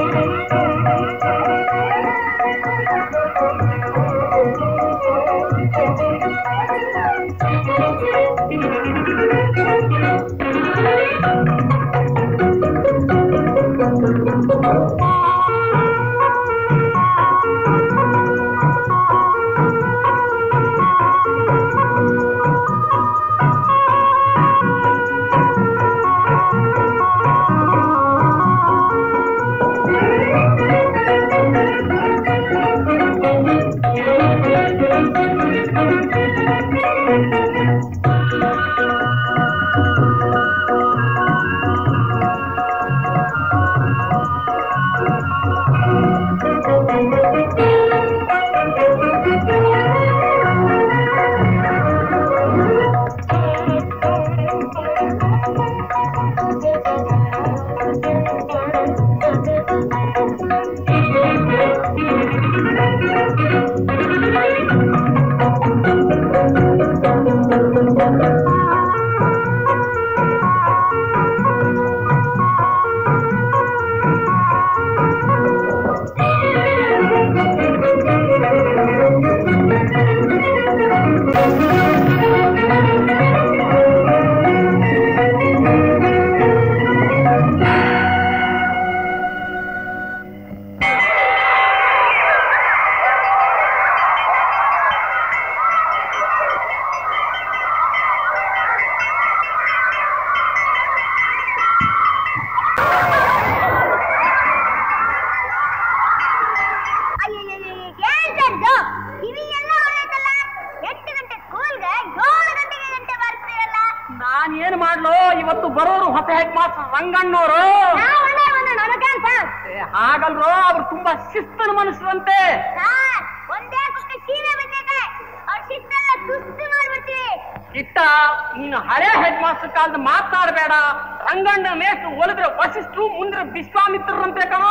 ಅಯ್ಯಯ್ಯಯ್ಯಯ್ಯ, ಏನ್ ಸರ್ ಇದು? ಕಿವಿ ಎಲ್ಲ ಹೊರಟಲ್ಲ ಎಂಟು ಗಂಟೆ ಸ್ಕೂಲ್ಗೆ ಏಳು ಗಂಟೆಗೆ ಗಂಟೆ ಬರ್ತೀರಲ್ಲ ನಾನ್ ಏನ್ ಮಾಡ್ಲು ಇವತ್ತು ಬರೋರು ಹೊಸ ಹೆಡ್ ಮಾಸ್ಟರ್ ರಂಗಣ್ಣವರು ನಾವು ಒಂದೇ ಒಂದು ನನಗೇನ್ ಸರ್ ಹಾಗಲ್ರೋ ಅವ್ರು ತುಂಬಾ ಶಿಸ್ತನ ಮನುಷ್ಯರಂತೆ ಸರ್ ಒಂದೇ ಪಕ್ಕ ಸೀರೆ ಬಿದ್ದಿದೆ ಅವ್ರ ಶಿಸ್ತೆಲ್ಲ ಸುಸ್ತು ಮಾಡ್ಬಿಡ್ತೀವಿ ಇಟ್ಟ ನೀನು ಹಳೆ ಹೆಡ್ ಮಾಸ್ಟರ್ ಕಾಲದ ಮಾತಾಡಬೇಡ ರಂಗಣ್ಣ ಮೇಷ್ಟು ಒಲಿದ್ರೆ ವಸಿಷ್ಠರು ಮುಂದ್ರೆ ವಿಶ್ವಾಮಿತ್ರರಂತೆ ಕಣೋ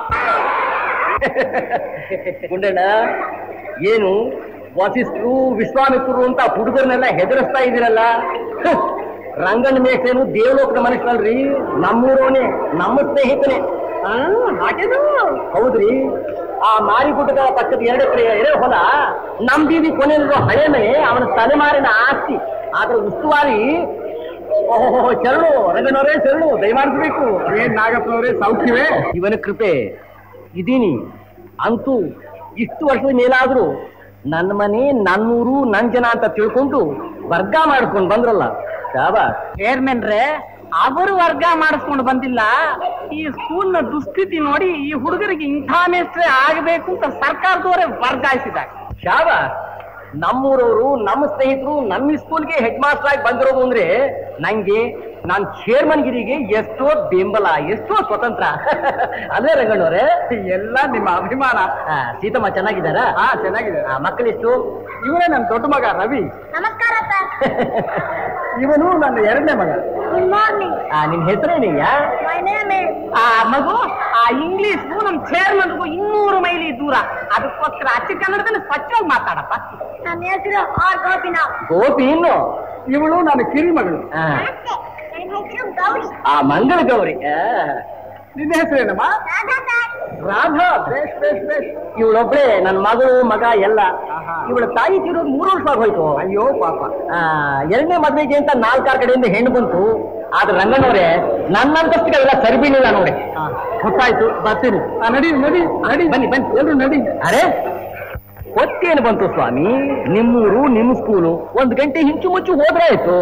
ಗುಂಡಣ್ಣ ಏನು ವಸಿಷ್ಠರು ವಿಶ್ವಾಮಿತ್ರರು ಅಂತ ಹುಡುಗರನ್ನೆಲ್ಲ ಹೆದರಿಸ್ತಾ ಇದ್ದೀರಲ್ಲ ಹ್, ರಂಗಣ್ಣ ಮೇಷನು ದೇವಲೋಕದ ಮನುಷ್ಯನಲ್ರಿ ನಮ್ಮೂರೋನೆ ನಮ್ಮ ಸ್ನೇಹಿತನೇ ಆ, ಹಾಗೇನು ಹೌದ್ರಿ ಆ ಮಾರಿಗುಡ್ಡದ ಪಕ್ಕದ ಎರಡು ಎಕರೆ ಎರೆ ಹೊಲ ನಮ್ ಬೀದಿ ಕೊನೆಯಲ್ಲಿರೋ ಹಳೆ ಮನೆ ಅವನ ತಲೆಮಾರಿನ ಆಸ್ತಿ ಆದ್ರ ಉಸ್ತುವಾರಿ ಓಹೋ ಶರಣು ರಂಗಣ್ಣವರೇ ಶರಣು ದಯಮಾಡಿಸ್ಬೇಕು ಏನ್ ನಾಗಪ್ಪನವರೇ ಸೌಖ್ಯವೇ ಇವನ ಕೃಪೆ ಇದೀನಿ ಅಂತೂ ಇಷ್ಟು ವರ್ಷದ ಮೇಲಾದ್ರೂ ನನ್ನ ಮನೆ ನನ್ನೂರು ನನ್ ಜನ ಅಂತ ತಿಳ್ಕೊಂಡು ವರ್ಗ ಮಾಡ್ಕೊಂಡು ಬಂದ್ರಲ್ಲ ಶಾಬಾಸ್ ಚೇರ್ಮನ್ ರೇ ಅವರು ವರ್ಗ ಮಾಡಿಸ್ಕೊಂಡು ಬಂದಿಲ್ಲ ಈ ಸ್ಕೂಲ್ ನ ದುಸ್ಥಿತಿ ನೋಡಿ ಈ ಹುಡುಗರಿಗೆ ಇಂಥ ಮೇಸ್ಟ್ರೆ ಆಗಬೇಕು ಅಂತ ಸರ್ಕಾರದವರೇ ವರ್ಗಾಯಿಸಿದ್ದಾರೆ ಶಾಬಾಸ್ ನಮ್ಮೂರವರು ನಮ್ಮ ಸ್ನೇಹಿತರು ನಮ್ಮ ಸ್ಕೂಲ್ಗೆ ಹೆಡ್ ಮಾಸ್ಟರ್ ಆಗಿ ಬಂದಿರೋದು ಅಂದ್ರೆ ನಂಗೆ ನಾನ್ ಚೇರ್ಮನ್ ಗಿರಿಗೆ ಎಷ್ಟೋ ಬೆಂಬಲ ಎಷ್ಟೋ ಸ್ವತಂತ್ರ ಅದೇ ರಂಗಣ್ಣವ್ರೆ ಎಲ್ಲ ನಿಮ್ಮ ಅಭಿಮಾನ ಆ, ಸೀತಮ್ಮ ಚೆನ್ನಾಗಿದ್ದಾರಾ ಹಾ ಚೆನ್ನಾಗಿದೆ ಆ, ಮಕ್ಕಳೆಷ್ಟು ಇವನೇ ನನ್ನ ದೊಡ್ಡ ಮಗ ರವಿ ನಮಸ್ಕಾರ ಸರ್ ಇವನು ನನ್ನ ಎರಡನೇ ಮಗ ಗುಡ್ ಮಾರ್ನಿಂಗ್ ಆ, ನಿನ್ ಹೆಸರೇನಯ್ಯ ಮೈ ನೇಮ್ ಇಸ್ ಆ ಮಗು ಆ ಇಂಗ್ಲಿಷ್ಗೂ ನಮ್ ಚೇರ್ಮನ್ಗೂ ಇನ್ನೂರು ಮೈಲಿ ದೂರ ಅದಕ್ಕೋಸ್ಕರ ಅಚ್ಚ ಕನ್ನಡದಲ್ಲಿ ಸ್ವಚ್ಛವಾಗಿ ಮಾತಾಡಪ್ಪ ನನ್ನ ಹೆಸರು ಆರ್ ಗೋಪಿನಾಥ್ ಗೋಪಿ ಇನ್ನು ಇವಳು ನನ್ನ ಕಿರಿ ಮಗಳು ಆ, ನನ್ನ ಹೆಸರು ಗೌರಿ ಆ ಮಂಗಳ ಗೌರಿ ಆ, ನಿನ್ನ ಹೆಸರೇನಮ್ಮ ರಾಧಾ ಸರ್ ರಾಧಾ ಬೇಷ್ ಬೇಷ್ ಬೇಷ್ ಇವಳೊಬ್ಳೆ ನನ್ನ ಮಗಳು ಮಗ ಎಲ್ಲ ಆಹಾ. ಇವಳ ತಾಯಿ ತೀರೋದು ಮೂರು ವರ್ಷ ಆಗೋಯ್ತು ಅಯ್ಯೋ ಪಾಪ ಆ, ಎರಡನೇ ಮದ್ವೆಗೆ ಅಂತ ನಾಲ್ಕಾರು ಕಡೆಯಿಂದ ಹೆಣ್ಣು ಬಂತು ಆದ್ರೆ ರಂಗನವ್ರೆ ನನ್ನಂತಸ್ತಿಗೆಲ್ಲ ಸರಿ ಬೀಳಿಲ್ಲ ನೋಡಿ ಹಾ, ಗೊತ್ತಾಯ್ತು ಬರ್ತೀನಿ ಆ, ನಡಿ ನಡಿ ನಡಿ ಬನ್ನಿ ಬನ್ನಿ ಎಲ್ರು ನಡಿ ಅರೆ ಹೊತ್ತೇನು ಬಂತು ಸ್ವಾಮಿ ನಿಮ್ಮೂರು ನಿಮ್ಮ ಸ್ಕೂಲು ಒಂದ್ ಗಂಟೆ ಹಿಂಚು ಮುಚ್ಚು ಹೋದ್ರೆ ಆಯ್ತು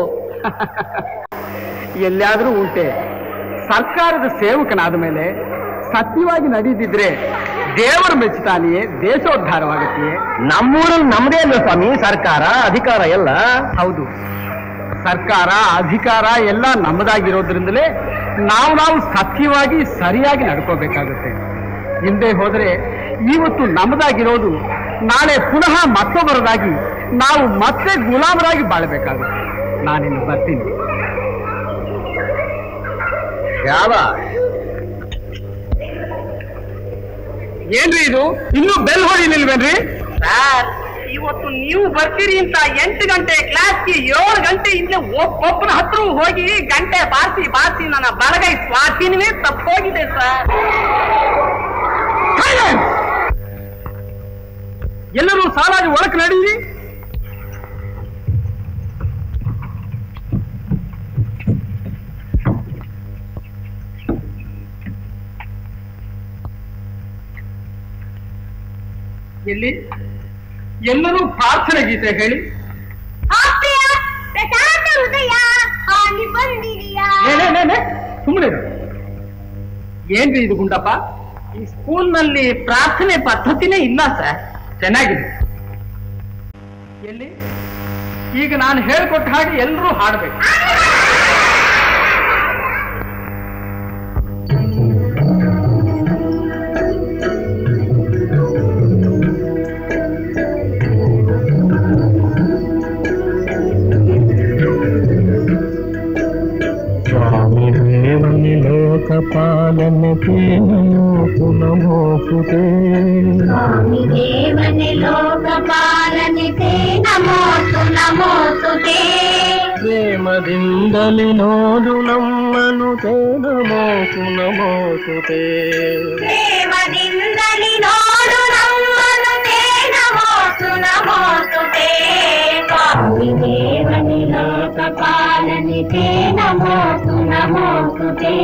ಎಲ್ಲಿಯಾದ್ರೂ ಉಂಟೆ ಸರ್ಕಾರದ ಸೇವಕನಾದ ಮೇಲೆ ಸತ್ಯವಾಗಿ ನಡೀದಿದ್ರೆ ದೇವರು ಮೆಚ್ಚುತ್ತಾನೆಯೇ ದೇಶೋದ್ಧಾರವಾಗುತ್ತೆಯೇ ನಮ್ಮೂರಲ್ಲಿ ನಮ್ದೇ ಅಲ್ವ ಸ್ವಾಮಿ ಸರ್ಕಾರ ಅಧಿಕಾರ ಎಲ್ಲ ಹೌದು ಸರ್ಕಾರ ಅಧಿಕಾರ ಎಲ್ಲ ನಮ್ಮದಾಗಿರೋದ್ರಿಂದಲೇ ನಾವು ನಾವು ಸತ್ಯವಾಗಿ ಸರಿಯಾಗಿ ನಡ್ಕೋಬೇಕಾಗುತ್ತೆ ಹಿಂದೆ ಹೋದ್ರೆ ಇವತ್ತು ನಮ್ಮದಾಗಿರೋದು ನಾಳೆ ಪುನಃ ಮತ್ತೊಬ್ಬರದಾಗಿ ನಾವು ಮತ್ತೆ ಗುಲಾಮರಾಗಿ ಬಾಳಬೇಕಾಗುತ್ತೆ ನಾನಿನ್ನು ಬರ್ತೀನಿ ಯಾವ ಏನ್ರಿ ಇದು ಇನ್ನೂ ಬೆಲ್ ಹೊಡಿಲಿಲ್ವೇನ್ರಿ ಸರ್ ಇವತ್ತು ನೀವು ಬರ್ತೀರಿ ಅಂತ ಎಂಟು ಗಂಟೆ ಕ್ಲಾಸ್ಗೆ ಏಳು ಗಂಟೆಯಿಂದಲೇ ಒಬ್ಬೊಬ್ಬರ ಹತ್ರ ಹೋಗಿ ಗಂಟೆ ಬಾರಿಸಿ ಬಾರಿಸಿ ನನ್ನ ಬಲಗೈ ಸ್ವಾಧೀನವೇ ತಪ್ಪೋಗಿದೆ ಸರ್ ಸಾಲಾಗಿ ಒಳಕ್ಕೆ ನಡೀರಿ ಎಲ್ಲಿ ಎಲ್ಲರೂ ಪ್ರಾರ್ಥನೆ ಗೀತೆ ಹೇಳಿ ಆಪ್ರಿಯ ಪ್ರಶಾಂತ ಹೃದಯ ಹಾನಿ ಬಂದಿದೆಯಾ ಸುಮ್ಮನೆ ಏನ್ರಿ ಇದು ಗುಂಡಪ್ಪ ಈ ಸ್ಕೂಲ್ನಲ್ಲಿ ಪ್ರಾರ್ಥನೆ ಪದ್ಧತಿನೇ ಇಲ್ಲ ಸರ್ ಚೆನ್ನಾಗಿದೆ ಎಲ್ಲಿ ಈಗ ನಾನು ಹೇಳ್ಕೊಟ್ಟ ಹಾಗೆ ಎಲ್ಲರೂ ಹಾಡಬೇಕು స్వామి దేవుని లోకపాలనకి నమోసు నమోసుతే స్వామి దేవని లోకపాలనితే నమోసు నమోసుతే ప్రేమದಿಂದಲಿ ನೋಡು ನಮ್ಮನು ತೇ ನಮೋಸು ನಮೋಸುತೆ ಪ್ರೇಮದಿಂದಲಿ ನೋಡು ನಮ್ಮನು ತೇ ನಮೋಸು ನಮೋಸುತೆ ಸ್ವಾಮಿ ದೇವನಿ ಲೋಕಪಾಲನಿತೆ ನಮೋಸು ನಮೋಸುತೆ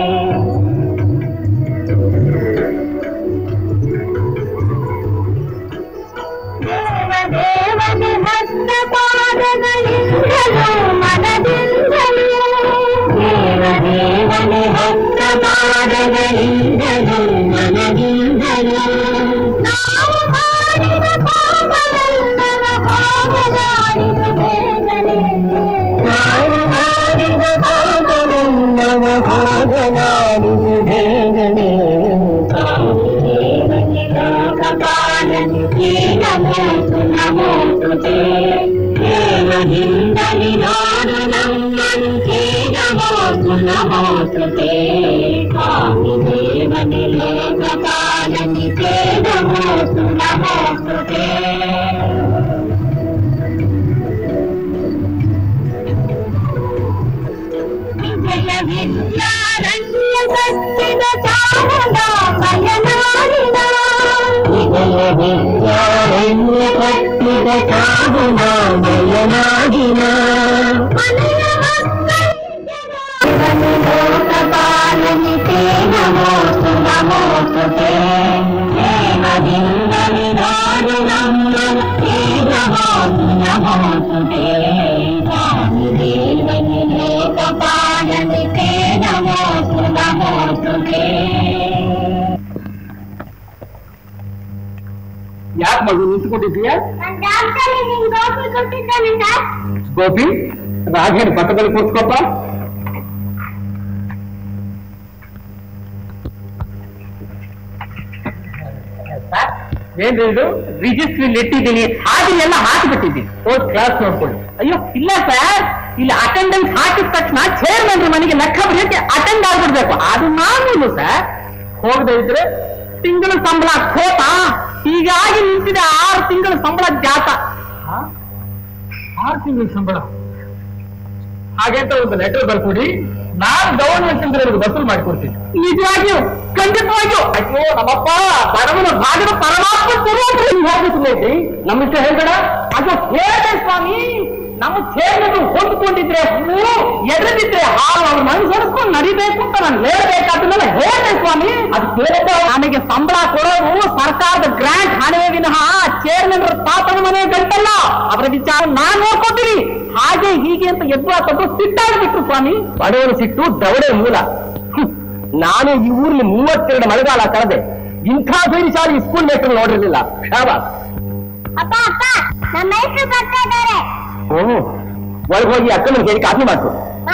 ದೇವ ದೇವನಿ ಭಕ್ತ ಪಾದಗಳಿಂದಲೂ ಮನದಿಂದಲೂ ದೇವ ದೇವನಿ ಭಕ್ತ ಪಾದಗಳಿಂದಲೂ ಮನದಿಂದಲೂ ನಾವು ಮಾಡಿದ ಪಾಪವೆಲ್ಲವ ಹೋಗಲಾಡಿದ ಬೇಗನೆ ನಾವು ಮಾಡಿದ ಪಾಪವೆಲ್ಲವ ಹೋಗಲಾಡಿದ ಬೇಗನೆ ದೇವನಿ ಲೋಕಪಾಲನಿಗೆ ನಮೋಸು ನಮೋಸುತೆ ದೇವದಿಂದಲಿ ನೋಡು ನಮ್ಮಂತೆ ನಮೋಸು ನಮೋಸುತೆ ಸ್ವಾಮಿ ದೇವನಿ ಲೋಕಪಾಲನಿಗೆ ನಮೋಸು ನಮೋಸುತೆ ವಿಜಯ ವಿದ್ಯಾರಣ್ಯ ಕಟ್ಟಿದ ಚಾಮುಂಡಾಂಬಯನಾಡಿನ ವಿಜಯ ವಿದ್ಯಾರಣ್ಯ ಕಟ್ಟಿದ ಚಾಮುಂಡಾಂಬಯನಾಡಿನ ಮನೆಯ ಮಕ್ಕಳಿಗೆ ಲೋಕಪಾಲನಿತೆ ನಮೋಸು ನಮೋಸುತೆ ಪ್ರೇಮದಿಂದಲಿ ನೋಡು ನಮ್ಮನ್ನು ನಮೋಸು ನಮೋಸುತೆ ಸ್ವಾಮಿ ದೇವನಿ ಲೋಕಪಾಲನಿತೆ ನಮೋಸು ನಮೋಸುತೆ ಯಾಕೆ ಮಗು ನಿಂತ್ಕೊಂಡಿದ್ದೀಯಾ ನಾನು ಡಾಕ್ಟರ್ ನಿಂಗೆ ಗೋಪಿ ಕೊಟ್ಟಿದ್ದಾನೆ ಸರ್ ಗೋಪಿ ರಾಘೇನ್ ಪಕ್ಕದಲ್ಲಿ ಕೂತ್ಕೊಪ್ಪ ಏನ್ರಿ ಇದು ರಿಜಿಸ್ಟ್ರಿಲಿ ಇಟ್ಟಿದ್ದೀನಿ ಹಾಗೆಲ್ಲ ಹಾಕಿಬಿಟ್ಟಿದ್ದೀನಿ ಹೋದ್ ಕ್ಲಾಸ್ ನೋಡ್ಕೊಳ್ಳಿ ಅಯ್ಯೋ ಇಲ್ಲ ಸರ್ ಇಲ್ಲಿ ಅಟೆಂಡೆನ್ಸ್ ಹಾಕಿದ ತಕ್ಷಣ ಚೇರ್ಮನ್ ಮನೆಗೆ ಲೆಕ್ಕ ಬರೆಯಕ್ಕೆ ಅಟೆಂಡ್ ಆಗ್ಬಿಡ್ಬೇಕು ಅದು ಮಾಮೂಲು ಸರ್ ಹೋಗದೆ ಇದ್ರೆ ತಿಂಗಳ ಸಂಬಳ ಖೋತ ಹೀಗಾಗಿ ನಿಂತಿದೆ ಆರು ತಿಂಗಳ ಸಂಬಳ ಜಾತ ಆರು ತಿಂಗಳ ಸಂಬಳ ಹಾಗಂತ ಒಂದು ಲೆಟರ್ ಬರ್ಕೊಡಿ ನಾನ್ ಗವರ್ಮೆಂಟ್ ಇಂದ ನಿಮ್ಗೆ ವಸೂಲ್ ಮಾಡಿಕೊಡ್ತೀನಿ ನಿಜವಾಗಿಯೂ ಖಂಡಿತವಾಗಿಯೂ ಅಯ್ಯೋ ನಮ್ಮಪ್ಪ ಬಡವನ ಭಾಗದ ಪರಮಾತ್ಮ ಹೋಗುತ್ತದೆ ನಮ್ಮ ಇಷ್ಟ ಹೇಳ್ಬೇಡ ಅದು ಹೇಳ್ದೆ ಸ್ವಾಮಿ ನಮ್ಮ ಚೇರ್ಮನ್ ಹೊಂದ್ಕೊಂಡಿದ್ರೆ ಹೂ ಎಡದಿದ್ರೆ ಹಾಲು ಅವ್ರ ಮನಸ್ಸರಿಸ್ಕೊಂಡು ನಡಿಬೇಕು ಅಂತ ನಾನು ಹೇಳ್ಬೇಕಾದ್ಮೇಲೆ ಹೇಳ್ದೆ ಸ್ವಾಮಿ ಅದು ಕೇಳಿದ್ದೆ ನನಗೆ ಸಂಬಳ ಕೊಡೋರು ಸರ್ಕಾರದ ಗ್ರಾಂಟ್ ಹಣವೇ ವಿನಃ ಚೇರ್ಮನ್ ತಾತನ ಮನೆ ಗಂಟಲ್ಲ ಅವರ ವಿಚಾರ ನಾನ್ ನೋಡ್ಕೊತೀನಿ ಹಾಗೆ ಹೀಗೆ ಅಂತ ಎದ್ದು ಹಾಕೋದು ಸಿಟ್ಟಾಗ್ಬಿಟ್ರು ಸ್ವಾಮಿ ಬಡವರ ಸಿಟ್ಟು ದವಡೆ ಮೂಲ ಹ್ಮ್. ನಾನು ಈ ಊರಲ್ಲಿ ಮೂವತ್ತೆರಡು ಮಳೆಗಾಲ ಕಳೆದೆ ಇಂಥ ಧೈರ್ಯಶಾಲಿ ಸ್ಕೂಲ್ ಮೇಸ್ಟರ್ ನೋಡಿರ್ಲಿಲ್ಲ ಶಾಬಾಸ್ ಅಪ್ಪ ಅಪ್ಪ ನಮ್ಮ ಹೆಸರು ಬರ್ತಾ ಇದ್ದಾರೆ ಓ ಒಳಗೆ ಹೋಗಿ ಅಕ್ಕನ ಹೇಳಿ ಕಾಫಿ ಮಾಡ್ತು ಹಾ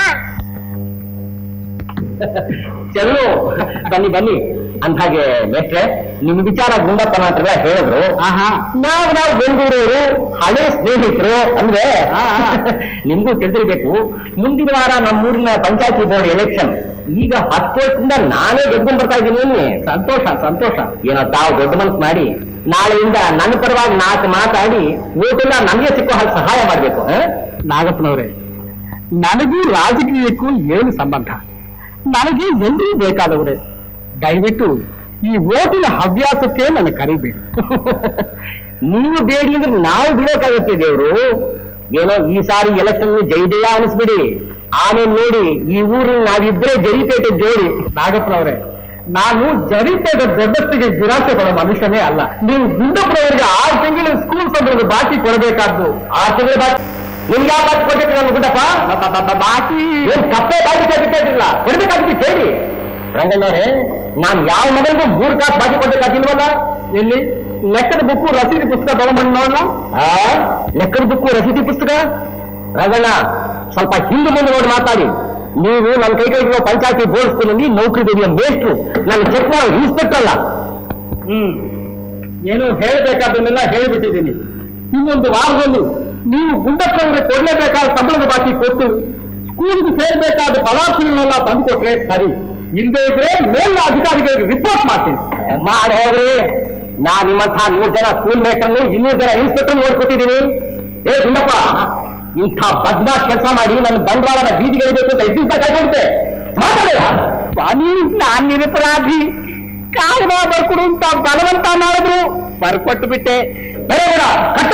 ಚಲೋ ಬನ್ನಿ ಬನ್ನಿ ಅಂದಾಗೆ ಮೇಸ್ಟ್ರೆ ನಿಮ್ ವಿಚಾರ ಗುಂಡಪ್ಪನ ಹತ್ರ ಹೇಳಿದ್ರು ಆಹಾ ನಾವು ನಾವು ಬೆಂಗಳೂರವರು ಹಳೆ ಸ್ನೇಹಿತರು ಅಂದ್ರೆ ನಿಮ್ಗೂ ತಿಳಿದಿರ್ಬೇಕು ಮುಂದಿನ ವಾರ ನಮ್ಮೂರಿನ ಪಂಚಾಯತಿ ಬೋರ್ಡ್ ಎಲೆಕ್ಷನ್ ಈಗ ಹತ್ತು ವರ್ಷದಿಂದ ನಾನೇ ಗೆದ್ಕೊಂಡು ಬರ್ತಾ ಇದ್ದೀನಿ ಸಂತೋಷ ಸಂತೋಷ ಏನೋ ತಾವು ದೊಡ್ಡ ಮನಸ್ಸು ಮಾಡಿ ನಾಳೆಯಿಂದ ನನ್ನ ಪರವಾಗಿ ನಾಲ್ಕು ಮಾತಾಡಿ ಓಟೆಲ್ಲ ನಮಗೆ ಸಿಕ್ಕೋ ಹಾಗೆ ಸಹಾಯ ಮಾಡ್ಬೇಕು ಆ? ನಾಗಪ್ಪನವ್ರೆ ನನಗೂ ರಾಜಕೀಯಕ್ಕೂ ಏನು ಸಂಬಂಧ ನನಗೆ ಎಲ್ಲರೂ ಬೇಕಾದವರೇ ದಯವಿಟ್ಟು ಈ ಓಟಿನ ಹವ್ಯಾಸಕ್ಕೆ ನನ್ನ ಕರಿಬೇಡಿ ನೀವು ಬೇಡಿ ಅಂದ್ರೆ ನಾವು ಬಿಡೋಕಾಗುತ್ತೆ ದೇವ್ರು ಏನೋ ಈ ಸಾರಿ ಎಲೆಕ್ಷನ್ ಜೈಜಯ ಅನಿಸ್ಬಿಡಿ ಆಮೇಲೆ ನೋಡಿ ಈ ಊರಿನ ನಾವಿದ್ರೆ ಜರಿಪೇಟೆ ಜೋಡಿ ನಾಗಪ್ಪನವ್ರೆ ನಾನು ಜರಿಪೇದ ದೊಡ್ಡತ್ತಿಗೆ ದುರಾಸೆ ಪಡೋ ಮನುಷ್ಯನೇ ಅಲ್ಲ ನೀವು ಗುಂಡಪ್ಪನವರಿಗೆ ಆರು ತಿಂಗಳು ಸ್ಕೂಲ್ ಸಂಬಳದ ಬಾಕಿ ಕೊಡಬೇಕಾದ್ದು ಆರು ತಿಂಗಳ ಬಾಕಿ ನಿಮ್ಗೆ ಯಾವ ಬಾಕಿ ಕೊಡ್ಬೇಕು ನಾನು ಗುಡ್ಡಪ್ಪ ಬಾಕಿ ಏನ್ ಕಪ್ಪೆ ಬಾಕಿ ಕೊಡ್ಬೇಕಾಗಿಲ್ಲ ಕೊಡ್ಬೇಕಾಗಿತ್ತು ಕೇಳಿ ರಂಗಣ್ಣವ್ರೆ ನಾನ್ ಯಾವ ಮಗನಿಗೂ ಮೂರು ಕಾಸು ಬಾಕಿ ಕೊಡ್ಬೇಕಾಗಿಲ್ವಲ್ಲ ಎಲ್ಲಿ ಲೆಕ್ಕದ ಬುಕ್ಕು ರಸೀದಿ ಪುಸ್ತಕ ತಗೊಂಡ್ಬಂದು ನೋಡೋಣ ಆ? ಲೆಕ್ಕದ ಬುಕ್ಕು ರಸೀದಿ ಪುಸ್ತಕ ರಂಗಣ್ಣ ಸ್ವಲ್ಪ ಹಿಂದೆ ಮುಂದೆ ನೋಡಿ ಮಾತಾಡಿ ನೀವು ನನ್ನ ಕೈ ಕೈಗಿರೋ ಪಂಚಾಯತಿ ಬೋರ್ಡ್ ಸ್ಕೂಲಲ್ಲಿ ನೌಕರಿ ಬೆಳೆಯೋ ಮೇಷ್ಟ್ರು ನನ್ನ ಚೆಕ್ ಮಾಡೋ ಇನ್ಸ್ಪೆಕ್ಟರ್ ಅಲ್ಲ ಹ್ಮ್ ಏನು ಹೇಳಬೇಕಾದನ್ನೆಲ್ಲ ಹೇಳಿಬಿಟ್ಟಿದ್ದೀನಿ ಇನ್ನೊಂದು ವಾರದಲ್ಲಿ ನೀವು ಗುಂಡಪ್ಪನವರಿಗೆ ಕೊಡ್ಲೇಬೇಕಾದ ಸಂಬಳದ ಬಾಕಿ ಕೊಟ್ಟು ಸ್ಕೂಲ್ಗೆ ಸೇರ್ಬೇಕಾದ ಪದಾರ್ಥಗಳನ್ನೆಲ್ಲ ತಂದುಕೊಟ್ರೆ ಸರಿ ಇಲ್ಲದೆ ಇದ್ರೆ ಮೇಲಿನ ಅಧಿಕಾರಿಗಳಿಗೆ ರಿಪೋರ್ಟ್ ಮಾಡ್ತೀನಿ ಮಾಡಿ ಹೋಗ್ರಿ ನಾ ನಿಮ್ಮಂಥ ನೂರು ಜನ ಸ್ಕೂಲ್ ಮೇಟ್ರನ್ನು ಇನ್ನೂರು ಜನ ಇನ್ಸ್ಪೆಕ್ಟರ್ ನೋಡ್ಕೊತಿದ್ದೀನಿ ಏ ಗುಂಡಪ್ಪ ಇಂಥ ಬದ್ಮಾಶ್ ಕೆಲಸ ಮಾಡಿ ನನ್ನ ಬಂಡವಾಳನ ಬೀದಿಗಳಿಬೇಕು ಅಂತ ಎದ್ದಿದ್ದ ಕೈಗೊಂಡೆ ಮಾತಾಡ ಸ್ವಾಮಿ ನಾನ್ ನಿರಪರಾಧಿ ಕಾಗದ ಬರ್ಕೊಡು ಅಂತ ಬಲವಂತ ಮಾಡಿದ್ರು ಬರ್ಕೊಟ್ಟು ಬಿಟ್ಟೆ ಬೇರೆ ಬೇಡ ಕಟ್ಟ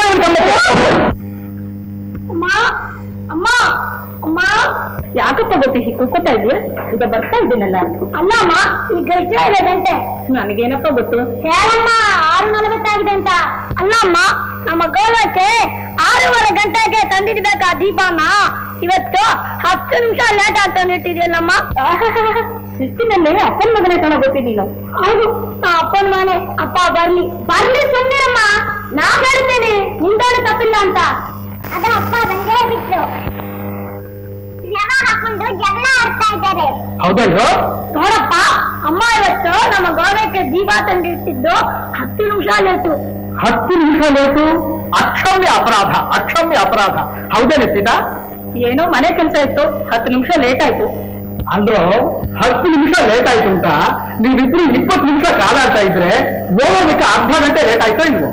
ಅಮ್ಮ ಅಮ್ಮ ಅಮ್ಮ ಯಾಕಪ್ಪ ಗೊತ್ತಿ ಕೂಕೋತಾ ಇದೆಯಾ ಈಗ ಬರ್ತಾ ಇದ್ದೀನಲ್ಲ ಅಲ್ಲ ಅಮ್ಮ ಈಗ ಗಂಟೆ ಗಂಟೆ ನನಗೇನಪ್ಪ ಗೊತ್ತು ಹೇಳಮ್ಮ ಆರು ನಲವತ್ತಾಗಿದೆ ಅಂತ ಅಲ್ಲ ಅಮ್ಮ ನಮ್ಮ ಗೌರವಕ್ಕೆ ಆರೂವರೆ ಗಂಟೆಗೆ ತಂದಿಡ್ಬೇಕಾ ದೀಪನ ಇವತ್ತು ಹತ್ತು ನಿಮಿಷ ಲೇಟ್ ಆಗ್ತಾ ಇಟ್ಟಿದ್ಯಲ್ಲಮ್ಮ ಶಿಸ್ತಿನಲ್ಲಿ ಅಪ್ಪನ ಮಗನೇ ಕಾಣ ಗೊತ್ತಿದ್ದೀನ ಹೌದು ಆ ಅಪ್ಪನ ಮನೆ ಅಪ್ಪ ಬರ್ಲಿ ಬರ್ಲಿ ಸುಮ್ಮನಿರಮ್ಮ ನಾ ಹೇಳ್ತೇನೆ ನಿಂದೋಡು ತಪ್ಪಿಲ್ಲ ಅಂತ ಅದ ಅಪ್ಪ ಬಂದೇ ಬಿಟ್ಟು ಜನ ಹಾಕೊಂಡು ಜಗಳ ಆಡ್ತಾ ಇದ್ದಾರೆ ಹೌದಲ್ವ ನೋಡಪ್ಪ ಅಮ್ಮ ಇವತ್ತು ನಮ್ಮ ಗೌರವಕ್ಕೆ ದೀಪ ತಂದಿಟ್ಟಿದ್ದು ಹತ್ತು ನಿಮಿಷ ಲೇಟು ಹತ್ತು ನಿಮಿಷ ಲೇಟು ಅಕ್ಷಮ್ಯ ಅಪರಾಧ ಅಕ್ಷಮ್ಯ ಅಪರಾಧ ಹೌದೇನೆ ಸೀತಾ ಏನೋ ಮನೆ ಕೆಲಸ ಇತ್ತು ಹತ್ತು ನಿಮಿಷ ಲೇಟ್ ಆಯ್ತು ಅಂದ್ರು ಹತ್ತು ನಿಮಿಷ ಲೇಟ್ ಆಯ್ತು ಅಂತ ನೀವಿಬ್ರು ಇಪ್ಪತ್ತು ನಿಮಿಷ ಕಾಲಾಡ್ತಾ ಇದ್ರೆ ಹೋಗೋದಕ್ಕೆ ಅರ್ಧ ಗಂಟೆ ಲೇಟ್ ಆಯ್ತೋ ಇಲ್ವೋ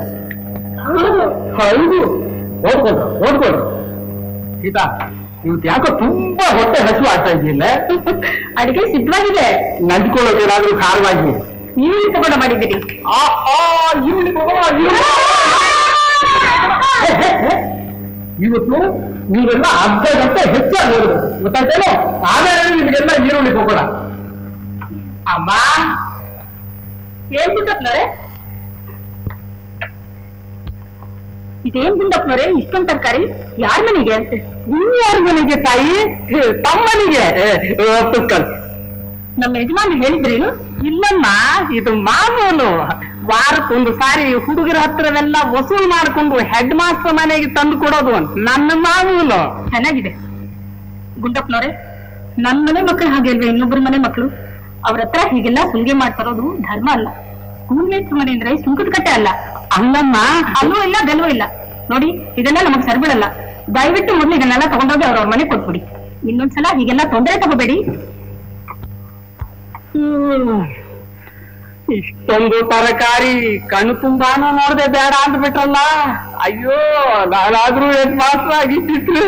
ಹೌದು ಓದ್ಕೊಳ್ರು ಓದ್ಕೊಳ್ರು ಸೀತಾ ಇವತ್ತು ಯಾಕೋ ತುಂಬಾ ಹೊಟ್ಟೆ ಹಸು ಆಗ್ತಾ ಇದೆಯಲ್ಲ ಅಡಿಗೆ ಸಿದ್ಧವಾಗಿದೆ ನಂದ್ಕೊಳ್ಳೋದು ಏನಾದ್ರೂ ಖಾರವಾಗಿ ನೀವು ತಗೊಂಡ ಮಾಡಿದ್ದೀರಿ ಆ ಆ ಈರುಳ್ಳಿ ತಗೋ, ಈರುಳ್ಳಿ. ಹೇ, ಹೇ, ಹೇ. ಇವತ್ತು ನೀವೆಲ್ಲ ಅರ್ಧ ಗಂಟೆ ಹೆಚ್ಚಾಗಿ ನೋಡ್ಬೇಕು ಗೊತ್ತಾಯ್ತೇನೋ ಆಮೇಲೆ ನಿಮಗೆಲ್ಲ ಈರುಳ್ಳಿ ತಗೋಣ ಅಮ್ಮ ಏನ್ ಗುಂಡಪ್ಪನವ್ರೆ ಇದೇನ್ ಗುಂಡಪ್ಪನವ್ರೆ ಇಷ್ಟೊಂದು ತರಕಾರಿ ಯಾರ ಮನೆಗೆ ಇನ್ಯಾರ ಮನೆಗೆ ತಾಯಿ ಹೇ, ತಮ್ಮನಿಗೆ ಹೇ, ಹೇ, ಪುಸ್ತಕ. ನಮ್ಮ ಯಜಮಾನ ಹೇಳಿದ್ರೇನು ಇಲ್ಲಮ್ಮ ಇದು ಮಾಮೂಲು ವಾರಕ್ಕೊಂದು ಸಾರಿ ಹುಡುಗರ ಹತ್ರವೆಲ್ಲ ವಸೂಲ್ ಮಾಡಿಕೊಂಡು ಹೆಡ್ ಮಾಸ್ಟರ್ ಮನೆಗೆ ತಂದು ಕೊಡೋದು ನನ್ನ ಮಾಮೂಲು ಚೆನ್ನಾಗಿದೆ ಗುಂಡಪ್ಪನವ್ರೆ ನನ್ ಮನೆ ಮಕ್ಕಳು ಹಾಗೆ ಅಲ್ವೇ ಇನ್ನೊಬ್ಬರ ಮನೆ ಮಕ್ಕಳು ಅವ್ರ ಹತ್ರ ಹೀಗೆಲ್ಲ ಸುಂಗೆ ಮಾಡ್ತಾರೋದು ಧರ್ಮ ಅಲ್ಲ ಸ್ಕೂಲ್ ಮೇಟ್ಸ್ ಮನೆ ಅಂದ್ರೆ ಸುಂಕದ ಕಟ್ಟೆ ಅಲ್ಲ ಅಲ್ಲಮ್ಮ ಅಲ್ಲೂ ಇಲ್ಲ ಗಲ್ವೂ ಇಲ್ಲ ನೋಡಿ ಇದೆಲ್ಲ ನಮಗ್ ಸರ್ಬಿಡಲ್ಲ ದಯವಿಟ್ಟು ಮೊದ್ಲು ಇದನ್ನೆಲ್ಲ ತಗೊಂಡೋಗಿ ಅವ್ರವ್ರ ಮನೆ ಕೊಟ್ಬಿಡಿ ಇನ್ನೊಂದ್ಸಲ ಹೀಗೆಲ್ಲ ತೊಂದರೆ ತಗೋಬೇಡಿ ಹ್ಮ್. ಇಷ್ಟೊಂದು ತರಕಾರಿ ಕಣ್ಣು ತುಂಬಾನು ನೋಡದೆ ಬೇಡ ಅಂದ್ಬಿಟ್ರಲ್ಲ ಅಯ್ಯೋ ನಾನಾದ್ರೂ ಹೆಡ್ ಮಾಸ್ಟರ್ ಆಗಿದ್ದಿತ್ತು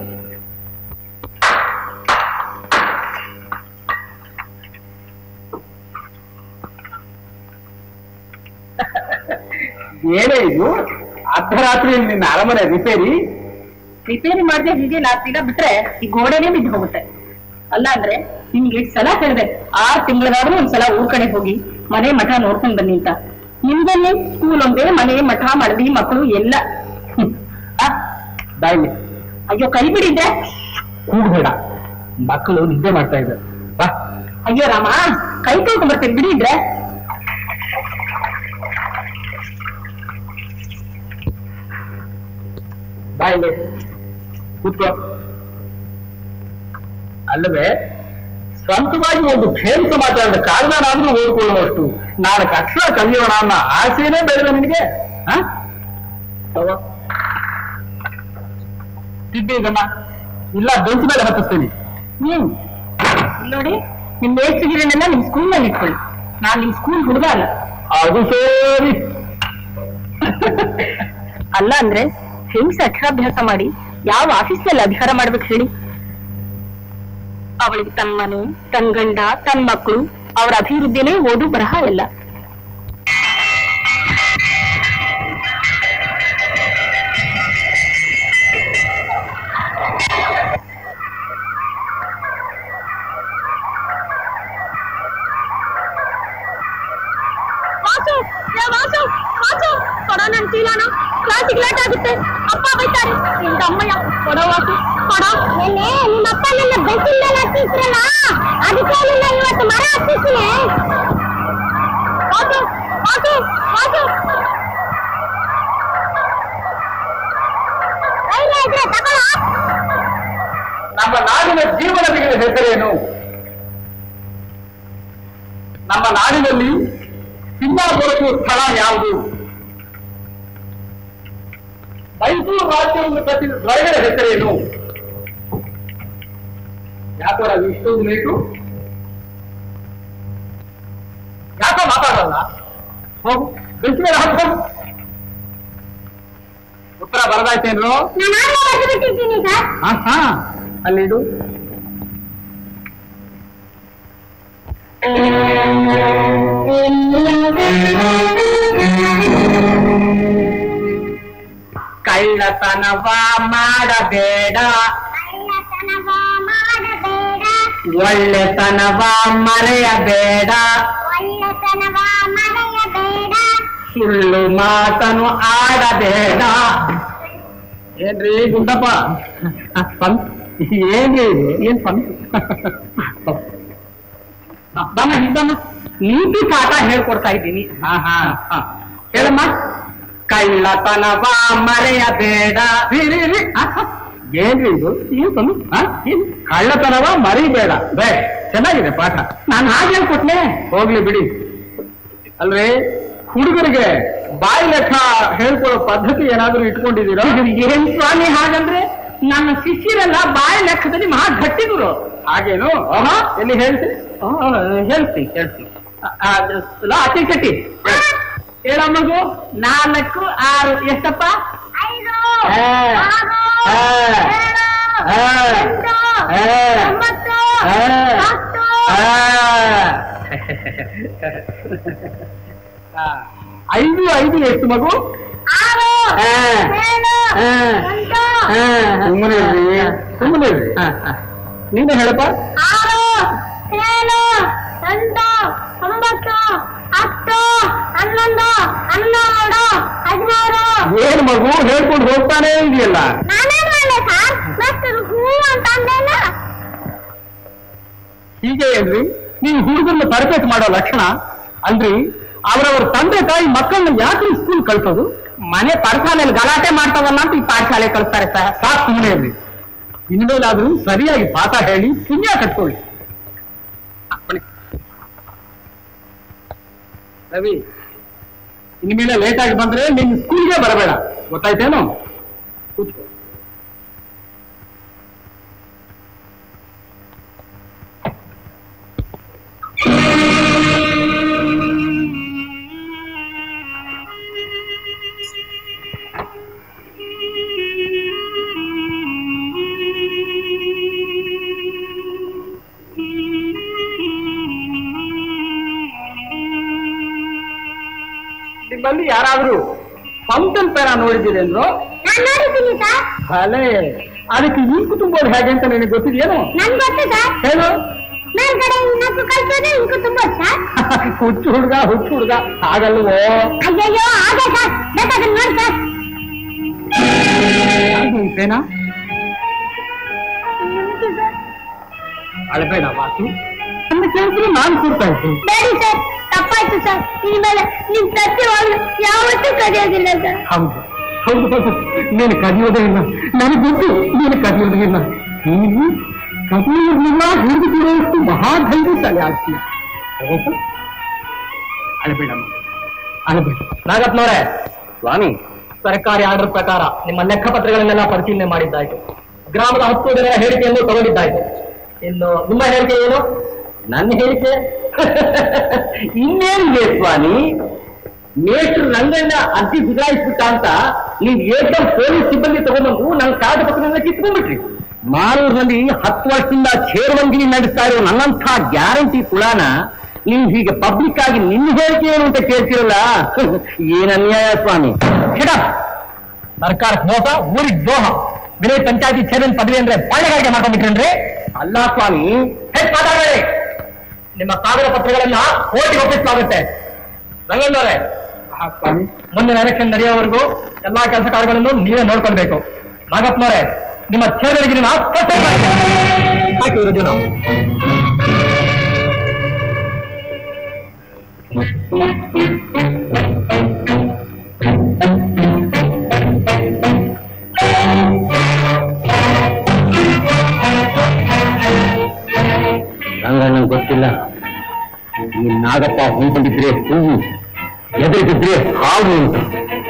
ಏನೇ ಇದು ಅರ್ಧರಾತ್ರಿ ನಿನ್ನ ಅರಮನೆ ರಿಪೇರಿ ರಿಪೇರಿ ಮಾಡದೆ ಹೀಗೆ ನಾಲ್ಕು ದಿನ ಬಿಟ್ರೆ ಈ ಗೋಡೆನೇ ಬಿದ್ದು ಹೋಗುತ್ತೆ ಅಲ್ಲ ಅಂದ್ರೆ ನಿಮ್ಗೆ ಎಷ್ಟು ಸಲ ಹೇಳಿದೆ ಆರ್ ತಿಂಗಳಾದ್ರೂ ಒಂದ್ಸಲ ಊರ್ ಕಡೆ ಹೋಗಿ ಮನೆ ಮಠ ನೋಡ್ಕೊಂಡ್ ಬನ್ನಿ ಅಂತ ನಿಮ್ದಲ್ಲಿ ಸ್ಕೂಲ್ ಒಂದೇ ಮನೆ ಮಠ ಮಡದಿ ಮಕ್ಕಳು ಎಲ್ಲ ಹ್ಮ್. ಆ, ಬಾಯ್ಲಿ ಅಯ್ಯೋ ಕೈ ಬಿಡಿದ್ರೆ ಕೂಗಬೇಡ ಮಕ್ಕಳು ನಿದ್ದೆ ಮಾಡ್ತಾ ಇದ್ದಾರೆ ಬಾ ಅಯ್ಯೋ ರಾಮ ಕೈ ತೊಳ್ಕೊಂಡ್ಬರ್ತೀನಿ ಬಿಡಿದ್ರೆ ಬಾಯಿಲೆ ಕೂತ್ಕೋ ಅಲ್ಲವೇ ಸ್ವಂತವಾಗಿ ಒಂದು ಖೇಲ್ ಸಮಾಚಾರದ ಕಾರಣನಾದ್ರೂ ಓದ್ಕೊಳ್ಳುವಷ್ಟು ನಾಲ್ಕು ಅಕ್ಷರ ಕಲಿಯೋಣ ಅನ್ನೋ ಆಸೆನೇ ಬೆಳೆದ ನಿನಗೆ ಹ? ತಗೋ. ತಿದ್ದಿ ಇದನ್ನ ಇಲ್ಲ ಬೆಂಚ್ ಮೇಲೆ ಹತ್ತಿಸ್ತೀನಿ ಹ್ಮ್ ನೋಡಿ ನಿಮ್ ಮೇಸ್ಟ್ರಿಗಿರನ್ನೆಲ್ಲ ನಿಮ್ ಸ್ಕೂಲ್ ನಲ್ಲಿ ಇಟ್ಕೊಳ್ಳಿ ನಾನ್ ನಿಮ್ ಸ್ಕೂಲ್ ಹುಡುಗ ಅಲ್ಲ ಅದು ಸರಿ ಅಲ್ಲ ಅಂದ್ರೆ ಹೆಂಗ್ಸ ಅಕ್ಷರಾಭ್ಯಾಸ ಮಾಡಿ ಯಾವ ಆಫೀಸ್ನಲ್ಲಿ ಅಧಿಕಾರ ಮಾಡ್ಬೇಕು ಹೇಳಿ ಅವಳಿಗೆ ತನ್ನ ಮನೆ ತನ್ನ ಗಂಡ ತನ್ನ ಮಕ್ಕಳು ಅವರ ಅಭಿವೃದ್ಧಿನೇ ಓದು ಬರಹ ಎಲ್ಲ ವಾಸು ವಾಸು ಕೊಡೋ ನನ್ ಚೀಲನ ಕ್ಲಾಸಿಗೆ ಲೇಟ್ ಆಗುತ್ತೆ ಅಪ್ಪ ಬೈತಾರೆ ನಿಮ್ದು ಅಮ್ಮಯ್ಯ ಕೊಡೋ ವಾಸು ಕೊಡೋ ನೆನ್ನೆ ನಿಮ್ಮ ಅಪ್ಪ ನನ್ನ ಬೆಂಕಿನ ಮೇಲೆ ಹತ್ತಿಸ್ರಲ್ಲ ಅದಕ್ಕೆ ನಿನ್ನ ಇವತ್ತು ಮರ ಹತ್ತಿಸ್ತೀನಿ ವಾಸು ವಾಸು ವಾಸು ರೈಲ ಇದ್ರೆ ತಗೊಳ್ಳೋ ನಮ್ಮ ನಾಡಿನ ಜೀವನದಿಗಳ ಹೆಸರೇನು ನಮ್ಮ ನಾಡಿನಲ್ಲಿ ಸಿನಿಮಾ ದೊರಕುವ ಸ್ಥಳ ಯಾವುದು ಮೈಸೂರು ರಾಜ್ಯವನ್ನು ಕಟ್ಟಿದ ದ್ವಯಗಳ ಹೆಸರೇನು ಯಾಕೋರ ಇಷ್ಟೊಂದು ಲೇಟು ಯಾಕೋ ಮಾತಾಡಲ್ಲ ಹೋಗು ಬೆಂಚ್ ಮೇಲೆ ಹಾಕು ಹೋಗು. ಉತ್ತರ ಬರದಾಯ್ತೇನ್ರು ನಾನು ಆಗ್ಲೇ ಬರೆದು ಬಿಟ್ಟಿದ್ದೀನಿ ಸರ್ ಹಾ ಹಾ ಅಲ್ಲಿಡು ಕಳ್ಳತನವ ಮಾಡಬೇಡ ಕಳ್ಳತನವ ಮಾಡಬೇಡ ಒಳ್ಳೆತನವ ಮರೆಯಬೇಡ ಒಳ್ಳೆತನವ ಮರೆಯಬೇಡ ಸುಳ್ಳು ಮಾತನು ಆಡಬೇಡ ಏನ್ರಿ ಗುಂಡಪ್ಪ ಪಂತ್ ಏನ್ರಿ ಇದು? ಏನ್ ಪಂತ್ ಬಮ್ಮ ಹಿಂದಮ್ಮ ನೀತಿ ಪಾಠ ಹೇಳ್ಕೊಡ್ತಾ ಇದ್ದೀನಿ ಹಾ ಹಾ ಹಾ. ಹೇಳಮ್ಮ ಕಳ್ಳತನವ ಮರೆಯಬೇಡ ರೀ, ರೀ, ರೀ. ಆ, ಆ. ಏನ್ರಿ ಇದು ಏನ್ ಪಂತ್? ಆ? ಏನ್? ಕಳ್ಳತನವ ಮರಿಬೇಡ ಬೇ ಚೆನ್ನಾಗಿದೆ ಪಾಠ ನಾನು ಹಾಗೆ ಹೇಳ್ಕೊಟ್ನೆ ಹೋಗ್ಲಿ ಬಿಡಿ ಅಲ್ವೇ ಹುಡುಗರಿಗೆ ಬಾಯಿ ಲೆಕ್ಕ ಹೇಳ್ಕೊಳ್ಳೋ ಪದ್ಧತಿ ಏನಾದ್ರೂ ಇಟ್ಕೊಂಡಿದ್ದೀರಾ ಏನ್ ಸ್ವಾಮಿ ಹಾಗಂದ್ರೆ ನನ್ನ ಶಿಷ್ಯರೆಲ್ಲ ಬಾಯಿ ಲೆಕ್ಕದಲ್ಲಿ ಮಹಾ ಗಟ್ಟಿದ್ರು ಹಾಗೇನು ಆಹಾ ಎಲ್ಲಿ ಹೇಳ್ತಿ ಹೇಳ್ತಿ ಹೇಳ್ತಿ ಆಚೆ ಕಟ್ಟಿ ಹೇಳಮ್ಮಗು ನಾಲ್ಕು ಆರು ಎಷ್ಟಪ್ಪ ಐದು ಆ, ಆರು ಆ, ಏಳು ಆ, ಎಂಟು ಆ, ಒಂಬತ್ತು ಆ, ಹತ್ತು ಆ. ಐದು ಐದು ಎಷ್ಟು ಮಗು ಆರು ಆ. ಏಳು ಆ. ಎಂಟು ಸುಮ್ಮನೆ ಸುಮ್ಮನೆ ನೀನು ಹೇಳಪ್ಪ ಆರು ಏಳು ಎಂಟು ಒಂಬತ್ತು ಹತ್ತು ಹನ್ನೊಂದು ಹನ್ನೆರಡು ಹದಿಮೂರು ಏನು ಮಗು ಹೇಳ್ಕೊಂಡು ಹೋಗ್ತಾನೆ ಇದೆಯಲ್ಲ ನಾನೇನ್ ಮಾಡಲೆ ಸರ್ ಮತ್ತೆ ಹೂ ಅಂತ ಅಂದೇನ ಹೀಗೆ ಏನ್ರಿ ನೀವು ಹುಡುಗರನ್ನ ತರಬೇತಿ ಮಾಡೋ ಲಕ್ಷಣ ಅಲ್ರಿ ಅವರವರ ತಂದೆ ತಾಯಿ ಮಕ್ಕಳನ್ನ ಯಾಕೆ ಸ್ಕೂಲ್ ಕಳ್ಸೋದು ಮನೆ ಪಾಠಶಾಲೆಯಲ್ಲಿ ಗಲಾಟೆ ಮಾಡ್ತಾವಲ್ಲ ಅಂತ ಈ ಪಾಠಶಾಲೆ ಕಳಿಸ್ತಾರೆ ಸರ್ ಸಾಕು ಸುಮ್ಮನೆ ಇರ್ಲಿ ಇನ್ಮೇಲಾದ್ರೂ ಸರಿಯಾಗಿ ಪಾಠ ಹೇಳಿ ಪುಣ್ಯ ಕಟ್ಕೊಳ್ಳಿ ಅಪ್ಪಣೆ. ರವಿ ಇನ್ಮೇಲೆ ಲೇಟ್ ಆಗಿ ಬಂದ್ರೆ ನಿನ್ ಸ್ಕೂಲ್ಗೆ ಬರಬೇಡ ಗೊತ್ತಾಯ್ತೇನು ಕೂತ್ಕೋ ನಿಮ್ಮಲ್ಲಿ ಯಾರಾದ್ರೂ ಫೌಂಟನ್ ಪೇರ ನೋಡಿದ್ದೀರಿ ಅಂದ್ರು ನಾನ್ ನೋಡಿದ್ದೀನಿ ಸರ್ ಅಲೇ ಅದಕ್ಕೆ ಇಂಕು ತುಂಬೋದು ಹೇಗೆ ಅಂತ ನಿನಗೆ ಗೊತ್ತಿದೆಯೇನು ನನ್ ಗೊತ್ತು ಸರ್ ಹೇಳು ಮೇಲ್ಗಡೆ ಇನ್ನೊಂದು ಕಳ್ಸೋದು ಇಂಕು ತುಂಬೋದು ಸರ್ ಹುಚ್ಚು ಹುಡುಗ ಹುಚ್ಚು ಹುಡುಗ ಹಾಗಲ್ವೋ ಅಯ್ಯಯ್ಯೋ ಹಾಗೆ ಸರ್ ಬೇಕಾದ್ರೆ ನೋಡಿ ಸರ್ ಯಾವ್ದು ಈ ಪೇನ ಇಂಕು ಸರ್ ಅಳಬೇಡ ವಾಸು ನನ್ನ ಕೇಳಿದ್ರೆ ನಾನು ಕೊಡ್ತಾ ಇದ್ದೀನಿ ಬೇಡಿ ಸರ್ ತಪ್ಪಾಯ್ತು ಸರ್ ಇನ್ಮೇಲೆ ನಿಮ್ ಸತ್ಯವಾಗ್ಲು ಯಾವತ್ತೂ ಕದಿಯೋದಿಲ್ಲ ಸರ್ ಹೌದು ಹೌದು ಹೌದು ನೀನು ಕದಿಯೋದೇ ಇಲ್ಲ ನನಗೆ ಗೊತ್ತು ನೀನು ಕದಿಯೋದೇ ಇಲ್ಲ ನೀನು ಕದಿಯೋರ್ನೆಲ್ಲ ಹಿಡಿದು ಬಿಡುವಷ್ಟು ಮಹಾಧೈರ್ಯಶಾಲಿ ಆಗ್ತೀಯ ಅಳಬೇಡಮ್ಮ ಅಳಬೇಡ ನಾಗಪ್ಪನವರೇ ಸ್ವಾಮಿ ಸರ್ಕಾರಿ ಆರ್ಡರ್ ಪ್ರಕಾರ ನಿಮ್ಮ ಲೆಕ್ಕಪತ್ರಗಳನ್ನೆಲ್ಲ ಪರಿಶೀಲನೆ ಮಾಡಿದ್ದಾಯ್ತು ಗ್ರಾಮದ ಹತ್ತು ಜನರ ಹೇಳಿಕೆಯನ್ನು ತಗೊಂಡಿದ್ದಾಯ್ತು ಇನ್ನು ನಿಮ್ಮ ಹೇಳಿಕೆ ಏನು ನನ್ನ ಹೇಳಿಕೆ ಇನ್ನೇನಿದೆ ಸ್ವಾಮಿ ಮೇಷ್ಟ್ರು ರಂಗಣ್ಣ ಅರ್ಜಿ ಬದಲಾಯಿಸ್ಬಿಟ್ಟ ಅಂತ ನೀವು ಏಕದಂ ಪೊಲೀಸ್ ಸಿಬ್ಬಂದಿ ತಗೊಂಡ್ಬಂದು ನನ್ನ ಕಾಗದ ಪತ್ರನೆಲ್ಲ ಕಿತ್ಕೊಂಡ್ಬಿಟ್ರಿ ಮಾರೂರಿನಲ್ಲಿ ಹತ್ತು ವರ್ಷದಿಂದ ಚೇರ್ವಂಗಿನಿ ನಡೆಸ್ತಾ ಇರೋ ನನ್ನಂಥ ಗ್ಯಾರಂಟಿ ಕುಳಾನ ನೀವು ಹೀಗೆ ಪಬ್ಲಿಕ್ ಆಗಿ ನಿನ್ನ ಹೇಳಿಕೆ ಏನು ಅಂತ ಕೇಳ್ತಿರಲ್ಲ ಏನ್ ಅನ್ಯಾಯ ಸ್ವಾಮಿ ಹೇಳ ಸರ್ಕಾರಕ್ಕೆ ಮೋಸ ಊರಿಗೆ ದ್ರೋಹ ವಿನಯ್ ಪಂಚಾಯತಿ ಚೇರ್ಮನ್ ಪದವಿ ಅಂದ್ರೆ ಪಾಳೆಗಾರಿಕೆ ಮಾಡ್ಕೊಂಡ್ಬಿಟ್ರೇನ್ರಿ ಅಲ್ಲ ಸ್ವಾಮಿ ಹೆಚ್ಚು ಮಾತಾಡಬೇಡಿ ನಿಮ್ಮ ಕಾಗದ ಪತ್ರಗಳನ್ನ ಕೋರ್ಟಿಗೆ ಒಪ್ಪಿಸಲಾಗುತ್ತೆ ರಂಗಣ್ಣವರೇ ಸ್ವಾಮಿ ಮುಂದಿನ ಎಲೆಕ್ಷನ್ ನಡೆಯೋವರೆಗೂ ಎಲ್ಲಾ ಕೆಲಸ ಕಾರ್ಯಗಳನ್ನು ನೀವೇ ನೋಡ್ಕೊಳ್ಬೇಕು ನಾಗಪ್ಪನವರೇ ನಿಮ್ಮ ಛೇದರಿಗೆ ನಾವು ಹಾಕಿರೋದು ನಾವು ರಂಗಣ್ಣನ್ ಗೊತ್ತಿಲ್ಲ ಈ ನಾಗಪ್ಪ ಹೊಂದ್ಕೊಂಡಿದ್ರೆ ಹೂವು ಎದುರಿಗಿದ್ರೆ ಹಾವು ಅಂತ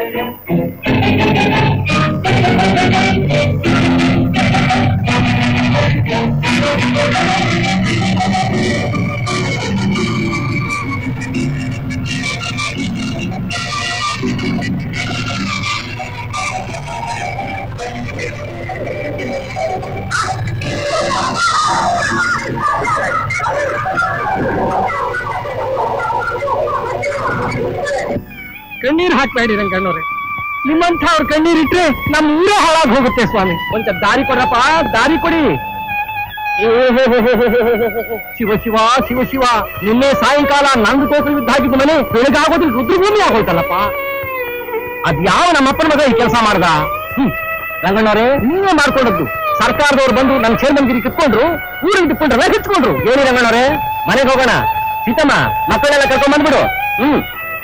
ಕಣ್ಣೀರು ಹಾಕ್ಬೇಡಿ ರಂಗಣ್ಣವ್ರೆ ನಿಮ್ಮಂಥ ಅವ್ರ ಕಣ್ಣೀರ್ ಇಟ್ರೆ ನಮ್ಮ ಊರೇ ಹಾಳಾಗಿ ಹೋಗುತ್ತೆ ಸ್ವಾಮಿ ಒಂಚ ದಾರಿ ಕೊಡ್ರಪ್ಪ ದಾರಿ ಕೊಡಿ ಏ ಹೋ ಹೋ ಹೋ ಹೋ ಹೋ ಹೋ ಹೋ ಹೋ. ಶಿವ ಶಿವ ಶಿವ ಶಿವ ನಿನ್ನೆ ಸಾಯಂಕಾಲ ನಂದು ತೋಟ ಯುದ್ಧ ಆಗಿದ್ದ ಮನೆ ಬೆಳಗಾಗೋದಿಲ್ಲ ರುದ್ರಭೂಮಿ ಆಗೋಯ್ತಲ್ಲಪ್ಪ ಅದ್ ಯಾವ ನಮ್ಮಪ್ಪನ ಮಗ ಈ ಕೆಲಸ ಮಾಡ್ದ ಹ್ಮ್ ರಂಗಣ್ಣವ್ರೆ ನೀವೇ ಮಾಡ್ಕೊಂಡದ್ದು ಸರ್ಕಾರದವ್ರು ಬಂದು ನನ್ನ ಚೇರ್ಮನ್ಗಿರಿ ಕಿತ್ಕೊಂಡ್ರು ಊರಿಗೆ ಕಿತ್ಕೊಂಡ್ರಲ್ಲ ಕಿತ್ಕೊಂಡ್ರು ಹೇಳಿ ರಂಗಣ್ಣವ್ರೆ ಮನೆಗೆ ಹೋಗೋಣ ಸೀತಮ್ಮ ಮಕ್ಕಳೆಲ್ಲ ಕರ್ಕೊಂಡ್ ಬಂದ್ಬಿಡು ಹ್ಮ್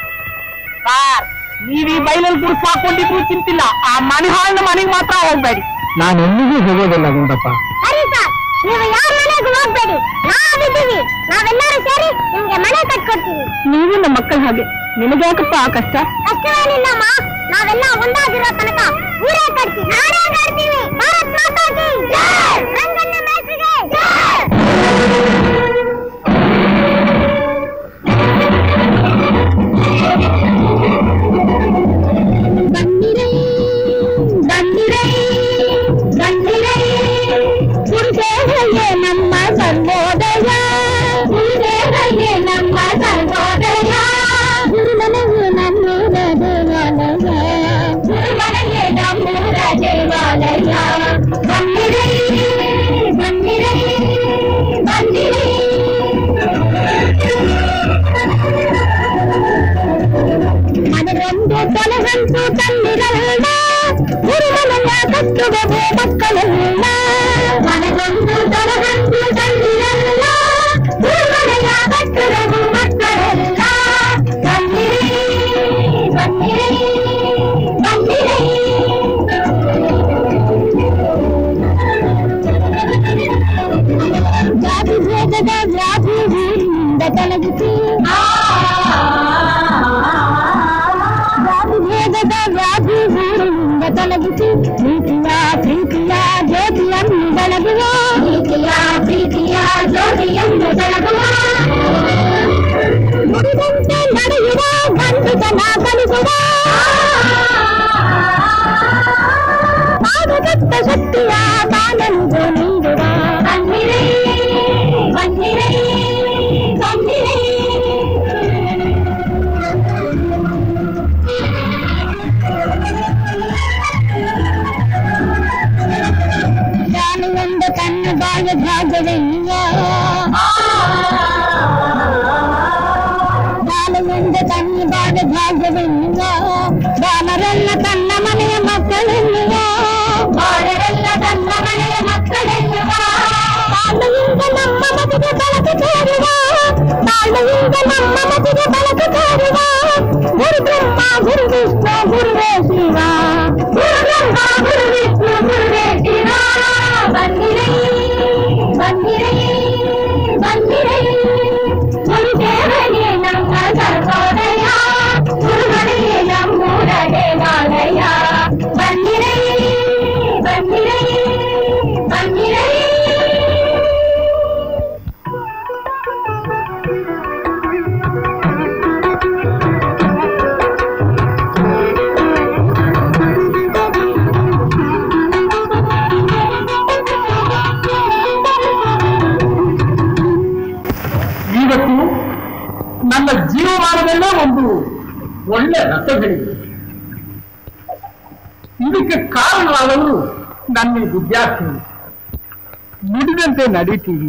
ನೀವ್ ಈ ಬೈಲಲ್ಲಿ ಗುರುಸು ಹಾಕೊಂಡಿದ್ರು ಚಿಂತಿಲ್ಲ ಆ ಮನೆ ಹಾಳಿನ ಮನೆಗೆ ಮಾತ್ರ ಹೋಗ್ಬೇಡಿ ನಾನು ಎಲ್ಲಿಗೂ ಹೋಗೋದಿಲ್ಲ ಗುಂಡಪ್ಪ ಸರಿ ಸರ್ ನೀವು ಯಾರ ಮನೆಗೂ ಹೋಗ್ಬೇಡಿ ನಾವಿದ್ದೀವಿ ನಾವೆಲ್ಲರೂ ಸೇರಿ ನಿಮ್ಗೆ ಮನೆ ಕಟ್ಕೊಡ್ತೀವಿ ನೀವು ನಮ್ಮ ಮಕ್ಕಳ ಹಾಗೆ ನಿಮಗೆ ಯಾಕಪ್ಪ ಆ ಕಷ್ಟ ಕಷ್ಟವೇನಿಲ್ಲಮ್ಮ ನಾವೆಲ್ಲ ಒಂದಾಗಿರೋ ತನಕ ಊರೇ ಕಟ್ತೀವಿ ನಾಡೇ ಕಟ್ತೀವಿ ಭಾರತ್ ಮಾತಾ ಕಿ ಜೈ! ರಂಗಣ್ಣ ಮೇಸ್ತ್ರಿಗೆ ಜೈ! ಬಂದಿರೈ ಬಂದಿರೈ ಬಂದಿರೈ ಗುರುದೇವಯ್ಯ ನಮ್ಮ ಸರ್ವೋದಯ ಗುರುದೇವಯ್ಯ ನಮ್ಮ ಸರ್ವೋದಯ ಗುರುಮನೆಯು ನನ್ನೂರ ದೇವಾಲಯ ಗುರುಮನೆಯೇ ನಮ್ಮೂರ ದೇವಾಲಯ ಬಂದಿರೈ ಬಂದಿರೈ ಬಂದಿರೈ ಮನಗೊಂದು ತೊಲಗಂಟು ತಂದಿರಲ್ಲ ಗುರುಮನೆಯ ಕಟ್ಟುವ ಮಕ್ಕಳೆಲ್ಲ ಮನಗೊಂದು ತೊಲಗಂಟು ತಂದಿರಲ್ಲ ಗುರುಮನೆಯ ಕಟ್ಟುವ ಮಕ್ಕಳೆಲ್ಲ ಬಂದಿರಿ ಬಂದಿರಿ ಬಂದಿರಿ ಜಾತಿ ಭೇದದ ವ್ಯಾಧಿ ಊರಿಂದ ತೊಲಗಿಸಿ ಜಾತಿ ಭೇದದ ವ್ಯಾಧಿ ಊರಿಂದ ತೊಲಗಿಸಿ ಪ್ರೀತಿಯ ಪ್ರೀತಿಯ ಜ್ಯೋತಿಯನ್ನು ಬೆಳಗುವ ಪ್ರೀತಿಯ ಪ್ರೀತಿಯ ಜ್ಯೋತಿಯನ್ನು ಬೆಳಗುವ ನುಡಿದಂತೆ ನಡೆಯುವ ಗಂಡುತನ ಕಲಿಸುವ ಪಾದದತ್ತ ಶಕ್ತಿಯ ಬಾಲನಿಗೆ ನೀಡುವ ಬಂದಿರೇ ಬಂದಿರೇ ಬಂದಿರೇ ಜಾನುವೆಂದ ತನ್ನ ಬಾಯ ಭಾಗವೆಲ್ಲ ಜಾನುವೆಂದ ತನ್ನ ಬಾಯ ಭಾಗವೆಲ್ಲ ಬಾಲರೆಲ್ಲ ತನ್ನ ಮನೆಯ ಮಕ್ಕಳೆನ್ನುವ ಬಾಲರೆಲ್ಲ ತನ್ನ ಮನೆಯ ಮಕ್ಕಳೆನ್ನುವ ಬಾಲೆಯಿಂದ ನಮ್ಮ ಮತಿಗೆ ಬೆಳಕು ತೋರುವ ಬಾಲೆಯಿಂದ ನಮ್ಮ ಮತಿಗೆ ಬೆಳಕು ತೋರುವ ಗುರು ಬ್ರಹ್ಮ ಗುರು ವಿಷ್ಣು ಗುರುವೇ ಶಿವ ಗುರು ಬ್ರಹ್ಮ ಗುರು ವಿಷ್ಣು ಗುರುವೇ ಶಿವ ಬಂದಿರೈ ಬಂದಿರೈ ಬಂದಿರೈ ಗುರುದೇವನೇ ನಮ್ಮ ಸರ್ವೋದಯ ಗುರುಮನೆಯೇ ನಮ್ಮೂರ ದೇವಾಲಯ ಬಂದಿರೈ ಬಂದಿರೈ ಬಂದಿರೈ ಇವತ್ತು ನನ್ನ ಜೀವಮಾನದಲ್ಲೇ ಒಂದು ಒಳ್ಳೆ ರಸಗಳಿವೆ ಇದಕ್ಕೆ ಕಾರಣವಾದವರು ನನ್ನ ವಿದ್ಯಾರ್ಥಿ ನುಡಿದಂತೆ ನಡೀತೀವಿ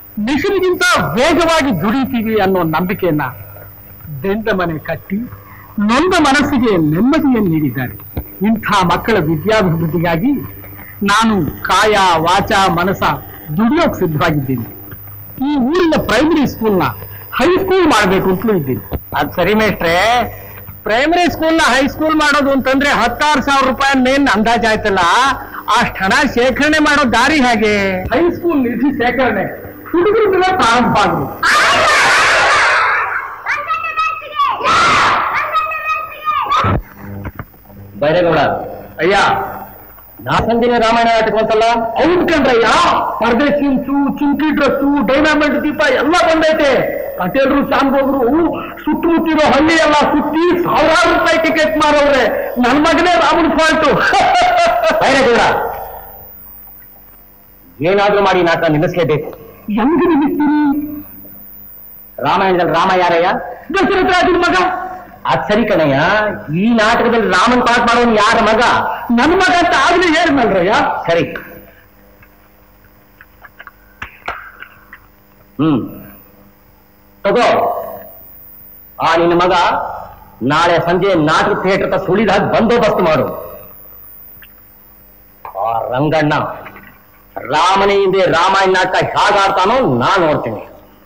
ಬಿಸಿಲಿಗಿಂತ ವೇಗವಾಗಿ ದುಡಿತೀವಿ ಅನ್ನೋ ನಂಬಿಕೆಯನ್ನ ದಂಡ ಮನೆ ಕಟ್ಟಿ ನೊಂದ ಮನಸ್ಸಿಗೆ ನೆಮ್ಮದಿಯನ್ನು ನೀಡಿದ್ದಾರೆ ಇಂಥ ಮಕ್ಕಳ ವಿದ್ಯಾಭಿವೃದ್ಧಿಗಾಗಿ ನಾನು ಕಾಯ ವಾಚ ಮನಸ ದುಡಿಯೋಕ್ ಸಿದ್ಧವಾಗಿದ್ದೀನಿ ಈ ಊರಿನ ಪ್ರೈಮರಿ ಸ್ಕೂಲ್ನ ಹೈಸ್ಕೂಲ್ ಮಾಡಬೇಕು ಅಂತಲೂ ಇದ್ದೀನಿ ಅದ್ ಸರಿ ಮೇಷ್ಟ್ರೆ ಪ್ರೈಮರಿ ಸ್ಕೂಲ್ನ ಹೈಸ್ಕೂಲ್ ಮಾಡೋದು ಅಂತಂದ್ರೆ ಹತ್ತಾರು ಸಾವಿರ ರೂಪಾಯಿ ಮೇನ್ ಅಂದಾಜ್ ಆಯ್ತಲ್ಲ ಅಷ್ಟ್ ಹಣ ಶೇಖರಣೆ ಮಾಡೋ ದಾರಿ ಹೇಗೆ ಹೈಸ್ಕೂಲ್ ನಿಧಿ ಶೇಖರಣೆ ಹುಡುಗರಿಂದ ಪ್ರಾರಂಭ ಆಗುದು ಬೈರೇಗೌಡ ಅಯ್ಯ ನಾ ಸಂದಿನ ರಾಮಾಯಣ ನಾಟಕ ಅಂತಲ್ಲ ಹೌದ್ ಕಣ್ರಯ್ಯ ಪರ್ದೆ ಸಿನ್ಸು ಚುಂಕಿ ಡ್ರೆಸ್ಸು ಡೈನಾಮೆಂಟ್ ದೀಪ ಎಲ್ಲ ಬಂದೈತೆ ಪಟೇಲ್ರು ಶಾನ್ಭೋಗ್ರು ಸುತ್ತಮುತ್ತಿರೋ ಹಳ್ಳಿ ಎಲ್ಲ ಸುತ್ತಿ ಸಾವಿರಾರು ರೂಪಾಯಿ ಟಿಕೆಟ್ ಮಾರವ್ರೆ ನನ್ ಮಗನೇ ರಾಮನ್ ಫಾಲ್ಟು ಬೈರೇಗೌಡ ಏನಾದ್ರೂ ಮಾಡಿ ಈ ನಾಟಕ ನಿಲ್ಲಿಸಲೇಬೇಕು ಹೆಂಗ್ ನಿಲ್ಲಿಸ್ತೀರಿ ರಾಮಾಯಣದಲ್ಲಿ ರಾಮ ಯಾರಯ್ಯ ದಶರಥ ರಾಜನ ಮಗ ಅದ್ ಸರಿ ಕಣಯ್ಯ ಈ ನಾಟಕದಲ್ಲಿ ರಾಮನ್ ಪಾಠ ಮಾಡೋನು ಯಾರ ಮಗ ನನ್ ಮಗ ಅಂತ ಆಗ್ಲೇ ಹೇಳ್ನಲ್ರಯ್ಯ ಸರಿ ಹ್ಮ್ ತಗೋ ಆ ನಿನ್ನ ಮಗ ನಾಳೆ ಸಂಜೆ ನಾಟಕ ಥಿಯೇಟರ್ ಹತ್ರ ಸುಳಿದಾಗ ಬಂದೋಬಸ್ತ್ ಮಾಡು ಆ ರಂಗಣ್ಣ ರಾಮನೇ ಹಿಂದೆ ರಾಮಾಯಣ ನಾಟಕ ಹೇಗಾಡ್ತಾನೋ ನಾನ್ ನೋಡ್ತೀನಿ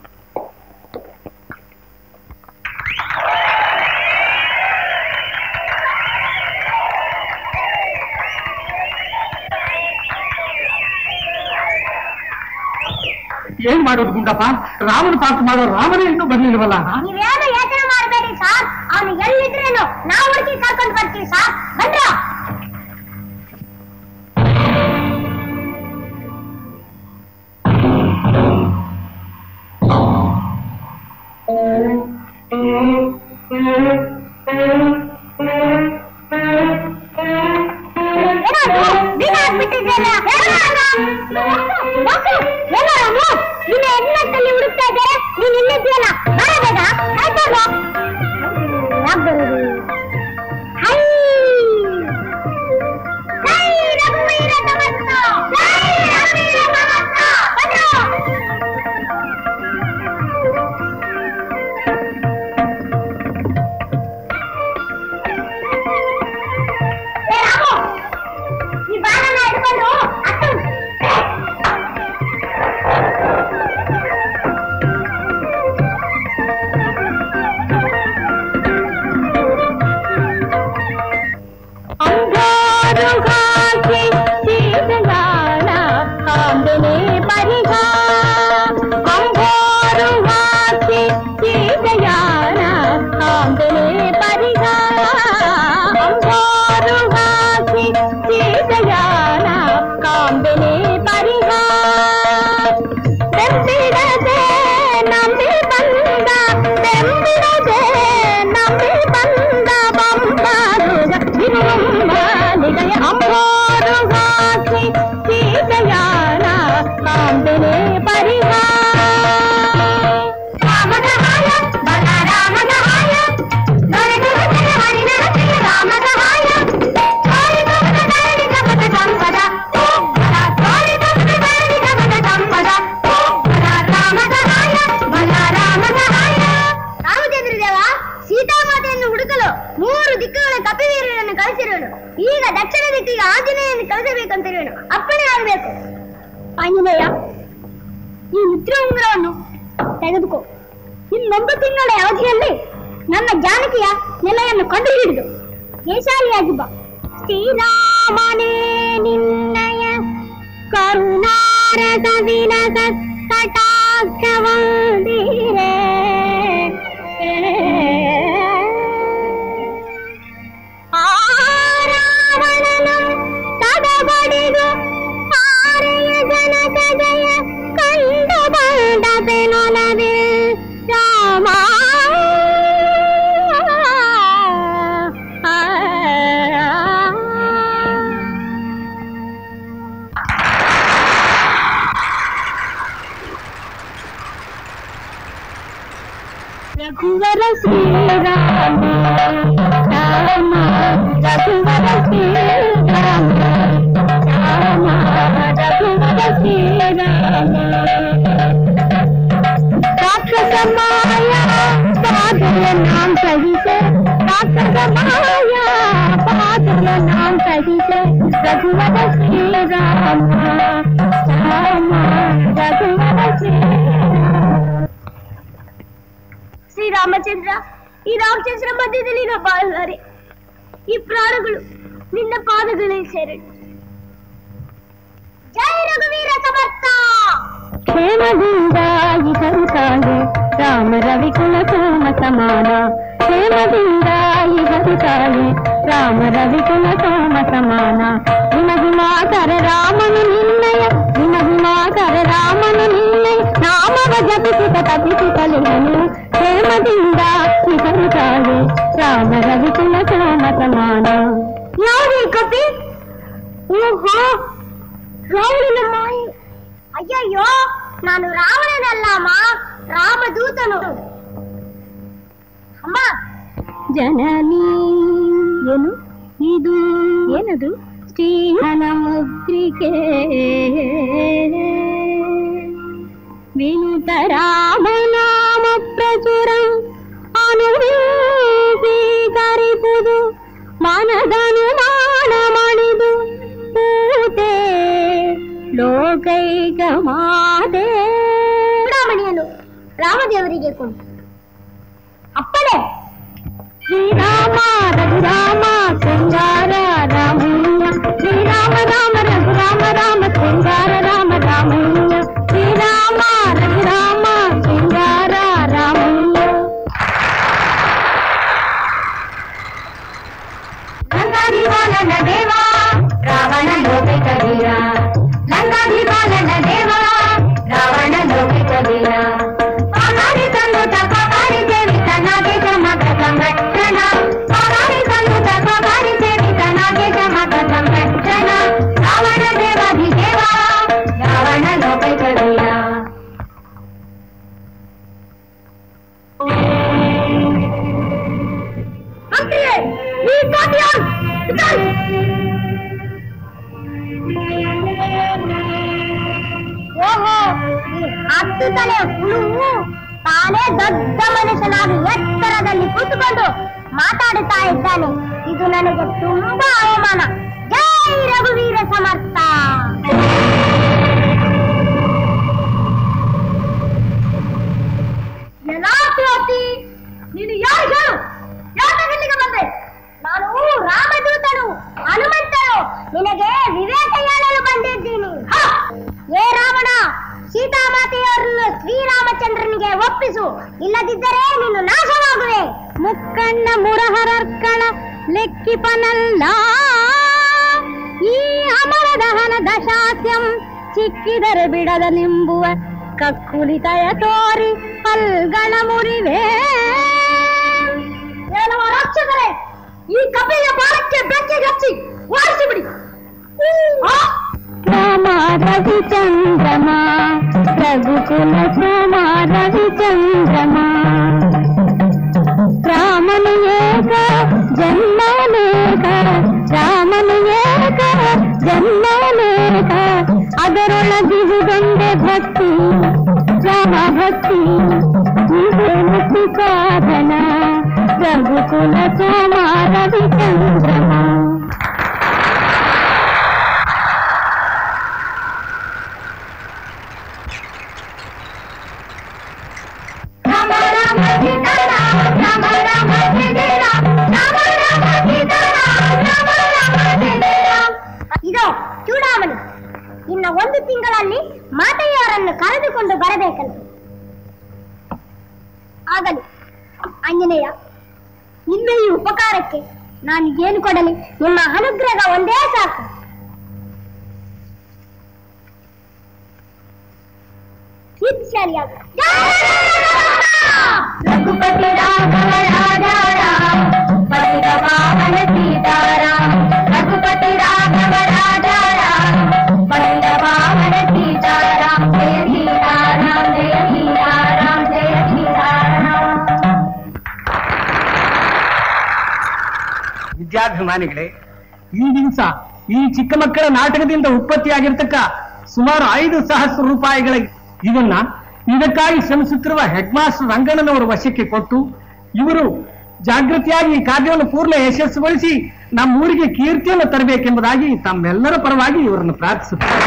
ಏನ್ ಮಾಡೋದು ಗುಂಡಪ್ಪ ರಾಮನ ಪಾಠ ಮಾಡೋ ರಾಮನೇ ಇನ್ನೂ ಬರ್ಲಿಲ್ವಲ್ಲ ನೀವೇನು ಯೋಚನೆ ಮಾಡಬೇಡಿ ಸಾರ್ ಅವನು ಎಲ್ಲಿದ್ರೇನು ನಾವು ಹುಡುಕಿ ಕರ್ಕೊಂಡು ಬರ್ತೀವಿ ಸಾರ್ ಬಂದ್ರ ಹುಡುಕ್ತಾ ಇದ್ದಾರೆ ನೀನ್ ಇಲ್ಲಿದ್ದೀಯಲ್ಲ ಬರಬೇಡ ಆಯ್ತಲ್ವಾ ಯಾಕ್ ಬರೋದು ಹೈ ಹೈ ರಘುವೀರ ಸಮರ್ಥ ಹೈ ರಘುವೀರ ಸಮರ್ಥ ಬಂದ್ರು ಏ ರಾಮು ಈ ಬಾಣನ ಹಿಡ್ಕೊಂಡು ಹತ್ತು ಅಂಗಾರುಗಾಕೆ ಸೀದಲಾಳ ಕಾಂಬೆನೆ ಪರಿಗ ಅಂಗಾರುಗಾಕೆ ಸೀದಯಾಳ ಕಾಂಬೆನೆ ಪರಿಗ ಅಂಗಾರುಗಾಕೆ ಸೀದಯಾಳ ಕಾಂಬೆನೆ ಪರಿಗ ಬೆಂಬಿಡದೆ ನಂಬಿ ಬಂದ ಬೆಂಬಿಡದೆ ನಂಬಿ ಬಂದ ಬಂಬಾರುಗ ನಿಜಯ ಅಂಬೋರುಗಾಸಿ ಸೀತೆಯಾನ ಕಾಂಬೆನೆ ಪರಿಹ ರಾಮದಹಾಯ ಬಲ ರಾಮದಹಾಯ ದೊರೆತುವ ಹರಿನ ರಾಮದಹಾಯ ತೋರಿತುವ ಧರಣಿ ಗಮನ ಸಂಪದ ತೋರಿತುವ ಧರಣಿ ಗಮನ ಸಂಪದ ರಾಮದಹಾಯ ಬಲ ರಾಮದಹಾಯ ರಾಮಚಂದ್ರ ದೇವ ಸೀತಾಮಾತೆಯನ್ನು ಹುಡುಕಲು ಮೂರು ದಿಕ್ಕುಗಳ ಕಪಿವೀರರನ್ನು ಕಳಿಸಿರುವನು ಈಗ ದಕ್ಷಿಣ ದಿಕ್ಕಿಗೆ ಆಂಜನೇಯನ್ನು ಕಳಿಸಬೇಕಂತಿರುವನು ಅಪ್ಪಣೆ ಆಗಬೇಕು ಆಂಜನೇಯ ಈ ಮುದ್ರೆ ಉಂಗುರವನ್ನು ತೆಗೆದುಕೋ ಇನ್ನೊಂದು ತಿಂಗಳ ಅವಧಿಯಲ್ಲಿ ನನ್ನ ಜಾನಕಿಯ ನೆಲೆಯನ್ನು ಕಂಡುಹಿಡಿದು ಜಯಶಾಲಿಯಾಗಿ ಬಾ ಶ್ರೀರಾಮನೇ ನಿನ್ನಯ ಕರುಣಾರಸ ವಿನಸ ಕಟಾಕ್ಷವಂದಿರೇ ಆ ರಾವಣನು ತದಬಡಿದು ಆರೆಯ ಜನಕ ಜಯ ಕಂಡು ಬಂದ ಬೆನೊಲವೇ ರಾಮ ರಘುವರ ಶ್ರೀರಾಮ ರಾಮ ರಘುವರ ಶ್ರೀರಾಮ ರಾಮ ರಘುವರ ಶ್ರೀರಾಮ ರಾಕ್ಷಸ ಮಾಯ ಸಾಧನ ನಾಂ ಸಹಿತ ರಾಕ್ಷಸ ರಘುವರ ಶ್ರೀರಾಮ ರಾಮ ರಘುವರ ಶ್ರೀರಾಮ ಶ್ರೀರಾಮಚಂದ್ರ ಈ ರಾಕ್ಷಸರ ಮಧ್ಯದಲ್ಲಿ ನಾ ಬಾಳಲಾರೆ ಈ ಪ್ರಾಣಗಳು ನಿನ್ನ ಪಾದಗಳಲ್ಲಿ ಸೇರಳು ಜೈ ರಘುವೀರ ಸಮರ್ಥ ಕ್ಷೇಮದಿಂದ ಇಹರು ಕಾಣೆ ರಾಮ ರವಿ ಕುಲ ಸೋಮ ಸಮಾನ ಕ್ಷೇಮದಿಂದ ಇಹರು ಕಾಣೆ ರಾಮ ರವಿ ಕುಲ ಸೋಮ ಸಮಾನ ನಿನಗುಮಾಕರ ರಾಮನು ನಿನ್ನಯ ನಿನಗುಮಾಕರ ರಾಮನು ನಿನ್ನಯ ನಾಮವ ಜಪಿಸುತ್ತ ತಪಿಸುತ್ತಲಿಹನು ಕ್ಷೇಮದಿಂದ ಇಹರು ಕಾಣೆ ರಾಮ ರವಿ ಕುಲ ಸೋಮ ಸಮಾನ ಯಾವುದು ಕಪಿ ಓಹೋ ರಾವಣನ ಮಾಯೆ ಅಯ್ಯಯ್ಯೋ ನಾನು ರಾವಣನಲ್ಲಮ್ಮ ರಾಮದೂತನು ಅಮ್ಮ ಜನನಿ ಏನು ಇದು ಏನದು ಶ್ರೀಹನ ಮುದ್ರಿಕೆ ವಿನುತ ರಾಮನಾಮ ಪ್ರಚುರ ಸ್ವೀಕರಿಸುವುದು ಮನದನುಮಾನ ಮಣಿದು ಪೂತೆ ಲೋಕೈಕ ಮಾತೆ ರಾಮಣಿಯನು ರಾಮದೇವರಿಗೆ ಕೊಡು ಅಪ್ಪಣೆ ಶ್ರೀರಾಮ ರಘುರಾಮ ಶೃಂಗಾರ ರಾಮಯ್ಯ ಶ್ರೀರಾಮ ರಾಮ ರಘುರಾಮ ರಾಮ ಶೃಂಗಾರ ರಾಮ ರಾಮಯ್ಯ ಶ್ರೀರಾಮ ರಘುರಾಮ ಶೃಂಗಾರ ರಾಮಯ್ಯ ಲಂಕಾಧಿಪಾಲನ ದೇವ ರಾವಣ ಲೋಕೆ ಕಬೀರ ಲಂಕಾಧಿಪಾಲನ ದೇವ ರಾವಣ ಲೋಕೆ ಕಬೀರ ಪಾಗಾರಿ ಸಂದುತ ಪಾಗಾರಿ ಸೇವಿತ ನಾಗೇಶ ಮಗ ಸಂರಕ್ಷಣ ಪಾಗಾರಿ ಸಂದುತ ಪಾಗಾರಿ ಸೇವಿತ ನಾಗೇಶ ಮಗ ಸಂರಕ್ಷಣ ರಾವಣ ದೇವಾಧಿದೇವ ರಾವಣ ಲೋಕೆ ಕಬೀರ ಮಂತ್ರಿಯೇ ಈ ಕಾಟಿಯಾನ್ ಓಹೋ ಈ ಹತ್ತು ತಲೆ ಹುಳುವು ತಾನೇ ದೊಡ್ಡ ಮನುಷ್ಯನಾಗಿ ಎತ್ತರದಲ್ಲಿ ಕೂತುಕೊಂಡು ಮಾತಾಡುತ್ತಾ ಇದ್ದಾನೆ ಇದು ನನಗೆ ತುಂಬಾ ಅವಮಾನ ಜೈ ರಘುವೀರ ಸಮರ್ಥ ಎಲಾಕ್ರೋತಿ ನೀನು ಯಾರು ಹೇಳು ಯಾಕೆ ಇಲ್ಲಿಗೆ ಬಂದೆ ನಾನು ರಾಮದೂತನು ಹನುಮಂತನು ನಿನಗೆ ವಿವೇಕ ಹೇಳಲು ಬಂದಿದ್ದೀನಿ ಹ! ಏ ರಾವಣ ಸೀತಾಮಾತೆಯವರನ್ನು ಶ್ರೀರಾಮಚಂದ್ರನಿಗೆ ಒಪ್ಪಿಸು ಇಲ್ಲದಿದ್ದರೆ ನೀನು ನಾಶವಾಗುವೆ ಮುಕ್ಕಣ್ಣ ಮುರಹರರ್ಕಣ ಲೆಕ್ಕಿಪನಲ್ಲ ಈ ಅಮರ ದಹನ ದಶಾಸ್ಯಂ ಚಿಕ್ಕಿದರೆ ಬಿಡದ ನಿಂಬುವ ಕಕ್ಕುಲಿತಯ ತೋರಿ ಹಲ್ಗಣ ಮುರಿವೆ ಹೇಳುವ ರಾಕ್ಷಸರೇ ಈ ಕಪಿಯ ಬಾಳಕ್ಕೆ ಬೆಕ್ಕಿಗಚ್ಚಿ ಓಡಿಸಿಬಿಡಿ ರಾಮ ರವಿಚಂದ್ರಮ ರಘುಕುಲ ಸೋಮ ರವಿಚಂದ್ರಮ ರಾಮನು ಏಕ ಜನ್ಮನೇಕ ರಾಮನು ಏಕ ಜನ್ಮನೇಕ ಅದರೊಳಗಿಹುದೊಂದೇ ಭಕ್ತಿ ರಾಮ ಭಕ್ತಿ ಇದೇ ಮುಕ್ತಿ ಸಾಧನ ರಘುಕುಲ ಸೋಮ ರವಿಚಂದ್ರಮ ರಾಮ ರಾಮ ಸೀತಾರಾಮ ರಾಮ ರಾಮ ಸೀತಾರಾಮ ರಾಮ ರಾಮ ಸೀತಾರಾಮ ರಾಮ ರಾಮ ಸೀತಾರಾಮ ಇದು ಚೂಡಾಮಣಿ ಇನ್ನ ಒಂದು ತಿಂಗಳಲ್ಲಿ ಮಾತೆಯವರನ್ನು ಕರೆದುಕೊಂಡು ಬರಬೇಕಂತೆ ಆಗಲಿ ಆಂಜನೇಯ ನಿಮ್ಮ ಈ ಉಪಕಾರಕ್ಕೆ ನಾನು ಏನು ಕೊಡಲಿ ನಿಮ್ಮ ಅನುಗ್ರಹ ಒಂದೇ ಸಾಕು ಇಚ್ಛರ್ಯಾಗ ರಘುಪತಿ ರಾಘವ ರಾಜಾ ರಾಮ ಪತಿತ ಪಾವನ ಸೀತಾರಾಮ ರಘುಪತಿ ರಾಘವ ರಾಜಾ ರಾಮ ಪತಿತ ಪಾವನ ಸೀತಾರಾಮ ಜಯ ಸೀತಾರಾಮ ಜಯ ಸೀತಾರಾಮ ಜಯ ಸೀತಾರಾಮ ವಿದ್ಯಾಭಿಮಾನಿಗಳೇ ಈ ದಿವಸ ಈ ಚಿಕ್ಕ ಮಕ್ಕಳ ನಾಟಕದಿಂದ ಉತ್ಪತ್ತಿಯಾಗಿರ್ತಕ್ಕ ಸುಮಾರು ಐದು ಸಹಸ್ರ ರೂಪಾಯಿಗಳ ಇದನ್ನ ಇದಕ್ಕಾಗಿ ಶ್ರಮಿಸುತ್ತಿರುವ ಹೆಡ್ ಮಾಸ್ಟರ್ ರಂಗಣ್ಣನವರ ವಶಕ್ಕೆ ಕೊಟ್ಟು ಇವರು ಜಾಗೃತಿಯಾಗಿ ಈ ಕಾರ್ಯವನ್ನು ಪೂರ್ಣ ಯಶಸ್ಸುಗೊಳಿಸಿ ನಮ್ಮ ಊರಿಗೆ ಕೀರ್ತಿಯನ್ನು ತರಬೇಕೆಂಬುದಾಗಿ ತಮ್ಮೆಲ್ಲರ ಪರವಾಗಿ ಇವರನ್ನು ಪ್ರಾರ್ಥಿಸುತ್ತಾರೆ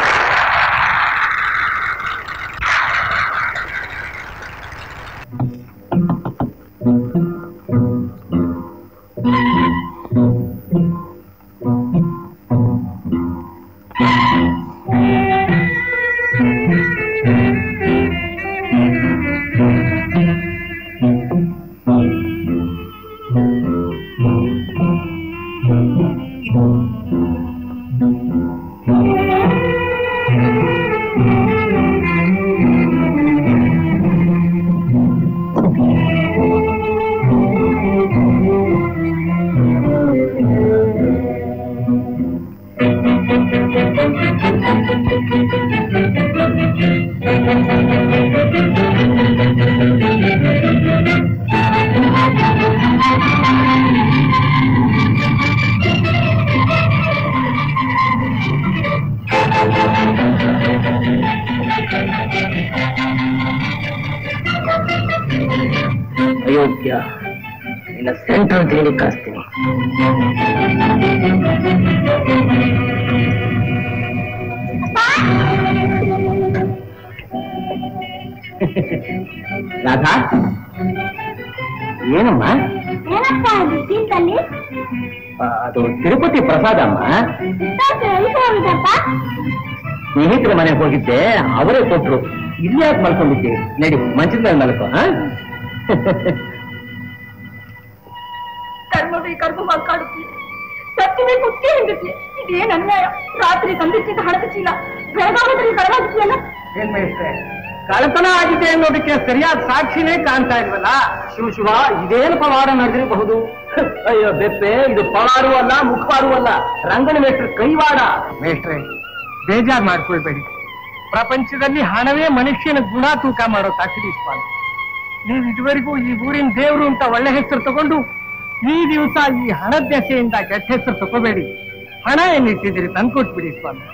ಅಯೋಗ್ಯ ನಿನ್ನ ಸೆಂಟ್ರಲ್ ಜೈಲಿಗೆ ಕಳಿಸ್ತೀನಿ ರಾಧಾ ಏನಮ್ಮ ಏನಪ್ಪ ಅದು ಸೀಟಲ್ಲಿ ಆ, ಅದು ತಿರುಪತಿ ಪ್ರಸಾದಮ್ಮ ಹೋಗಿದ್ದಪ್ಪ ಸ್ನೇಹಿತರ ಮನೆಗೆ ಹೋಗಿದ್ದೆ ಅವರೇ ಕೊಟ್ರು ಇಲ್ಲಿ ಯಾಕೆ ಮಲ್ಕೊಂಡಿದ್ದೆ ನಡಿ ಮಂಚದ ಮೇಲೆ ಮಲ್ಕೋ ಹಾ ಕರ್ಮವೇ ಕರ್ಮ ಮಲ್ಕಾಡುತ್ತಿ ಸತ್ತಿನೇ ಕುತ್ತಿ ಹಿಂಗತಿ ಇದೇನ್ ಅನ್ಯಾಯ ರಾತ್ರಿ ತಂದಿಟ್ಟಿದ್ದ ಹಣದ ಚೀಲ ಬೆಳಗಾವದಲ್ಲಿ ಕಳವಾಗಿದೆಯಲ್ಲ ಏನ್ ಮೇಷ್ಟ್ರೆ ಕಳತನ ಆಗಿದೆ ಅನ್ನೋದಕ್ಕೆ ಸರಿಯಾದ ಸಾಕ್ಷಿನೇ ಕಾಣ್ತಾ ಇಲ್ವಲ್ಲ ಶಿವ ಶಿವ ಇದೇನು ಪವಾಡ ನಡೆದಿರಬಹುದು ಅಯ್ಯೋ ಬೆಪ್ಪೆ ಇದು ಪವಾರು ಅಲ್ಲ ಮುಖವಾರು ಅಲ್ಲ ರಂಗನ ಮೇಷ್ಟ್ರ ಕೈವಾಡ ಮೇಷ್ಟ್ರೆ ಬೇಜಾರ್ ಮಾಡ್ಕೊಳ್ಬೇಡಿ ಪ್ರಪಂಚದಲ್ಲಿ ಹಣವೇ ಮನುಷ್ಯನ ಗುಣ ತೂಕ ಮಾಡೋ ತಾಕಡಿ ಸ್ವಾಮಿ ನೀವು ಇದುವರೆಗೂ ಈ ಊರಿನ ದೇವರು ಅಂತ ಒಳ್ಳೆ ಹೆಸರು ತಗೊಂಡು ಈ ದಿವಸ ಈ ಹಣದ ದೆಸೆಯಿಂದ ಕೆಟ್ಟ ಹೆಸರು ತಗೋಬೇಡಿ ಹಣ ಏನಿಟ್ಟಿದ್ದೀರಿ ತಂದ್ಕೊಟ್ಬಿಡಿ ಸ್ವಾಮಿ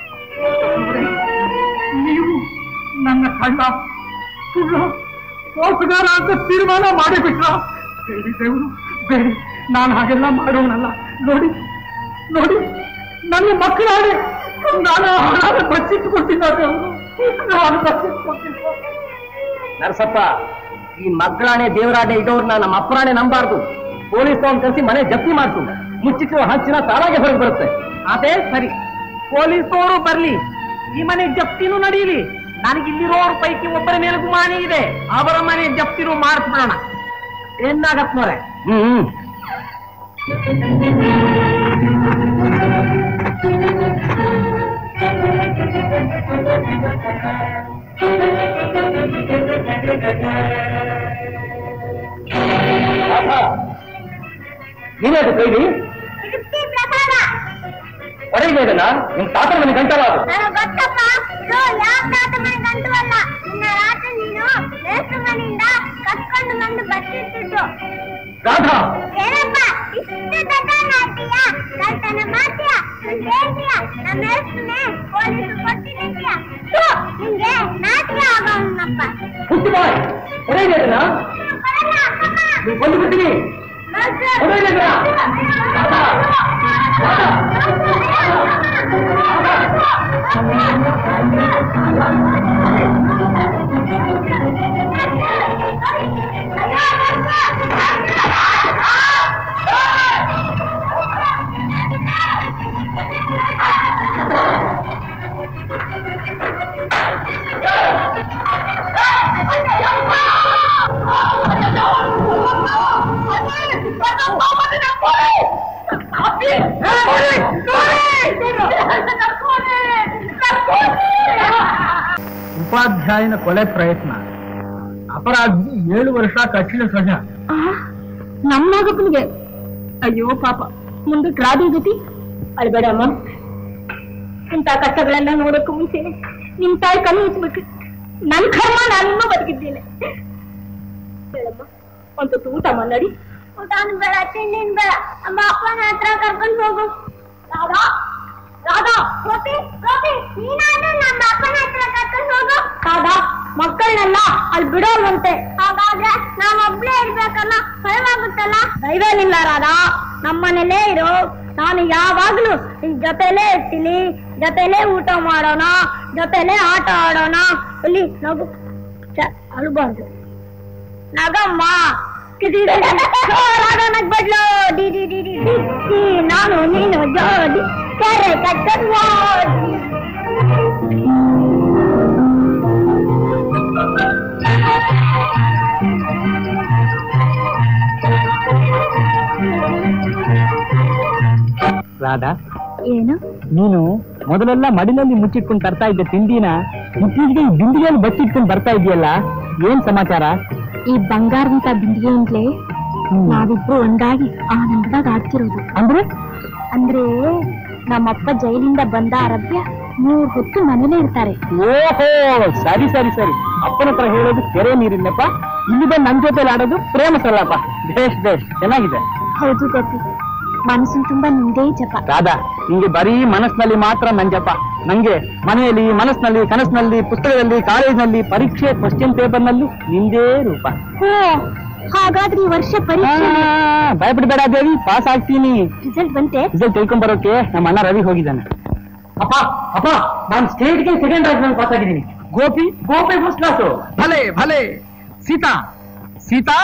ನೀವು ನನ್ನ ಕಳ್ಳ ಸುಳ್ಳ ಮೋಸಗಾರ ಅಂತ ತೀರ್ಮಾನ ಮಾಡಿಬಿಟ್ರ ಬೇಡಿ ದೇವರು ಬೇಡಿ ನಾನು ಹಾಗೆಲ್ಲ ಮಾಡೋಣಲ್ಲ ನೋಡಿ ನೋಡಿ ನನ್ನ ಮಕ್ಕಳಾಡಿ ನಾನು ಹಣ ಬಚ್ಚಿಟ್ಟುಕೊಟ್ಟಿದ್ದಾರೆ ಅವರು ನಾನು ಬಚ್ಚಿಟ್ಟುಕೊಟ್ಟಿಲ್ಲ ನರಸಪ್ಪ ಈ ಮಕ್ಕಳಾಣೆ ದೇವರಾಣೆ ಇಡೋರ್ನ ನಮ್ಮ ಅಪ್ಪರಾಣೆ ನಂಬಾರ್ದು ಪೊಲೀಸ್ ಅವ್ನು ಕರೆಸಿ ಮನೆ ಜಪ್ತಿ ಮಾಡ್ತು ಮುಚ್ಚಿಟ್ಟಿರೋ ಹಂಚಿನ ತಾನಾಗೆ ಹೊರಗೆ ಬರುತ್ತೆ ಅದೇ ಸರಿ ಪೊಲೀಸರು ಬರ್ಲಿ ಈ ಮನೆ ಜಪ್ತಿನೂ ನಡೀಲಿ ನನಗಿಲ್ಲಿರೋರ್ ಪೈಕಿ ಒಬ್ಬರ ಮೇಲೆ ಗುಮಾನಿ ಇದೆ ಅವರ ಮನೆ ಜಪ್ತಿನೂ ಮಾಡಿಸ್ಬಿಡೋಣ ಏನಾಗತ್ ನೋರೆ ಹ್ಮ್ ನೀನೇದು ಕೈಲಿ ತಿರುಪ್ತಿ ಪ್ರಸಾದ ಹೊಡೆಯಲಿಲ್ಲ ಇದನ್ನ ನಿಮ್ ತಾತ ಮನೆ ಗಂಟಲ ಅದು ನನಗೆ ಗೊತ್ತಪ್ಪ ಇದು ಯಾವ ತಾತ ಮನೆ ಗಂಟು ಅಲ್ಲ ನಿನ್ನ ರಾತ್ರಿ ನೀನು ಮೇಸ್ಟ್ರ ಮನೆಯಿಂದ ಕತ್ಕೊಂಡು ಬಂದು ಬಚ್ಚಿಟ್ಟಿದ್ದು ರಾಧಾ ಏನಪ್ಪ ಇಷ್ಟು ದೊಡ್ಡ ನಾಟ್ಯ ಕಳ್ತನ ಮಾಡ್ತೀಯ ನಿನ್ ಹೇಳ್ತೀಯ ನಮ್ಮ ಮೇಸ್ಟ್ರನ್ನೇ ಪೊಲೀಸರು ಕೊಟ್ಟಿದ್ದೀಯ ನಿಂಗೆ ನಾಟ್ಯ ಆಗೋಣಪ್ಪ ಹುಟ್ಟಿ ಬಾಯ್ ಹೊಡೆಯಲಿಲ್ಲ ಇದನ್ನ ಬರಲ್ಲ ಅಪ್ಪಮ್ಮ ನೀವು ಬಂದು ಬಿಡ್ತೀನಿ ಮೇಸ್ಟ್ರು. ಹೊಡೆಯಲಿಲ್ಲ ರಾಧಾ ಉಪಾಧ್ಯಾಯನ ಕೊಲೆ ಪ್ರಯತ್ನ ಅಪರಾಧಿ ಏಳು ವರ್ಷ ಕಠಿಣ ಸಜಾ ನಮ್ಮ ನಾಗಪ್ಪನಿಗೆ ಅಯ್ಯೋ ಪಾಪ ಮುಂದಕ್ಕೆ ರಾಧಿ ಗತಿ ಅಳ್ಬೇಡಮ್ಮ ಇಂಥ ಕಷ್ಟಗಳೆಲ್ಲ ನೋಡೋಕ್ಕೂ ಮುಂಚೆನೆ ನಿಮ್ ತಾಯಿ ಕಣ್ಣು ಮುಚ್ಚಬೇಕು ನನ್ ಕರ್ಮ ನಾನಿನ್ನೂ ಬದುಕಿದ್ದೇನೆ ಹೇಳಮ್ಮ ಒಂದು ತುತ್ತು ಊಟ ಮಾಡಿ ಊಟನು ಬೇಡ ತಿಂಡಿನ ಬೇಡ ನಮ್ಮ ಅಪ್ಪನ ಹತ್ರ ಕರ್ಕೊಂಡು ಹೋಗು ರಾಧಾ ರಾಧಾ ಗೋಪಿ ಗೋಪಿ ನೀನಾದ್ರೂ ನಮ್ಮ ಅಪ್ಪನ ಹತ್ರ ಕರ್ಕೊಂಡು ಹೋಗು ಕಾದಾ ಮಕ್ಕಳನ್ನೆಲ್ಲ ಅಲ್ಲಿ ಬಿಡೋಲ್ವಂತೆ ಹಾಗಾದ್ರೆ ನಾವೊಬ್ಳೇ ಇರ್ಬೇಕಲ್ಲ ಭಯವಾಗುತ್ತಲ್ಲ ದೈವನಿಲ್ಲ ರಾಧಾ ನಮ್ಮನೇಲೇ ಇರೋ ನಾನು ಯಾವಾಗ್ಲೂ ನಿನ್ ಜೊತೆಲೇ ಇರ್ತೀನಿ ಜೊತೆಲೇ ಊಟ ಮಾಡೋಣ ಜೊತೆಲೇ ಆಟ ಆಡೋಣ ಇಲ್ಲಿ ನಗು ಛ, ಅಳ್ಬಾರ್ದು ನಗಮ್ಮ ಕಿಡಿ ಡಿ ಡಿ. ಜೋರಾದ ನಗ್ಬಡ್ಲು. ಡಿ ಡಿ ಡಿ ಡಿ ಡಿ. ಡಿ. ನಾನು ನೀನು ಜೋಡಿ ಕೆರೆ ಕಟ್ಟುವ ರಾಧಾ ಏನು ನೀನು ಮೊದಲೆಲ್ಲ ಮಡಿಲಲ್ಲಿ ಮುಚ್ಚಿಟ್ಕೊಂಡು ತರ್ತಾ ಇದ್ದ ತಿಂಡಿನ ಇತ್ತೀಚೆಗೆ ಈ ಬಿಂದಿಗೆಯಲ್ಲಿ ಬಚ್ಚಿಟ್ಕೊಂಡು ಬರ್ತಾ ಇದೆಯಲ್ಲ ಏನ್ ಸಮಾಚಾರ ಈ ಬಂಗಾರದಂತ ಬಿಂದಿಗೆಯಿಂದಲೇ ನಾವಿಬ್ರು ಒಂದಾಗಿ ಆನಂದದಾಗ ಆಡ್ತಿರೋದು ಅಂದ್ರೆ ಅಂದ್ರೆ ನಮ್ಮಪ್ಪ ಜೈಲಿಂದ ಬಂದ ಅರಬ್ಯ ಮೂರ್ ಹೊತ್ತು ಮನೇಲೇ ಇರ್ತಾರೆ ಓಹೋ ಸರಿ ಸರಿ ಸರಿ ಅಪ್ಪನ ಹತ್ರ ಹೇಳೋದು ಕೆರೆ ನೀರಿಲ್ಲಪ್ಪ ಇಲ್ಲಿ ಬಂದು ನನ್ ಜೊತೆಲಿ ಆಡೋದು ಪ್ರೇಮ ಸಲ್ಲಪ್ಪ ಬೇಷ್ ಬೇಷ್ ಚೆನ್ನಾಗಿದೆ ಹೌದು ಗೋಪಿ ಮನಸ್ಸಿನ ತುಂಬಾ ನಿಂದೇ ಜಪ ರಾಧಾ ನಿಂಗೆ ಬರೀ ಮನಸ್ಸಿನಲ್ಲಿ ಮಾತ್ರ ನನ್ ಜಪ ನಂಗೆ ಮನೆಯಲ್ಲಿ ಮನಸ್ಸಿನಲ್ಲಿ ಕನಸಿನಲ್ಲಿ ಪುಸ್ತಕದಲ್ಲಿ ಕಾಲೇಜಿನಲ್ಲಿ ಪರೀಕ್ಷೆ ಕ್ವಶನ್ ಪೇಪರ್ ನಲ್ಲಿ ನಿಂದೇ ರೂಪ ಓ ಹಾಗಾದ್ರೆ ಈ ವರ್ಷ ಪರೀಕ್ಷೆ ಆ, ಭಯಪಡ್ಬೇಡ ದೇವಿ ಪಾಸ್ ಆಗ್ತೀನಿ ರಿಸಲ್ಟ್ ಬಂತೆ ರಿಸಲ್ಟ್ ತಿಳ್ಕೊಂಡ್ ಬರೋಕೆ ನಮ್ಮ ಅಣ್ಣ ರವಿ ಹೋಗಿದ್ದಾನೆ ಅಪ್ಪ ಅಪ್ಪ ನಾನು ಸ್ಟೇಟ್ಗೆ ಸೆಕೆಂಡ್ ರ್ಯಾಂಕ್ ಪಾಸ್ ಆಗಿದ್ದೀನಿ ಗೋಪಿ ಗೋಪಿ ಫಸ್ಟ್ ಕ್ಲಾಸು ಭಲೆ ಭಲೆ ಸೀತಾ ಸೀತಾ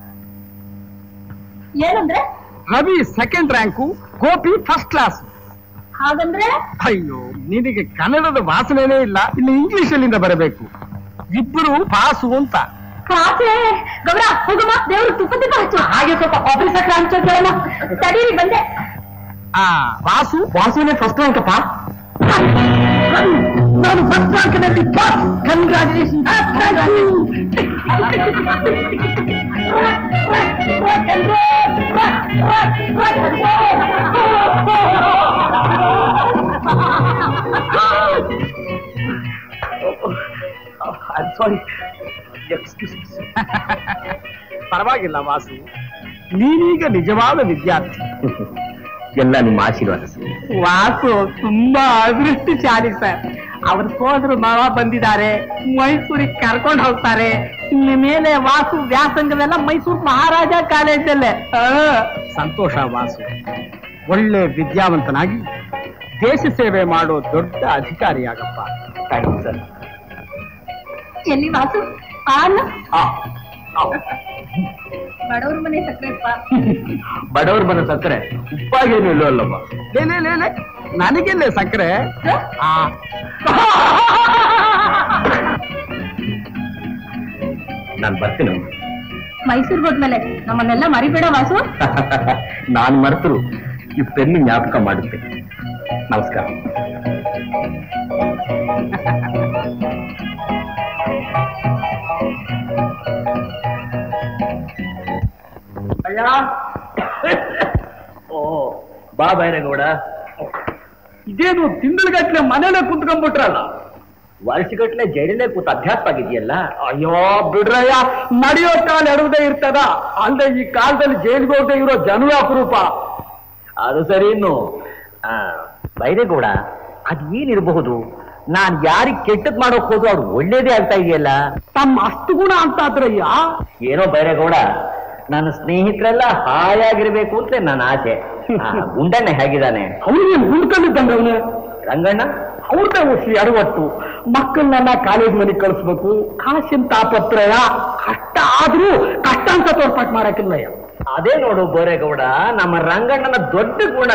ಏನಂದ್ರೆ Ravi second rank Gopi first class ಹಾಗಂದ್ರೆ ಅಯ್ಯೋ ನಿನಗೆ ಕನ್ನಡದ ವಾಸನೆನೇ ಇಲ್ಲ ಇಲ್ಲಿ ಇಂಗ್ಲಿಷ್ ಅಲ್ಲಿಂದ ಬರಬೇಕು ಇಬ್ಬರು ಪಾಸು ಅಂತ ಕಾಸೆ ಗೌಡ ಹೋಗಮ್ಮ ದೇವ್ರು ತುಪ್ಪ ತುಪ್ಪ ಹಚ್ಚು ಹಾಗೆ ಸ್ವಲ್ಪ ಆಫೀಸ್ ಹತ್ರ ಹಂಚೋಣ ತಡೀರಿ ಬಂದೆ ಆ ವಾಸು ವಾಸುನೇ ಫಸ್ಟ್ ರ್ಯಾಂಕ್ ಅಪ್ಪ ನಾನು ಫಸ್ಟ್ ರ್ಯಾಂಕ್ನಲ್ಲಿ ಕಂಗ್ರಾಚುಲೇಷನ್ ಸಾರಿ ಪರವಾಗಿಲ್ಲ ವಾಸು ನೀನೀಗ ನಿಜವಾದ ವಿದ್ಯಾರ್ಥಿ ಎಲ್ಲ ನಿಮ್ಮ ಆಶೀರ್ವಾದ ವಾಸು ತುಂಬಾ ಅದೃಷ್ಟಶಾಲಿ ಸರ್ ಅವ್ರ ಸೋದರ ಮಾವ ಬಂದಿದ್ದಾರೆ ಮೈಸೂರಿಗೆ ಕರ್ಕೊಂಡು ಹೋಗ್ತಾರೆ ಇನ್ನು ಮೇಲೆ ವಾಸು ವ್ಯಾಸಂಗವೆಲ್ಲ ಮೈಸೂರು ಮಹಾರಾಜ ಕಾಲೇಜಲ್ಲೇ ಸಂತೋಷ ವಾಸು ಒಳ್ಳೆ ವಿದ್ಯಾವಂತನಾಗಿ ದೇಶ ಸೇವೆ ಮಾಡೋ ದೊಡ್ಡ ಅಧಿಕಾರಿಯಾಗಪ್ಪ ಥ್ಯಾಂಕ್ ಯು ಸರ್ ಎಲ್ಲಿ ವಾಸು ಆನ ಆ, ಆ. ಬಡವ್ರ ಮನೆ ಸಕ್ರೆಪ್ಪ ಬಡವ್ರ ಮನೆ ಸಕ್ಕರೆ ಉಪ್ಪಾಗೇನು ಇಲ್ಲವಲ್ಲಮ್ಮ ಲೇ ಲೇ ಲೇ ಲೇ ನನಗೆಲ್ಲೇ ಸಕ್ಕರೆ ಆ ನಾನು ಬರ್ತೀನಿ ಮೈಸೂರ್ಗೆ ಹೋದ್ಮೇಲೆ ನಮ್ಮನ್ನೆಲ್ಲ ಮರಿಬೇಡ ವಾಸು ನಾನು ಮರೆತರು ಈ ಪೆನ್ನು ಜ್ಞಾಪಕ ಮಾಡುತ್ತೆ ನಮಸ್ಕಾರ ಅಯ್ಯ ಓ ಬಾ ಬೈರೇಗೌಡ ಇದೇನು ತಿಂಗಳಗಟ್ಲೆ ಮನೇಲೆ ಕುಂತ್ಕೊಂಡ್ಬಿಟ್ರಲ್ಲ ವರ್ಷಗಟ್ಲೆ ಜೈಲಲ್ಲೇ ಕೂತ್ ಅಭ್ಯಾಸ ಆಗಿದೆಯಲ್ಲ ಅಯ್ಯೋ ಬಿಡ್ರಯ್ಯ ನಡೆಯೋ ಕಾಲ ಎಡವುದೇ ಇರ್ತದ ಅಲ್ಲದೆ ಈ ಕಾಲದಲ್ಲಿ ಜೈಲಿಗೆ ಹೋಗದೆ ಇರೋ ಜನವೇ ಅಪರೂಪ ಅದು ಸರಿ ಇನ್ನು ಆ, ಬೈರೇಗೌಡ ಅದ್ ಏನಿರಬಹುದು ನಾನ್ ಯಾರಿಗ್ ಕೆಟ್ಟದ್ ಮಾಡೋಕ್ ಹೋದ್ರು ಅವ್ರು ಒಳ್ಳೇದೇ ಆಗ್ತಾ ಇದೆಯಲ್ಲ ತಮ್ಮ ಅಷ್ಟು ಗುಣ ಅಂತ ಆದ್ರಯ್ಯ ಏನೋ ಬೈರೇಗೌಡ ನನ್ನ ಸ್ನೇಹಿತರೆಲ್ಲ ಹಾಯಾಗಿರ್ಬೇಕು ಅಂತ ನನ್ನ ಆಸೆ ಆ, ಗುಂಡಣ್ಣ ಹೇಗಿದ್ದಾನೆ ಅವ್ರಿಗೆ ಹುಡ್ಕೊಂಡಿದ್ದಂಗ ಅವನು ರಂಗಣ್ಣ ಅವ್ರದ್ದೇ ಹುಸಿ ಅಡವಟ್ಟು ಮಕ್ಕಳನ್ನೆಲ್ಲ ಕಾಲೇಜ್ ಮನೆಗೆ ಕಳಿಸ್ಬೇಕು ಕಾಸಿನ ತಾಪತ್ರಯ ಕಷ್ಟ ಆದ್ರೂ ಕಷ್ಟ ಅಂತ ತೋರ್ಪಾಟ್ ಮಾಡಕ್ಕಿಲ್ಲಯ್ಯ ಅದೇ ನೋಡು ಬೋರೇಗೌಡ ನಮ್ಮ ರಂಗಣ್ಣನ ದೊಡ್ಡ ಗುಣ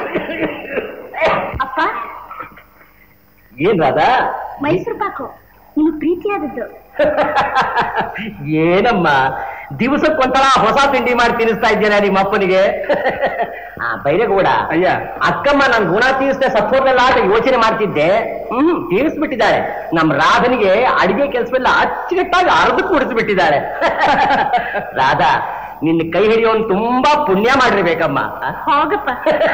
ಅಪ್ಪ ಏನ್ ರಾಧಾ ಮೈಸೂರು ಪಾಕು ನಿಮ್ಗೆ ಪ್ರೀತಿಯಾದದ್ದು ಏನಮ್ಮ ದಿವಸಕ್ಕೊಂಥರ ಹೊಸ ತಿಂಡಿ ಮಾಡಿ ತಿನ್ನಿಸ್ತಾ ಇದ್ದೇನೆ ನಿಮ್ಮ ಅಪ್ಪನಿಗೆ ಆ ಬೈರೇಗೌಡ ಅಯ್ಯ ಅಕ್ಕಮ್ಮ ನನ್ ಗುಣ ತೀರಿಸದೆ ಸತ್ತೋರ್ನೆಲ್ಲ ಅಂತ ಯೋಚನೆ ಮಾಡ್ತಿದ್ದೆ ಹ್ಮ್ ತೀರಿಸ್ಬಿಟ್ಟಿದ್ದಾರೆ ನಮ್ ರಾಧನಿಗೆ ಅಡಿಗೆ ಕೆಲಸವೆಲ್ಲ ಅಚ್ಚುಕಟ್ಟಾಗಿ ಅರ್ಧ ಕೂಡಿಸ್ಬಿಟ್ಟಿದ್ದಾರೆ ರಾಧಾ ನಿನ್ನ ಕೈ ಹಿಡಿಯೋನ್ ತುಂಬಾ ಪುಣ್ಯ ಮಾಡಿರ್ಬೇಕಮ್ಮ ಹೋಗಪ್ಪ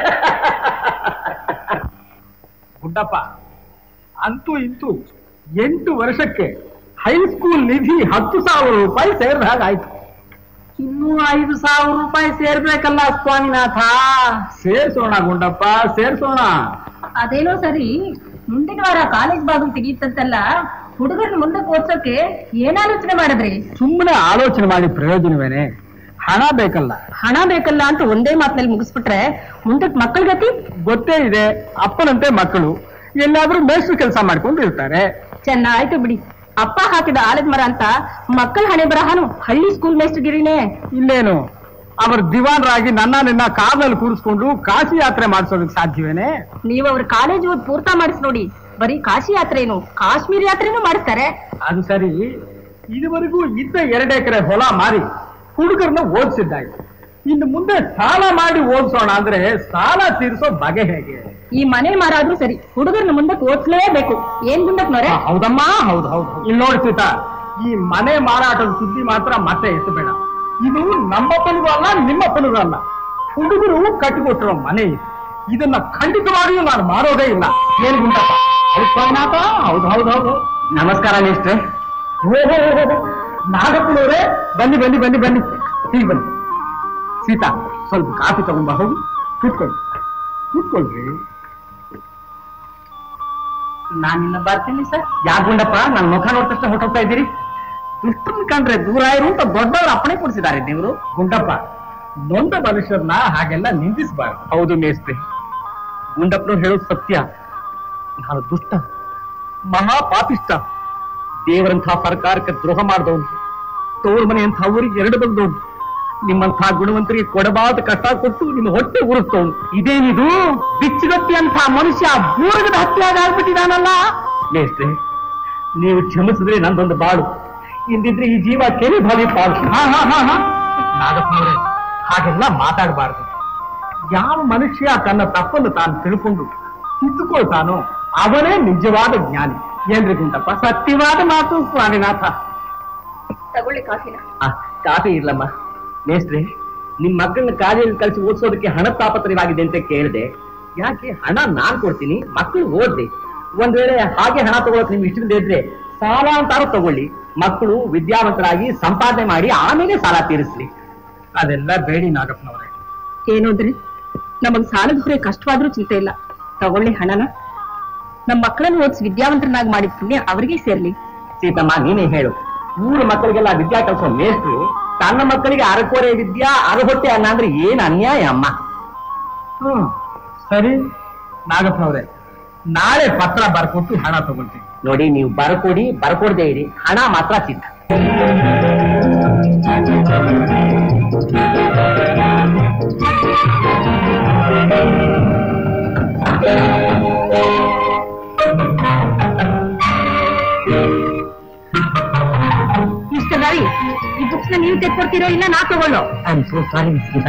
ಗುಡ್ಡಪ್ಪ ಅಂತೂ ಇಂತೂ ಎಂಟು ವರ್ಷಕ್ಕೆ ಹೈಸ್ಕೂಲ್ ನಿಧಿ ಹತ್ತು ಸಾವಿರ ರೂಪಾಯಿ ಸೇರಿದ ಹಾಗಾಯ್ತು ಇನ್ನೂ ಐದು ಸಾವಿರ ರೂಪಾಯಿ ಸೇರ್ಬೇಕಲ್ಲ ಸ್ವಾಮಿನಾಥ ಸೇರ್ಸೋಣ ಗುಂಡಪ್ಪ ಸೇರ್ಸೋಣ ಅದೇನೋ ಸರಿ ಮುಂದಿನ ವಾರ ಕಾಲೇಜ್ ಬಾಗಿಲು ತೆಗೀತಂತಲ್ಲ ಹುಡುಗರನ್ನ ಮುಂದಕ್ಕೆ ಓದ್ಸೋಕೆ ಏನ್ ಆಲೋಚನೆ ಮಾಡಿದ್ರಿ ಸುಮ್ಮನೆ ಆಲೋಚನೆ ಮಾಡಿ ಪ್ರಯೋಜನವೇನೆ ಹಣ ಬೇಕಲ್ಲ ಹಣ ಬೇಕಲ್ಲ ಅಂತ ಒಂದೇ ಮಾತಿನಲ್ಲಿ ಮುಗಿಸ್ಬಿಟ್ರೆ ಮುಂದಕ್ಕೆ ಮಕ್ಕಳ ಗತಿ ಗೊತ್ತೇ ಇದೆ ಅಪ್ಪನಂತೆ ಮಕ್ಕಳು ಎಲ್ಲಾದ್ರೂ ಮೇಷ್ಟ್ರು ಕೆಲಸ ಮಾಡ್ಕೊಂಡು ಇರ್ತಾರೆ ಚೆನ್ನಾಯ್ತು ಬಿಡಿ ಅಪ್ಪ ಹಾಕಿದ ಆಲದ ಮರ ಅಂತ ಮಕ್ಕಳ ಹಣೆ ಬರಹನು ಹಳ್ಳಿ ಸ್ಕೂಲ್ ಮೇಸ್ಟ್ಗಿರಿನೇ ಇಲ್ಲೇನು ಅವರು ದಿವಾನ್ರಾಗಿ ನನ್ನ ನಿನ್ನ ಕಾರ್ನಲ್ಲಿ ಕೂರಿಸ್ಕೊಂಡು ಕಾಶಿ ಯಾತ್ರೆ ಮಾಡಿಸೋದಕ್ಕೆ ಸಾಧ್ಯವೇನೆ ನೀವು ಅವ್ರ ಕಾಲೇಜ್ ಓದ್ ಪೂರ್ತ ಮಾಡಿಸ್ ನೋಡಿ ಬರೀ ಕಾಶಿ ಯಾತ್ರೆ ಏನು ಕಾಶ್ಮೀರ ಯಾತ್ರೆನೂ ಮಾಡಿಸ್ತಾರೆ ಅದು ಸರಿ ಇದುವರೆಗೂ ಇದ್ದ ಎರಡು ಎಕರೆ ಹೊಲ ಮಾರಿ ಹುಡುಗರನ್ನ ಓದಿಸಿದ್ದಾಯ್ತು ಇನ್ನು ಮುಂದೆ ಸಾಲ ಮಾಡಿ ಓದಿಸೋಣ ಅಂದ್ರೆ ಸಾಲ ತೀರಿಸೋ ಬಗೆ ಹೇಗೆ ಈ ಮನೆ ಮಾರಾದ್ರೂ ಸರಿ ಹುಡುಗರನ್ನ ಮುಂದಕ್ಕೆ ಓದ್ಸ್ಲೇಬೇಕು ಏನ್ ಮುಂದಕ್ಕೆ ನೋರೆ ಆ, ಹೌದಮ್ಮ ಹೌದು ಹೌದು ಇಲ್ಲಿ ನೋಡಿ ಸೀತಾ ಈ ಮನೆ ಮಾರಾಟದ ಸುದ್ದಿ ಮಾತ್ರ ಮತ್ತೆ ಎತ್ತಬೇಡ ಇದು ನಮ್ಮಪ್ಪನಿಗೂ ಅಲ್ಲ ನಿಮ್ಮಪ್ಪನಿಗೂ ಅಲ್ಲ ಹುಡುಗರು ಕಟ್ಟಿಕೊಟ್ಟಿರೋ ಮನೆ ಇದು ಇದನ್ನ ಖಂಡಿತವಾಗಿಯೂ ನಾನು ಮಾಡೋದೇ ಇಲ್ಲ ಏನ್ ಗುಂಡಪ್ಪ ಹೌದು ಸ್ವಾಮಿನಾಥ ಹೌದು ಹೌದು ಹೌದು ನಮಸ್ಕಾರ ಮೇಷ್ಟ್ರೆ ನಾಗಪ್ಪನವರೇ ಬನ್ನಿ ಬನ್ನಿ ಬನ್ನಿ ಬನ್ನಿ ಹೀಗೆ ಬನ್ನಿ ಸೀತಾ ಸ್ವಲ್ಪ ಕಾಫಿ ತಗೊಂಬ ಹೋಗಿ ಕೂತ್ಕೊಳ್ಳಿ ಕೂತ್ಕೊಳ್ರಿ ನಾನಿನ್ನ ಬರ್ತೀನಿ ಸರ್ ಯಾಕೆ ಗುಂಡಪ್ಪ ನನ್ನ ಮುಖ ನೋಡಿದ ತಕ್ಷಣ ಹೊಟ್ಟೋಗ್ತಾ ಇದ್ದೀರಿ ದುಷ್ಟನ್ ಕಂಡ್ರೆ ದೂರ ಇರು ಅಂತ ದೊಡ್ಡವರು ಅಪ್ಪಣೆ ಕೊಡಿಸಿದ್ದಾರೆ ದೇವರು ಗುಂಡಪ್ಪ ನೊಂದ ಮನುಷ್ಯರನ್ನ ಹಾಗೆಲ್ಲ ನಿಂದಿಸಬಾರ್ದು ಹೌದು ಮೇಸ್ತ್ರಿ ಗುಂಡಪ್ಪನವ್ರು ಹೇಳೋದು ಸತ್ಯ ನಾನು ದುಷ್ಟ ಮಹಾ ಪಾಪಿಷ್ಟ ದೇವರಂಥ ಸರ್ಕಾರಕ್ಕೆ ದ್ರೋಹ ಮಾಡಿದವನು ತೋರ್ ಮನೆ ಅಂತ ಊರಿಗೆ ಎರಡು ಬಂದವನು ನಿಮ್ಮಂಥ ಗುಣವಂತರಿಗೆ ಕೊಡಬಾರ್ದು ಕಷ್ಟ ಕೊಟ್ಟು ನಿಮ್ಮ ಹೊಟ್ಟೆ ಉರಿಸ್ತವನು ಇದೇನಿದು ಬಿಚ್ಚಗತ್ತಿ ಅಂತ ಮನುಷ್ಯ ಬೂರಗದ ಹತ್ಯೆ ಆಗ್ಬಿಟ್ಟಿದಾನಲ್ಲ ಮೇಷ್ಟ್ರೆ ನೀವು ಕ್ಷಮಿಸಿದ್ರೆ ನಂದೊಂದು ಬಾಳು ಇಂದಿದ್ರೆ ಈ ಜೀವ ಕೆರೆ ಭಾವಿ ಪಾಲು ಹಾ ಹಾ ಹಾ ಹಾ ನಾಗಪ್ಪನವರೇ ಹಾಗೆಲ್ಲ ಮಾತಾಡಬಾರ್ದು ಯಾವ ಮನುಷ್ಯ ತನ್ನ ತಪ್ಪನ್ನು ತಾನು ತಿಳ್ಕೊಂಡು ತಿದ್ದುಕೊಳ್ತಾನೋ ಅವನೇ ನಿಜವಾದ ಜ್ಞಾನಿ ಏನ್ರಿ ಗುಂಟಪ್ಪ ಸತ್ಯವಾದ ಮಾತು ಸ್ವಾಮಿನಾಥ ತಗೊಳ್ಳಿ ಕಾಫಿನ ಆ, ಕಾಫಿ ಇರ್ಲಮ್ಮ ಮೇಸ್ಟ್ರೆ ನಿಮ್ ಮಕ್ಕಳನ್ನ ಕಾಲೇಜಲ್ಲಿ ಕಳಿಸಿ ಓದಿಸೋದಕ್ಕೆ ಹಣ ತಾಪತ್ರಯವಾಗಿದೆ ಅಂತ ಕೇಳಿದೆ ಯಾಕೆ ಹಣ ನಾನ್ ಕೊಡ್ತೀನಿ ಮಕ್ಕಳು ಓದ್ಲಿ ಒಂದ್ ವೇಳೆ ಹಾಗೆ ಹಣ ತಗೊಳಕ್ ನಿಮ್ಗೆ ಇಷ್ಟವಿಲ್ಲದೆ ಇದ್ರೆ ಸಾಲ ಅಂತಾರು ತಗೊಳ್ಳಿ ಮಕ್ಕಳು ವಿದ್ಯಾವಂತರಾಗಿ ಸಂಪಾದನೆ ಮಾಡಿ ಆಮೇಲೆ ಸಾಲ ತೀರಿಸ್ಲಿ ಅದೆಲ್ಲ ಬೇಡಿ ನಾಗಪ್ಪನವರೇ ಏನೋದ್ರಿ ನಮಗ್ ಸಾಲದ ಹೊರೆ ಕಷ್ಟವಾದ್ರೂ ಚಿಂತೆ ಇಲ್ಲ ತಗೊಳ್ಳಿ ಹಣನ ನಮ್ ಮಕ್ಕಳನ್ನ ಓದಿಸಿ ವಿದ್ಯಾವಂತರನ್ನಾಗಿ ಮಾಡಿದ ಪುಣ್ಯ ಅವರಿಗೆ ಸೇರ್ಲಿ ಸೀತಮ್ಮ ನೀನೇ ಹೇಳು ಊರ ಮಕ್ಕಳಿಗೆಲ್ಲ ವಿದ್ಯಾ ಕಲಿಸೋ ಮೇಷ್ಟ್ರು ತನ್ನ ಮಕ್ಕಳಿಗೆ ಅರಕೋರೆ ವಿದ್ಯಾ ಅರಹೊಟ್ಟೆ ಅನ್ನ ಅಂದ್ರೆ ಏನ್ ಅನ್ಯಾಯ ಅಮ್ಮ ಹ್ಮ್ ಸರಿ ನಾಗಪ್ಪನವರೇ ನಾಳೆ ಪತ್ರ ಬರ್ಕೊಟ್ಟು ಹಣ ತಗೊಳ್ತೀನಿ ನೋಡಿ ನೀವು ಬರ್ಕೊಡಿ ಬರ್ಕೊಡ್ದೇ ಇರಿ ಹಣ ಮಾತ್ರ ಸಿದ್ಧ ಮಿಸ್ಟರ್ ರವಿ ಈ ಬುಕ್ಸ್ ನ ನೀವು ತೆಕ್ಕೊಡ್ತೀರೋ ಇಲ್ಲ ನಾ ತಗೊಳ್ಳೋ ಐ ಆಮ್ ಸೋ ಸಾರಿ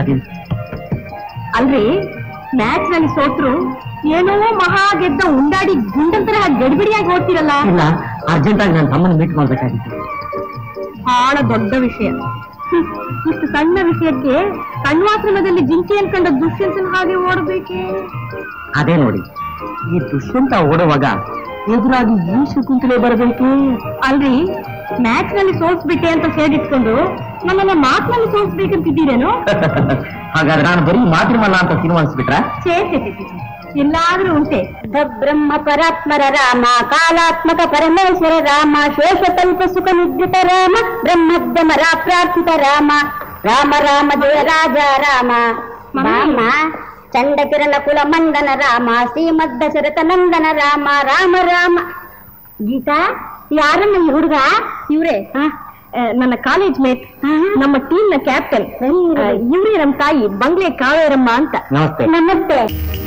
ಅಲ್ರಿ ಮ್ಯಾಚ್ ನಲ್ಲಿ ಸೋತ್ರು ಏನೋ ಮಹಾ ಗೆದ್ದ ಉಂಡಾಡಿ ಗುಂಡಂತರ ಗಡಿಬಿಡಿಯಾಗಿ ಓಡ್ತಿರಲ್ಲ ಇಲ್ಲ ಅರ್ಜೆಂಟ್ ಆಗಿ ನನ್ನ ತಮ್ಮನ ಮೀಟ್ ಮಾಡ್ಬೇಕಾಗಿತ್ತು ಬಹಳ ದೊಡ್ಡ ವಿಷಯ ಹ್ಮ್, ಇಷ್ಟು ಸಣ್ಣ ವಿಷಯಕ್ಕೆ ಕಣ್ವಾಶ್ರಮದಲ್ಲಿ ಜಿಂಕೆ ಅನ್ಕೊಂಡ ದುಷ್ಯಂತನ ಹಾಗೆ ಓಡಬೇಕೆ ಅದೇ ನೋಡಿ ಈ ದುಷ್ಯಂತ ಓಡುವಾಗ ಎದುರಾಗಿ ಈ ಶಕುಂತಲೆ ಬರಬೇಕು ಅಲ್ರಿ ಮ್ಯಾಚ್ ನಲ್ಲಿ ಸೋಲ್ಸ್ಬಿಟ್ಟೆ ಅಂತ ಸೇರಿಟ್ಕೊಂಡು ನಮ್ಮನ್ನ ಮಾತಿನಲ್ಲಿ ಸೋಲ್ಸ್ಬೇಕಂತಿದ್ದೀರೇನು ಹಾಗಾದ್ರೆ ನಾನು ಬರೀ ಮಾತಿರ್ಮಲ್ಲ ಅಂತ ತೀರ್ಮಾನಿಸ್ಬಿಟ್ರ ಛೇ ಛೇ, ಛೇ, ಛೇ, ಛೇ. ಎಲ್ಲಾದ್ರೂ ಉಂಟೆ ಬ್ರಹ್ಮ ಪರಾತ್ಮರ ರಾಮ ಕಾಲಾತ್ಮಕ ಪರಮೇಶ್ವರ ರಾಮ ಶೇಷಕಲ್ಪ ಸುಖ ನಿದ್ರಿತ ರಾಮ ಬ್ರಹ್ಮದ್ಯಮರ ಪ್ರಾರ್ಥಿತ ರಾಮ ರಾಮ ರಾಮ ಜಯ ರಾಜ ರಾಮ ರಾಮ ಚಂಡಕಿರಣ ಕುಲ ಮಂಡನ ರಾಮ ಶ್ರೀಮದ್ ದಶರಥ ನಂದನ ರಾಮ ರಾಮ ರಾಮ ಗೀತಾ ಯಾರನ್ನ ಈ ಹುಡುಗ ಇವ್ರೆ ನನ್ನ ಕಾಲೇಜ್ ಮೇಟ್ ನಮ್ಮ ಟೀಮ್ ನ ಕ್ಯಾಪ್ಟನ್ ಇವ್ರೇ ನಮ್ ತಾಯಿ ಬಂಗ್ಲೆ ಕಾವೇರಮ್ಮ ಅಂತ ನಮಸ್ತೆ ನಮಸ್ತೆ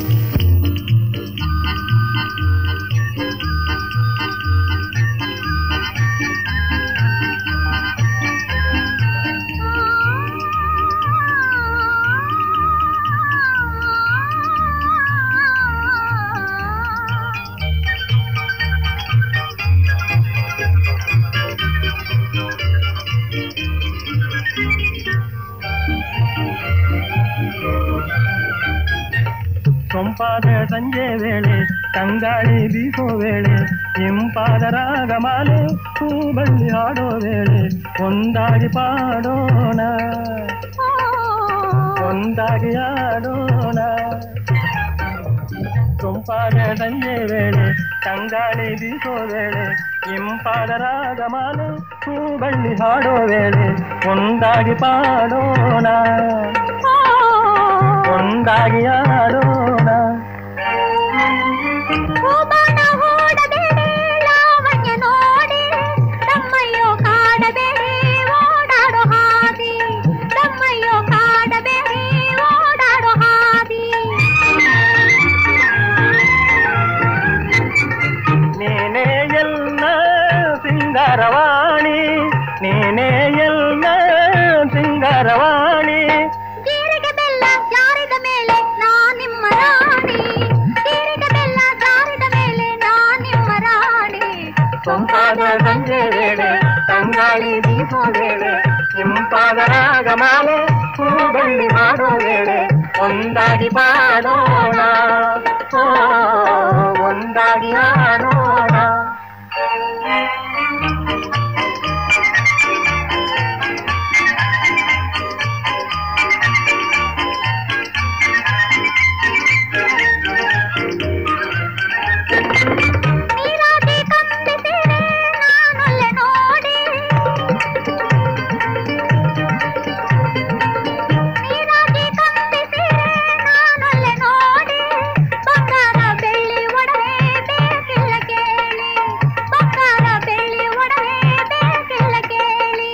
ಸೊಂಪಾದ ಸಂಜೆ ವೇಳೆ ತಂಗಾಳಿ ಬೀಸೋ ವೇಳೆ ಇಂಪಾದ ರಾಗಮಾಲೆ ಹೂ ಬಳ್ಳಿ ಹಾಡೋ ವೇಳೆ ಒಂದಾಗಿ ಪಾಡೋಣ ಒಂದಾಗಿ ಆಡೋಣ ಸೊಂಪಾದ ಸಂಜೆ ವೇಳೆ ತಂಗಾಳಿ ಬೀಸೋ ವೇಳೆ ಇಂಪಾದ ರಾಗಮಾಲೆ ಹೂಬಳ್ಳಿ ಹಾಡೋ ವೇಳೆ ಒಂದಾಗಿ ಪಾಡೋಣ ಒಂದಾಗಿ ಆಡೋಣ ಹೂಬಾಣ ಹೂಡಬೇಡಿ ಲಾವಣ್ಯ ನೋಡಿ ತಮ್ಮಯ್ಯೋ ಕಾಡಬೇಡಿ ಓಡಾಡೋ ಹಾದಿ ತಮ್ಮಯ್ಯೋ ಕಾಡಬೇಡಿ ಓಡಾಡೋ ಹಾದಿ ನೀನೇ ಎಲ್ಲ ಸಿಂಗಾರವಾಣಿ ನೀನೇ ಎಲ್ಲ ಸಿಂಗಾರವಾಣಿ ಜೀರಿಗೆ ಬೆಲ್ಲ ಜಾರಿದ ಮೇಲೆ ನಾ ನಿಮ್ಮ ರಾಣಿ ಜೀರಿಗೆ ಬೆಲ್ಲ ಜಾರಿದ ಮೇಲೆ ನಾ ನಿಮ್ಮ ರಾಣಿ ಸೊಂಪಾದ ಸಂಜೆ ವೇಳೆ ತಂಗಾಳಿ ಬೀಸೋ ವೇಳೆ ಇಂಪಾದ ರಾಗಮಾಲೆ ಹೂಬಳ್ಳಿ ಮಾಡೋ ವೇಳೆ ಒಂದಾಗಿ ಪಾಡೋಣ ಓ, ಒಂದಾಗಿ ಆಡೋಣ ನೀರಾಗಿ ಕಂಬಿಸಿರೆ ನಾನೊಲ್ಲೆ ನೋಡಿ ನೀರಾಗಿ ಕಂಬಿಸಿರೆ ನಾನೊಲ್ಲೆ ನೋಡಿ ಬಂಗಾರ ಬೆಳ್ಳಿ ಒಡವೆ ಬೇಕಿಲ್ಲ ಕೇಳಿ ಬಂಗಾರ ಬೆಳ್ಳಿ ಒಡವೆ ಬೇಕಿಲ್ಲ ಕೇಳಿ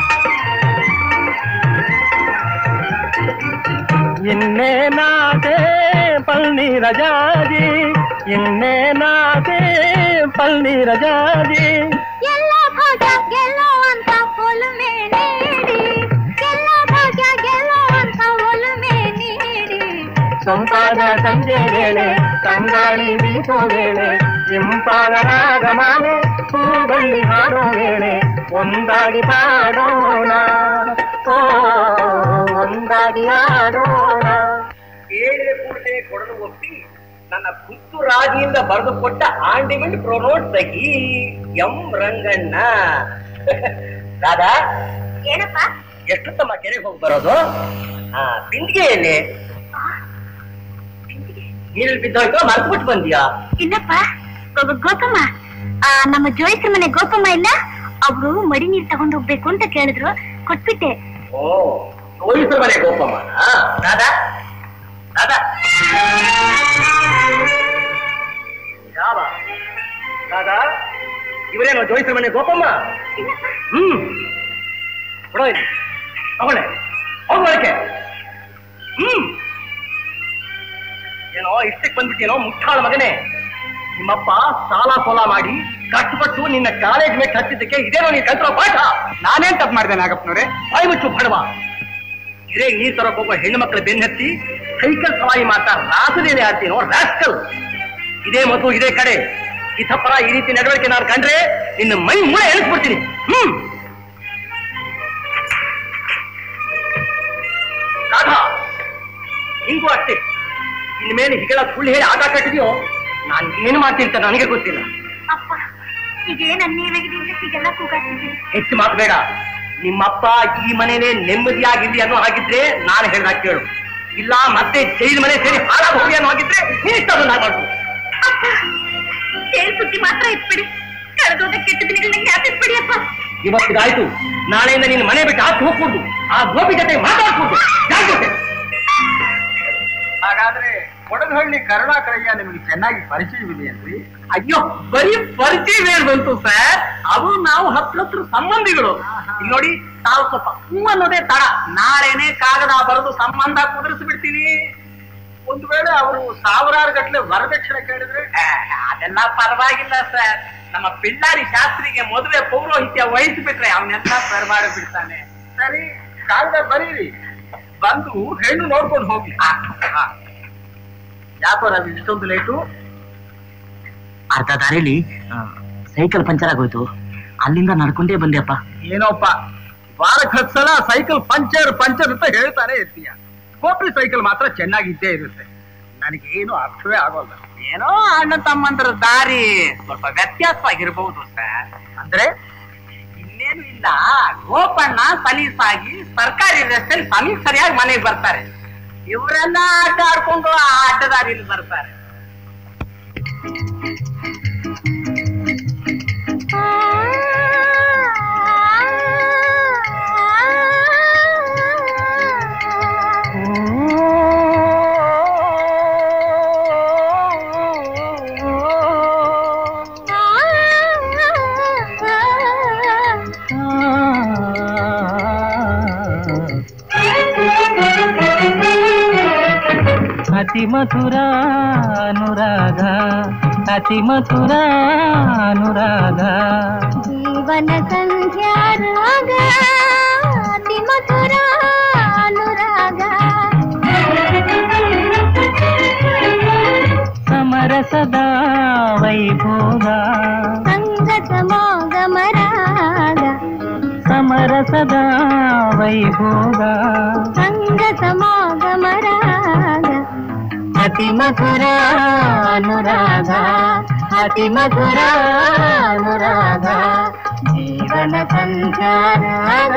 ಇನ್ನೇ ನಾತೆ ಪಲ್ನೀರ ಜಾಜಿ ಇನ್ನೇ ನಾತೆ ಪಲ್ನೀರ ಜಾಜಿ ಎಲ್ಲ ಭಾಗ್ಯ ಗೆಲ್ಲೋ ಅಂತ ಒಲುಮೆ ನೀಡಿ ಎಲ್ಲ ಭಾಗ್ಯ ಗೆಲ್ಲೋ ಅಂತ ಒಲುಮೆ ನೀಡಿ ಸೊಂಪಾದ ಸಂಜೆ ವೇಳೆ ತಂಗಾಳಿ ಬೀಸೋ ವೇಳೆ ಇಂಪಾದ ರಾಗಮಾಲೆ ಹೂಬಳ್ಳಿ ಹಾಡೋ ವೇಳೆ ಒಂದಾಗಿ ಪಾಡೋಣ ಓ ಒಂದಾಗಿ ಆಡೋಣ ಹೇಳಿದ ಕೂಡಲೇ ಕೊಡಲು ಒಪ್ಪಿ ನನ್ನ ಪುತ್ತು ರಾಜಿಯಿಂದ ಬರೆದುಕೊಟ್ಟ ಆಂಡಿಮೆಂಟ್ ಪ್ರೊನೋಟ್ ತೆಗಿ ಎಂ ರಂಗಣ್ಣ ದಾದಾ ಏನಪ್ಪ ಎಷ್ಟೊತ್ತಮ್ಮ ಕೆರೆಗೆ ಹೋಗಿ ಬರೋದು ಆ ಬಿಂದಿಗೆಯಲ್ಲಿ ನೀರಲ್ಲಿ ಬಿದ್ದೋಯ್ತು ಮರ್ತ್ಬಿಟ್ಟು ಬಂದ್ಯಾ ಇಲ್ಲಪ್ಪ ಗೋ- ಗೋಪಮ್ಮ ಆ, ನಮ್ಮ ಜೋಯಿಸ್ರ ಮನೆ ಗೋಪಮ್ಮ ಇಲ್ಲ ಅವ್ರು ಮಡಿ ನೀರ್ ತಗೊಂಡ್ ಹೋಗ್ಬೇಕು ಅಂತ ಕೇಳಿದ್ರು ಕೊಟ್ಬಿಟ್ಟೆ ಓ ಜೋಯಿಸ್ರ ಮನೆ ಗೋಪಮ್ಮ ದಾದಾ ದಾದಾ ಯಾವ ದಾದಾ ಇವರೇನೋ ಜೋಯಿಸ್ರ ಮನೆ ಗೋಪಮ್ಮ ಹ್ಮ್ ಕೊಡೋ ಇಲ್ಲಿ ತಗೊಳ್ಳೆ ಹೋಗ್ಬಳಕೆ ಹ್ಮ್ ಏನೋ ಇಷ್ಟಕ್ಕೆ ಬಂದ್ಬಿಟ್ಟೇನೋ ಮುಟ್ಟಾಳ ಮಗನೇ ನಿಮ್ಮಪ್ಪ ಸಾಲ ಸೋಲ ಮಾಡಿ ಕಷ್ಟಪಟ್ಟು ನಿನ್ನ ಕಾಲೇಜ್ ಮೇಲೆ ಹಚ್ಚಿದ್ದಕ್ಕೆ ಇದೇನೋ ನೀನ್ ಕಲ್ತಿರೋ ಪಾಠ ನಾನೇನ್ ತಪ್ಪು ಮಾಡಿದೆ ನಾಗಪ್ಪನವ್ರೆ ಬಾಯಿ ಮುಚ್ಚು ಬಡವ ಹಿರೇಗ್ ನೀರ್ ತರಕ್ ಹೋಗೋ ಹೆಣ್ಣು ಮಕ್ಕಳು ಬೆನ್ನತ್ತಿ ಸೈಕಲ್ ಸವಾರಿ ಮಾಡ್ತಾ ರಾಸದೇನೆ ಆಡ್ತೀನೋ ರಾಸ್ಕಲ್ ಇದೇ ಮತ್ತು ಇದೇ ಕಡೆ ಇಥಪರ ಈ ರೀತಿ ನಡವಳಿಕೆ ನಾನು ಕಂಡ್ರೆ ನಿನ್ನ ಮೈ ಮೂಳೆ ಎಳಿಸ್ಬಿಡ್ತೀನಿ ಹ್ಮ್ ರಾಧಾ ಹಿಂಗೂ ಅಷ್ಟೇ ಇನ್ ಮೇಲೆ ಹೀಗೆಲ್ಲ ಸುಳ್ಳು ಹೇಳಿ ಆಟ ಕಟ್ಟಿದ್ಯೋ ನಾನು ಏನು ಮಾಡ್ತೀನಿ ಅಂತ ನನಗೆ ಗೊತ್ತಿಲ್ಲ ಅಪ್ಪ ಈಗೇನ್ ಅನ್ಯಾಯವಾಗಿದೆ ಹೀಗೆಲ್ಲ ಕೂಗಾಡ್ತಿದ್ದೀರಿ ಹೆಚ್ಚು ಮಾತು ಬೇಡ ನಿಮ್ಮಪ್ಪ ಈ ಮನೇನೆ ನೆಮ್ಮದಿಯಾಗಿರ್ಲಿ ಅನ್ನೋ ಹಾಗಿದ್ರೆ ನಾನು ಹೇಳ್ದಾಗ ಕೇಳು ಇಲ್ಲ ಮತ್ತೆ ಜೈಲ್ ಮನೆ ಸೇರಿ ಹಾಳಾಗಿ ಹೋಗಿ ಅನ್ನೋ ಹಾಗಿದ್ರೆ ನೀನ್ ಇಷ್ಟ ಅದನ್ನ ಮಾಡ್ತು ಸೇಲ್ ಸುದ್ದಿ ಮಾತ್ರ ಇಟ್ಬಿಡಿ ಕಳೆದೋದ ಕೆಟ್ಟ ದಿನಗಳನ್ನ ಜ್ಞಾಪಿಸ್ಬಿಡಿ ಅಪ್ಪ ಇವತ್ತಿಗಾಯ್ತು ನಾಳೆಯಿಂದ ನೀನು ಮನೆ ಬಿಟ್ಟು ಆಚೆ ಹೋಗ್ಕೊಡ್ದು ಆ ಗೋಪಿ ಜೊತೆ ಮಾತಾಡ್ಕೊಡ್ದು ಜಾಗ್ರತೆ ಹಾಗಾದ್ರೆ ಕೊಡಗಹಳ್ಳಿ ಕರುಣಾಕರಯ್ಯ ನಿಮಗೆ ಚೆನ್ನಾಗಿ ಪರಿಚಯವಿದೆಯಲ್ರಿ ಅಯ್ಯೋ ಬರೀ ಪರಿಚಯ ಬಂತು ಸರ್ ಅದು ನಾವು ಹತ್ರ ಹತ್ರ ಸಂಬಂಧಿಗಳು ಇಲ್ಲಿ ನೋಡಿ ತಾವು ಸ್ವಲ್ಪ ಹೂ ಅನ್ನೋದೇ ತಡ ನಾಳೆನೆ ಕಾಗದ ಬರೆದು ಸಂಬಂಧ ಕುದುರಿಸ್ಬಿಡ್ತೀನಿ ಒಂದು ವೇಳೆ ಅವರು ಸಾವಿರಾರು ಗಟ್ಟಲೆ ವರದಕ್ಷಿಣೆ ಕೇಳಿದ್ರೆ ಅದೆಲ್ಲ ಪರವಾಗಿಲ್ಲ ಸರ್ ನಮ್ಮ ಪಿಳ್ಳಾರಿ ಶಾಸ್ತ್ರಿಗೆ ಮದುವೆ ಪೌರೋಹಿತ್ಯ ವಹಿಸಿಬಿಟ್ರೆ ಅವನ್ನೆಲ್ಲ ಸರ್ ಮಾಡಿಬಿಡ್ತಾನೆ ಸರಿ ಕಾಗದ ಬರೀರಿ ಬಂದು ಹೆಣ್ಣು ನೋಡ್ಕೊಂಡು ಹೋಗಿ ಯಾಕೋ ರವಿ ಇಷ್ಟೊಂದು ಲೇಟು ಅರ್ಧ ದಾರಿಲಿ ಸೈಕಲ್ ಪಂಚರ್ ಆಗೋಯ್ತು ಅಲ್ಲಿಂದ ನಡ್ಕೊಂಡೇ ಬಂದೆಪ್ಪ ಏನೋಪ್ಪ ವಾರಕ್ಕೆ ಹತ್ತು ಸಲ ಸೈಕಲ್ ಪಂಚರ್ ಪಂಚರ್ ಅಂತ ಹೇಳ್ತಾನೆ ಇರ್ತೀಯ ಕೋಟ್ರಿ ಸೈಕಲ್ ಮಾತ್ರ ಚೆನ್ನಾಗಿದ್ದೇ ಇರುತ್ತೆ ನನಗೇನು ಅರ್ಥವೇ ಆಗೋಲ್ಲ ಏನೋ ಅಣ್ಣ ತಮ್ಮಂದ್ರ ದಾರಿ ಸ್ವಲ್ಪ ವ್ಯತ್ಯಾಸವಾಗಿರ್ಬಹುದು ಸರ್ ಅಂದ್ರೆ ಇನ್ನೇನು ಇಲ್ಲ ಗೋಪಣ್ಣ ಸಲೀಸಾಗಿ ಸರ್ಕಾರಿ ರಸ್ತೆಯಲ್ಲಿ ಸಮೀಪ ಸರಿಯಾಗಿ ಮನೆಗೆ ಬರ್ತಾರೆ ಇವರೆಲ್ಲ ಅಡ್ಡ ಆಡ್ಕೊಂಡು ಆ ಅಡ್ಡದಾರಿಲಿ ಬರ್ತಾರೆ ಅತಿ ಮಧುರ ಅನುರಾಗ ಅತಿ ಮಧುರ ಅನುರಾಗ ಜೀವನ ಸಂಧ್ಯಾ ರಾಗ ಅತಿ ಮಧುರ ಅನುರಾಗ ಸಮರಸದ ವೈಭೋಗ ಸಂಗ ಸಮಾಗಮ ರಾಗ ಸಮರಸದ ವೈಭೋಗ ಸಂಗ ಸಮಾಗಮ ರಾಗ ಅತಿ ಮಧುರ ಅನುರಾಗ ಅತಿ ಮಧುರ ಅನುರಾಗ ಜೀವನ ಸಂಚಾರ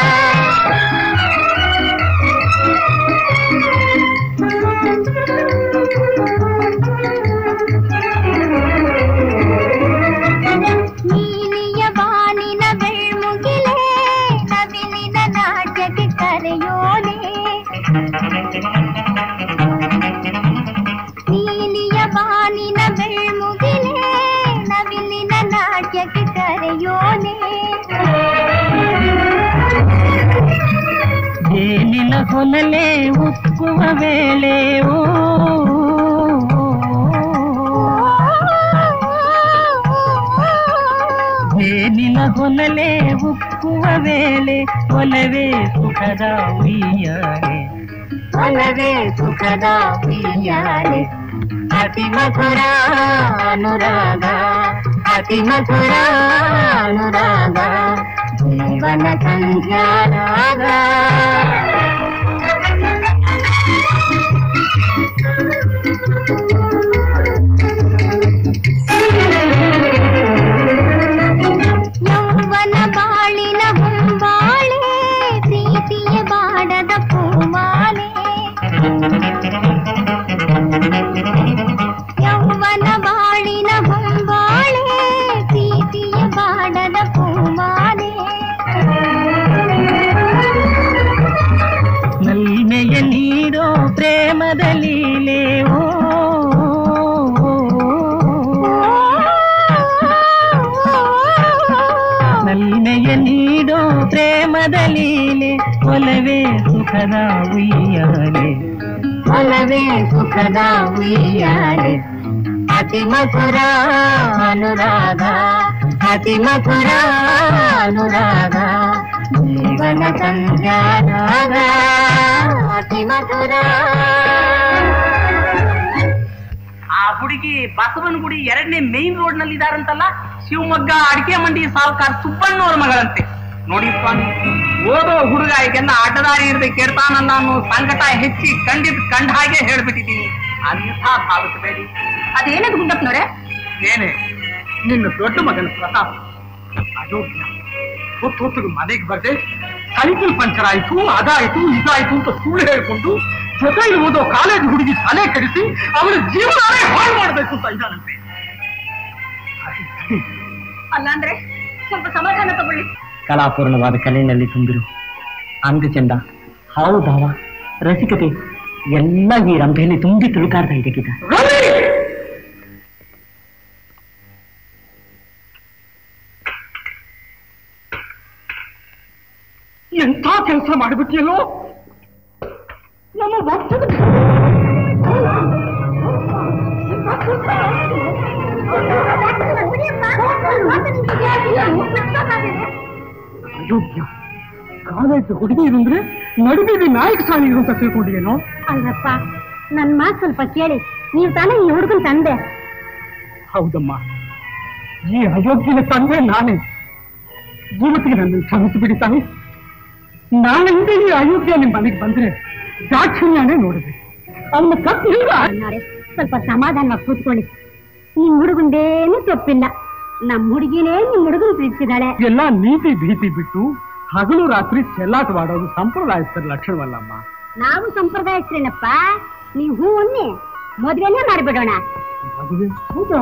ನೀಲಿಯ ಬಾನಿನ ಬೆಳ್ಮುಗಿಲೇ ನವಿಲಿನ ನಾಟ್ಯಕ್ಕೆ ಕರೆಯೋಲೆ ನೀಲಿಯ ಬಾನಿನ ಬೆಳ್ಮುಗಿಲೇ ನವಿಲಿನ ನಾಟ್ಯಕ್ಕೆ ಕರೆಯೋಲೆ ಜೇನಿನ ಹೊಲಲೆ ಉಕ್ಕುವ ವೇಳೆ ಓ ಜೇನಿನ ಹೊಲಲೆ ಉಕ್ಕುವ ವೇಳೆ ಒಲವೇ ಸುಖದ ಉಯ್ಯಾಲೆ ಒಲವೇ ಸುಖದ ಉಯ್ಯಾಲೆ ಅತಿ ಮಧುರ ಅನುರಾಗ ಅತಿ ಮಧುರ ಅನುರಾಗ ಜೀವನ ಸಂಧ್ಯಾರಾಗ ಯೌವನ ಬಾಳಿನ ಹೊಂಬಾಳೆ ಪ್ರೀತಿಯ ಬಾಡದ ಪೂಮಾಲೆ ಯೌವನ ಬಾಳಿನ ಹೊಂಬಾಳೆ ಪ್ರೀತಿಯ ಬಾಡದ ಪೂಮಾಲೆ ನಲ್ಮೆಯ ನೀಡೋ ಪ್ರೇಮದ ಲೀಲೆ ಓ ನಲ್ಮೆಯ ನೀಡೋ ಪ್ರೇಮದ ಲೀಲೆ ಒಲವೇ ಸುಖದ ಉಯ್ಯಾಲೆ ಒಲವೇ ಸುಖದ ಉಯ್ಯಾಲೆ ಅತಿ ಮಧುರ ಅನುರಾಗ ಅತಿ ಮಧುರ ಅನುರಾಗ ಜೀವನ ಸಂಧ್ಯಾರಾಗ ಅತಿ ಮಧುರ ಆ ಹುಡುಗಿ ಬಸವನಗುಡಿ ಎರಡನೇ ಮೇನ್ ರೋಡ್ ನಲ್ಲಿ ಇದಾರಂತಲ್ಲ ಶಿವಮೊಗ್ಗ ಅಡಿಕೆ ಮಂಡಿ ಸಾವುಕಾರ ಸುಬ್ಬಣ್ಣವ್ರ ಮಗಳಂತೆ ನೋಡಿ ಸ್ವಾಮಿ ಓದೋ ಹುಡುಗ ಈಗೆಲ್ಲ ಅಡ್ಡದಾರಿ ಇರದೆ ಕೇಳ್ತಾನಲ್ಲ ಅನ್ನೋ ಸಂಕಟ ಹೆಚ್ಚಿ ಕಂಡಿದ್ ಕಂಡ ಹಾಗೆ ಹೇಳ್ಬಿಟ್ಟಿದ್ದೀನಿ ಅನ್ಯಥಾ ಭಾವಿಸಬೇಡಿ ಅದೇನದು ಗುಂಡಪ್ಪನವ್ರೆ ಏನೇ ನಿನ್ನ ದೊಡ್ಡ ಮಗನ ಪ್ರತಾಪ್ ಅಯೋಗ್ಯ ಹೊತ್ತು ಹೊತ್ತಿಗೆ ಮನೆಗೆ ಬರ್ದೆ ಸೈಕಲ್ ಪಂಚರ್ ಆಯ್ತು ಅದಾಯ್ತು ಇದಾಯ್ತು ಅಂತ ಸುಳ್ಳು ಹೇಳ್ಕೊಂಡು ಜೊತೆಯಲ್ಲಿ ಓದೋ ಕಾಲೇಜ್ ಹುಡುಗಿ ತಲೆ ಕೆಡಿಸಿ ಅವಳ ಜೀವನನೇ ಹಾಳು ಮಾಡಬೇಕು ಅಂತ ಇದ್ದಾನಂತೆ ಅಲ್ಲಾಂದ್ರೆ ಸ್ವಲ್ಪ ಸಮಾಧಾನ ತಗೊಳ್ಳಿ ಕಲಾಪೂರ್ಣವಾದ ಕಲೆಯಲ್ಲಿ ತುಂಬಿರು ಅಂದ ಚಂದ ಹಾವುದಾವ ರಸಿಕತೆ ಎಲ್ಲ ಈ ರಂಭೆಯಲ್ಲಿ ತುಂಬಿ ತುಳುಕಾಡ್ತಾ ಇದೆ ಗೀತ ಎಂಥ ಕೆಲಸ ಮಾಡಿಬಿಟ್ಟಿಯಲ್ಲೋ ನಮ್ಮ ವರ್ಷದ ಅಯೋಗ್ಯ ಕಾಲೇಜ್ ಹುಡುಗಿ ಅಂದ್ರೆ ನಡುವೆ ನಾಯಕ ಸಾಲಿಗಳು ಅಂತ ತಿಳ್ಕೊಂಡಿಯೇನೋ ಅಲ್ರಪ್ಪ ನನ್ ಮಾತು ಸ್ವಲ್ಪ ಕೇಳಿ ನೀವು ತಾನೇ ಈ ಹುಡುಗನ್ ತಂದೆ ಹೌದಮ್ಮ ಈ ಅಯೋಗ್ಯನ ತಂದೆ ನಾನೇ ಇವತ್ತಿಗೆ ನನ್ನ ಕ್ಷಮಿಸಿಬಿಡಿ ತಾಯಿ ನಾಳೆಯಿಂದ ಈ ಅಯೋಗ್ಯ ನಿಮ್ಮ ಮನೆಗೆ ಬಂದ್ರೆ ದಾಕ್ಷಿಣ್ಯನೇ ನೋಡಿದೆ ಅವನ ಕತ್ತು ಈಗ ಅಣ್ಣಾರೆ, ಸ್ವಲ್ಪ ಸಮಾಧಾನವಾಗಿ ಕೂತ್ಕೊಳ್ಳಿ ನಿಮ್ ಹುಡುಗಂದೇನು ತಪ್ಪಿಲ್ಲ ನಮ್ ಹುಡುಗಿನೇ ನಿಮ್ ಹುಡುಗನ್ ಪ್ರೀತಿಸಿದಾಳೆ ಎಲ್ಲ ನೀತಿ ಭೀತಿ ಬಿಟ್ಟು ಹಗಲು ರಾತ್ರಿ ಚೆಲ್ಲಾಟವಾಡೋದು ಸಂಪ್ರದಾಯಸ್ಥರ ಲಕ್ಷಣವಲ್ಲಮ್ಮ ನಾವು ಸಂಪ್ರದಾಯಸ್ಥರೇನಪ್ಪ ನೀವು ಹೂ ಅನ್ನಿ ಮದ್ವೆನೇ ಮಾಡ್ಬಿಡೋಣ ಮದುವೆ ಹೌದು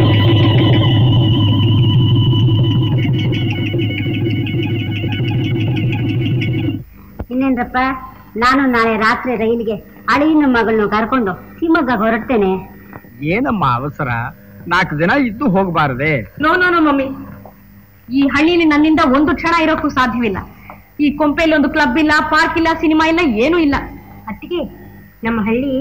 ಇನ್ನೇನ್ರಪ್ಪ ನಾನು ನಾಳೆ ರಾತ್ರಿ ರೈಲಿಗೆ ಅಳಿಯನ ಮಗಳನ್ನ ಕರ್ಕೊಂಡು ಶಿವಮೊಗ್ಗ ಹೊರಡ್ತೇನೆ ಏನಮ್ಮ ಅವಸರ ನಾಲ್ಕು ದಿನ ಇದ್ದು ಹೋಗಬಾರದೆ ನೋ ನೋ ನೋ ಮಮ್ಮಿ ಈ ಹಳ್ಳಿಲಿ ನನ್ನಿಂದ ಒಂದು ಕ್ಷಣ ಇರೋಕ್ಕೂ ಸಾಧ್ಯವಿಲ್ಲ ಈ ಕೊಂಪೆಯಲ್ಲಿ ಒಂದು ಕ್ಲಬ್ ಇಲ್ಲ ಪಾರ್ಕ್ ಇಲ್ಲ ಸಿನಿಮಾ ಇಲ್ಲ ಏನೂ ಇಲ್ಲ ಅತ್ತಿಗೆ ನಮ್ಮ ಹಳ್ಳಿ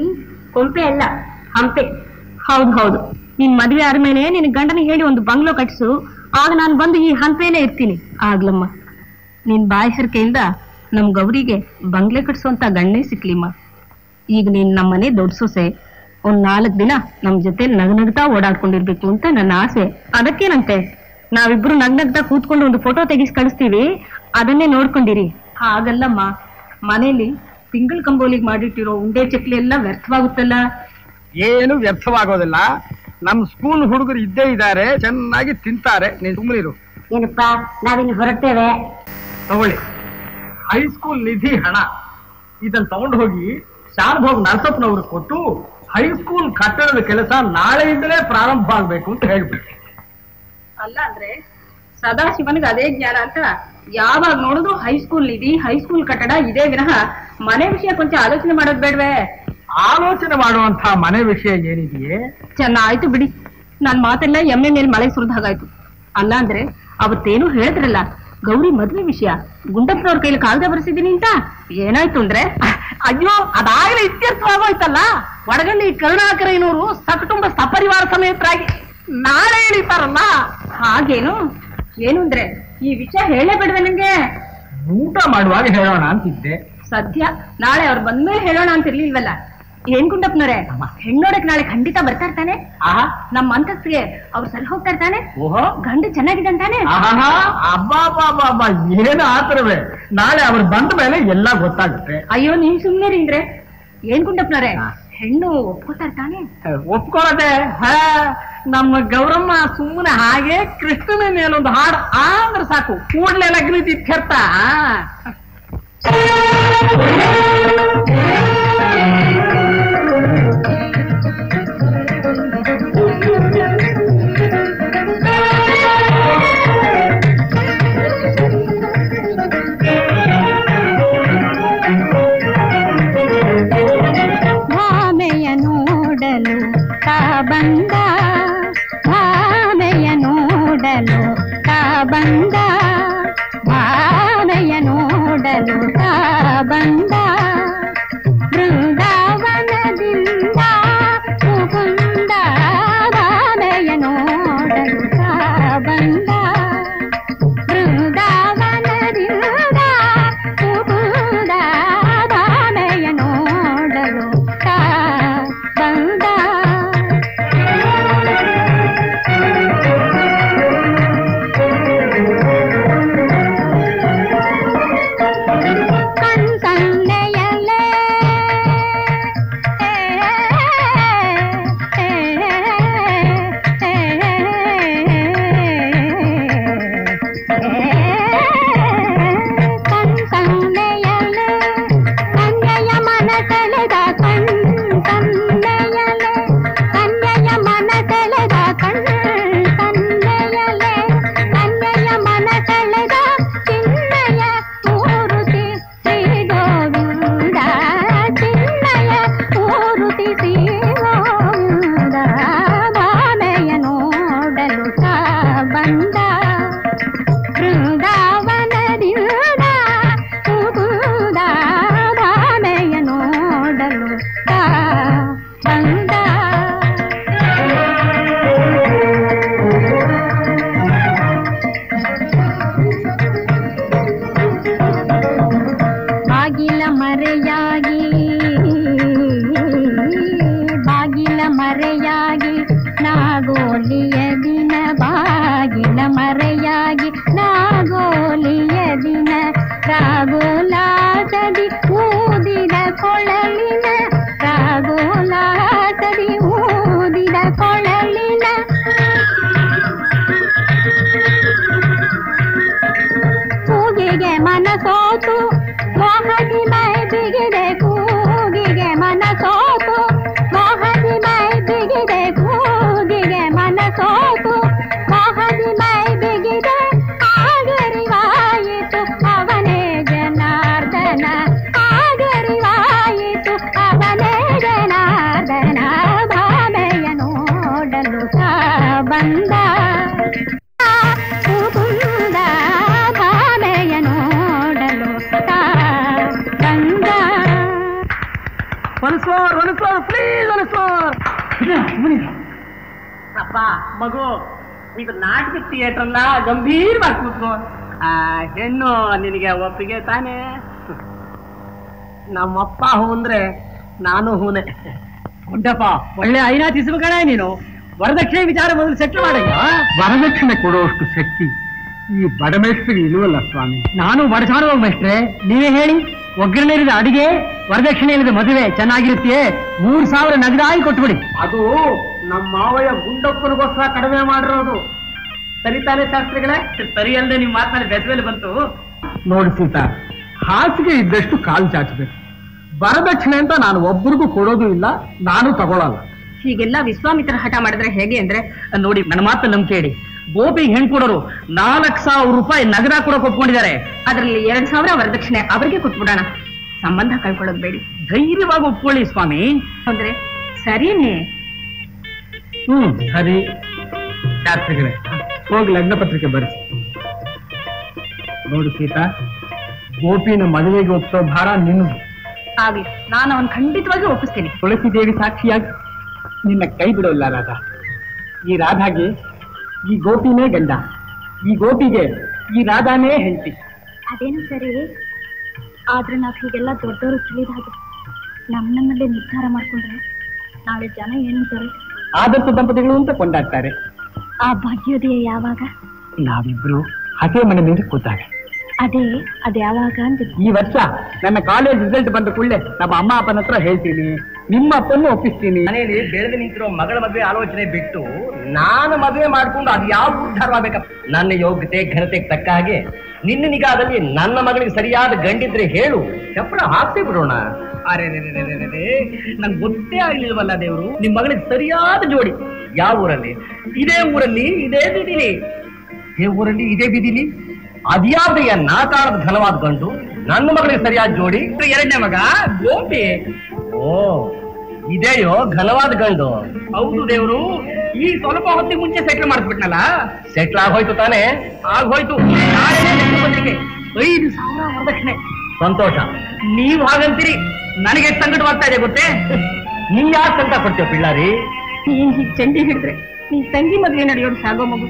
ಕೊಂಪೆ ಅಲ್ಲ ಹಂಪೆ ಹೌದು ಹೌದು ನಿನ್ ಮದುವೆ ಆದ್ಮೇಲೆ ನಿನ್ ಗಂಡನಿಗೆ ಹೇಳಿ ಒಂದು ಬಂಗ್ಲೋ ಕಟ್ಸು ಆಗ ನಾನು ಬಂದು ಈ ಹಂಪೆನೇ ಇರ್ತೀನಿ ಆಗ್ಲಮ್ಮ ನಿನ್ ಬಾಯಿ ಹರಕೆಯಿಂದ ನಮ್ ಗೌರಿಗೆ ಬಂಗ್ಲೆ ಕಟ್ಸುವಂತ ಗಂಡನೇ ಸಿಕ್ಲಿಮ್ಮ ಈಗ ನೀನ್ ನಮ್ಮನೆ ದೊಡ್ಡ ಸೊಸೆ ಒಂದ್ ನಾಲ್ಕು ದಿನ ನಮ್ ಜೊತೆ ನಗನಗ್ತಾ ಓಡಾಡ್ಕೊಂಡಿರ್ಬೇಕು ಅಂತ ನನ್ನ ಆಸೆ ಅದಕ್ಕೇನಂತೆ ನಾವಿಬ್ರು ನಗ್ನಗ್ತಾ ಕೂತ್ಕೊಂಡು ಒಂದು ಫೋಟೋ ತೆಗಿಸ್ ಕಳಿಸ್ತೀವಿ ಅದನ್ನೇ ನೋಡ್ಕೊಂಡಿರಿ ಹಾಗಲ್ಲಮ್ಮ ಮನೇಲಿ ತಿಂಗಳ ಕಂಬೋಲಿಗೆ ಮಾಡಿಟ್ಟಿರೋ ಉಂಡೆ ಚಕ್ಲಿ ಎಲ್ಲ ವ್ಯರ್ಥವಾಗುತ್ತಲ್ಲ ಏನು ವ್ಯರ್ಥವಾಗೋದಿಲ್ಲ ನಮ್ ಸ್ಕೂಲ್ ಹುಡುಗರು ಇದ್ದೇ ಇದ್ದಾರೆ ಚೆನ್ನಾಗಿ ತಿಂತಾರೆ ನೀನ್ ಸುಮ್ಮನಿರು ಏನಪ್ಪ ನಾವಿನ್ನು ಹೊರಡ್ತೇವೆ ತಗೊಳ್ಳಿ ಹೈಸ್ಕೂಲ್ ನಿಧಿ ಹಣ ಇದನ್ನ ತಗೊಂಡು ಹೋಗಿ ಶಾರಭೋಗ್ ನರಸಪ್ಪನವ್ರಿಗೆ ಕೊಟ್ಟು ಹೈಸ್ಕೂಲ್ ಕಟ್ಟಡದ ಕೆಲಸ ನಾಳೆಯಿಂದಲೇ ಪ್ರಾರಂಭ ಆಗ್ಬೇಕು ಅಂತ ಹೇಳ್ಬಿಟ್ಟು ಅಲ್ಲ ಅಂದ್ರೆ ಸದಾಶಿವನಿಗೆ ಅದೇ ಜ್ಞಾನ ಅಂತ ಯಾವಾಗ ನೋಡಿದ್ರು ಹೈಸ್ಕೂಲ್ ನಿಧಿ ಹೈಸ್ಕೂಲ್ ಕಟ್ಟಡ ಇದೇ ವಿನಃ ಮನೆ ವಿಷಯ ಕೊಂಚ ಆಲೋಚನೆ ಮಾಡೋದ್ ಬೇಡ್ವೇ ಆಲೋಚನೆ ಮಾಡುವಂತ ಮನೆ ವಿಷಯ ಏನಿದೆಯೇ ಚೆನ್ನಾಯ್ತು ಬಿಡಿ ನನ್ ಮಾತೆಲ್ಲ ಎಮ್ಮೆ ಮೇಲೆ ಮಳೆ ಸುರಿದ ಹಾಗಾಯ್ತು ಅಲ್ಲ ಅಂದ್ರೆ ಅವತ್ತೇನು ಹೇಳಿದ್ರಲ್ಲ ಗೌರಿ ಮದ್ವೆ ವಿಷಯ ಗುಂಡಪ್ಪನವ್ರ ಕೈಲಿ ಕಾಗದ ಬರೆಸಿದೀನಿ ಅಂತ ಏನಾಯ್ತು ಅಂದ್ರೆ ಅಯ್ಯೋ ಅದಾಗಲೇ ಇತ್ಯರ್ಥವಾಗೋಯ್ತಲ್ಲ ಒಳಗಲ್ಲಿ ಕರುಣಾಕರಯ್ಯನವರು ಸಕಟುಂಬ ಸಪರಿವಾರ ಸಮೇತರಾಗಿ ನಾಳೆ ಹೇಳಿತಾರಲ್ಲ ಹಾಗೇನು ಏನು ಅಂದ್ರೆ ಈ ವಿಷಯ ಹೇಳೇ ಬಿಡ್ವೆ ನಂಗೆ ಊಟ ಮಾಡುವಾಗ ಹೇಳೋಣ ಅಂತಿದ್ದೆ ಸದ್ಯ ನಾಳೆ ಅವ್ರು ಬಂದ್ಮೇಲೆ ಹೇಳೋಣ ಅಂತ ಇರ್ಲಿಲ್ವಲ್ಲ ಏನ್ ಗುಂಡಪ್ಪನವ್ರೆ ಹೆಣ್ಣೋಡಕ್ ನಾಳೆ ಖಂಡಿತ ಬರ್ತಾ ಇರ್ತಾನೆ ಆಹಾ ನಮ್ಮ ಅಂತಸ್ತಿಗೆ ಅವ್ರು ಸರಿ ಹೋಗ್ತಾ ಇರ್ತಾನೆ ಓಹೋ ಗಂಡು ಚೆನ್ನಾಗಿದೆ ಅಂತಾನೆ ಆಹಾ ಅಬ್ಬಾ ಏನು ಆತರವೇ ನಾಳೆ ಅವ್ರು ಬಂದ ಮೇಲೆ ಎಲ್ಲ ಗೊತ್ತಾಗುತ್ತೆ ಅಯ್ಯೋ ನೀವ್ ಸುಮ್ನೆ ರೀಂದ್ರೆ ಏನ್ ಗುಂಡಪ್ಪನವ್ರೆ ಹೆಣ್ಣು ಒಪ್ಕೋತಾ ಇರ್ತಾನೆ ಒಪ್ಕೊಳ್ಳದೆ ಹಾ ನಮ್ಮ ಗೌರಮ್ಮ ಸುಮ್ಮನೆ ಹಾಗೆ ಕೃಷ್ಣನ ಮೇಲೊಂದು ಹಾಡು ಆ ಅಂದ್ರೆ ಸಾಕು ಕೂಡ್ಲೆ ಲಗ್ನ ಇತ್ಯರ್ಥ ಭಾಮೆಯ ನೋಡಲು ತಾ ಬಂದ ಭಾಮೆಯ ನೋಡಲು ತಾ ಬಂದ ಭಾಮೆಯ ನೋಡಲು ತಾ ಬಂದ ಬೃಂದಾವನದಿಂದ ಮುಕುಂದ ಭಾಮೆಯ ನೋಡಲು ತಾ ಬಂದ ಬೃಂದಾವನದಿಂದ ಮುಕುಂದ ಭಾಮೆಯ ನೋಡಲು ತಾ ಬಂದ ಕಣ್ಸನ್ನೆಯಲ್ಲೇ ಕಣ್ಸನ್ನೆಯಲ್ಲೇ ಕನ್ಯೆಯ ಮನ ಕಳೆದ ಕಣ್ ಕನ್ನೆಯಲೆ ಕನ್ಯೆಯ ಮನ ಕಳೆದ ಕಣ್ ಕನ್ನೆಯಲೆ ಕನ್ಯೆಯ ಮನ ಕಳೆದ ಚಿನ್ನಯ ಮೂರುತಿ ಶ್ರೀ ಗೋವಿಂದ ಚಿನ್ನಯ ಮೂರುತಿ ಶ್ರೀ ಗೋವಿಂದ ಭಾಮೆಯ ನೋಡಲು ತಾ ಬಂದ ಬೃಂದಾವನದಿಂದ ಮುಕುಂದ ಭಾಮೆಯ ನೋಡಲು ತಾ ಬಂದ ಬಾಗಿಲ ಮರೆಯಾಗಿ ಬಾಗಿಲ ಮರೆಯಾಗಿ ನಾಗೋಲಿಯ ದಿನ ಬಾಗಿಲ ಮರೆಯಾಗಿ ನಾಗೋಲಿಯ ದಿನ ರಾಗೋಲಾಸದಿ ಊದಿದ ಕೊಳಲಿನ ರಾಗೋಲಾಸದಿ ಊದಿದ ಕೊಳಲಿನ ಕೂಗಿಗೆ ಮನಸೋತು ಮೋಹದಿ ಮೈ ಬಿಗಿದೆ ಕೂಗಿಗೆ ಮನಸೋತು ಮೋಹದಿ ಮೈ ಬಿಗಿದೆ ಕೂಗಿಗೆ ಮನಸೋತು ಕೂತ್ಕೋ ಅಪ್ಪ ಮಗು ಇದು ನಾಟಕ ಥಿಯೇಟರ್ ಅಲ್ಲ ಗಂಭೀರವಾಗಿ ಕೂತ್ಕೋ ಆ ಹೆಣ್ಣು ನಿನಗೆ ಒಪ್ಪಿಗೆ ತಾನೇ ನಮ್ಮಪ್ಪ ಹೂ ಅಂದ್ರೆ ನಾನು ಹೂನೆ ಗುಡ್ಡಪ್ಪ ಒಳ್ಳೆ ಐನಾತಿಸ್ಬೇಕಣ ನೀನು ವರದಕ್ಷಿಣೆ ವಿಚಾರ ಮೊದಲು ಸೆಟ್ಲ್ ಮಾಡಯ್ಯ ವರದಕ್ಷಿಣೆ ಕೊಡುವಷ್ಟು ಶಕ್ತಿ ಈ ಬಡಮೇಸ್ತ್ರಿಗೆ ಇಲ್ವಲ್ಲ ಸ್ವಾಮಿ ನಾನು ಬಡಸಾಡುವ ಮೇಷ್ಟ್ರೆ ನೀವೇ ಹೇಳಿ ಒಗ್ಗರಣೆ ಇಲ್ಲದ ಅಡಿಗೆ ವರದಕ್ಷಿಣೆ ಇಲ್ಲದ ಮದುವೆ ಚೆನ್ನಾಗಿರುತ್ತೆ ಮೂರ್ ಸಾವಿರ ನಗದಾಗಿ ಕೊಟ್ಬಿಡಿ ಅದು ನಮ್ಮ ಮಾವಯ್ಯ ಗುಂಡಪ್ಪನಿಗೋಸ್ಕರ ಕಡಿಮೆ ಮಾಡಿರೋದು ಸರಿತಾನೆ ಶಾಸ್ತ್ರಿಗಳೇ ಸರಿ ಅಲ್ಲದೆ ನಿಮ್ಮ ಮಾತಲ್ಲಿ ಬೆಸವೆಲ್ಲಿ ಬಂತು ನೋಡಿ ಸೀತಾ ಹಾಸಿಗೆ ಇದ್ದಷ್ಟು ಕಾಲು ಚಾಚಬೇಕು ವರದಕ್ಷಿಣೆ ಅಂತ ನಾನು ಒಬ್ಬರಿಗೂ ಕೊಡೋದು ಇಲ್ಲ ನಾನು ತಗೊಳಲ್ಲ ಹೀಗೆಲ್ಲ ವಿಶ್ವಾಮಿತ್ರ ಹಠ ಮಾಡಿದ್ರೆ ಹೇಗೆ ಅಂದ್ರೆ ನೋಡಿ ನನ್ನ ಮಾತು ನಂಬಿಕೆ ಇಡಿ ಗೋಪಿಗೆ ಹೆಣ್ ಕೊಡೋರು ನಾಲ್ಕು ಸಾವಿರ ರೂಪಾಯಿ ನಗದ ಕೂಡ ಒಪ್ಕೊಂಡಿದ್ದಾರೆ ಅದರಲ್ಲಿ ಎರಡ್ ಸಾವಿರ ವರದಕ್ಷಿಣೆ ಅವರಿಗೆ ಕೊಟ್ಬಿಡೋಣ ಸಂಬಂಧ ಕಳ್ಕೊಳ್ಳೋದು ಬೇಡಿ ಧೈರ್ಯವಾಗಿ ಒಪ್ಕೊಳ್ಳಿ ಸ್ವಾಮಿ ಅಂದ್ರೆ ಸರಿನೇ ಹ್ಮ್ ಸರಿ ಶಾಸ್ತ್ರಿಗಳೇ ಹೋಗಿ ಲಗ್ನ ಪತ್ರಿಕೆ ಬರೆಸಿ ನೋಡು ಸೀತಾ ಗೋಪಿನ ಮದುವೆಗೆ ಒಪ್ಸೋ ಭಾರ ನಿನ್ನದು ಆಗ್ಲಿ ನಾನು ಅವನ್ ಖಂಡಿತವಾಗಿ ಒಪ್ಪಿಸ್ತೀನಿ ತುಳಸಿ ದೇವಿ ಸಾಕ್ಷಿಯಾಗಿ ನಿನ್ನ ಕೈ ಬಿಡೋಲ್ಲ ರಾಧಾ ಈ ರಾಧಾಗೆ ಈ ಗೋಪಿನೇ ಗಂಡ ಈ ಗೋಪಿಗೆ ಈ ರಾಧಾನೇ ಹೆಂಡತಿ ಅದೇನು ಸರಿ ಆದ್ರೆ ನಾವ್ ಹೀಗೆಲ್ಲ ದೊಡ್ಡವರು ತಿಳಿದ ಹಾಗೆ ನಮ್ ನಮ್ಮಲ್ಲೇ ನಿರ್ಧಾರ ಮಾಡ್ಕೊಂಡ್ರೆ ನಾಳೆ ಜನ ಏನಂತಾರೆ ಆದರ್ಶ ದಂಪತಿಗಳು ಅಂತ ಕೊಂಡಾಡ್ತಾರೆ ಆ ಭಾಗ್ಯೋದಯ ಯಾವಾಗ ನಾವಿಬ್ರು ಹಸೆ ಮನೆ ಮೇಲೆ ಕೂತಾಗ ಅದೇ ಅದ್ ಯಾವಾಗ ಅಂತ ಈ ವರ್ಷ ನನ್ನ ಕಾಲೇಜ್ ರಿಸಲ್ಟ್ ಬಂದ ಕೂಡಲೇ ನಮ್ಮ ಅಮ್ಮ ಅಪ್ಪನ ಹತ್ರ ಹೇಳ್ತೀನಿ ನಿಮ್ಮ ಅಪ್ಪನ್ನು ಒಪ್ಪಿಸ್ತೀನಿ ಮನೆಯಲ್ಲಿ ಬೆಳೆದು ನಿಂತಿರೋ ಮಗಳ ಮದುವೆ ಆಲೋಚನೆ ಬಿಟ್ಟು ನಾನು ಮದುವೆ ಮಾಡ್ಕೊಂಡು ಅದು ಯಾವ ಉದ್ಧಾರವಾಗಬೇಕಪ್ಪ ನನ್ನ ಯೋಗ್ಯತೆ ಘನತೆಗೆ ತಕ್ಕ ಹಾಗೆ ನಿನ್ನ ನಿಗಾದಲ್ಲಿ ನನ್ನ ಮಗಳಿಗೆ ಸರಿಯಾದ ಗಂಡಿದ್ರೆ ಹೇಳು ಚಪ್ಪಳ ಹಾಕ್ಸಿ ಬಿಡೋಣ ಅರೆ ನನ್ ಗೊತ್ತೇ ಆಗ್ಲಿಲ್ವಲ್ಲ ದೇವರು ನಿಮ್ ಮಗಳಿಗೆ ಸರಿಯಾದ ಜೋಡಿ ಯಾವ ಊರಲ್ಲಿ ಇದೇ ಊರಲ್ಲಿ ಇದೇ ಬೀದಿಲಿ ಇದೇ ಊರಲ್ಲಿ ಇದೇ ಬಿದಿಲಿ ಅದ್ಯಾವ್ದಯ್ಯ ನಾ ಕಾಣದ ಘನವಾದ ಗಂಡು ನನ್ನ ಮಗಳಿಗೆ ಸರಿಯಾದ ಜೋಡಿ ಎರಡನೇ ಮಗ ಗೋಪಿ ಓ ಇದೇಯೋ ಘನವಾದ ಗಂಡು ಹೌದು ದೇವ್ರು ಈ ಸ್ವಲ್ಪ ಹೊತ್ತಿಗೆ ಮುಂಚೆ ಸೆಟ್ಲ್ ಮಾಡಿಸ್ಬಿಟ್ನಲ್ಲ ಸೆಟ್ಲ್ ಆಗೋಯ್ತು ತಾನೇ ಆಗೋಯ್ತು ನಾಳೆನೇ ಲೆಕ್ಕ ಪತ್ರಿಕೆ ಐದು ಸಾವಿರ ವರದಕ್ಷಿಣೆ ಸಂತೋಷ ನೀವ್ ಹಾಗಂತೀರಿ ನನಗೆ ಎಷ್ಟು ಸಂಕಟವಾಗ್ತಾ ಇದೆ ಗೊತ್ತೇ ನೀನ್ ಯಾಕೆ ಅಂತ ಕೊಡ್ತೀವ ಪಿಳ್ಳಾರಿ ನೀನ್ ಹೀಗ್ ಚಂಡಿ ಹಿಡಿದ್ರೆ ನಿನ್ ತಂಗಿ ಮದ್ವೆ ನಡೆಯೋದು ಸಾಗೋ ಮಗು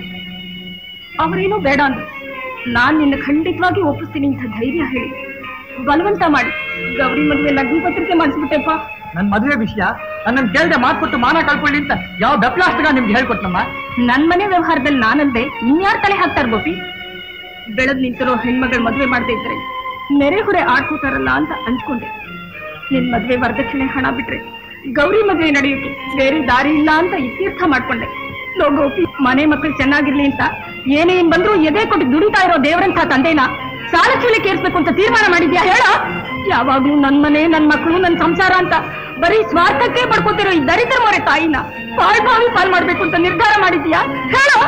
ಅವರೇನೋ ಬೇಡ ಅಂದ್ರು ನಾನ್ ನಿನ್ನ ಖಂಡಿತವಾಗಿ ಒಪ್ಪಿಸ್ತೀನಿ ಅಂತ ಧೈರ್ಯ ಹೇಳಿ ಬಲವಂತ ಮಾಡಿ ಗೌರಿ ಮದ್ವೆ ಲಗ್ನ ಪತ್ರಿಕೆ ಮಾಡಿಸ್ಬಿಟ್ಟೆಪ್ಪ ನನ್ನ ಮದುವೆ ವಿಷಯ ನನ್ನನ್ನು ಕೇಳ್ದೆ ಮಾತು ಕೊಟ್ಟು ಮಾನ ಕಳ್ಕೊಳ್ಳಿ ಅಂತ ಯಾವ ಬೆಪ್ಲಾಸ್ಟಗ ನಿಮ್ಗೆ ಹೇಳ್ಕೊಟ್ನಮ್ಮ ನನ್ ಮನೆ ವ್ಯವಹಾರದಲ್ಲಿ ನಾನಲ್ದೆ ಇನ್ಯಾರ್ ತಲೆ ಹಾಕ್ತಾರ ಗೋಪಿ ಬೆಳೆದ್ ನಿಂತಿರೋ ಹೆಣ್ಮಗಳ ಮದ್ವೆ ಮಾಡದೇ ಇದ್ರೆ ನೆರೆಹೊರೆ ಆಡ್ಕೋತಾರಲ್ಲ ಅಂತ ಅನ್ಕೊಂಡೆ ನಿನ್ ಮದ್ವೆ ವರದಕ್ಷಿಣೆ ಹಣ ಬಿಟ್ರೆ ಗೌರಿ ಮದ್ವೆ ನಡೆಯೋಕೆ ಬೇರೆ ದಾರಿ ಇಲ್ಲ ಅಂತ ಇತ್ಯರ್ಥ ಮಾಡ್ಕೊಂಡೆ ಲೋ ಗೋಪಿ ಮನೆ ಮಕ್ಕಳು ಚೆನ್ನಾಗಿರ್ಲಿ ಅಂತ ಏನೇನ್ ಬಂದ್ರು ಎದೆ ಕೊಟ್ಟು ದುಡಿತಾ ಇರೋ ದೇವರಂತ ತಂದೆನ ಸಾಲ ಚೀಲಕ್ಕೆ ಏರ್ಸ್ಬೇಕು ಅಂತ ತೀರ್ಮಾನ ಮಾಡಿದ್ಯಾ ಹೇಳ ಯಾವಾಗ್ಲೂ ನನ್ ಮನೆ ನನ್ ಮಕ್ಕಳು ನನ್ ಸಂಸಾರ ಅಂತ ಬರೀ ಸ್ವಾರ್ಥಕ್ಕೆ ಪಡ್ಕೋತಿರೋ ಈ ದರಿದ್ರ ಮೊರೆ ತಾಯಿನ ಪಾಲ್ ಬಾವಿ ಪಾಲ್ ಮಾಡ್ಬೇಕು ಅಂತ ನಿರ್ಧಾರ ಮಾಡಿದ್ಯಾ ಹೇಳೋ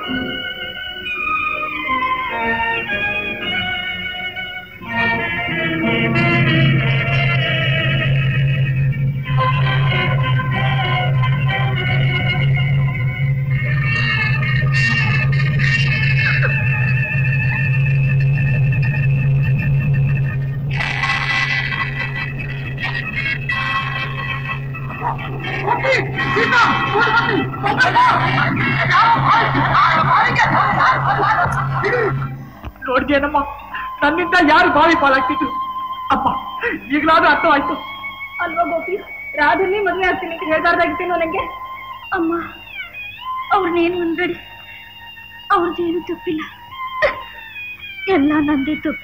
ನೋಡ್ದೇನಮ್ಮ ನನ್ನಿಂದ ಯಾರು ಬಾವಿ ಪಾಲಾಗ್ತಿದ್ರು ಅಪ್ಪ ಈಗಲಾದ್ರೂ ಅರ್ಥವಾಯ್ತು ಅಲ್ವಾ ಗೋಪಿ ರಾಧನ್ನೇ ಮದ್ವೆ ಆಗ್ತೀನಿ ಅಂತ ಹೇಳ್ಬಾರ್ದಾಗಿತ್ತೇನೋ ನಂಗೆ ಅಮ್ಮ ಅವ್ರನ್ನೇನು ಅನ್ಬೇಡಿ ಅವ್ರದ್ದೇನು ತಪ್ಪಿಲ್ಲ ಎಲ್ಲ ನಂದೇ ತಪ್ಪು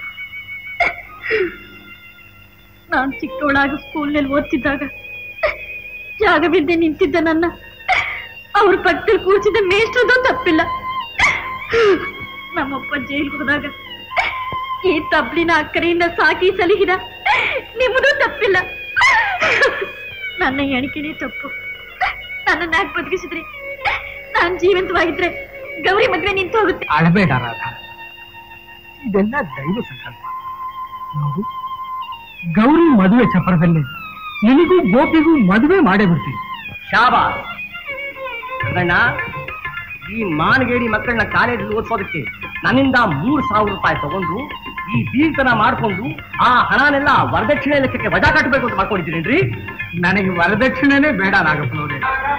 ನಾನು ಚಿಕ್ಕವಳಾಗ ಸ್ಕೂಲ್ನಲ್ಲಿ ಓದ್ತಿದ್ದಾಗ ಜಾಗ ಬಿದ್ದೆ ನಿಂತಿದ್ದ ನನ್ನ ಅವ್ರ ಪಕ್ಕದಲ್ಲಿ ಕೂರ್ಸಿದ ಮೇಷ್ಟ್ರದ್ದು ತಪ್ಪಿಲ್ಲ ನಮ್ಮಪ್ಪ ಜೈಲ್ಗೆ ಹೋದಾಗ ಈ ತಬ್ಲಿನ ಅಕ್ಕರೆಯಿಂದ ಸಾಕಿ ಸಲಹಿದ ನಿಮ್ಮದು ತಪ್ಪಿಲ್ಲ ನನ್ನ ಎಣಿಕೆನೇ ತಪ್ಪು ನನ್ನನ್ನ ಯಾಕೆ ಬದುಕಿಸಿದ್ರಿ ನಾನ್ ಜೀವಂತವಾಗಿದ್ರೆ ಗೌರಿ ಮದ್ವೆ ನಿಂತು ಹೋಗುತ್ತೆ ಅಳಬೇಡ ರಾಧ ಇದೆಲ್ಲ ದೈವ ಸಂಕಲ್ಪ ನೋಡು ಗೌರಿ ಮದುವೆ ಚಪರದಲ್ಲಿ ನಿನಗೂ ಗೋಪಿಗೂ ಮದುವೆ ಮಾಡೇ ಬಿಡ್ತೀನಿ ಶಾಬಾಸ್ ಅಣ್ಣ ಈ ಮಾನಗೇಡಿ ಮಕ್ಕಳನ್ನ ಕಾಲೇಜಲ್ಲಿ ಓದಿಸೋದಕ್ಕೆ ನನ್ನಿಂದ ಮೂರು ಸಾವಿರ ರೂಪಾಯಿ ತಗೊಂಡು ಈ ಬೀಳ್ತನ ಮಾಡ್ಕೊಂಡು ಆ ಹಣನೆಲ್ಲ ವರದಕ್ಷಿಣೆ ಲೆಕ್ಕಕ್ಕೆ ವಜಾ ಕಟ್ಟಬೇಕು ಅಂತ ಮಾಡ್ಕೊಂಡಿದ್ದೀರೇನ್ರಿ ನನಗೆ ವರದಕ್ಷಿಣೆನೇ ಬೇಡ ನಾಗಪ್ಪನವ್ರೆ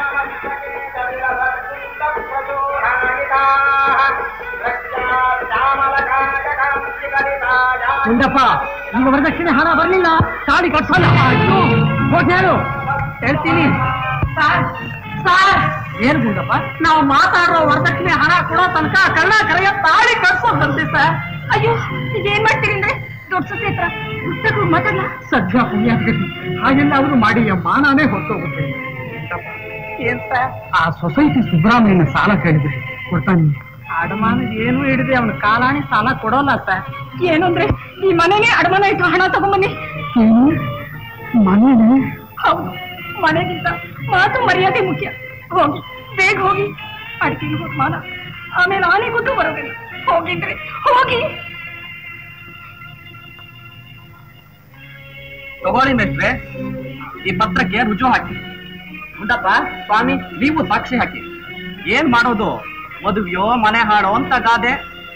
ಗುಂಡಪ್ಪ ಈಗ ವರದಕ್ಷಿಣೆ ಹಣ ಬರ್ಲಿಲ್ಲ ತಾಳಿ ಕಟ್ಸಲ್ಲ ಅಯ್ಯೋ, ಹೋಗ್ ಹೇಳು ಹೇಳ್ತೀನಿ ಏನ್ ಗುಂಡಪ್ಪ ನಾವು ಮಾತಾಡೋ ವರದಕ್ಷಿಣೆ ಹಣ ಕೊಡೋ ತನಕ ಕಳ್ಳ ಕರೆಯ ತಾಳಿ ಕಟ್ಸೋದಂತೆ ಸರ್ ಅಯ್ಯೋ ಏನ್ ಮಾಡ್ತೀರಿ ಅಂದ್ರೆ ದೊಡ್ಡ ಸೊಸೆ ಹತ್ರ ಪುಸ್ತಕ ಮಾತಾಡ್ಲ ಸದ್ಯ ಪುಣ್ಯಾತ್ಕತಿ ಹಾಗೆಲ್ಲ ಅವರು ಮಾಡಿ ಮಾನಾನೇ ಹೊರಟೋಗುತ್ತೆ ಏನ್ ಸರ್ ಆ ಸೊಸೈಟಿ ಸುಬ್ರಹ್ಮಣ್ಯನ ಸಾಲ ಕೇಳಿದ್ರೆ ಕೊಡ್ತಾನೆ ಅಡಮಾನ ಏನು ಹಿಡಿದೆ ಅವನ ಕಾಲಾಣಿ ಸಾಲ ಕೊಡೋಲ್ಲ ಸರ್ ಏನು ಅಂದ್ರೆ ಈ ಮನೆನೇ ಅಡಮಾನ ಇಟ್ಟು ಹಣ ತಗೊಂಬನ್ನಿ ಏನು ಮನೇನೆ ಹೌದು ಮನೆಗಿಂತ ಮಾತು ಮರ್ಯಾದೆ ಮುಖ್ಯ ಹೋಗಿ ಬೇಗ ಹೋಗಿ ಅಡಿಕೆಗೆ ಹೋಗಿ ಮಾನ ಆಮೇಲೆ ಆನೆ ಕೊಟ್ಟು ಬರೋದಿಲ್ಲ ಹೋಗಿದ್ರೆ ಹೋಗಿ ತಗೊಳ್ಳಿ ಮೇಸ್ಟ್ರೆ ಈ ಪತ್ರಕ್ಕೆ ರುಜು ಹಾಕಿ ಮುಂದಪ್ಪ ಸ್ವಾಮಿ ನೀವು ಸಾಕ್ಷಿ ಹಾಕಿ ಏನ್ ಮಾಡೋದು ಮದುವೆಯೋ ಮನೆ ಹಾಡೋ ಅಂತ ಗಾದೆ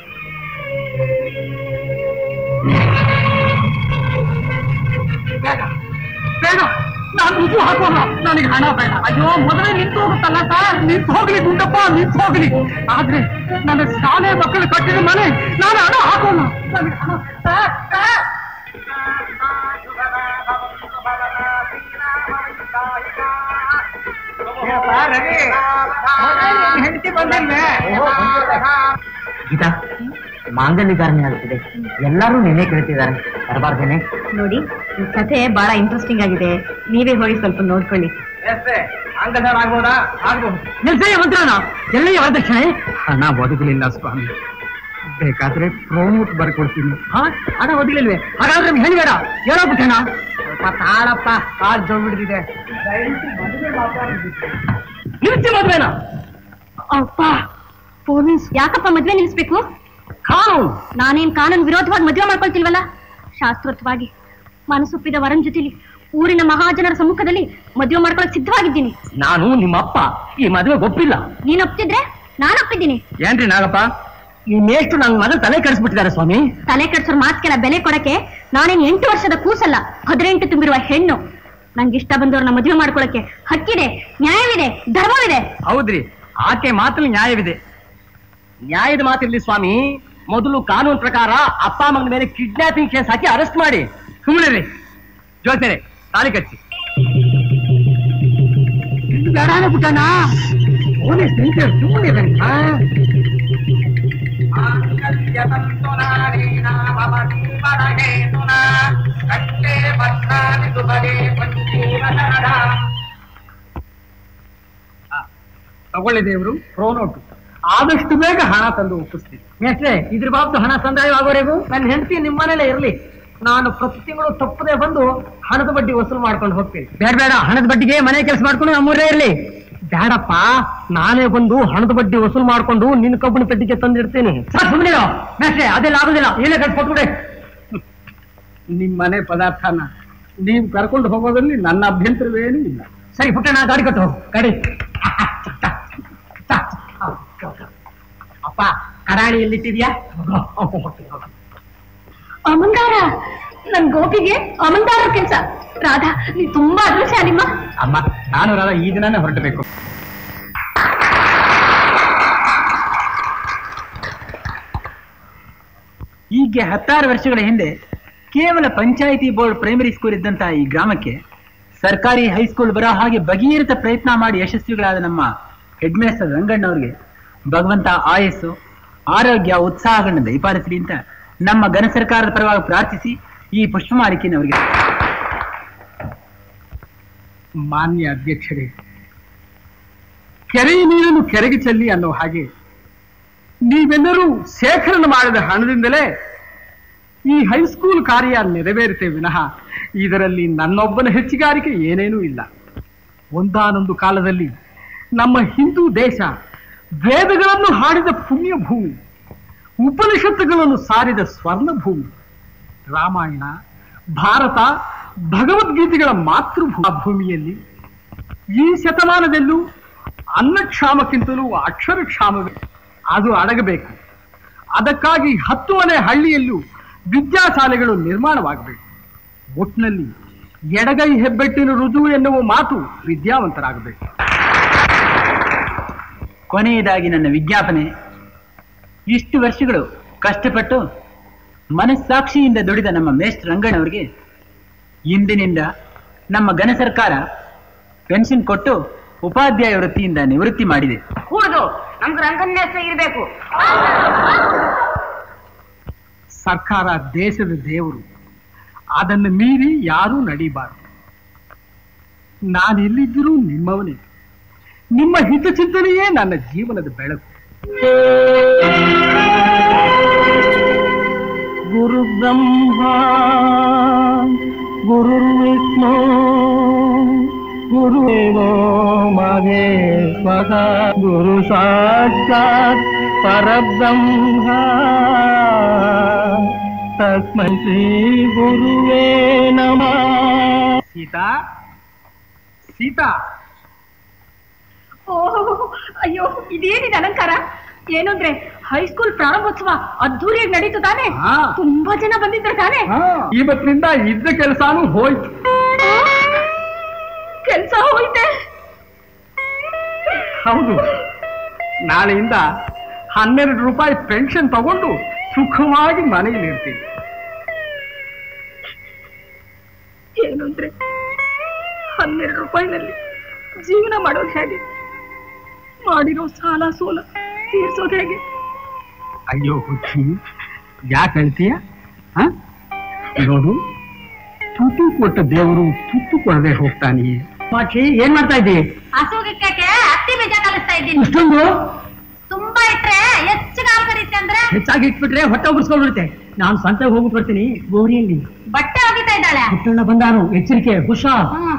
ಬೇಡ ಬೇಡ ನಾನು ರುಜು ಹಾಕೋಲ್ಲ ನನಗೆ ಹಣ ಬೇಡ ಅಯ್ಯೋ ಮೊದಲೇ ನಿಂತು ಹೋಗುತ್ತಲ್ಲ ಸರ್ ನಿಂತು ಹೋಗ್ಲಿ ಗುಂಡಪ್ಪ ನಿಂತು ಹೋಗ್ಲಿ ಆದ್ರೆ ನನ್ನ ಶಾಲೆ ಮಕ್ಕಳು ಕಟ್ಟಿದ ಮನೆ ನಾನು ಹಣ ಹಾಕೋಲ್ಲ ನನಗೆ ಹಣ ಸರ್ ಸರ್ ಹೆಂಡತಿ ಬಂದಿಲ್ವೇ ಗೀತಾ ಮಾಂಗಲ್ಯಧಾರಣೆ ಆಗುತ್ತಿದೆ ಎಲ್ಲರೂ ನಿನ್ನೆ ಕೇಳ್ತಿದ್ದಾರೆ ಬರಬಾರ್ದೇನೆ ನೋಡಿ ಈ ಕಥೆ ಬಹಳ ಇಂಟ್ರೆಸ್ಟಿಂಗ್ ಆಗಿದೆ ನೀವೇ ಹೋಗಿ ಸ್ವಲ್ಪ ನೋಡ್ಕೊಳ್ಳಿ ಅಂಗದಾರ ಆಗ್ಬೋದಾ ಆಗ್ಬೋದು ನಿಲ್ಸಯ್ಯ ಮಂತ್ರನ ಎಲ್ಲಿಯ ವರದಕ್ಷಿಣೆ ಹಣ ಒದಗಲಿಲ್ಲ ಸ್ವಾಮಿ ಬೇಕಾದ್ರೆ ಪ್ರೋಮೋಟ್ ಬರ್ಕೊಡ್ತೀನಿ ಹಾ ಹಣ ಓದಿಲಿಲ್ವೇ ಹಾಗಾದ್ರೆ ನಿಮ್ಗೆ ಹೇಳಿಬೇಡ ಹೇಳೋ ಬಿಟ್ಟಣ ಸ್ವಲ್ಪ ತಾಳಪ್ಪ ಕಾಲ್ ಜೋಡ್ ಬಿಡ್ತಿದೆ ನಿಲ್ಸಿ ಮದ್ವೆನ ಅಪ್ಪ ಪೊಲೀಸ್ ಯಾಕಪ್ಪ ಮದ್ವೆ ನಿಲ್ಲಿಸ್ಬೇಕು ಕಾನೂನು ನಾನೇನ್ ಕಾನೂನು ವಿರೋಧವಾಗಿ ಮದ್ವೆ ಮಾಡ್ಕೊಳ್ತಿಲ್ವಲ್ಲ ಶಾಸ್ತ್ರೋಕ್ತವಾಗಿ ಮನಸ್ಸೊಪ್ಪಿದ ವರನ್ ಜೊತೆಲಿ ಊರಿನ ಮಹಾಜನರ ಸಮ್ಮುಖದಲ್ಲಿ ಮದುವೆ ಮಾಡ್ಕೊಳಕ್ ಸಿದ್ಧವಾಗಿದ್ದೀನಿ ನಾನು ನಿಮ್ಮಪ್ಪ ಈ ಮದುವೆ ಒಪ್ಪಿಲ್ಲ ನೀನ್ ಒಪ್ತಿದ್ರೆ ನಾನು ಒಪ್ಪಿದ್ದೀನಿ ಏನ್ರಿ ನಾಗಪ್ಪ ಈ ಮೇಷ್ಟು ನನ್ ಮಗ ತಲೆ ಕೆಡಿಸ್ಬಿಟ್ಟಿದ್ದಾರೆ ಸ್ವಾಮಿ ತಲೆ ಕೆಡ್ಸೋರ್ ಮಾತ್ಕೆಲ್ಲ ಬೆಲೆ ಕೊಡಕ್ಕೆ ನಾನೇನ್ ಎಂಟು ವರ್ಷದ ಕೂಸಲ್ಲ ಹದಿನೆಂಟು ತುಂಬಿರುವ ಹೆಣ್ಣು ನಂಗೆ ಇಷ್ಟ ಬಂದವ್ರನ್ನ ಮದುವೆ ಮಾಡ್ಕೊಳಕ್ಕೆ ಹಕ್ಕಿದೆ ನ್ಯಾಯವಿದೆ ಧರ್ಮವಿದೆ ಹೌದ್ರಿ ಆಕೆ ಮಾತಲ್ಲಿ ನ್ಯಾಯವಿದೆ ನ್ಯಾಯದ ಮಾತಿರ್ಲಿ ಸ್ವಾಮಿ ಮೊದಲು ಕಾನೂನು ಪ್ರಕಾರ ಅಪ್ಪ ಮಗನ ಮೇಲೆ ಕಿಡ್ನಾಪಿಂಗ್ ಕೇಸ್ ಹಾಕಿ ಅರೆಸ್ಟ್ ಮಾಡಿ ಸುಮ್ಮನೆ ರೀ ಜೋತೇನೆ ತಾಳಿ ಕಚ್ಚಿ ಬೇಡ ಬಿಟ್ಟಣ ಪೊಲೀಸ್ ನಿಂತಿರು ಸುಮ್ಮನೆ ತಗೊಳ್ಳಿ ದೇವರು ಪ್ರೋನೋಟು ಆದಷ್ಟು ಬೇಗ ಹಣ ತಂದು ಒಪ್ಪಿಸ್ತೀನಿ ಮೇಷ್ಟ್ರೆ ಇದ್ರ ಬಾಬ್ದು ಹಣ ಸಂದಾಯ ಆಗೋವರೆಗೂ ನನ್ನ ಹೆಂಡತಿ ನಿಮ್ಮನೇಲೆ ಇರಲಿ ನಾನು ಪ್ರತಿ ತಿಂಗಳು ತಪ್ಪದೆ ಬಂದು ಹಣದ ಬಡ್ಡಿ ವಸೂಲು ಮಾಡ್ಕೊಂಡು ಹೋಗ್ತೀನಿ ಬೇಡ ಬೇಡ ಹಣದ ಬಡ್ಡಿಗೆ ಮನೆ ಕೆಲಸ ಮಾಡ್ಕೊಂಡು ನಮ್ಮೂರೇ ಇರಲಿ ಬೇಡಪ್ಪ ನಾನೇ ಬಂದು ಹಣದ ಬಡ್ಡಿ ವಸೂಲು ಮಾಡ್ಕೊಂಡು ನಿನ್ನ ಕಬ್ಬಣ ಪೆಟ್ಟಿಗೆ ತಂದಿಡ್ತೀನಿ ಸುಮ್ಮನೆ ಮೇಷ್ಟ್ರೆ ಅದೆಲ್ಲ ಆಗುದಿಲ್ಲ ಇಲ್ಲೇ ಕಟ್ಕೊಟ್ಬಿಡೆ ನಿಮ್ಮ ಮನೆ ಪದಾರ್ಥನ ನೀವು ಕರ್ಕೊಂಡು ಹೋಗೋದ್ರಲ್ಲಿ ನನ್ನ ಅಭ್ಯಂತರವೇನೂ ಇಲ್ಲ ಸರಿ ಪುಟ್ಟಣ ಗಾಡಿ ಕಟ್ಟು ಹೋಗು. ಗಾಡಿ ಅಪ್ಪ ಕರಾಣಿ ಎಲ್ಲಿಟ್ಟಿದ್ಯಾ ಅಮಂದಾರ ನನ್ ಗೋಪಿಗೆ ಅಮಂದಾರ ಕೆಲ್ಸ ರಾಧಾ ನೀ ತುಂಬಾ ಅದೃಷ್ಟ ನಿಮ್ಮ ಅಮ್ಮ ನಾನು ರಾಧ ಈ ದಿನಾನೇ ಹೊರಟಬೇಕು ಹೀಗೆ ಹತ್ತಾರು ವರ್ಷಗಳ ಹಿಂದೆ ಕೇವಲ ಪಂಚಾಯಿತಿ ಬೋರ್ಡ್ ಪ್ರೈಮರಿ ಸ್ಕೂಲ್ ಇದ್ದಂತಹ ಈ ಗ್ರಾಮಕ್ಕೆ ಸರ್ಕಾರಿ ಹೈಸ್ಕೂಲ್ ಬರೋ ಹಾಗೆ ಭಗೀರಥ ಪ್ರಯತ್ನ ಮಾಡಿ ಯಶಸ್ವಿಗಳಾದ ನಮ್ಮ ಹೆಡ್ ಮಾಸ್ಟರ್ ರಂಗಣ್ಣವ್ರಿಗೆ ಭಗವಂತ ಆಯಸ್ಸು ಆರೋಗ್ಯ ಉತ್ಸಾಹಗಳನ್ನು ದಯಪಾಲಿಸಲಿ ಅಂತ ನಮ್ಮ ಘನ ಸರ್ಕಾರದ ಪರವಾಗಿ ಪ್ರಾರ್ಥಿಸಿ ಈ ಪುಷ್ಪಮಾಲಿಕೆಯನ್ನು ಅವರಿಗೆ ಮಾನ್ಯ ಅಧ್ಯಕ್ಷರೇ ಕೆರೆಯ ನೀರನ್ನು ಕೆರೆಗೆ ಚೆಲ್ಲಿ ಅನ್ನೋ ಹಾಗೆ ನೀವೆಲ್ಲರೂ ಶೇಖರಣೆ ಮಾಡಿದ ಹಣದಿಂದಲೇ ಈ ಹೈಸ್ಕೂಲ್ ಕಾರ್ಯ ನೆರವೇರುತ್ತೆ ವಿನಃ ಇದರಲ್ಲಿ ನನ್ನೊಬ್ಬನ ಹೆಚ್ಚುಗಾರಿಕೆ ಏನೇನೂ ಇಲ್ಲ ಒಂದಾನೊಂದು ಕಾಲದಲ್ಲಿ ನಮ್ಮ ಹಿಂದೂ ದೇಶ ವೇದಗಳನ್ನು ಹಾಡಿದ ಪುಣ್ಯ ಭೂಮಿ ಉಪನಿಷತ್ತುಗಳನ್ನು ಸಾರಿದ ಸ್ವರ್ಣ ಭೂಮಿ ರಾಮಾಯಣ ಭಾರತ ಭಗವದ್ಗೀತೆಗಳ ಮಾತೃಭೂ ಭೂಮಿಯಲ್ಲಿ ಈ ಶತಮಾನದಲ್ಲೂ ಅನ್ನಕ್ಷಾಮಕ್ಕಿಂತಲೂ ಅಕ್ಷರ ಕ್ಷಾಮವೇ ಅದು ಅಡಗಬೇಕು ಅದಕ್ಕಾಗಿ ಹತ್ತು ಮನೆ ಹಳ್ಳಿಯಲ್ಲೂ ವಿದ್ಯಾಶಾಲೆಗಳು ನಿರ್ಮಾಣವಾಗಬೇಕು ಒಟ್ಟಿನಲ್ಲಿ ಎಡಗೈ ಹೆಬ್ಬೆಟ್ಟಿನ ರುಜು ಎನ್ನುವ ಮಾತು ವಿದ್ಯಾವಂತರಾಗಬೇಕು ಕೊನೆಯದಾಗಿ ನನ್ನ ವಿಜ್ಞಾಪನೆ ಇಷ್ಟು ವರ್ಷಗಳು ಕಷ್ಟಪಟ್ಟು ಮನಸ್ಸಾಕ್ಷಿಯಿಂದ ದುಡಿದ ನಮ್ಮ ಮೇಷ್ಟ್ರ ರಂಗಣ್ಣವರಿಗೆ ಇಂದಿನಿಂದ ನಮ್ಮ ಘನ ಸರ್ಕಾರ ಪೆನ್ಷನ್ ಕೊಟ್ಟು ಉಪಾಧ್ಯಾಯ ವೃತ್ತಿಯಿಂದ ನಿವೃತ್ತಿ ಮಾಡಿದೆ ಕೂಡುದು ನಮ್ಗೆ ರಂಗನ್ನ ಹೆಸರು ಇರ್ಬೇಕು ಸರ್ಕಾರ ದೇಶದ ದೇವರು ಅದನ್ನು ಮೀರಿ ಯಾರೂ ನಡೀಬಾರದು ನಾನೆಲ್ಲಿದ್ದರೂ ನಿಮ್ಮವನೇ ನಿಮ್ಮ ಹಿತಚಿಂತನೆಯೇ ನನ್ನ ಜೀವನದ ಬೆಳಕು ಗುರು ಬ್ರಹ್ಮ ಗುರು ವಿಷ್ಣು ಗುರುದೇವೋ ಮಹೇಶ್ವರ ಗುರು ಸಾಕ್ಷಾತ್ ಪರಬ್ರಹ್ಮ ತಸ್ಮೈ ಶ್ರೀ ಗುರುವೇ ನಮಃ ಸೀತಾ ಸೀತಾ ಓಹೋ ಅಯ್ಯೋ ಇದೇನಿದೆ ಅಲಂಕಾರ ಏನು ಅಂದ್ರೆ ಹೈಸ್ಕೂಲ್ ಪ್ರಾರಂಭೋತ್ಸವ ಅದ್ದೂರಿಯಾಗಿ ನಡೀತು ತಾನೆ ಹಾ. ತುಂಬಾ ಜನ ಬಂದಿದ್ರು ತಾನೆ ಇವತ್ತಿನಿಂದ ಇದ್ದ ಕೆಲಸಾನು ಹೋಯ್ತು ಕೆಲ್ಸ ಹೋಯ್ತೆ ಹೌದು ನಾಳೆಯಿಂದ ಹನ್ನೆರಡು ರೂಪಾಯಿ ಪೆನ್ಷನ್ ತಗೊಂಡು ಸುಖವಾಗಿ ಮನೆಯಲ್ಲಿ ಇರ್ತೀನಿ ಏನು ಅಂದ್ರೆ ಹನ್ನೆರಡು ರೂಪಾಯಿನಲ್ಲಿ ಜೀವನ ಮಾಡೋದು ಹೇಗೆ ಮಾಡಿರೋ ಸಾಲ ಸೋಲ ತೀರ್ಸೋದು ಹೇಗೆ ಅಯ್ಯೋ ಹುಚ್ಚಿ ಯಾಕೆ ಹೇಳ್ತೀಯ ಹ? ನೋಡು ತುತ್ತು ಕೊಟ್ಟ ದೇವರು ತುತ್ತು ಕೊಡದೆ ಹೋಗ್ತಾನೆ ಮಾಚಿ ಏನ್ ಮಾಡ್ತಾ ಇದ್ದಿ ಹಸುಗಿಕ್ಕಕ್ಕೆ ಹತ್ತಿ ಬೀಜ ಕಲಿಸ್ತಾ ಇದ್ದೀನಿ ಇಷ್ಟೊಂದು ತುಂಬಾ ಇಟ್ರೆ ಹೆಚ್ಚು ಕಾಲ್ ಕರೀತೆ ಅಂದ್ರೆ ಹೆಚ್ಚಾಗಿ ಇಟ್ಬಿಟ್ರೆ ಹೊಟ್ಟೆ ಉಗಿಸ್ಕೊಂಡ್ಬಿಡುತ್ತೆ ನಾನು ಸಂತೆಗೆ ಹೋಗಿ ಬರ್ತೀನಿ ಗೋರಿಯಲ್ಲಿ ಬಟ್ಟೆ ಒಗಿತಾ ಇದ್ದಾಳೆ ಪುಟ್ಟಣ್ಣ ಬಂದಾನು ಎಚ್ಚರಿಕೆ ಹುಷಾರ್ ಹ್ಮ್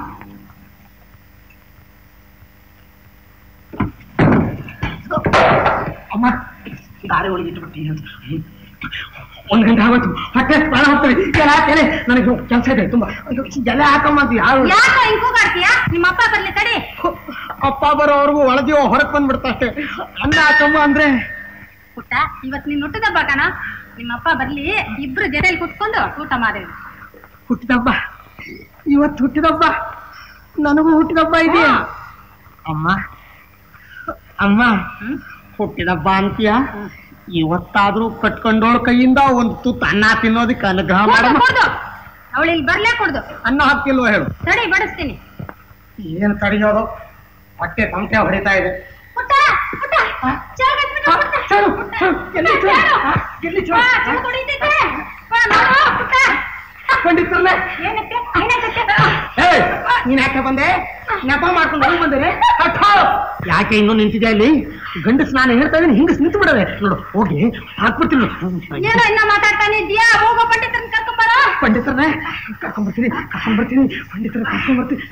ಅಮ್ಮ ದಾರಿ ಒಳಗೆ ಇಟ್ಬಿಟ್ಟಿ ಅಂತ ಒಂದ್ ಗಂಟೆ ಆಗೋಯ್ತು ಹೊಟ್ಟೆ ಪ್ರಾಣ ಹೋಗ್ತದೆ ಎಲ್ಲ ಕೆರೆ ನನಗೆ ಕೆಲಸ ಇದೆ ತುಂಬಾ ಜಲ ಹಾಕಮ್ಮ ಅಂತ ಯಾರು ಯಾಕ ಹಿಂಗ್ ಕೂಗಾಡ್ತೀಯ ನಿಮ್ಮ ಅಪ್ಪ ಬರ್ಲಿ ತಡಿ ಅಪ್ಪ ಬರೋವರೆಗೂ ಒಳಗೆ ಹೊರಗೆ ಬಂದ್ಬಿಡ್ತಾ ಅಷ್ಟೇ ಅನ್ನ ಹಾಕಮ್ಮ ಅಂದ್ರೆ ಪುಟ್ಟ ಇವತ್ ನೀನ್ ಹುಟ್ಟಿದಬ್ಬ ಕಣ ನಿಮ್ಮ ಅಪ್ಪ ಬರ್ಲಿ ಇಬ್ರು ಜೊತೆಲಿ ಕುತ್ಕೊಂಡು ಊಟ ಮಾಡಿ ಹುಟ್ಟಿದಬ್ಬ ಇವತ್ತು ಹುಟ್ಟಿದಬ್ಬ ನನಗೂ ಹುಟ್ಟಿದಬ್ಬ ಇದೆಯಾ ಅಮ್ಮ ಅಮ್ಮ ಹುಟ್ಟಿದಬ್ಬ ಅಂತೀಯ ಇವತ್ತಾದ್ರೂ ಕಟ್ಕೊಂಡೋಳ ಕೈಯಿಂದ ಒಂದು ತುತ್ತು ಅನ್ನ ತಿನ್ನೋದಕ್ಕೆ ಅನುಗ್ರಹ ಮಾಡಮ್ಮ ಕೊಡ್ದು ಅವಳು ಇಲ್ಲಿ ಬರ್ಲೇ ಕೊಡ್ದು ಅನ್ನ ಹಾಕಿಲ್ವ ಹೇಳು ತಡಿ ಬಡಿಸ್ತೀನಿ ಏನ್ ತಡೆಯೋದು ಹೊಟ್ಟೆ ತಮಟೆ ಹೊಡಿತಾ ಇದೆ ಪುಟ್ಟ ಪುಟ್ಟ ಚೇರ್ ಕಟ್ಬಿಟ್ಟು ಪುಟ್ಟ. ಚೇರು, ಪುಟ್ಟ, ಚೇರು, ಎಲ್ಲಿ ಚೇರು? ಚೇರು. ಆ, ಎಲ್ಲಿ ಚೇರು? ಬಾ, ಚೇರು ಹೊಡಿತೈತೆ. ಬಾ, ನೋಡು, ಪುಟ್ಟ. ಖಂಡಿತರಲ್ಲೇ ಏನಕ್ಕೆ? ಏನಾಗತ್ತೆ? ಏಯ್ ನೀನ್ ಯಾಕೆ ಬಂದೆ ನೆಪ ಮಾಡ್ಕೊಂಡು ಹೋಗಿ ಬಂದರೆ ಯಾಕೆ ಇನ್ನೂ ನಿಂತಿದೆ ಅಲ್ಲಿ ಗಂಡಸ್ ನಾನು ಹೇಳ್ತಾ ಇದ್ದೀನಿ ಹಿಂಗಸ್ ನಿಂತು ಬಿಡವೆ ನೋಡು ಹೋಗಿ ಹಾಕ್ಬಿಡ್ತೀನಿ ನೋಡು. ಏನೋ ಇನ್ನ ಮಾತಾಡ್ತಾನೆ ಇದೀಯಾ ಹೋಗೋ ಪಂಡಿತರನ್ನ ಕರ್ಕೊಂಬರ ಪಂಡಿತರನ್ನೇ ಕರ್ಕೊಂಡ್ಬರ್ತೀನಿ ಕರ್ಕೊಂಡ್ಬರ್ತೀನಿ ಪಂಡಿತರ ಕರ್ಕೊಂಡ್ಬರ್ತೀನಿ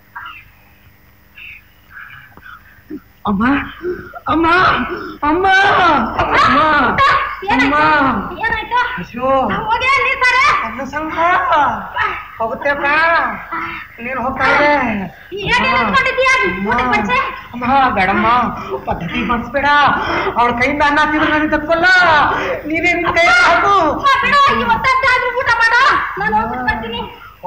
ಅಮ್ಮ ಅಮ್ಮ ಅಮ್ಮ ಅಮ್ಮ ಅಮ್ಮ ಏನಾಯ್ತು ಅಯ್ಯೋ ಹೋಗಿ ನೀ ಸಾರೆ ಅನ್ನ ಸಂಘ ಹೋಗುತ್ತೆ ಪ್ರಾಣ ನೀನು ಹೋಗ್ತಾ ಇದೆ ಏನೇನ್ ಅನ್ಕೊಂಡಿದ್ಯಾ ಊಟಕ್ ಬಚ್ಚೆ? ಅಮ್ಮ ಬೇಡಮ್ಮ ಪದ್ಧತಿ ಮಾಡಿಸ್ಬೇಡ ಅವಳ ಕೈಯಿಂದ ಅನ್ನ ತಿಂದ್ರೆ ನನಗೆ ತಕ್ಕೊಲ್ಲ ನೀನೇ ನಿನ್ ಕೈ ಹಾಕು ಅಮ್ಮ, ಬಿಡು ಇವತ್ತಾದ್ರೂ ಊಟ ಮಾಡು ನಾನು ಹೋಗ್ಬಿಟ್ಟು ಬರ್ತೀನಿ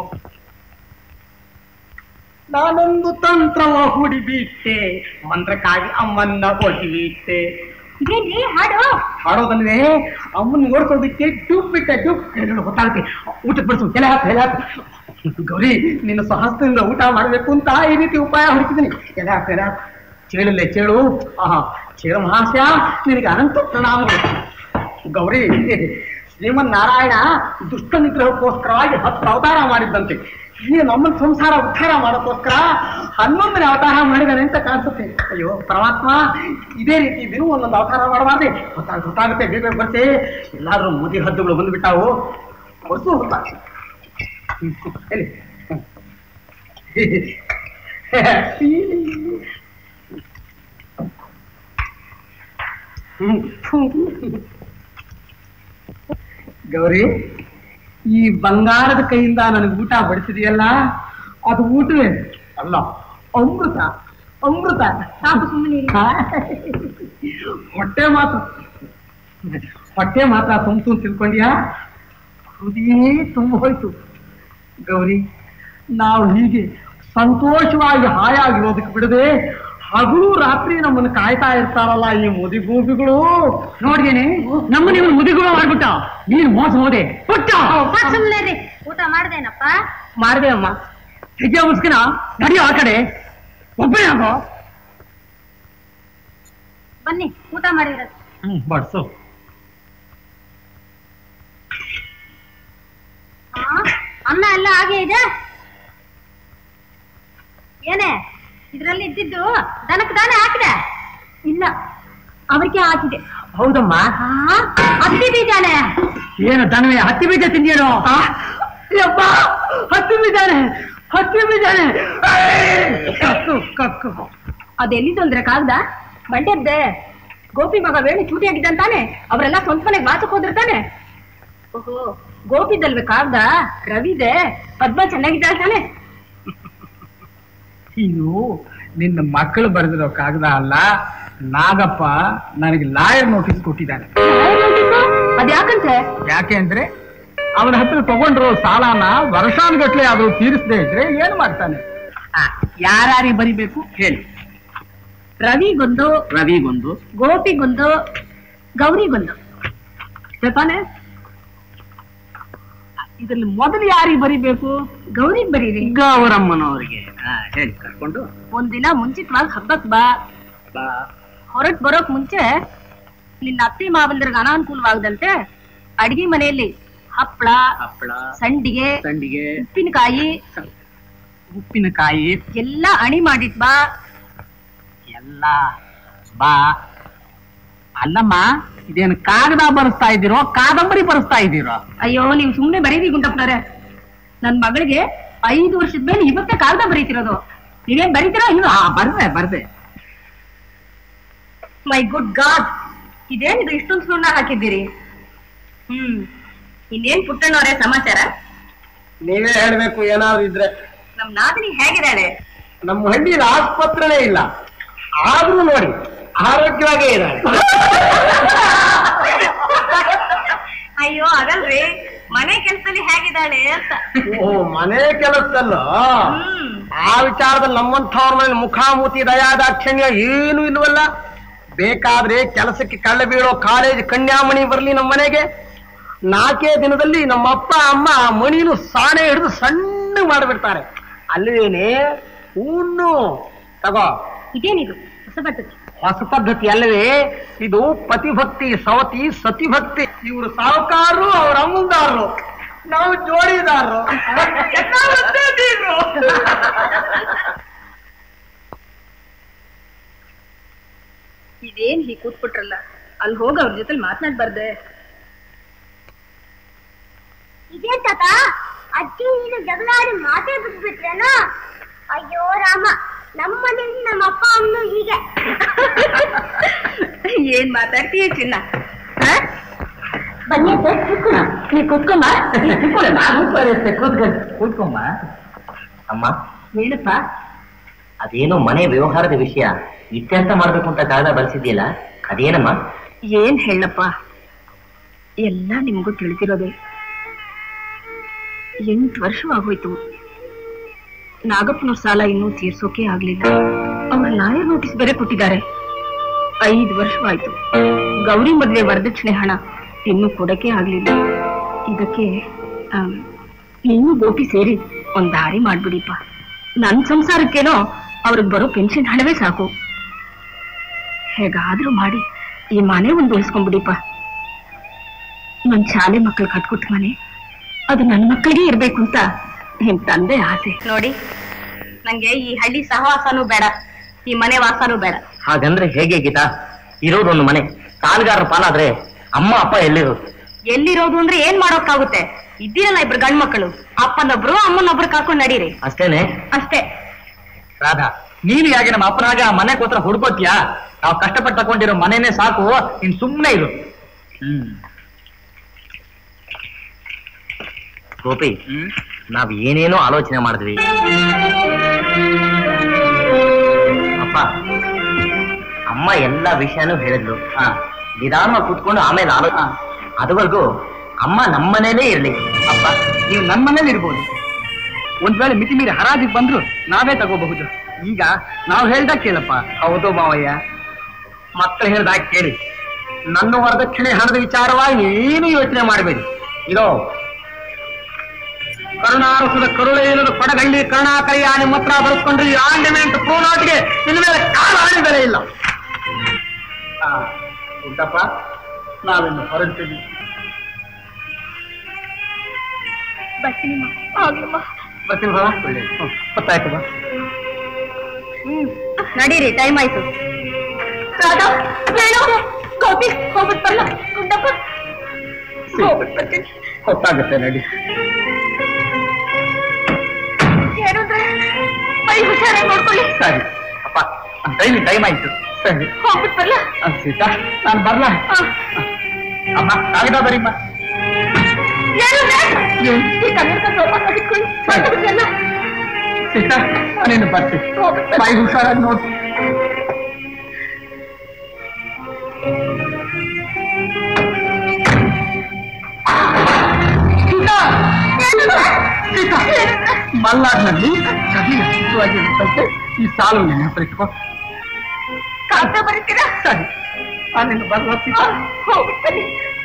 ನಾನೊಂದು ತಂತ್ರವ ಹುಡಿಬಿಟ್ಟೆ ಮಂತ್ರಕ್ಕಾಗಿ ಅಮ್ಮನ್ನ ಹೊಡಿಬಿಟ್ಟೆ ಇದೇನ್ರಿ ಹಾಡು ಹಾಡೋದಲ್ವೇ ಅಮ್ಮನ್ ನೋಡ್ಕೊಳ್ಳೋದಕ್ಕೆ ಡೂಬ್ ಬಿಟ್ಟೆ ಡೂಬ್ ಹೇಳು ಗೊತ್ತಾಗುತ್ತೆ ಊಟಕ್ಕೆ ಬಿಡಿಸು ಎಲೆ ಹಾಕು ಎಲೆ ಹಾಕು ಗೌರಿ ನಿನ್ನ ಸಹಸ್ರದಿಂದ ಊಟ ಮಾಡಬೇಕು ಅಂತ ಈ ರೀತಿ ಉಪಾಯ ಹುಡುಕಿದ್ದೀನಿ ಎಲೆ ಹಾಕು ಎಲೆ ಹಾಕು ಚೇಳಲ್ಲೇ ಚೇಳು ಆಹಾ ಚೇಳು ಮಹಾಶಯ ನಿನಗೆ ಅನಂತ ಪ್ರಣಾಮಗಳು ಗೌರಿ ಶ್ರೀಮನ್ ನಾರಾಯಣ ದುಷ್ಟ ನಿಗ್ರಹಕ್ಕೋಸ್ಕರವಾಗಿ ಹತ್ತು ಅವತಾರ ಮಾಡಿದ್ದಂತೆ ಈ ನಮ್ಮನ್ನ ಸಂಸಾರ ಉದ್ಧಾರ ಮಾಡೋಕ್ಕೋಸ್ಕರ ಹನ್ನೊಂದನೇ ಅವತಾರ ಮಾಡಿದಾನೆ ಅಂತ ಕಾಣಿಸುತ್ತೆ ಅಯ್ಯೋ ಪರಮಾತ್ಮ ಇದೇ ರೀತಿ ದಿನ ಒಂದೊಂದು ಅವತಾರ ಮಾಡಬಾರ್ದೆ ಗೊತ್ತಾಗ ಗೊತ್ತಾಗುತ್ತೆ ಬೇಗ ಬೇಗ ಬರ್ತೆ ಎಲ್ಲಾದ್ರೂ ಮುದಿ ಹದ್ದುಗಳು ಬಂದ್ಬಿಟ್ಟಾವು ಹೊತ್ತು ಹೊತ್ತ ಎಲ್ಲಿ ಗೌರಿ ಈ ಬಂಗಾರದ ಕೈಯಿಂದ ನನಗೆ ಊಟ ಬಡಿಸಿದೆಯಲ್ಲ ಅದು ಊಟವೇ ಅಲ್ಲ ಅಮೃತ ಅಮೃತ ಸಾಕು ಸುಮ್ಮನೆ ಹೊಟ್ಟೆ ಮಾತ್ರ ಹೊಟ್ಟೆ ಮಾತ್ರ ತುಂಬ್ತು ಅಂತ ತಿಳ್ಕೊಂಡ್ಯಾ ಹೃದಯೇ ತುಂಬ ಹೋಯ್ತು ಗೌರಿ ನಾವು ಹೀಗೆ ಸಂತೋಷವಾಗಿ ಹಾಯಾಗಿರೋದಕ್ಕೆ ಬಿಡದೆ ಹಗಲು ರಾತ್ರಿ ನಮ್ಮನ್ನು ಕಾಯ್ತಾ ಇರ್ತಾರಲ್ಲ ಈ ಮುದಿಗೂಬಿಗಳು ನೋಡ್ದೇನೆ ನಮ್ಮನ್ನ ಇವನು ಮುದಿಗುಳ ಮಾಡ್ಬಿಟ್ಟ ನೀನು ಮೋಸ ಹೋದೆ ಪುಟ್ಟ ಸುಮ್ಮನೆ ರೀ ಊಟ ಮಾಡ್ದೇನಪ್ಪ ಮಾಡಿದೆ ಅಮ್ಮ ಹೆಜ್ಜೆ ಮುಸ್ಕಿನ ನಡಿಯೋ ಆ ಕಡೆ ಒಬ್ಬನೇ ಆಗೋ ಬನ್ನಿ ಊಟ ಮಾಡಿರೋದು ಹ್ಮ್ ಬಡ್ಸು ಆ, ಅನ್ನ ಎಲ್ಲ ಹಾಗೆ ಇದೆ ಏನೇ ಇದ್ರಲ್ಲಿ ಇದ್ದಿದ್ದು ದನಕ್ಕೆ ದಾನೆ ಹಾಕಿದೆ ಇಲ್ಲ ಅವ್ರಿಗೆ ಹಾಕಿದೆ ಹೌದಮ್ಮ ಆ, ಹತ್ತಿ ಬೀಜಾನೆ ಏನು ದನವೇ ಹತ್ತಿ ಬೀಜ ತಿಂದಿಯೇನೋ ಯಪ್ಪ ಹತ್ತಿ ಬೀಜಾನೆ ಹತ್ತಿ ಬೀಜಾನೆ ಕಕ್ಕು ಕಕ್ಕು ಅದೆಲ್ಲಿದ್ದು ಅಂದ್ರೆ ಕಾಗ್ದ ಮಂಡ್ಯದ್ದೆ ಗೋಪಿ ಮಗ ವೇಣು ಚೂಟಿ ಆಗಿದ್ದಂತಾನೆ ಅವರೆಲ್ಲ ಸ್ವಂತ ಮನೆಗೆ ವಾಸಕ್ಕೆ ಹೋದಿರ್ತಾನೆ ಓಹೋ ಗೋಪಿದಲ್ವೇ ಕಾಗ್ದ ರವಿದೆ ಪದ್ಮ ಚೆನ್ನಾಗಿದ್ದಾಳೆ ತಾನೆ ಇದು ನಿನ್ನ ಮಕ್ಕಳು ಬರೆದಿರೋ ಕಾಗದ ಅಲ್ಲ ನಾಗಪ್ಪ ನನಗೆ ಲಾಯರ್ ನೋಟಿಸ್ ಕೊಟ್ಟಿದ್ದಾನೆ ಅದ್ಯಾಕಂತೆ ಯಾಕೆ ಅಂದ್ರೆ ಅವನ ಹತ್ರ ತಗೊಂಡ್ರು ಸಾಲನ ವರ್ಷಾನುಗಟ್ಲೆ ಅದು ತೀರಿಸದೇ ಇದ್ರೆ ಏನ್ ಮಾಡ್ತಾನೆ ಯಾರ್ಯಾರಿಗೆ ಬರಿಬೇಕು ಹೇಳಿ ರವಿಗೊಂದು ರವಿಗೊಂದು ಗೋಪಿಗೊಂದು ಗೌರಿಗೊಂದು ತಾನೆ ಇದ್ರಲ್ಲಿ ಮೊದಲು ಯಾರಿಗೆ ಬರಿಬೇಕು ಗೌರಿ ಬರೀರಿ ಗೌರಮ್ಮನವರಿಗೆ ಹೇಳಿ ಕರ್ಕೊಂಡು ಒಂದಿನ ಮುಂಚಿತವಾಗಿ ಹಬ್ಬಕ್ ಬಾ ಹೊರಟ್ ಬರೋಕ್ ಮುಂಚೆ ನಿನ್ನ ಅತ್ತಿ ಮಾವಂದ್ರಿಗೆ ಅನಾನುಕೂಲವಾಗದಂತೆ ಅಡಿಗೆ ಮನೆಯಲ್ಲಿ ಹಪ್ಪಳ ಹಪ್ಪಳ ಸಂಡಿಗೆ ಸಂಡಿಗೆ ಉಪ್ಪಿನಕಾಯಿ ಉಪ್ಪಿನಕಾಯಿ ಎಲ್ಲ ಅಣಿ ಮಾಡಿಟ್ ಬಾ ಎಲ್ಲ ಬಾ ಅಲ್ಲಮ್ಮ ಇದೇನು ಕಾಗದ ಬರೆಸ್ತಾ ಇದ್ದೀರೋ ಕಾದಂಬರಿ ಬರೆಸ್ತಾ ಇದ್ದೀರೋ ಅಯ್ಯೋ ನೀವು ಸುಮ್ನೆ ಬರೀರಿ ಗುಂಡಪ್ಪನವ್ರೆ ನನ್ ಮಗಳಿಗೆ ಐದು ವರ್ಷದ ಮೇಲೆ ಇವತ್ತೇ ಕಾಗದ ಬರೀತಿರೋದು ನೀವೇನ್ ಬರೀತೀರಾ ಇನ್ನು ಹಾ ಬರ್ದೆ ಬರ್ದೆ ಮೈ ಗುಡ್ ಗಾಡ್ ಇದೇನಿದು ಇಷ್ಟೊಂದು ಸುಣ್ಣ ಹಾಕಿದ್ದೀರಿ ಹ್ಮ್ ಇನ್ನೇನ್ ಪುಟ್ಟಣ್ಣವರೇ ಸಮಾಚಾರ ನೀವೇ ಹೇಳ್ಬೇಕು ಏನಾದ್ರು ಇದ್ರೆ ನಮ್ ನಾದಿನಿ ಹೇಗಿದ್ದಾಳೆ ನಮ್ಮ ಹಳ್ಳಿಯಲ್ಲಿ ಆಸ್ಪತ್ರೆನೇ ಇಲ್ಲ ಆದ್ರೂ ನೋಡಿ ಆರೋಗ್ಯವಾಗೇ ಇದ್ದಾಳೆ ಅಯ್ಯೋ ಅದಲ್ರಿ ಮನೆ ಕೆಲ್ಸದಲ್ಲಿ ಹೇಗಿದ್ದಾಳೆ ಅಂತ ಓ ಮನೆ ಕೆಲಸದಲ್ಲೋ ಹ್ಮ್ ಆ ವಿಚಾರದಲ್ಲಿ ನಮ್ಮಂಥವ್ರ ಮನೆ ಮುಖಾಮುಖಿ ದಯಾದಾಕ್ಷಣ್ಯ ಏನು ಇಲ್ವಲ್ಲ ಬೇಕಾದ್ರೆ ಕೆಲಸಕ್ಕೆ ಕಳ್ಳ ಬೀಳೋ ಕಾಲೇಜ್ ಕನ್ಯಾಮಣಿ ಬರ್ಲಿ ನಮ್ಮ ಮನೆಗೆ ನಾಲ್ಕೇ ದಿನದಲ್ಲಿ ನಮ್ಮ ಅಪ್ಪ ಅಮ್ಮ ಮಣಿನು ಸಾಣೆ ಹಿಡಿದು ಸಣ್ಣ ಮಾಡಿಬಿಡ್ತಾರೆ ಅಲ್ವೇನೆ ಹೂನು ತಗೋ ಇದೇನಿದು ಹೊಸ ಪದ್ಧತಿ ಹೊಸ ಪದ್ಧತಿ ಅಲ್ಲವೇ ಇದು ಪತಿಭಕ್ತಿ ಸವತಿ ಸತಿಭಕ್ತಿ ಇವರು ಸಾಹುಕಾರರು ಅವ್ರ ಅಮ್ಮಂದಾರರು ನಾವು ಜೋಡಿದಾರರು ನಾವು ಒಂದೇ ಬೀಗ್ರು. ಇದೇನ್ ಹೀಗೆ ಕೂತ್ಬಿಟ್ರಲ್ಲ ಅಲ್ಲಿ ಹೋಗಿ ಅವ್ರ ಜೊತೆ ಮಾತನಾಡ್ಬಾರ್ದೆ ಇದೇ ತಾತ ಅಜ್ಜಿ ನೀನು ಜಗಳಾಡಿ ಮಾತೇ ಬಿಟ್ಬಿಟ್ರೇನೋ ಅಯ್ಯೋ ರಾಮ ನಮ್ಮ ಮನೇಲಿ ನಮ್ಮ ಅಪ್ಪ ಅಮ್ಮ ಹೀಗೆ ಏನ್ ಮಾತಾಡ್ತೀಯ ಚಿನ್ನ ಬನ್ನಿ ನೀ ಕುತ್ಕೊಮ್ಮ ಕೂತ್ಕೊಮ್ಮ ಅಮ್ಮ ಏನಪ್ಪ ಅದೇನೋ ಮನೆ ವ್ಯವಹಾರದ ವಿಷಯ ಇತ್ಯರ್ಥ ಮಾಡ್ಬೇಕು ಅಂತ ಕಾಗದ ಬಳಸಿದ್ಯಲ್ಲ ಅದೇನಮ್ಮ ಏನ್ ಹೇಳಪ್ಪ ಎಲ್ಲ ನಿಮ್ಗೂ ತಿಳಿದಿರೋದೆ ಎಂಟು ವರ್ಷವಾಗೋಯ್ತು ನಾಗಪ್ಪನವ್ರ ಸಾಲ ಇನ್ನೂ ತೀರ್ಸೋಕೆ ಆಗ್ಲಿಲ್ಲ ಅವ್ರ ಲಾಯರ್ ನೋಟಿಸ್ ಬೇರೆ ಕೊಟ್ಟಿದ್ದಾರೆ ಐದು ವರ್ಷವಾಯ್ತು ಗೌರಿ ಮದ್ವೆ ವರದಕ್ಷಿಣೆ ಹಣ ಇನ್ನೂ ಕೊಡಕ್ಕೆ ಆಗ್ಲಿಲ್ಲ ಇದಕ್ಕೆ ಆಮ್, ನೀನು ಗೋಪಿ ಸೇರಿ ಒಂದ್ ದಾರಿ ಮಾಡ್ಬಿಡಿಪ್ಪ ನನ್ ಸಂಸಾರಕ್ಕೇನೋ ಅವ್ರಿಗೆ ಬರೋ ಪೆನ್ಷನ್ ಹಣವೇ ಸಾಕು ಹೇಗಾದ್ರೂ ಮಾಡಿ ಈ ಮನೆ ಒಂದು ಉಳಿಸ್ಕೊಂಡ್ಬಿಡಿಪ್ಪ ನನ್ ಶಾಲೆ ಮಕ್ಕಳು ಕಟ್ಕೊಟ್ಟ ಮನೆ ಅದು ನನ್ನ ಮಕ್ಕಳಿಗೆ ಇರ್ಬೇಕು ಅಂತ ನಿಮ್ ತಂದೆ ಆಸೆ ನೋಡಿ ನಂಗೆ ಈ ಹಳ್ಳಿ ಸಹವಾಸನೂ ಬೇಡ ಈ ಮನೆ ವಾಸನೂ ಬೇಡ ಹಾಗಂದ್ರೆ ಹೇಗೆ ಗೀತಾ ಇರೋದೊಂದು ಮನೆ ಕಾಲ್ಗಾರರ ಪಾಲಾದ್ರೆ ಅಮ್ಮ ಅಪ್ಪ ಎಲ್ಲಿರೋದು ಎಲ್ಲಿರೋದು ಅಂದ್ರೆ ಏನ್ ಮಾಡೋಕ್ಕಾಗುತ್ತೆ ಇದ್ದೀರಲ್ಲ ಇಬ್ರು ಗಂಡ್ ಮಕ್ಕಳು ಅಪ್ಪನೊಬ್ರು ಅಮ್ಮನೊಬ್ರು ಕರ್ಕೊಂಡ್ ನಡೀರಿ ಅಷ್ಟೇನೆ ಅಷ್ಟೇ ರಾಧಾ ನೀನು ಯಾಕೆ ನಮ್ಮ ಅಪ್ಪನಾಗ ಮನೆ ಕೋತ್ರ ಹುಡ್ಕೋತ್ಯಾ ನಾವು ಕಷ್ಟಪಟ್ಟು ತಕೊಂಡಿರೋ ಮನೆನೇ ಸಾಕು ನೀನ್ ಸುಮ್ಮನೆ ಇರು ಹ್ಮ್ ಗೋಪಿ ನಾವ್ ಏನೇನೋ ಆಲೋಚನೆ ಮಾಡಿದ್ವಿ ಅಪ್ಪ ಅಮ್ಮ ಎಲ್ಲ ವಿಷಯನೂ ಹೇಳಿದ್ಲು ನಿಧಾನವಾಗಿ ಕೂತ್ಕೊಂಡು ಆಮೇಲೆ ಆಲೋಚನೆ ಅದುವರೆಗೂ ಅಮ್ಮ ನಮ್ಮನೇಲೇ ಇರ್ಲಿ ಅಪ್ಪ ನೀವು ನನ್ನ ಮನೇಲಿ ಇರ್ಬೋದು ಒಂದ್ ವೇಳೆ ಮಿತಿ ಮೀರಿ ಹರಾಜಿಗೆ ಬಂದ್ರು ನಾವೇ ತಗೋಬಹುದು ಈಗ ನಾವು ಹೇಳ್ದಾಗ ಕೇಳಪ್ಪ ಹೌದು ಮಾವಯ್ಯ ಮಕ್ಕಳು ಹೇಳ್ದಾಗ ಕೇಳಿ ನನ್ನ ವರದಕ್ಷಿಣೆ ಹಣದ ವಿಚಾರವಾಗಿ ಏನು ಯೋಚನೆ ಮಾಡಬೇಡಿ ಇದೋ ಕರುಣಾರಸದ ಕರುಳೇನದ ಕೊಡಗಳ್ಳಿ ಕರುಣಾಕರಿ ನಿಮ್ಮ ಹತ್ರ ಬರೆಸ್ಕೊಂಡ್ರೆ ಈ ಆಂಡಿಮೆಂಟ್ ಪ್ರೋನಾಟ್ಗೆ ಇನ್ನು ಮೇಲೆ ಕಾಲ ಆಡಿ ಬೆಲೆ ಇಲ್ಲ ಆ, ಉಂಟಪ್ಪ ನಾವಿನ್ನು ಹೊರಡ್ತೀವಿ ಬರ್ತೀನಿಮ್ಮ ಆಗ್ಲಮ್ಮ ಬರ್ತೀನಿ ಬಾ ಗೊತ್ತಾಯ್ತು ಬಾ ಹ್ಮ್ ನಡೀರಿ ಟೈಮ್ ಆಯ್ತು ರಾಧಾ ಬೇಡ ಗೋಪಿ ಹೋಗ್ಬಿಟ್ ಬರಲ್ಲ ಗುಂಡಪ್ಪ ಹೋಗ್ಬಿಟ್ ಬರ್ತೀನಿ ಗೊತ್ತಾಗುತ್ತೆ ನಡಿ ಏನಂದ್ರೆ ಮೈ ಹುಷಾರಾಗಿ ನೋಡ್ಕೊಳ್ಳಿ ಸರಿ ಅಪ್ಪ ಟೈಮ್ ಟೈಮ್ ಆಯ್ತು ಸರಿ ಹೋಗ್ಬಿಟ್ ಬರಲ್ಲ ಆ, ಸೀತಾ ನಾನು ಬರ್ಲಾ ಅಮ್ಮ ಕಾಗದ ಬರೀಮ್ಮ ಏನಂದ್ರೆ ಈ ಕನ್ನಡ ಸ್ವಲ್ಪ ಕಟ್ಟಿಟ್ಕೊಳ್ಳಿ ಮಾತಾಡೋದೆಲ್ಲ ಸೀತಾ ನಾನೇನು ಬರ್ತೀನಿ ಹೋಗ್ಬಿಟ್ ಬಾಯಿ ಹುಷಾರಾಗಿ ನೋಡಿ ಸೀತಾ ಸೀತಾ ಮಲ್ನಾಡ್ನಲ್ಲಿ ಚಳಿ ಹಸಿವಾಗಿರುತ್ತಂತೆ ಈ ಸಾಲು ನನ್ನ ಹತ್ರ ಇಟ್ಕೋ ಕಾಗ್ದ ಬರೀತೀರಾ ಸರಿ ನಾನೇನು ಬರ್ಲಾ ಸೀತಾ ಹೋಗ್ಬಿಟ್ ಬನ್ನಿ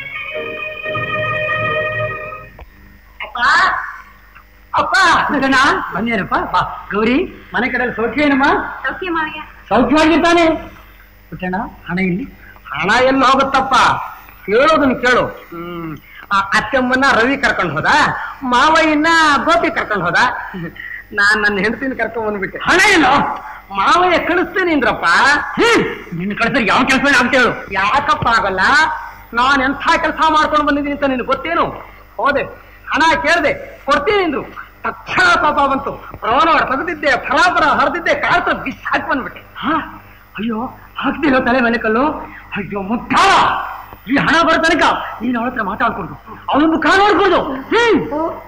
ಅಪ್ಪ ಅಪ್ಪ ಗಣ ಬಂದೇನಪ್ಪ ಬಾ ಗೌರಿ ಮನೆ ಕಡೆ ಸೌಖ್ಯ ಏನಮ್ಮ ಸೌಖ್ಯ ಮಾವಯ್ಯ ಸೌಖ್ಯವಾಗಿರ್ತಾನೆ ಪುಟ್ಟಣ್ಣ ಹಣ ಇಲ್ಲಿ ಹಣ ಎಲ್ಲಿ ಹೋಗುತ್ತಪ್ಪ ಕೇಳೋದನ್ನ ಕೇಳು ಹ್ಮ್ ಆ ಅತ್ತಮ್ಮನ್ನ ರವಿ ಕರ್ಕೊಂಡು ಹೋದ ಮಾವಯ್ಯನ ಗೋಪಿ ಕರ್ಕೊಂಡು ಹೋದ ನಾನ್ ನನ್ನ ಹೆಂಡತಿನ ಕರ್ಕೊಂಡ್ ಬಂದ್ಬಿಟ್ಟೆ ಹಣ ಏನು ಮಾವಯ್ಯ ಕಳಿಸ್ತೇನೆ ಇಂದ್ರಪ್ಪ ಹ್ಮ್ ನಿನ್ನ ಕಳಿಸಿದ್ರೆ ಯಾವ ಕೆಲಸ ಅಂತ ಹೇಳು ಯಾಕಪ್ಪ ಆಗಲ್ಲ ನಾನ್ ಎಂಥ ಕೆಲಸ ಮಾಡ್ಕೊಂಡು ಬಂದಿದ್ದೀನಿ ಅಂತ ನಿನ್ಗೆ ಗೊತ್ತೇನು ಹೋದೆ ಹಣ ಕೇಳ್ದೆ ಕೊಡ್ತೀನಿ ಅಂದ್ರು ತಕ್ಷಣ ಪಾಪ ಬಂತು ಪ್ರವಣ ತೆಗೆದಿದ್ದೆ ಫಲಾಫಲ ಹರಿದಿದ್ದೆ ಕಾಳ್ತ ಬಿಸ್ ಹಾಕಿ ಬಂದ್ಬಿಟ್ಟೆ ಹಾ ಅಯ್ಯೋ ಹಾಕ್ದಿರೋ ತಲೆ ಮೇಲೆ ಕಲ್ಲು ಅಯ್ಯೋ ಮುಟ್ಟ ಈ ಹಣ ಬರೋ ತನಕ ನೀನು ಅವಳ ಹತ್ರ ಮಾತಾಡ್ಕೊಂಡು ಅವಳ ಮುಖ ನೋಡ್ಕೊಂಡು ಹ್ಮ್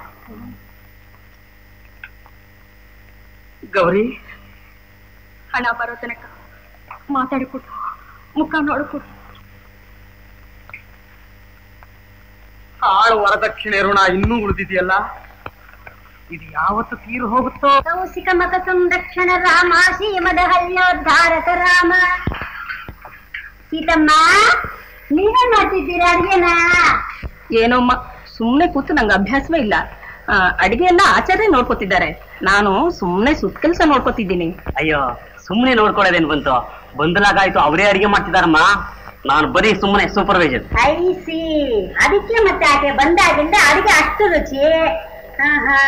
ಗೌರಿ ಹಣ ಬರೋ ತನಕ ಮಾತಾಡಿಕೊಟ್ಟು ಮುಖ ನೋಡಿಕೊಟ್ಟು ಆಳು ವರದಕ್ಷಿಣೆ ಋಣ ಇನ್ನೂ ಉಳಿದಿದೆಯಲ್ಲ ಇದು ಯಾವತ್ತು ತೀರು ಹೋಗುತ್ತೋ ಕೌಶಿಕ ಮತ ಸಂರಕ್ಷಣ ರಾಮ ಶ್ರೀಮದ ಹಲ್ಯೋದ್ಧಾರಕ ರಾಮ ಸೀತಮ್ಮ ನೀವೇನ್ ಮಾಡ್ತಿದ್ದೀರಾ ಅಡ್ಗೆನ ಏನೋಮ್ಮ ಸುಮ್ನೆ ಕೂತು ನಂಗೆ ಅಭ್ಯಾಸವೇ ಇಲ್ಲ ಆ, ಅಡಿಗೆ ಎಲ್ಲ ಆಚಾರ್ಯ ನೋಡ್ಕೊತಿದ್ದಾರೆ ನಾನು ಸುಮ್ನೆ ಸುತ್ತ ಕೆಲಸ ನೋಡ್ಕೊತಿದ್ದೀನಿ ಅಯ್ಯೋ ಸುಮ್ಮನೆ ನೋಡ್ಕೊಳ್ಳೋದೇನು ಬಂತು ಬಂದಲಾಗಾಯ್ತು ಅವರೇ ಅಡಿಗೆ ಮಾಡ್ತಿದಾರಮ್ಮ ನಾನು ಬರೀ ಸುಮ್ಮನೆ ಸೂಪರ್ವೈಸರ್ ಐಸಿ ಅದಕ್ಕೆ ಮತ್ತೆ ಆಕೆ ಬಂದಾಗಿಂದ ಅಡಿಗೆ ಅಷ್ಟು ರುಚಿ ಹಾ ಹಾ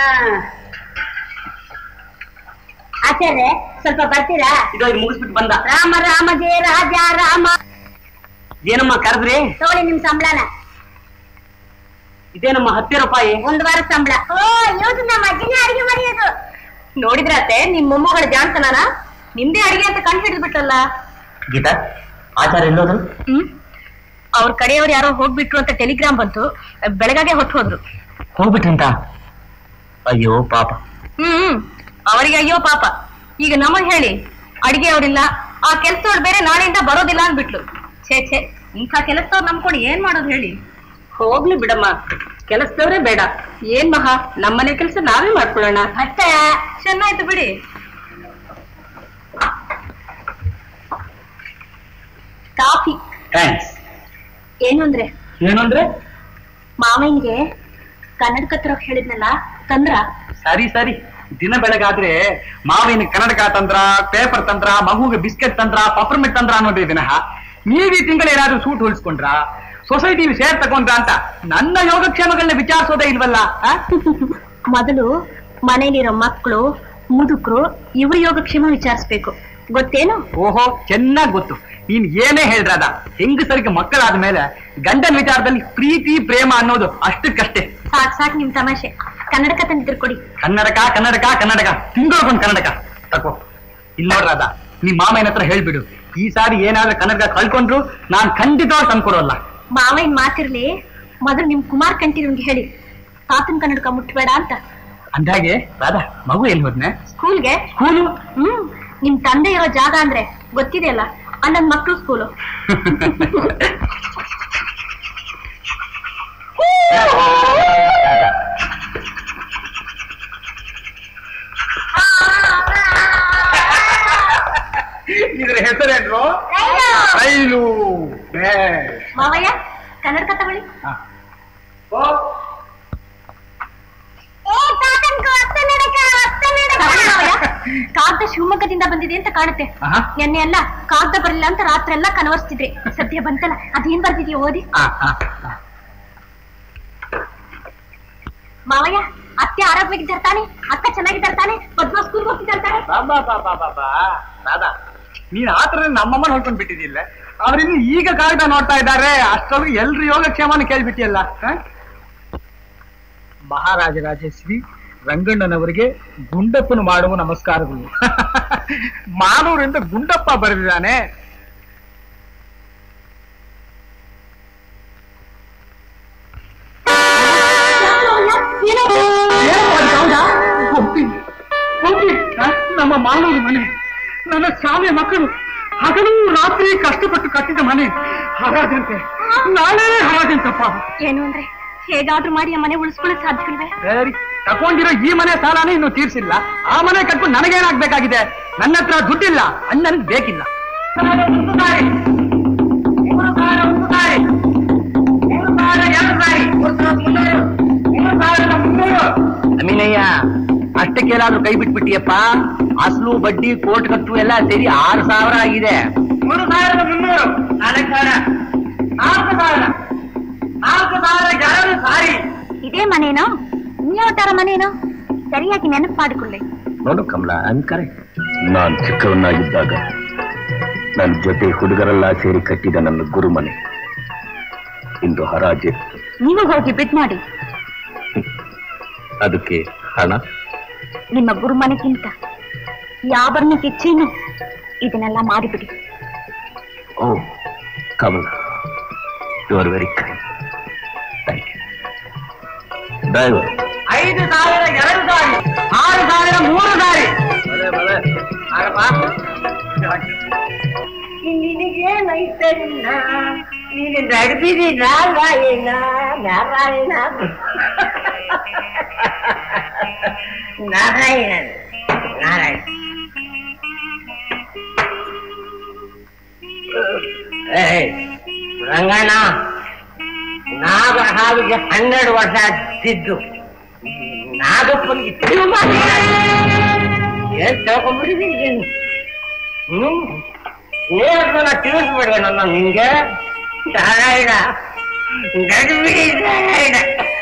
ಆಚಾರ್ಯ ಸ್ವಲ್ಪ ಬರ್ತೀರಾ ಇದು ಇದು ಮುಗಿಸ್ಬಿಟ್ಟು ಬಂದ ರಾಮ ರಾಮ ಜಯ ರಾಜ ರಾಮ ಏನಮ್ಮ ಕರೆದ್ರಿ ತಗೊಳ್ಳಿ ನಿಮ್ ಸಂಬಳನ ಇದೇನಮ್ಮ ಹತ್ತು ರೂಪಾಯಿ ಒಂದ್ ವಾರ ಸಂಬಳ ಓ ಇವತ್ತು ನಮ್ಮ ಅಜ್ಜಿನ ಅಡಿಗೆ ಮಾಡಿಯೋದು ನೋಡಿದ್ರತ್ತೆ ನಿಮ್ ಮೊಮ್ಮಗಳ ಜಾಣ್ತನನ ನಿಮ್ದೇ ಅಡಿಗೆ ಅಂತ ಕಂಡು ಹಿಡಿದ್ಬಿಟ್ಟಲ್ಲ ಗೀತಾ ಆಚಾರ ಎಲ್ಲೋದು ಹ್ಮ್ ಅವ್ರ ಕಡೆಯವ್ರು ಯಾರೋ ಹೋಗ್ಬಿಟ್ರು ಅಂತ ಟೆಲಿಗ್ರಾಮ್ ಬಂತು ಬೆಳಗಾಗೆ ಹೊತ್ತು ಹೋದ್ರು ಹೋಗ್ಬಿಟ್ರಂತ ಅಯ್ಯೋ ಪಾಪ ಹ್ಮ್ ಅವರಿಗೆ ಅಯ್ಯೋ ಪಾಪ ಈಗ ನಮಗ್ ಹೇಳಿ ಅಡಿಗೆ ಅವರಿಲ್ಲ ಆ ಕೆಲ್ಸದವ್ರು ಬೇರೆ ನಾಳೆಯಿಂದ ಬರೋದಿಲ್ಲ ಅಂದ್ಬಿಟ್ಲು ಛೇ ಛೇ ಇಂಥ ಕೆಲಸದವ್ರು ನಮ್ಕೊಂಡು ಏನ್ ಮಾಡೋದು ಹೇಳಿ ಹೋಗ್ಲಿ ಬಿಡಮ್ಮ ಕೆಲಸದವ್ರೇ ಬೇಡ ಏನ್ ಮಹಾ ನಮ್ಮನೆ ಕೆಲಸ ನಾವೇ ಮಾಡ್ಕೊಳ್ಳೋಣ ಅತ್ತೆ ಚೆನ್ನಾಯ್ತು ಬಿಡಿ ಕಾಫಿ ಥ್ಯಾಂಕ್ಸ್ ಏನು ಅಂದ್ರೆ ಏನು ಅಂದ್ರೆ ಮಾವಯ್ಯನ್ಗೆ ಕನ್ನಡಕ ತರೋಕ್ ಹೇಳಿದ್ನಲ್ಲ ತಂದ್ರ ಸರಿ ಸರಿ ದಿನ ಬೆಳಗಾದ್ರೆ ಮಾವಿನ ಕನ್ನಡಕ ತಂದ್ರ ಪೇಪರ್ ತಂದ್ರ ಮಗುಗೆ ಬಿಸ್ಕೆಟ್ ತಂದ್ರ ಪಪ್ರಮಿಟ್ ತಂದ್ರ ಅನ್ನೋದೇ ವಿನಃ ನೀವ್ ಈ ತಿಂಗಳು ಏನಾದ್ರೂ ಸೂಟ್ ಹೊಲಿಸ್ಕೊಂಡ್ರ ಸೊಸೈಟಿ ಶೇರ್ ತಗೊಂಡ್ರ ಅಂತ ನನ್ನ ಯೋಗಕ್ಷೇಮಗಳನ್ನ ವಿಚಾರಿಸೋದೇ ಇಲ್ವಲ್ಲ ಆ? ಮೊದಲು ಮನೇಲಿರೋ ಮಕ್ಕಳು ಮುದುಕರು ಇವ್ರ ಯೋಗಕ್ಷೇಮ ವಿಚಾರಿಸ್ಬೇಕು ಗೊತ್ತೇನು ಓಹೋ ಚೆನ್ನಾಗ್ ಗೊತ್ತು ನೀನ್ ಏನೇ ಹೇಳ್ರದ ಹೆಂಗಸರಿಗೆ ಮಕ್ಕಳಾದ ಮೇಲೆ ಗಂಡನ ವಿಚಾರದಲ್ಲಿ ಪ್ರೀತಿ ಪ್ರೇಮ ಅನ್ನೋದು ಅಷ್ಟಕ್ಕಷ್ಟೇ ಸಾಕ್ ಸಾಕ್ ನಿಮ್ ತಮಾಷೆ ಕನ್ನಡಕ ತಂದಿದ್ರು ಕೊಡಿ ಕನ್ನಡಕ ಕನ್ನಡಕ ಕನ್ನಡಕ ತಿಂಗಳಕೊಂಡ್ ಕನ್ನಡಕ ತಕೋ ಇಲ್ ನೋಡ್ರಾದ ನಿಮ್ ಮಾಮಯ್ಯನ ಹತ್ರ ಹೇಳ್ಬಿಡು ಈ ಸಾರಿ ಏನಾದ್ರೂ ಕನ್ನಡಕ ಕಳ್ಕೊಂಡ್ರು ನಾನ್ ಖಂಡಿತವಾಗಿ ತಂದ್ಕೊಡೋಲ್ಲ ಮಾವಯ್ಯನ್ ಮಾತಿರ್ಲಿ ಮೊದಲು ನಿಮ್ ಕುಮಾರ್ ಕಂಠೀರವ್ನಿಗೆ ಹೇಳಿ ತಾತನ್ ಕನ್ನಡಕ ಮುಟ್ಬೇಡ ಅಂತ ಅಂದಾಗೆ ರಾಧಾ ಮಗು ಎಲ್ಲಿ ಹೋದ್ನೆ ಸ್ಕೂಲ್ಗೆ ಸ್ಕೂಲು ಹ್ಮ್ ನಿಮ್ ತಂದೆ ಇರೋ ಜಾಗ ಅಂದ್ರೆ ಗೊತ್ತಿದೆಯಲ್ಲ ಅಣ್ಣನ್ ಮಕ್ಳು ಸ್ಕೂಲು ಇದ್ರ ಹೆಸರೇನು ರೈಲು ಬೇಷ್. ಮಾವಯ್ಯ ಕನ್ನಡಕ ತಗೊಳ್ಳಿ ಓ, ತಗೊಳ್ಳಿ ಮಾವಯ್ಯ. ಕಾಗ್ದ ಶಿವಮೊಗ್ಗದಿಂದ ಬಂದಿದೆ ಅಂತ ಕಾಣುತ್ತೆ ಆಹಾ. ನಿನ್ನೆ ಎಲ್ಲ ಕಾಗ್ದ ಬರಲಿಲ್ಲ ಅಂತ ರಾತ್ರಿ ಎಲ್ಲ ಕನವರ್ಸ್ತಿದ್ರಿ ಸದ್ಯ ಬಂತಲ್ಲ ಅದೇನ್ ಬರ್ತಿದ್ಯೋ ಓದಿ ಆ, ಆ, ಆ. ಮಾವಯ್ಯ ಅತ್ತೆ ಆರೋಗ್ಯವಾಗಿದ್ದಾರೆ ತಾನೆ ಅಕ್ಕ ಚೆನ್ನಾಗಿದ್ದಾರೆ ತಾನೆ ಪದ್ಮ ಸ್ಕೂಲ್ ಹೋಗ್ತಿದ್ದಾರೆ ತಾನೆ ಬಾಬಾ ಬಾಬಾ ಬಾಬಾ ದಾದಾ ನೀನ್ ಆತರ ನಮ್ಮಮ್ಮನ ಹೊಡ್ಕೊಂಡ್ ಬಿಟ್ಟಿದ್ದಿಲ್ಲ ಅವ್ರಿನ್ನು ಈಗ ಕಾಗದ ನೋಡ್ತಾ ಇದ್ದಾರೆ ಅಷ್ಟೊಂದು ಎಲ್ರು ಯೋಗಕ್ಷೇಮನ ಕೇಳ್ಬಿಟ್ಟಿಯಲ್ಲ ಹ? ಮಹಾರಾಜರಾಜೇಶ್ವರಿ ರಂಗಣ್ಣನವರಿಗೆ ಗುಂಡಪ್ಪನು ಮಾಡುವ ನಮಸ್ಕಾರಗಳು ಮಾನೂರಿಂದ ಗುಂಡಪ್ಪ ಬರೆದಿದ್ದಾನೆ ಹೋಗ್ತೀನಿ ಹೋಗಿ ನಮ್ಮ ಮಾನವರು ಮನೆ ನನ್ನ ಶಾಲೆ ಮಕ್ಕಳು ಹಗಲು ರಾತ್ರಿ ಕಷ್ಟಪಟ್ಟು ಕಟ್ಟಿದ ಮನೆ ಹರಾಜಂತೆ ನಾಳೆ ಹರಾಜಂತಪ್ಪ ಏನು ಅಂದ್ರೆ ಹೇಗಾದ್ರೂ ಮಾಡಿ ಆ ಮನೆ ಉಳಿಸ್ಕೊಳ್ಳೋಕ್ ಸಾಧ್ಯವಿಲ್ವೇ ಸರಿ ತಗೊಂಡಿರೋ ಈ ಮನೆ ಸಾಲನೇ ಇನ್ನು ತೀರ್ಸಿಲ್ಲ ಆ ಮನೆ ಕಟ್ಕೊಂಡು ನನಗೇನಾಗ್ಬೇಕಾಗಿದೆ ನನ್ನ ಹತ್ರ ದುಡ್ಡಿಲ್ಲ ಅಣ್ಣನಿಗೆ ಬೇಕಿಲ್ಲ ಅಮೀನಯ್ಯ ಅಷ್ಟಕ್ಕೆಲ್ಲಾದ್ರೂ ಕೈ ಬಿಟ್ಬಿಟ್ಟಿಯಪ್ಪ ಅಸಲು ಬಡ್ಡಿ ಕೋರ್ಟ್ ಖರ್ಚು ಎಲ್ಲ ಸೇರಿ ಆರು ಸಾವಿರ ಆಗಿದೆ ಮೂರು ಸಾವಿರದ ಮುನ್ನೂರು ನಾಲ್ಕು ಸಾವಿರ ನಾಲ್ಕು ಸಾವಿರ ನಾಲ್ಕು ಸಾವಿರ ಎರಡು ಸಾರಿ ಇದೇ ಮನೇನೋ ಇನ್ಯಾವ ತರ ಮನೇನೋ ಸರಿಯಾಗಿ ನೆನಪು ಮಾಡಿಕೊಳ್ಳಿ ನೋಡು ಕಮಲ ಅನ್ಕರೆ ನಾನ್ ಚಿಕ್ಕವನಾಗಿದ್ದಾಗ ನನ್ನ ಜೊತೆ ಹುಡುಗರೆಲ್ಲ ಸೇರಿ ಕಟ್ಟಿದ ನನ್ನ ಗುರುಮನೆ ಇಂದು ಹರಾಜೆ ನೀವು ಹೋಗಿ ಬಿಡ್ ಮಾಡಿ ಅದಕ್ಕೆ ಹಣ ನಿಮ್ಮ ಗುರುಮನೆಗಿಂತ ಈ ಆಭರಣಕ್ಕೆ ಹೆಚ್ಚೇನು ಇದನ್ನೆಲ್ಲ ಮಾಡಿಬಿಡಿ ಓ Kamala you are very kind thank you driver ಐದು ಸಾವಿರ ಎರಡು ಸಾರಿ ಆರು ಸಾವಿರ ಮೂರು ಸಾರಿ ನಿನಗೇನೈತಣ್ಣ ನೀನು ನಡೆದಿರಿ ನಾರಾಯಣ ನಾರಾಯಣ ನಾರಾಯಣ ನಾರಾಯಣ ಏಯ್, ರಂಗಣ್ಣ ನಾಗ ಹಾವಿಗೆ ಹನ್ನೆರಡು ವರ್ಷ ತಿದ್ದು ನಾಗಪ್ಪನಿಗೆ ತಿರು ಮಾಡಿ ಏನ್ ತಿಳ್ಕೊಂಡ್ಬಿಟ್ಟಿದ್ದೀನಿ ಹ್ಮ್ ನೇರನ್ನ ತಿಳಿಸ್ಬಿಡುವೆ ನನ್ನ ನಿಂಗೆ ನಾರಾಯಣ ನಡುಬಿಡಿ ನಾರಾಯಣ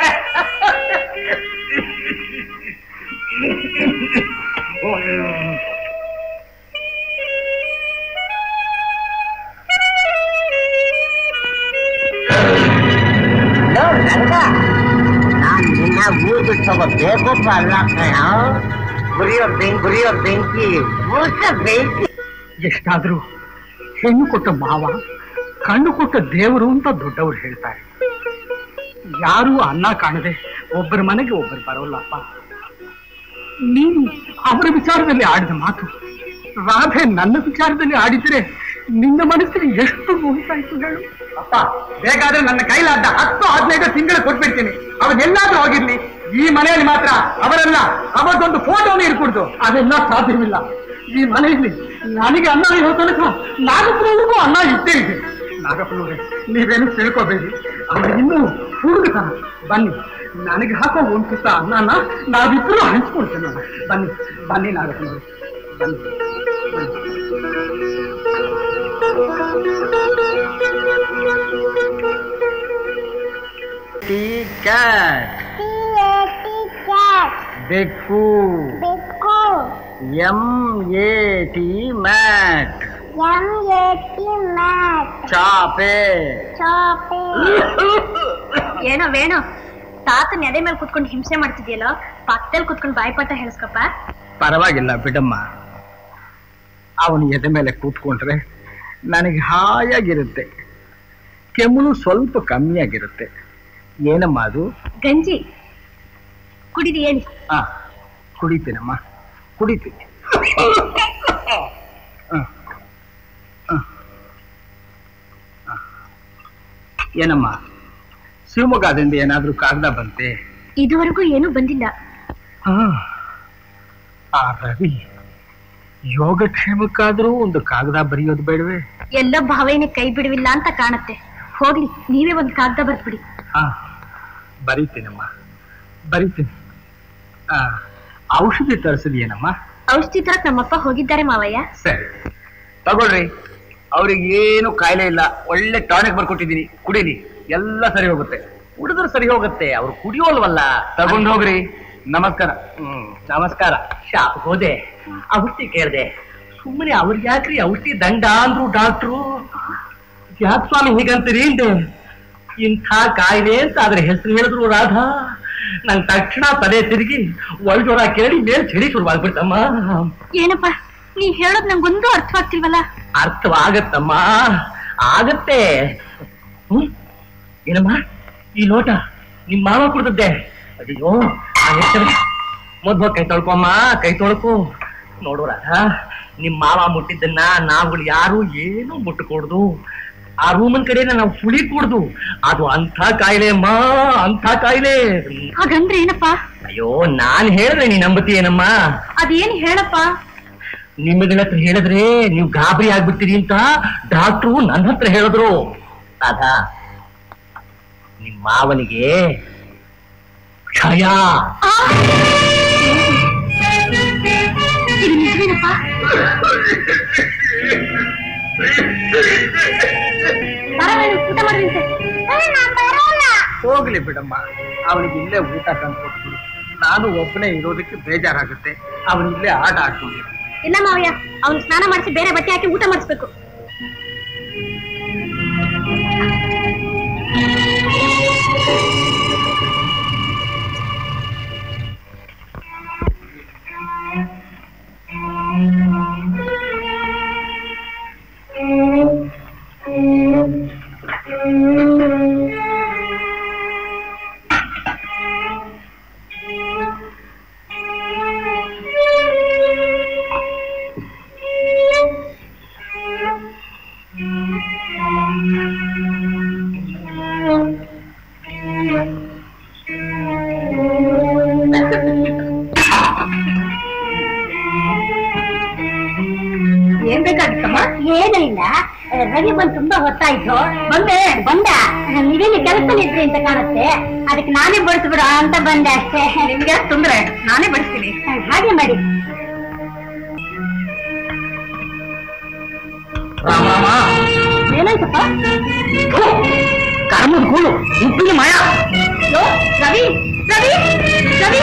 ರಂಗ ನಾನ್ ನಿನ್ನ ಊರ್ ಬಿಟ್ಟು ಬೇಕೊಬ್ಬ ಅಲ್ಲ ಕಣ ಗುರಿಯೋ ಬೆಂಕಿ ಗುರಿಯೋ ಬೆಂಕಿ ಊಟ ಬೆಂಕಿ ಎಷ್ಟಾದ್ರೂ ಹೆಣ್ಣು ಕೊಟ್ಟ ಮಾವ ಕಣ್ಣು ಕೊಟ್ಟ ದೇವರು ಅಂತ ದೊಡ್ಡವರು ಹೇಳ್ತಾರೆ ಯಾರೂ ಅನ್ನ ಕಾಣದೆ ಒಬ್ಬರ ಮನೆಗೆ ಒಬ್ಬರು ಬರೋಲ್ಲಪ್ಪ ನೀನು ಅವರ ವಿಚಾರದಲ್ಲಿ ಆಡಿದ ಮಾತು ರಾಧೆ ನನ್ನ ವಿಚಾರದಲ್ಲಿ ಆಡಿದ್ರೆ ನಿನ್ನ ಮನಸ್ಸಿಗೆ ಎಷ್ಟು ನೋಯಿಸಾಯ್ತು ಹೇಳು ಅಪ್ಪ ಬೇಕಾದ್ರೆ ನನ್ನ ಕೈಲಾದ ಹತ್ತು ಹದಿನೈದು ತಿಂಗಳು ಕೊಟ್ಬಿಡ್ತೀನಿ ಅವನ್ನೆಲ್ಲಾದ್ರೂ ಹೋಗಿರ್ಲಿ ಈ ಮನೆಯಲ್ಲಿ ಮಾತ್ರ ಅವರೆಲ್ಲ ಅವರದೊಂದು ಫೋಟೋನು ಇರ್ಕೊಡ್ದು ಅದೆಲ್ಲ ಸಾಧ್ಯವಿಲ್ಲ ಈ ಮನೆಯಲ್ಲಿ ನನಗೆ ಅನ್ನ ಇರೋ ತನಕ ನಾಗಪ್ಪನಿಗೂ ಅನ್ನ ಇದ್ದೇ ಇದೆ ನಾಗಪ್ಪನವ್ರೆ ನೀವೇನು ತಿಳ್ಕೋಬೇಡಿ ಅವ್ರು ಇನ್ನೂ ಹುಡುಗತನ ಬನ್ನಿ ನನಗೆ ಹಾಕೋ ಒಂದು ಕಿತ್ತ ಅನ್ನನ ನಾವಿಬ್ರು ಹಂಚ್ಕೊಳ್ತೇನೆ ಬನ್ನಿ ಬನ್ನಿ ನಾಗಪ್ಪನವ್ರೆ ಬನ್ನಿ ಟೀಚರ್ ಬೆಕ್ಕು ಬೆಕ್ಕು M A T mat M A T mat ಚಾಪೆ ಚಾಪೆ ಏನೋ ವೇಣು ತಾತನ ಎದೆ ಮೇಲೆ ಕುತ್ಕೊಂಡು ಹಿಂಸೆ ಮಾಡ್ತಿದ್ಯಲ್ಲೋ ಪಕ್ಕದಲ್ಲಿ ಕುತ್ಕೊಂಡು ಬಾಯ್ಪಾಠ ಹೇಳಿಸ್ಕಪ್ಪ ಪರವಾಗಿಲ್ಲ ಬಿಡಮ್ಮ ಅವನು ಎದೆ ಮೇಲೆ ಕೂತ್ಕೊಂಡ್ರೆ ನನಗೆ ಹಾಯಾಗಿರುತ್ತೆ ಕೆಮ್ಮು ಸ್ವಲ್ಪ ಕಮ್ಮಿಯಾಗಿರುತ್ತೆ ಏನಮ್ಮ ಅದು ಗಂಜಿ ಕುಡಿದು ಹೇಳಿ ಆ ಕುಡಿತೀನಮ್ಮ ಕುಡಿತೀನಿ ಆ, ಆ, ಆ. ಏನಮ್ಮ ಶಿವಮೊಗ್ಗದಿಂದ ಏನಾದ್ರೂ ಕಾಗದ ಬಂತೆ ಇದುವರೆಗೂ ಏನೂ ಬಂದಿಲ್ಲ ಆ, ಆ ರವಿ ಯೋಗಕ್ಷೇಮಕ್ಕಾದ್ರೂ ಒಂದು ಕಾಗದ ಬರೆಯೋದು ಬೇಡವೇ ಎಲ್ಲ ಭಾವೇನೆ ಕೈ ಬಿಡುವಿಲ್ಲ ಅಂತ ಕಾಣುತ್ತೆ ಹೋಗ್ಲಿ ನೀವೇ ಒಂದು ಕಾಗದ ಬರ್ಬಿಡಿ ಹಾ ಬರೀತೀನಮ್ಮ ಬರೀತೀನಿ ಆ, ಔಷಧಿ ತರಿಸಿದ್ಯೇನಮ್ಮ ಔಷಧಿ ತರಕ್ ನಮ್ಮಪ್ಪ ಹೋಗಿದ್ದಾರೆ ಮಾವಯ್ಯ ಸರಿ ತಗೊಳ್ರಿ ಅವ್ರಿಗೆ ಏನು ಕಾಯಿಲೆ ಇಲ್ಲ ಒಳ್ಳೆ ಟಾನಿಕ್ ಬರ್ಕೊಟ್ಟಿದ್ದೀನಿ ಕುಡೀರಿ ಎಲ್ಲ ಸರಿ ಹೋಗುತ್ತೆ ಕುಡಿದ್ರೆ ಸರಿ ಹೋಗುತ್ತೆ ಅವ್ರು ಕುಡಿಯೋಲ್ವಲ್ಲ ತಗೊಂಡ್ ಹೋಗ್ರಿ ನಮಸ್ಕಾರ ಹ್ಮ್ ನಮಸ್ಕಾರ ಶಾಪ್ ಹೋದೆ ಔಷಧಿ ಕೇಳ್ದೆ ಸುಮ್ಮನೆ ಅವ್ರಿಗೆ ಯಾಕ್ರಿ ಔಷಧಿ ದಂಡ ಅಂದ್ರು ಡಾಕ್ಟ್ರು ಯಾಕೆ ಸ್ವಾಮಿ ಹೀಗಂತೀರಿ ಅಂದೆ ಇಂಥ ಕಾಯಿಲೆ ಅಂತ ಅದ್ರ ಹೆಸರು ಹೇಳಿದ್ರು ರಾಧಾ ನಂಗೆ ತಕ್ಷಣ ತಲೆ ತಿರುಗಿ ಒಳಜೋರ ಕೇಳಿ ಮೇಲ್ ಚಳಿ ಶುರುವಾಗ್ಬಿಡ್ತಮ್ಮ ಏನಪ್ಪ ನೀವ್ ಹೇಳೋದ್ ನಂಗೊಂದು ಅರ್ಥವಾಗ್ತಿಲ್ವಲ್ಲ ಅರ್ಥವಾಗತ್ತಮ್ಮ ಆಗತ್ತೆ ಹ್ಮ್ ಏನಮ್ಮ ಈ ಲೋಟ ನಿಮ್ ಮಾವ ಕುಡ್ದದ್ದೆ ಅಯ್ಯೋ ಮೊದ್ಲು ಕೈ ತೊಳ್ಕೊಮ್ಮ ಕೈ ತೊಳ್ಕೊ ನೋಡು ರಾಧಾ ನಿಮ್ ಮಾವ ಮುಟ್ಟಿದ್ದನ್ನ ನಾವುಗಳು ಯಾರು ಏನು ಮುಟ್ಟಕೂಡ್ದು ಆ ರೂಮನ್ ಕಡೆನ ನಾವು ಸುಳಿ ಕೂಡ್ದು ಅದು ಅಂಥ ಕಾಯಿಲೆ ಅಮ್ಮ ಅಂಥ ಕಾಯಿಲೆ ಹಾಗಂದ್ರೆ ಏನಪ್ಪ ಅಯ್ಯೋ ನಾನ್ ಹೇಳಿದ್ರೆ ನೀ ನಂಬತೀಯೇನಮ್ಮ ಅದೇನ್ ಹೇಳಪ್ಪ ನಿಮ್ಮಗಳ ಹತ್ರ ಹೇಳಿದ್ರೆ ನೀವು ಗಾಬರಿ ಆಗ್ಬಿಡ್ತೀರಿ ಅಂತ ಡಾಕ್ಟ್ರು ನನ್ನ ಹತ್ರ ಹೇಳಿದ್ರು ರಾಧಾ ನಿಮ್ ಮಾವನಿಗೆ ಕ್ಷಯ ಇದು ನಿಜವೇನಪ್ಪ ಬರವೇನು ಊಟ ಮಾಡ್ರಿಂತೆ ಹೋಗ್ಲಿ ಬಿಡಮ್ಮ ಅವನಿಗೆ ಇಲ್ಲೇ ಊಟ ತಂದ್ಕೊಟ್ಬಿಡು ನಾನು ಒಬ್ಬನೇ ಇರೋದಕ್ಕೆ ಬೇಜಾರಾಗುತ್ತೆ ಅವನು ಇಲ್ಲೇ ಆಟ ಆಡ್ಕೊಂಡಿದ್ದ ಇಲ್ಲ ಮಾವಯ್ಯ ಅವ್ನು ಸ್ನಾನ ಮಾಡಿಸಿ ಬೇರೆ ಬಟ್ಟೆ ಹಾಕಿ ಊಟ ಮಾಡಿಸ್ಬೇಕು ಏನ್ ಬೇಕಾಗಿತ್ತಮ್ಮ ಏನೂ ಇಲ್ಲ ರವಿ ಬಂದು ತುಂಬಾ ಹೊತ್ತಾಯ್ತು ಬಂದೆ ಬಂದ ನೀವೇನು ಕೆಲಸದಲ್ಲಿ ಇದ್ರಿ ಅಂತ ಕಾಣುತ್ತೆ ಅದಕ್ಕೆ ನಾನೇ ಬಡಿಸ್ಬಿಡ ಅಂತ ಬಂದೆ ಅಷ್ಟೇ ನಿಮ್ಗೆ ತೊಂದ್ರೆ ನಾನೇ ಬಡಿಸ್ತೀನಿ ಹಾಗೆ ಮಾಡಿ ರಾಮ ಏನಾಯ್ತಪ್ಪ ಕರ್ಮದ ಕೂಳು ಉಪ್ಪಿನ ಮಯ ಅಯ್ಯೋ, ರವಿ ರವಿ ರವಿ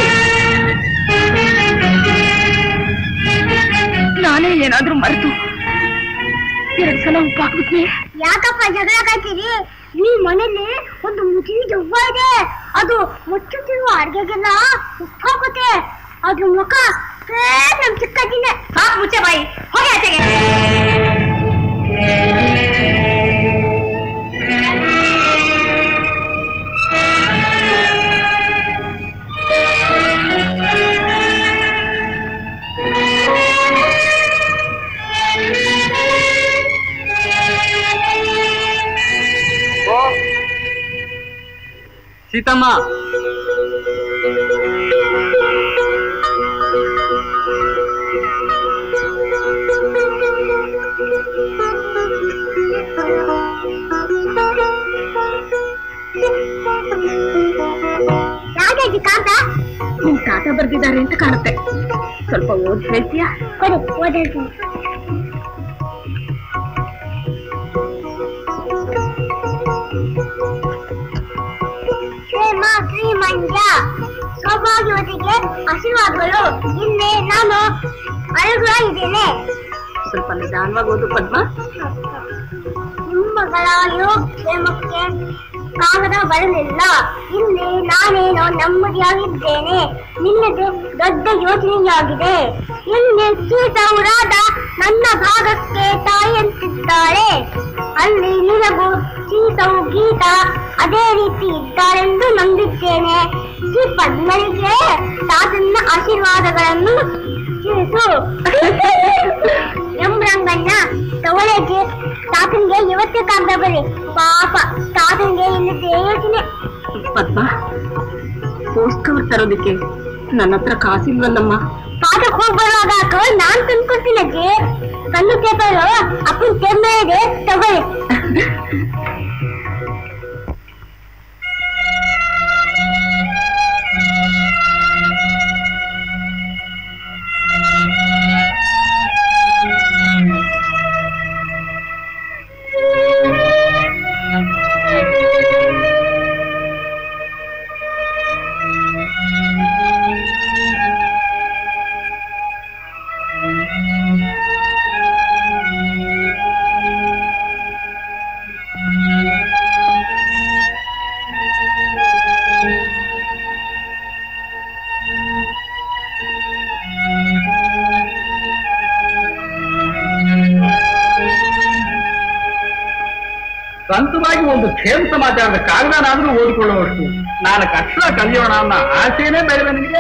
ನಾನೇ ಏನಾದ್ರೂ ಮರೆತು ಎರಡ್ ಸಲ ಉಪ್ಪು ಹಾಕ್ಬಿಟ್ನೆ ಯಾಕಪ್ಪ ಜಗಳ ಕಾಯ್ತೀರಿ ಈ ಮನೇಲಿ ಒಂದು ಮುಗಿ ದೆವ್ವ ಇದೆ ಅದು ಮುಚ್ಚುತ್ತಿರುವ ಅಡ್ಗೆಗೆಲ್ಲ ಉಪ್ಪು ಹಾಕುತ್ತೆ ಅದ್ರ ಮುಖ ಸೇಮ್ ನಮ್ ಚಿಕ್ಕಜ್ಜಿನೇ ಸಾಕ್ ಮುಚ್ಚೆ ಬಾಯಿ ಹೋಗಿ ಆಚೆಗೆ ಸೀತಮ್ಮ ಯಾಕೆ ಕಾಂತ ನಿಮ್ ತಾತ ಬರ್ದಿದ್ದಾರೆ ಅಂತ ಕಾಣುತ್ತೆ ಸ್ವಲ್ಪ ಓದ್ ಹೇಳ್ತೀಯಾ ಕೊಡು ಓದಿರ್ತೀನಿ ಶ್ರೀಮ ಶ್ರೀಮಂಜ ಸೌಭಾಗ್ಯವತಿಗೆ ಆಶೀರ್ವಾದಗಳು ಇಲ್ಲಿ ನಾನು ಅಳುಗಳಾಗಿದ್ದೇನೆ ಸ್ವಲ್ಪ ನಿಧಾನವಾಗಿ ಓದು ಪದ್ಮ ನಿಮ್ಮಗಳ ಯೋಗಕ್ಷೇಮಕ್ಕೆ ಕಾಗದ ಬರಲಿಲ್ಲ ಇಲ್ಲಿ ನಾನೇನೋ ನೆಮ್ಮದಿಯಾಗಿದ್ದೇನೆ ನಿನ್ನದೇ ದೊಡ್ಡ ಯೋಚನೆಯಾಗಿದೆ ಇಲ್ಲಿ ಸೀತಾವು ರಾಧ ನನ್ನ ಭಾಗಕ್ಕೆ ತಾಯಿಯಂತಿದ್ದಾಳೆ ಅಲ್ಲಿ ನಿನಗೂ ಸೀತವು ಗೀತ ಅದೇ ರೀತಿ ಇದ್ದಾರೆಂದು ನಂಬಿದ್ದೇನೆ ಈ ಪದ್ಮನಿಗೆ ತಾತನ ಆಶೀರ್ವಾದಗಳನ್ನು ತಿಳಿಸು ಎಂಬ್ರಂಗಣ್ಣ ತವಳೆಗೆ ತಾತನಿಗೆ ಇವತ್ತೇ ಕಾಗದ ಬರಿ ಪಾಪ ತಾತನಿಗೆ ಇಲ್ಲಿದ್ದೇ ಯೋಚನೆ ಪದ್ಮ ಪೋಸ್ಟ್ ಕವರ್ ತರೋದಕ್ಕೆ ನನ್ನ ಹತ್ರ ಕಾಸಿಲ್ವಲ್ಲಮ್ಮ ಪಾಠಕ್ ಹೋಗ್ ಬರುವಾಗ ಕವರ್ ನಾನ್ ತಂದ್ಕೊಡ್ತೀನಿ ಅಜ್ಜಿ ಕಣ್ಣು ಪೇಪರ್ ಅಪ್ಪನ ಟೇಬಲ್ ಇದೆ ತಗೊಳ್ಳಿ ಸ್ವಂತವಾಗಿ ಒಂದು ಕ್ಷೇಮ ಸಮಾಚಾರದ ಕಾಗದನಾದ್ರೂ ಓದಿಕೊಳ್ಳುವಷ್ಟು ನಾಲ್ಕು ಅಕ್ಷರ ಕಲಿಯೋಣ ಅನ್ನೋ ಆಸೆನೇ ಬೇಡವೆ ನಿನಗೆ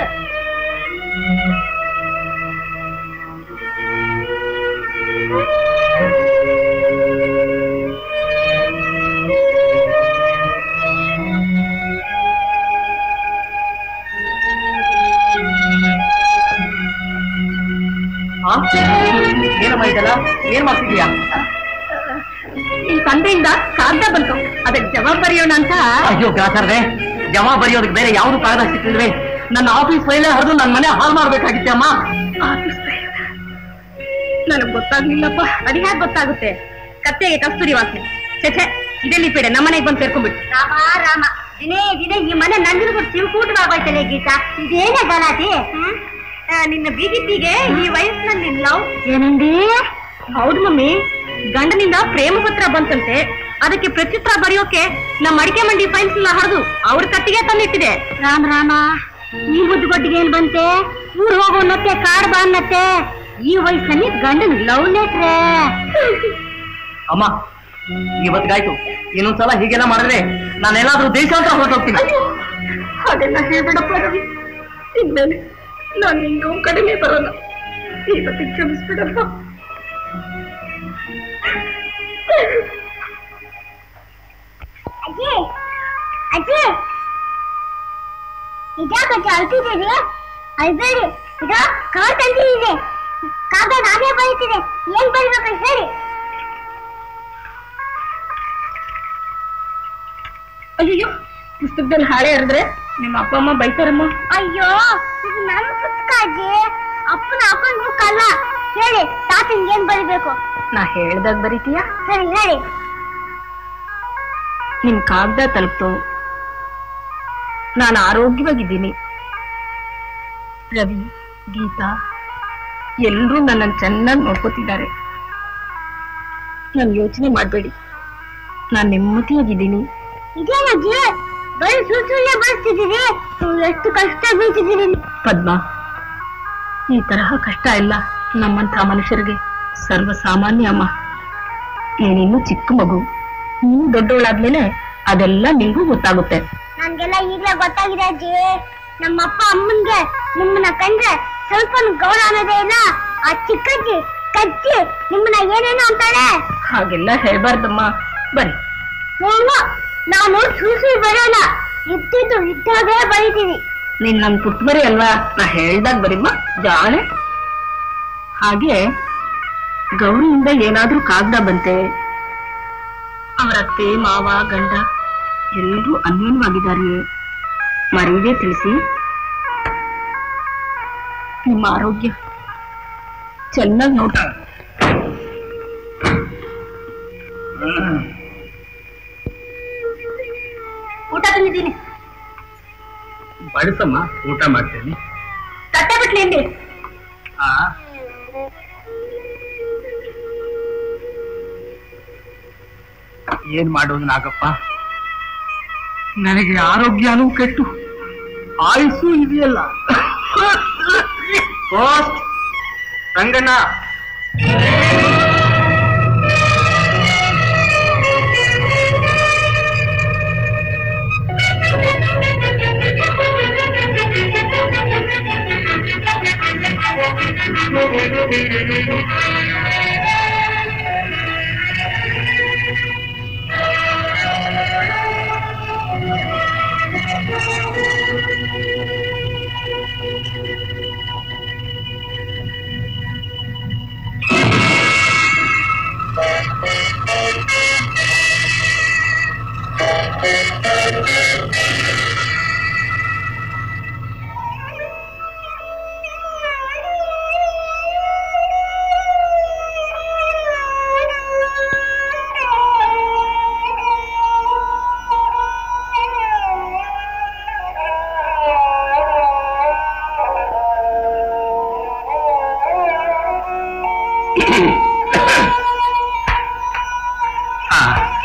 ಏನಮ್ಮ ಇದೆಲ್ಲ ಏನ್ ಮಾಡ್ತಿದ್ಯಾ ನಿಮ್ ತಂದೆಯಿಂದ ಕಾಗ್ದ ಬಂತು ಅದಕ್ಕೆ ಜವಾಬ್ ಬರೆಯೋಣ ಅಂತ ಅಯ್ಯೋ ಗ್ರಾಚಾರ್ರೆ ಜಮಾ ಬರೆಯೋದಕ್ಕೆ ಬೇರೆ ಯಾವ್ದು ಕಾಗದ ಸಿಕ್ಕಿಲ್ವೇ ನನ್ನ ಆಫೀಸ್ ಫೈಲೇ ಹರಿದು ನನ್ನ ಮನೆ ಹಾಳು ಮಾಡ್ಬೇಕಾಗಿತ್ತೆ ಅಮ್ಮ ನನಗ್ ಗೊತ್ತಾಗ್ಲಿಲ್ಲಪ್ಪ ಅದ್ ಹ್ಯಾಕ್ ಗೊತ್ತಾಗುತ್ತೆ ಕತ್ತೆಗೆ ಕಸ್ತೂರಿ ವಾಸನೆ ಛೆ ಇದೆಲ್ಲಿ ಪೀಡೆ ನಮ್ಮನೆಗೆ ಬಂದು ಸೇರ್ಕೊಂಡ್ಬಿಟ್ಟು ರಾಮ ರಾಮ ದಿನೇ ದಿನೇ ಈ ಮನೆ ನಂದಿನ ಚಿಂಕೂಟವಾಗೋಯ್ತಲ್ಲ ಗೀತಾ ಇದೇನೇ ಗಲಾಟೆ ಹ್ಮ್? ಆ, ನಿನ್ನ ಬೀಗಿತ್ತಿಗೆ ಈ ವಯಸ್ಸಿನಲ್ಲಿ ಲವ್ ಏನಂದಿ ಹೌದು ಮಮ್ಮಿ ಗಂಡನಿಂದ ಪ್ರೇಮ ಪತ್ರ ಬಂತಂತೆ ಅದಕ್ಕೆ ಪ್ರತ್ಯುತ್ತರ ಬರೆಯೋಕೆ ನಮ್ಮ ಅಡಿಕೆ ಮಂಡಿ ಫೈಲ್ಸ್ ನ ಹರಿದು ಅವ್ರ ಕತ್ತಿಗೆ ತಂದಿಟ್ಟಿದೆ ರಾಮ ರಾಮ ಈ ಮುದ್ದುಗೊಟ್ಟಿಗೆ ಏನ್ ಬಂತೆ ಊರ್ ಹೋಗೋನತ್ತೆ ಕಾಡ್ ಬಾ ಅನ್ನತ್ತೆ ಈ ವಯಸ್ಸಲ್ಲಿ ಗಂಡನ್ ಲವ್ ಲೆಟ್ರೆ ಅಮ್ಮ ಇವತ್ತಿಗಾಯ್ತು ಇನ್ನೊಂದ್ಸಲ ಹೀಗೆಲ್ಲ ಮಾಡಿದ್ರೆ ನಾನೆಲ್ಲಾದ್ರೂ ದೇಶಾಂತರ ಹೊರಟೋಗ್ತೀನಿ ಹಾಗೆಲ್ಲ ಹೇಳ್ಬೇಡಪ್ಪ ರವಿ ಇನ್ಮೇಲೆ ನಾನು ಇನ್ನೂ ಕಡಿಮೆ ಬರೋಲ್ಲ ಇವತ್ತಿಗೆ ಕ್ಷಮಿಸ್ಬಿಡಪ್ಪ ಅಜ್ಜಿ ಅಜ್ಜಿ ಇದ್ಯಾಕೆ ಅಳ್ತಿದ್ದೀರಿ ಅಳ್ಬೇಡಿ ಇದು ಕವರ್ ತಂದಿದೆ ಕಾಗದ ನಾನೇ ಬರೀತಿದೆ ಏನ್ ಬರೀಬೇಕು ಹೇಳಿ ಅಯ್ಯೋ ಪುಸ್ತಕದಲ್ಲಿ ಹಾಳೆ ಹರಿದ್ರೆ ನಿಮ್ಮ ಅಪ್ಪ ಅಮ್ಮ ಬೈತಾರಮ್ಮ ಅಯ್ಯೋ ಇದು ನನ್ನ ಪುಸ್ತಕ ಅಜ್ಜಿ ಅಪ್ಪನ ಅಪ್ಪನ ಬುಕ್ ಅಲ್ಲ ಹೇಳಿ ತಾತನ್ಗೆ ಏನ್ ಬರೀಬೇಕು ನಾ ಹೇಳ್ದಾಗ ಬರೀತೀಯಾ ಸರಿ ಹೇಳಿ ನಿಮ್ ಕಾಗ್ದ ತಲುಪ್ತು ನಾನು ಆರೋಗ್ಯವಾಗಿದ್ದೀನಿ ರವಿ ಗೀತಾ ಎಲ್ಲರೂ ನನ್ನನ್ನು ಚೆನ್ನಾಗಿ ನೋಡ್ಕೋತಿದ್ದಾರೆ ನಾನು ಯೋಚನೆ ಮಾಡಬೇಡಿ ನಾನು ನೆಮ್ಮದಿಯಾಗಿದ್ದೀನಿ ಇದೇನಜ್ಜಿ ಬರೀ ಸುಳ್ಳೆ ಬಳಸ್ತಿದ್ದೀರಿ ಎಷ್ಟು ಕಷ್ಟ ಬೀಳ್ತಿದ್ದೀರಿ ಪದ್ಮ ಈ ತರಹ ಕಷ್ಟ ಇಲ್ಲ ನಮ್ಮಂಥ ಮನುಷ್ಯರಿಗೆ ಸರ್ವ ಸಾಮಾನ್ಯ ಅಮ್ಮ ನೀನಿನ್ನೂ ಚಿಕ್ಕ ಮಗು ನೀನು ದೊಡ್ಡವಳಾದ್ಮೇಲೆ ಅದೆಲ್ಲ ನಿಂಗೂ ಗೊತ್ತಾಗುತ್ತೆ ನನ್ಗೆಲ್ಲ ಈಗ್ಲೇ ಗೊತ್ತಾಗಿದೆ ಅಜ್ಜಿ ನಮ್ಮಪ್ಪ ಅಮ್ಮನ್ಗೆ ನಿಮ್ಮನ್ನ ಕಂಡ್ರೆ ಸ್ವಲ್ಪ ಗೌರವ ಅನ್ನೋದೇ ಇಲ್ಲ ಆ ಚಿಕ್ಕಜ್ಜಿ ಕಜ್ಜಿ ನಿಮ್ಮನ್ನ ಏನೇನೋ ಅಂತಾಳೆ ಹಾಗೆಲ್ಲ ಹೇಳ್ಬಾರ್ದಮ್ಮ ಬನ್ನಿ ಏನು ನಾನು ಸೂಸಿ ಬರೋಲ್ಲ ಇದ್ದಿದ್ದು ಇದ್ದಾಗೇ ಬರೀತೀನಿ ನೀನ್ ನನ್ ಪುಟ್ಮರಿ ಅಲ್ವಾ ನಾ ಹೇಳ್ದಾಗ ಬರಿಮ್ಮ ಜಾಣೆ ಹಾಗೆ ಗೌರಿಯಿಂದ ಏನಾದ್ರೂ ಕಾಗ್ದ ಬಂತೆ ಅವರ ಅತ್ತೆ ಮಾವ ಗಂಡ ಎಲ್ಲರೂ ಅನ್ಯೋನ್ಯವಾಗಿದ್ದಾರೆ ಮರೀದೇ ತಿಳಿಸಿ ನಿಮ್ಮ ಆರೋಗ್ಯ ಚೆನ್ನಾಗಿ ನೋಟ ಊಟ ತಂದಿದ್ದೀನಿ ಬಡಿಸಮ್ಮ ಊಟ ಮಾಡ್ತೇನೆ ತಟ್ಟೆ ಬಿಟ್ಲಿ ಇಲ್ಲಿ ಆ ಏನ್ ಮಾಡೋದು ನಾಗಪ್ಪ ನನಗೆ ಆರೋಗ್ಯನೂ ಕೆಟ್ಟು ಆಯುಸ್ಸು ಇದೆಯಲ್ಲ ಪೋಸ್ಟ್ ರಂಗಣ್ಣ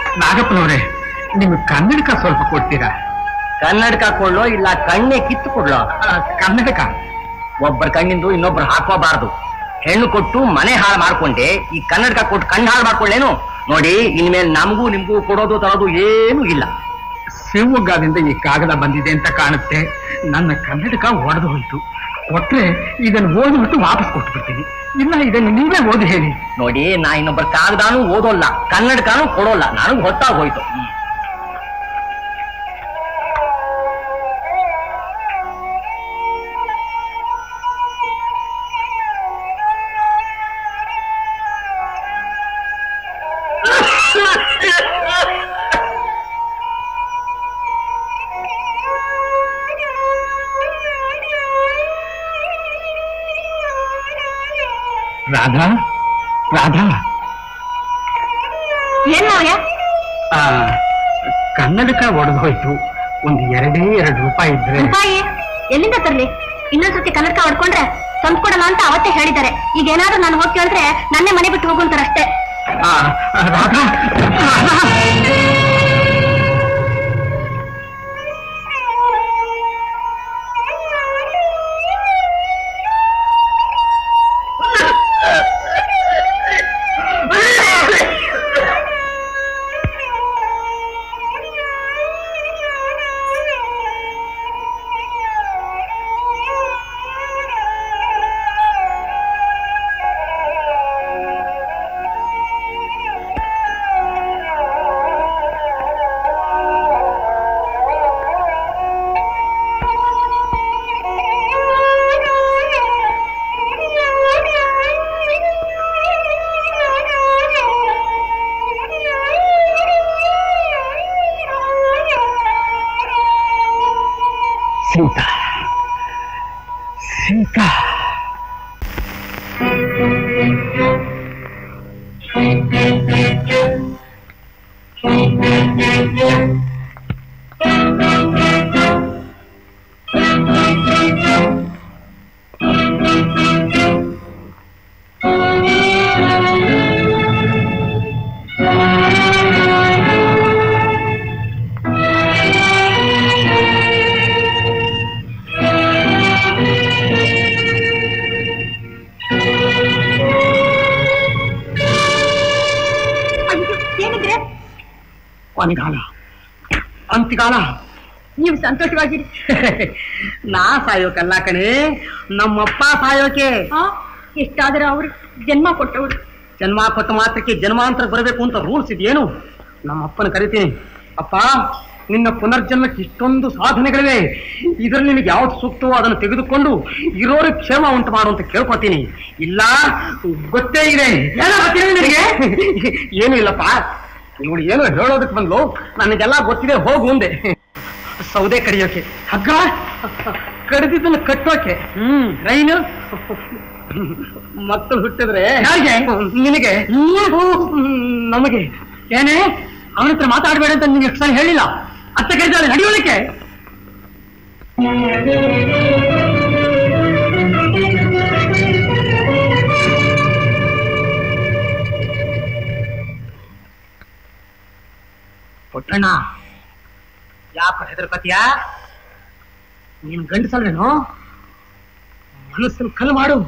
ನಾಗಪ್ಪನವ್ರೆ ನಿಮ್ ಕನ್ನಡಕ ಸ್ವಲ್ಪ ಕೊಡ್ತೀರಾ ಕನ್ನಡಕ ಕೊಳ್ಳೋ ಇಲ್ಲ ಕಣ್ಣೆ ಕಿತ್ತು ಕೊಡ್ಲೋ ಆ, ಕನ್ನಡಕ ಒಬ್ಬರ ಕಣ್ಣಿಂದು ಇನ್ನೊಬ್ರು ಹಾಕೋಬಾರ್ದು ಹೆಣ್ಣು ಕೊಟ್ಟು ಮನೆ ಹಾಳು ಮಾಡ್ಕೊಂಡೆ ಈ ಕನ್ನಡಕ ಕೊಟ್ಟು ಕಣ್ಣು ಹಾಳು ಮಾಡ್ಕೊಳ್ಳೇನು ನೋಡಿ ಇನ್ಮೇಲೆ ನಮಗೂ ನಿಮ್ಗೂ ಕೊಡೋದು ತರೋದು ಏನೂ ಇಲ್ಲ ಶಿವಮೊಗ್ಗದಿಂದ ಈ ಕಾಗದ ಬಂದಿದೆ ಅಂತ ಕಾಣುತ್ತೆ ನನ್ನ ಕನ್ನಡಕ ಒಡೆದು ಹೋಯ್ತು ಕೊಟ್ರೆ ಇದನ್ನು ಓದ್ಬಿಟ್ಟು ವಾಪಸ್ ಕೊಟ್ಟು ಬಿಡ್ತೀನಿ ಇಲ್ಲ ಇದನ್ನು ನೀವೇ ಓದಿ ಹೇಳಿ ನೋಡಿ ನಾ ಇನ್ನೊಬ್ಬರ ಕಾಗದಾನು ಓದೋಲ್ಲ ಕನ್ನಡಕನೂ ಕೊಡೋಲ್ಲ ನನಗೆ ಹೊತ್ತಾಗೋಯ್ತು ರಾಧಾ ರಾಧಾ ಏನ್ ಮಾವಯ್ಯ ಆ, ಕನ್ನಡಕ ಒಡೆದು ಹೋಯ್ತು ಒಂದು ಎರಡೇ ಎರಡು ರೂಪಾಯಿ ಇದ್ರೆ ರೂಪಾಯಿ ಎಲ್ಲಿಂದ ತರ್ಲಿ ಇನ್ನೊಂದ್ಸತಿ ಕನ್ನಡಕ ಹೊಡ್ಕೊಂಡ್ರೆ ತಂದ್ಕೊಡಲ್ಲ ಅಂತ ಅವತ್ತೇ ಹೇಳಿದ್ದಾರೆ ಈಗ ಏನಾದ್ರೂ ನಾನು ಹೋಗಿ ಕೇಳಿದ್ರೆ ನನ್ನೇ ಮನೆ ಬಿಟ್ಟು ಹೋಗು ಅಂತಾರಷ್ಟೇ ಆ, ರಾಧಾ ರಾಧಾ ಸೀತಾ ಸೀತಾ ಏನಿದ್ರೆ ಕೊನೆಗಾಲ ಅಂತಿಗಾಲ ನೀವು ಸಂತೋಷವಾಗಿರಿ ನಾ ಸಾಯೋಕಲ್ಲ ಕಣೆ ನಮ್ಮಪ್ಪ ಸಾಯೋಕೆ ಆ, ಎಷ್ಟಾದ್ರೆ ಅವ್ರು ಜನ್ಮ ಕೊಟ್ಟವ್ರು ಜನ್ಮ ಕೊಟ್ಟ ಮಾತ್ರಕ್ಕೆ ಜನ್ಮಾಂತರ ಬರಬೇಕು ಅಂತ ರೂಲ್ಸ್ ಇದೆಯೇನು ನಮ್ಮಪ್ಪನ ಕರಿತೀನಿ ಅಪ್ಪ ನಿನ್ನ ಪುನರ್ಜನ್ಮಕ್ಕೆ ಇಷ್ಟೊಂದು ಸಾಧನೆಗಳಿವೆ ಇದರಲ್ಲಿ ನಿನಗೆ ಯಾವ್ದು ಸೂಕ್ತವೋ ಅದನ್ನು ತೆಗೆದುಕೊಂಡು ಇರೋರಿಗೆ ಕ್ಷೇಮ ಉಂಟು ಮಾಡು ಅಂತ ಕೇಳ್ಕೊತೀನಿ ಇಲ್ಲ ಗೊತ್ತೇ ಇದೆ ಏನೋ ಗೊತ್ತಿದೆ ನಿನಗೆ ಏನೂ ಇಲ್ಲಪ್ಪ ಇವಳು ಏನೋ ಹೇಳೋದಕ್ಕೆ ಬಂದ್ಲು ನನಗೆಲ್ಲ ಗೊತ್ತಿದೆ ಹೋಗು ಮುಂದೆ ಸೌದೆ ಕಡಿಯೋಕೆ ಹಗ್ಗ ಕಡಿದಿದ್ದನ್ನು ಕಟ್ಟೋಕೆ ಹ್ಮ್ ರೈಲು ಮಕ್ಕಳು ಹುಟ್ಟಿದ್ರೆ ಯಾರಿಗೆ? ನಿನಗೆ ನಮಗೆ ಏನೇ ಅವನ ಹತ್ರ ಮಾತಾಡಬೇಡ ಅಂತ ನಿಮ್ಗೆ ಎಷ್ಟು ಸಲ ಹೇಳಿಲ್ಲ ಅತ್ತ ಕರೀತಾಳೆ ನಡೆಯೋದಕ್ಕೆ ಪುಟ್ಟಣ್ಣ ಯಾಕ ಹೆದರ್ಕತಿಯ ನೀನ್ ಗಂಡಸಲ್ವೇನೋ ಮನಸ್ಸನ್ನು ಕಲ್ಲು ಮಾಡು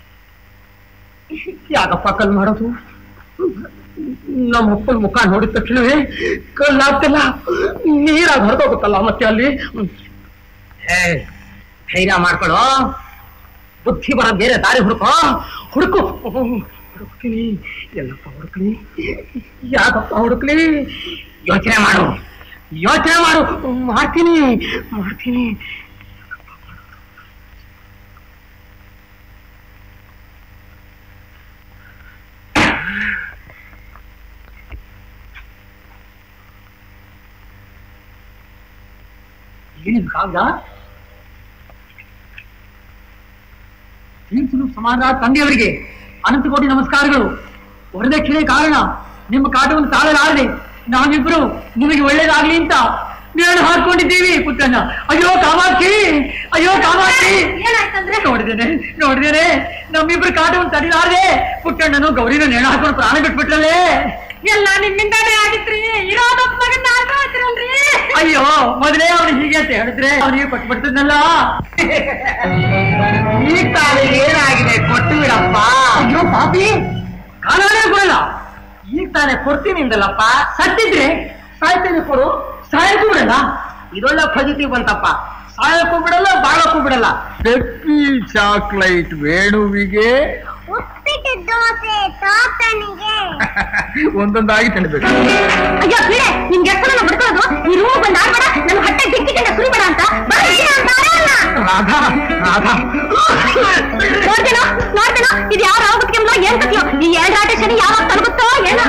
ಯಾಕಪ್ಪ ಕಲ್ಲು ಮಾಡೋದು ನಮ್ಮ ಅಪ್ಪನ ಮುಖ ನೋಡಿದ ತಕ್ಷಣವೇ ಕಲ್ಲಾಗ್ತಿಲ್ಲ ನೀರಾಗಿ ಹೊರಟೋಗುತ್ತಲ್ಲ ಮತ್ತೆ ಅಲ್ಲಿ ಏ ಧೈರ್ಯ ಮಾಡ್ಕೊಳ್ಳೋ ಬುದ್ಧಿ ಬರ ಬೇರೆ ದಾರಿ ಹುಡುಕೋ ಹುಡುಕು ಹುಡುಕ್ತೀನಿ ಎಲ್ಲಪ್ಪ ಹುಡುಕ್ಲಿ ಯಾಕಪ್ಪ ಹುಡುಕ್ಲಿ ಯೋಚನೆ ಮಾಡು ಯೋಚನೆ ಮಾಡು ಮಾಡ್ತೀನಿ ಮಾಡ್ತೀನಿ ಏನಿದು ಕಾಗದ ತೀರ್ಸಲು ಸಮಾಜ ತಂದೆಯವರಿಗೆ ಅನಂತ ಕೋಟಿ ನಮಸ್ಕಾರಗಳು ವರದಕ್ಷಿಣೆ ಕಾರಣ ನಿಮ್ಮ ಕಾಟವನ್ನು ತಾಳಲಾರದೆ ನಾವಿಬ್ರು ನಿಮಗೆ ಒಳ್ಳೇದಾಗ್ಲಿ ಅಂತ ನೇಣು ಹಾಕೊಂಡಿದ್ದೀವಿ ಪುಟ್ಟಣ್ಣ ಅಯ್ಯೋ ಕಾಮಾಕ್ಷಿ ಅಯ್ಯೋ ಕಾಮಾಕ್ಷಿ ಏನಾಯ್ತಂದ್ರೆ ನೋಡಿದ್ದೇನೆ ನೋಡಿದ್ದೇನೆ ನಮ್ಮಿಬ್ರು ಕಾಟವನ್ನು ತಡಿಲಾರದೆ ಪುಟ್ಟಣ್ಣನು ಗೌರಿನ ನೇಣು ಹಾಕೊಂಡು ಪ್ರಾಣ ಬಿಟ್ಬಿಟ್ರಲ್ಲೇ ಎಲ್ಲ ನಿಮ್ಮಿಂದಾನೇ ಆಗಿತ್ರಿ ಇರೋದೊಬ್ಬ ಮಗನ ಆದ್ರಲ್ರಿ ಅಯ್ಯೋ ಮೊದಲೇ ಅವ್ನು ಹೀಗೆ ಅಂತ ಹೇಳಿದ್ರೆ ಅವನಿಗೆ ಕೊಟ್ಬಿಡ್ತಿದ್ನಲ್ಲ ಈಗ ತಾನೇ ಏನಾಗಿದೆ ಕೊಟ್ಟು ಬಿಡಪ್ಪ ಅಯ್ಯೋ ಪಾಪಿ ಕಾಲಾನೇ ಕೊಡಲ್ಲ ಈಗ ತಾನೇ ಕೊಡ್ತೀನಿ ಅಂದಲ್ಲಪ್ಪ ಸತ್ತಿದ್ರೆ ಸಾಯ್ತೀನಿ ಕೊಡು ಸಾಯಕ್ಕೂ ಬಿಡಲ್ಲ ಇದೊಳ್ಳೆ ಫಜಿತಿ ಬಂತಪ್ಪ ಸಾಯಕ್ಕೂ ಬಿಡಲ್ಲ ಬಾಳಕ್ಕೂ ಬಿಡಲ್ಲ ಗಟ್ಟಿ ಚಾಕ್ಲೈಟ್ ವೇಣುವಿಗೆ ಉಪ್ಪಿಟ್ಟು ದೋಸೆ ತಾತನಿಗೆ ಒಂದೊಂದಾಗಿ ತಿನ್ಬೇಕು ಅಯ್ಯೋ ಬಿಡೆ ನಿಮ್ಗೆ ಎಷ್ಟನ್ನ ಬಿಡ್ಕೊಳ್ಳೋದು ಈ ರೂಮ್ ಬಂದು ಆಡ್ಬೇಡ ನನ್ನ ಹೊಟ್ಟೆ ದಿಕ್ಕಿಗೆ ಸುರಿಬೇಡ ಅಂತ ಬರ್ತೀನಿ ಅಂತ ಅರಲ್ಲ. ರಾಧಾ ರಾಧಾ ನೋಡ್ತೇನೋ ನೋಡ್ತೇನೋ ಇದು ಯಾವ ರಾವತ್ಕೆಂಬ ಏನ್ ಕತ್ಯೋ ಈ ಎರಡು ಆಟ ಶನಿ ಯಾವಾಗ ತಲುಪುತ್ತೋ ಏನೋ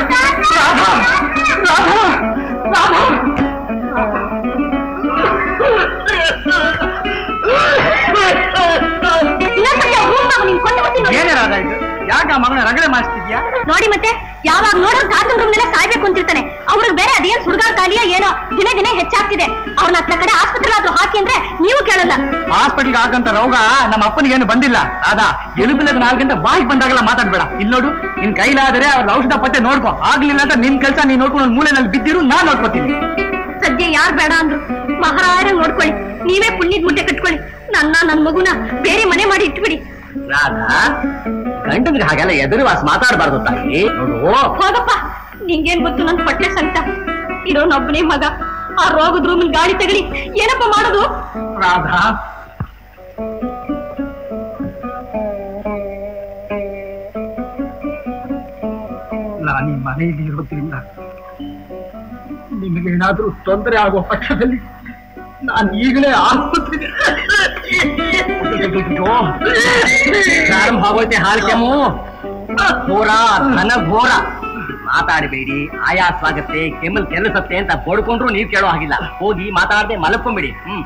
ಇನ್ನೊಂದ್ಸತಿ ಅವ್ರ್ room ಬಾಗ್ ನೀನ್ ಕೊಂಡು ಬರ್ತೀನಿ ನೋಡಿ. ಏನೇ ರಾಧ ಇದು ಯಾಕ ಆ ಮಗನ ರಗಳೆ ಮಾಡಿಸ್ತಿದ್ಯಾ ನೋಡಿ ಮತ್ತೆ ಯಾವಾಗ ನೋಡೋ ಕಾತನ್ ರೂಮ್ನೆಲ್ಲ ಸಾಯ್ಬೇಕು ಅಂತಿರ್ತಾನೆ ಅವ್ರಿಗೆ ಬೇರೆ ಅದೇನ್ ಸುಡ್ಗಾರ್ ಕಾಲಿಯ ಏನೋ ದಿನೇ ದಿನೇ ಹೆಚ್ಚಾಗ್ತಿದೆ ಅವ್ರನ್ನ ಹತ್ರ ಕಡೆ ಆಸ್ಪತ್ರೆಲಾದ್ರೂ ಹಾಕಿ ಅಂದ್ರೆ ನೀವು ಕೇಳಲ್ಲ ಹಾಸ್ಪಿಟಲ್ಗೆ ಹಾಕಂತ ರೋಗ ನಮ್ಮ ಅಪ್ಪನಿಗೆ ಏನು ಬಂದಿಲ್ಲ ಅದ ಎಲುಬಿಲ್ಲದ ನಾಲ್ಕು ಗಂಟೆ ಬಾಯಿಗೆ ಬಂದಾಗೆಲ್ಲ ಮಾತಾಡ್ಬೇಡ ಇಲ್ಲಿ ನೋಡು ನಿನ್ ಕೈಲಾದರೆ ಅವ್ರ ಔಷಧ ಪತ್ತೆ ನೋಡ್ಕೊ ಆಗ್ಲಿಲ್ಲ ಅಂತ ನಿನ್ ಕೆಲಸ ನೀನ್ ನೋಡ್ಕೊಂಡು ಒಂದ್ ಮೂಲೆನಲ್ಲಿ ಬಿದ್ದಿರು ನಾನ್ ನೋಡ್ಕೊತೀನಿ ಸದ್ಯ ಯಾರ್ ಬೇಡ ಅಂದ್ರು ಮಹಾರಾಯ ನೋಡ್ಕೊಳ್ಳಿ ನೀವೇ ಪುಣ್ಯದ ಮುಟ್ಟೆ ಕಟ್ಕೊಳ್ಳಿ ನನ್ನ ನನ್ ಮಗುನ ಬೇರೆ ಮನೆ ಮಾಡಿ ಇಟ್ಬಿಡಿ ರಾಧಾ ಗಂಡನ್ಗೆ ಹಾಗೆಲ್ಲ ಎದುರು ವಾಸ ಮಾತಾಡಬಾರ್ದು ತಾಯಿ ನೋಡು ಹೋಗಪ್ಪ ನಿಂಗೇನ್ ಗೊತ್ತು ನನ್ ಪಟ್ಟೆ ಸಂಕಟ ಇರೋನೊಬ್ಬನೇ ಮಗ ಆ ರೋಗದ ರೂಮಿನ ಗಾಳಿ ತಗಲಿ ಏನಪ್ಪ ಮಾಡೋದು ರಾಧಾ ನಾನು ಈ ಮನೆಯಲ್ಲಿ ಇರೋದ್ರಿಂದ ನಿಮಗೇನಾದ್ರೂ ತೊಂದರೆ ಆಗುವ ಪಕ್ಷದಲ್ಲಿ ನಾನು ಈಗಲೇ ಆಸ್ಪತ್ರೆಗೆ ಅಯ್ಯೋ, ಪ್ರಾರಂಭ ಆಗೋಯ್ತೆ ಹಾಲು ಕೆಮ್ಮು ಘೋರ ಧನ ಘೋರ ಮಾತಾಡಬೇಡಿ ಆಯಾಸವಾಗತ್ತೆ ಕೆಮ್ಮಲ್ ಕೆಲಸತ್ತೆ ಅಂತ ಬಡ್ಕೊಂಡ್ರು ನೀವ್ ಕೇಳೋ ಹಾಗಿಲ್ಲ ಹೋಗಿ ಮಾತಾಡದೆ ಮಲಕೊಂಬಿಡಿ ಹ್ಮ್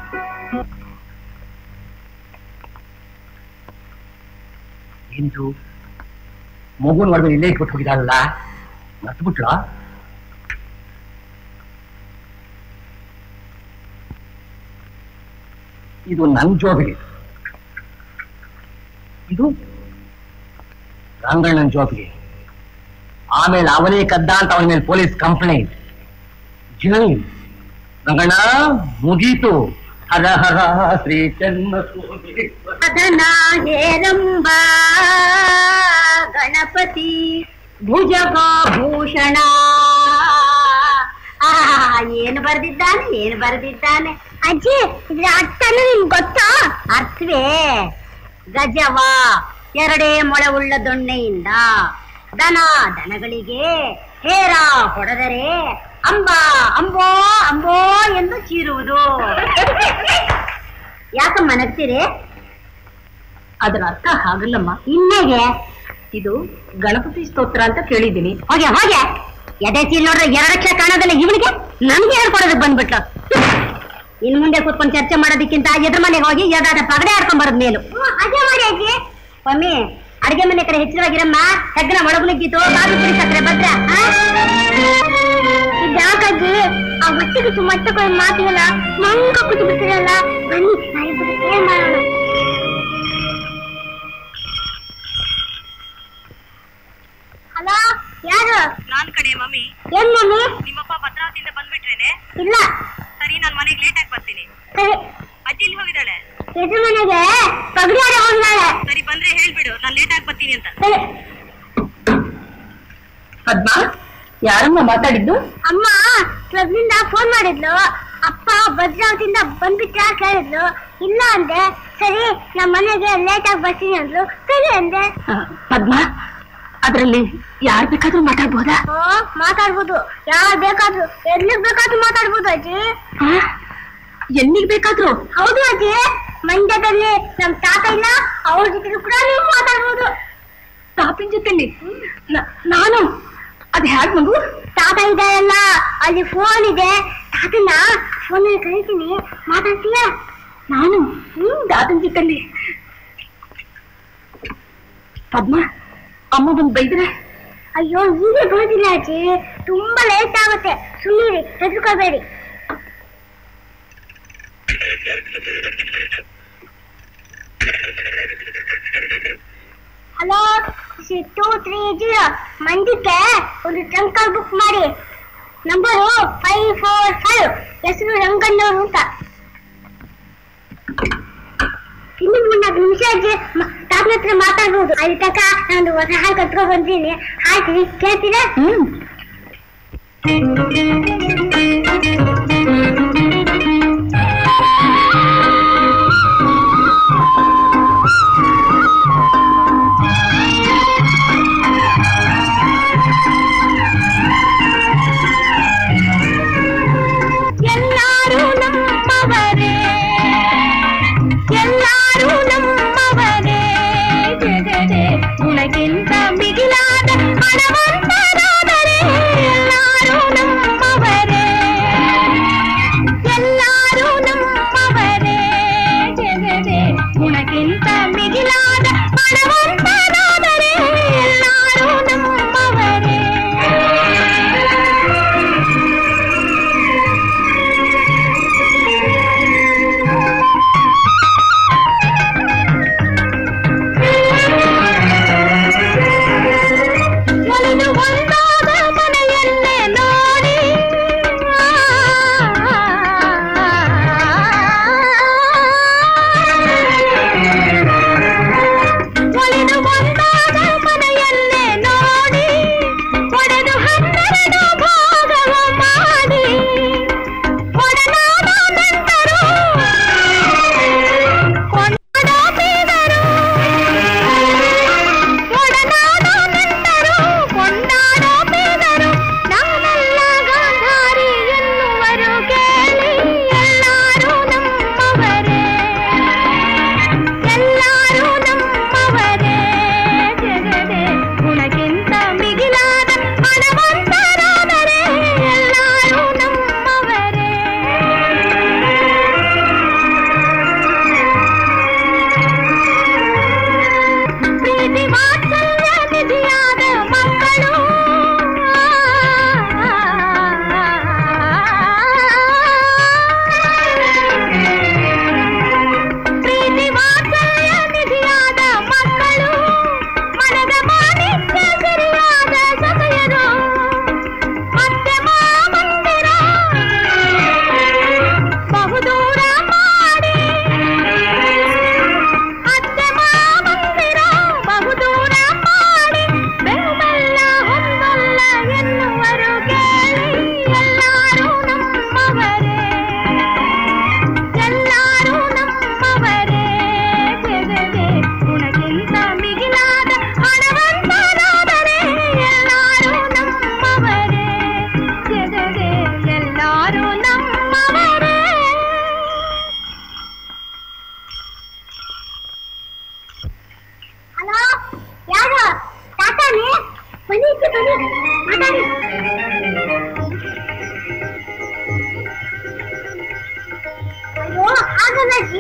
ಏನಿದು ಮಗುನ್ ಹೊಡೆದು ಇಲ್ಲೇ ಇಟ್ಬಿಟ್ಟು ಹೋಗಿದಾಳಲ್ಲ ಮರ್ತ್ಬಿಟ್ಲ ಇದು ನನ್ ಜೋಬಿಗೆ ಇದು ರಂಗಣ್ಣನ ಜೋಬಿಗೆ ಆಮೇಲೆ ಅವನೇ ಕದ್ದ ಅಂತ ಅವನ ಮೇಲೆ ಪೊಲೀಸ್ ಕಂಪ್ಲೇಂಟ್ ಜೈ ರಂಗಣ್ಣ ಮುಗೀತು ಹರ ಹರ ಶ್ರೀ ಜನ್ಮ ಅದನ ಹೇರಂಬ ಗಣಪತಿ ಭುಜಗಾಭೂಷಣ ಆ ಏನು ಬರೆದಿದ್ದಾನೆ ಏನು ಬರೆದಿದ್ದಾನೆ ಅಜ್ಜಿ ಇದ್ರ ಅರ್ಥನು ನಿಮ್ಗೆ ಗೊತ್ತಾ ಅರ್ಥವೇ ಗಜವ ಎರಡೇ ಮೊಳೆ ಉಳ್ಳ ದೊಣ್ಣೆಯಿಂದ ದನ ದನಗಳಿಗೆ ಹೇರ ಹೊಡೆದರೆ ಅಂಬ ಅಂಬೋ ಅಂಬೋ ಎಂದು ಚೀರುವುದು ಯಾಕಮ್ಮ ನಗ್ತೀರಿ ಅದರ ಅರ್ಥ ಹಾಗಲ್ಲಮ್ಮ ಇನ್ನೇಗೆ ಇದು ಗಣಪತಿ ಸ್ತೋತ್ರ ಅಂತ ಕೇಳಿದ್ದೀನಿ ಹೋಗೆ ಹೋಗೆ ಎದೆ ಚೀಲ್ ನೋಡ್ರೆ ಎರಡಕ್ಷ ಕಾಣೋದಿಲ್ಲ ಇವನಿಗೆ ನನ್ಗೆ ಹೇಳ್ಕೊಡೋದಕ್ಕೆ ಬಂದ್ಬಿಟ್ಲು ಇನ್ ಮುಂದೆ ಕೂತ್ಕೊಂಡು ಚರ್ಚೆ ಮಾಡೋದಕ್ಕಿಂತ ಎದ್ರ ಮನೆಗೆ ಹೋಗಿ ಎರಡಾಟ ಪಗಡೆ ಆಡ್ಕೊಂಡ್ ಬರೋದ್ ಮೇಲು ಅದೇ ಮಾಡಿ ಅಜ್ಜಿ ಸ್ವಾಮಿ ಅಡಿಗೆ ಮನೆ ಕಡೆ ಹೆಚ್ಚಿನವಾಗಿರಮ್ಮ ಹೆಗ್ಗನ ಒಳಗುನುಗ್ಗಿತು ಕಾಫಿ ಪುಡಿ ಸಕ್ಕರೆ ಭದ್ರ ಇದ್ಯಾಕಜ್ಜಿ ಆ ಹೊಟ್ಟೆಗೆ ಸುಮ್ಮಟ್ಟಗಳು ಮಾತಿಗಲ್ಲ ಮಂಗ ಕೂತು ಬಿಡ್ತಿರಲ್ಲ ಬನ್ನಿ ನಾವಿಬ್ಬರು ಏನ್ ಮಾಡೋಣ ಹಲೋ ಯಾರು ನಾನ್ ಕಡೆ ಮಮ್ಮಿ ಏನ್ ಮಮ್ಮಿ ನಿಮ್ಮಪ್ಪ ಭದ್ರಾವತಿಯಿಂದ ಬಂದ್ಬಿಟ್ರೇನೆ ಇಲ್ಲ ಸರಿ ನಾನ್ ಮನೆಗೆ ಲೇಟ್ ಆಗಿ ಬರ್ತೀನಿ ಸರಿ ಅಜ್ಜಿ ಇಲ್ಲಿ ಹೋಗಿದ್ದಾಳೆ ಎದುರು ಮನೆಗೆ ಪಗಡಿ ಆಡ ಹೋಗಿದ್ದಾಳೆ ಸರಿ ಬಂದ್ರೆ ಹೇಳ್ಬಿಡು ನಾನ್ ಲೇಟ್ ಆಗಿ ಬರ್ತೀನಿ ಅಂತ ಸರಿ ಪದ್ಮ ಯಾರಮ್ಮ ಮಾತಾಡಿದ್ದು ಅಮ್ಮ ಕ್ಲಬ್ನಿಂದ ಫೋನ್ ಮಾಡಿದ್ಲು ಅಪ್ಪ ಭದ್ರಾವತಿಯಿಂದ ಬಂದ್ಬಿಟ್ಟ ಕೇಳಿದ್ಲು ಇಲ್ಲ ಅಂದೆ ಸರಿ ನಮ್ಮ ಮನೆಗೆ ಲೇಟ್ ಆಗಿ ಬರ್ತೀನಿ ಅಂದ್ರು ಸರಿ ಅಂದೆ ಪದ್ಮ ಅದ್ರಲ್ಲಿ ಯಾರ್ ಬೇಕಾದ್ರೂ ಮಾತಾಡ್ಬೋದಾ ಓ ಮಾತಾಡ್ಬೋದು ಯಾರು ಬೇಕಾದ್ರು ಎಲ್ಲಿಗ್ ಬೇಕಾದ್ರೂ ಮಾತಾಡ್ಬೋದು ಅಜ್ಜಿ ಎಲ್ಲಿಗ್ ಬೇಕಾದ್ರೂ ಹೌದು ಅಜ್ಜಿ ಮಂಡ್ಯದಲ್ಲಿ ನಮ್ ತಾತ ಇಲ್ಲ ಅವ್ರ ಜೊತೆ ಕೂಡ ನೀವು ಮಾತಾಡ್ಬೋದು ತಾಪಿನ ಜೊತೆಲಿ ನ- ನಾನು ಅದ್ ಹ್ಯಾಗ್ ಮಗು ತಾತ ಇದಾರಲ್ಲ ಅಲ್ಲಿ ಫೋನ್ ಇದೆ ತಾತನ ಫೋನಲ್ಲಿ ಕರಿತೀನಿ ಮಾತಾಡ್ತೀಯಾ ನಾನು ಹ್ಮ್ ತಾತನ ಜೊತೆಲಿ ಪದ್ಮ ಅಮ್ಮ ಬಂದ್ ಬೈದ್ರೆ ಅಯ್ಯೋ ಹೀಗೆ ಬರೋದಿಲ್ಲ ಅಜ್ಜಿ ತುಂಬಾ ಲೇಟ್ ಆಗುತ್ತೆ ಸುಮ್ಮನೆ ಹೆದರ್ಕೋಬೇಡಿ ಹಲೋ ಟೂ ತ್ರೀ ಜೀರೋ ಮಂದಿಕ್ಕೆ ಒಂದು ಟ್ರಂಕಲ್ ಬುಕ್ ಮಾಡಿ ನಂಬರು ಫೈವ್ ಫೋರ್ ಫೈವ್ ಹೆಸರು ರಂಗಣ್ಣವ್ರು ಅಂತ ಇನ್ನು ಮೂರ್ನಾಲ್ಕು ನಿಮಿಷ ಅಜ್ಜಿ ತಾತನ ಹತ್ರ ಮಾತಾಡ್ಬೋದು ಅಲ್ಲಿ ತನಕ ನಾನು ಹೊಸ ಹಾಲು ಕಟ್ಕೊಂಡ್ ಬಂದೀನಿ ಹಾಕಿ ಕೇಳ್ತೀರಾ ಹ್ಮ್ ಎಲ್ಲಾರು ನಮ್ಮವರೇ ಎಲ್ಲಾರು ನಮ್ಮವರೇ ಜಗದೇ ಗುಣಕ್ಕಿಂತ ಮಿಗಿಲಾದ ಹಣವಂತರಾದರೆ ಎಲ್ಲಾರು ನಮ್ಮವರೇ ಎಲ್ಲಾರು ನಮ್ಮವರೇ ಜಗದೇ ಗುಣಕ್ಕಿಂತ ಮಿಗಿಲಾದ ಹಣವಂತರಾದರೆ ಎಲ್ಲಾರು ನಮ್ಮವರೇ ಒಲಿದು ಒಂದಾದ ಮನೆಯನ್ನೇ ನೋಡಿ ಒಲಿದು ಒಂದಾದ ಮನೆಯನ್ನೇ ನೋಡಿ ಒಡೆದು ಹನ್ನೆರಡು ಭಾಗವ ಮಾಡಿ ಒಡನಾದ ನಂತರು ಕೊಂಡಾಡ ಬೀದರು ಒಡನಾಡ ನೆಂಟರು ಕೊಂಡಾಡೋ ಬೇದರು ನಾನೆಲ್ಲ ಗಾಂಧಾರಿ ಎನ್ನುವರು ಕೇಳಿ ಎಲ್ಲಾರು ನಮ್ಮವರೇ ಎಲ್ಲಾರು ನಮ್ಮವರೇ ಜಗದೇ ಗುಣಕ್ಕಿಂತ ಮಿಗಿಲಾದ ಹಣವಂತರಾದರೆ ಎಲ್ಲಾರು ನಮ್ಮವರೇ ಪ್ರೀತಿ ವಾತ್ಸಲ್ಯ ನಿಧಿಯಾದ ಮಕ್ಕಳು ಪ್ರೀತಿ ವಾತ್ಸಲ್ಯ ನಿಧಿಯಾದ ಮಕ್ಕಳು ಮನದ ಮಾಣಿಕ್ಯ ಸರಿಯಾದ ಸೊಸೆಯರು ಮತ್ತೆ ಮಾವಂದಿರ ಬಹುದೂರ ಮಾಡಿ ಅತ್ತೆ ಮಾವಂದಿರ ಬಹುದೂರ ಮಾಡಿ ಬೆಂಬಲ್ಲ ಹೊಂದಲ್ಲ ಎನ್ನುವರು ಕೇಳಿ ಎಲ್ಲಾರು ನಮ್ಮವರೇ ಎಲ್ಲಾರು ನಮ್ಮವರೇ ಜಗದೇ ಗುಣಕ್ಕಿಂತ ಮಿಗಿಲಾದ ಹಣವಂತರಾದರೆ ಎಲ್ಲಾರು ನಮ್ಮವರೇ ಜಗದೇ ಎಲ್ಲಾರು ನಮ್ಮವರೇ ಹಲೋ ಯಾರು ತಾತಾನೆ ಬನ್ನಿ ಈಚೆ ಬನ್ನಿ ಮಾತಾಡಿ ಅಯ್ಯೋ ಹಾಗಲ್ಲ ಜಿ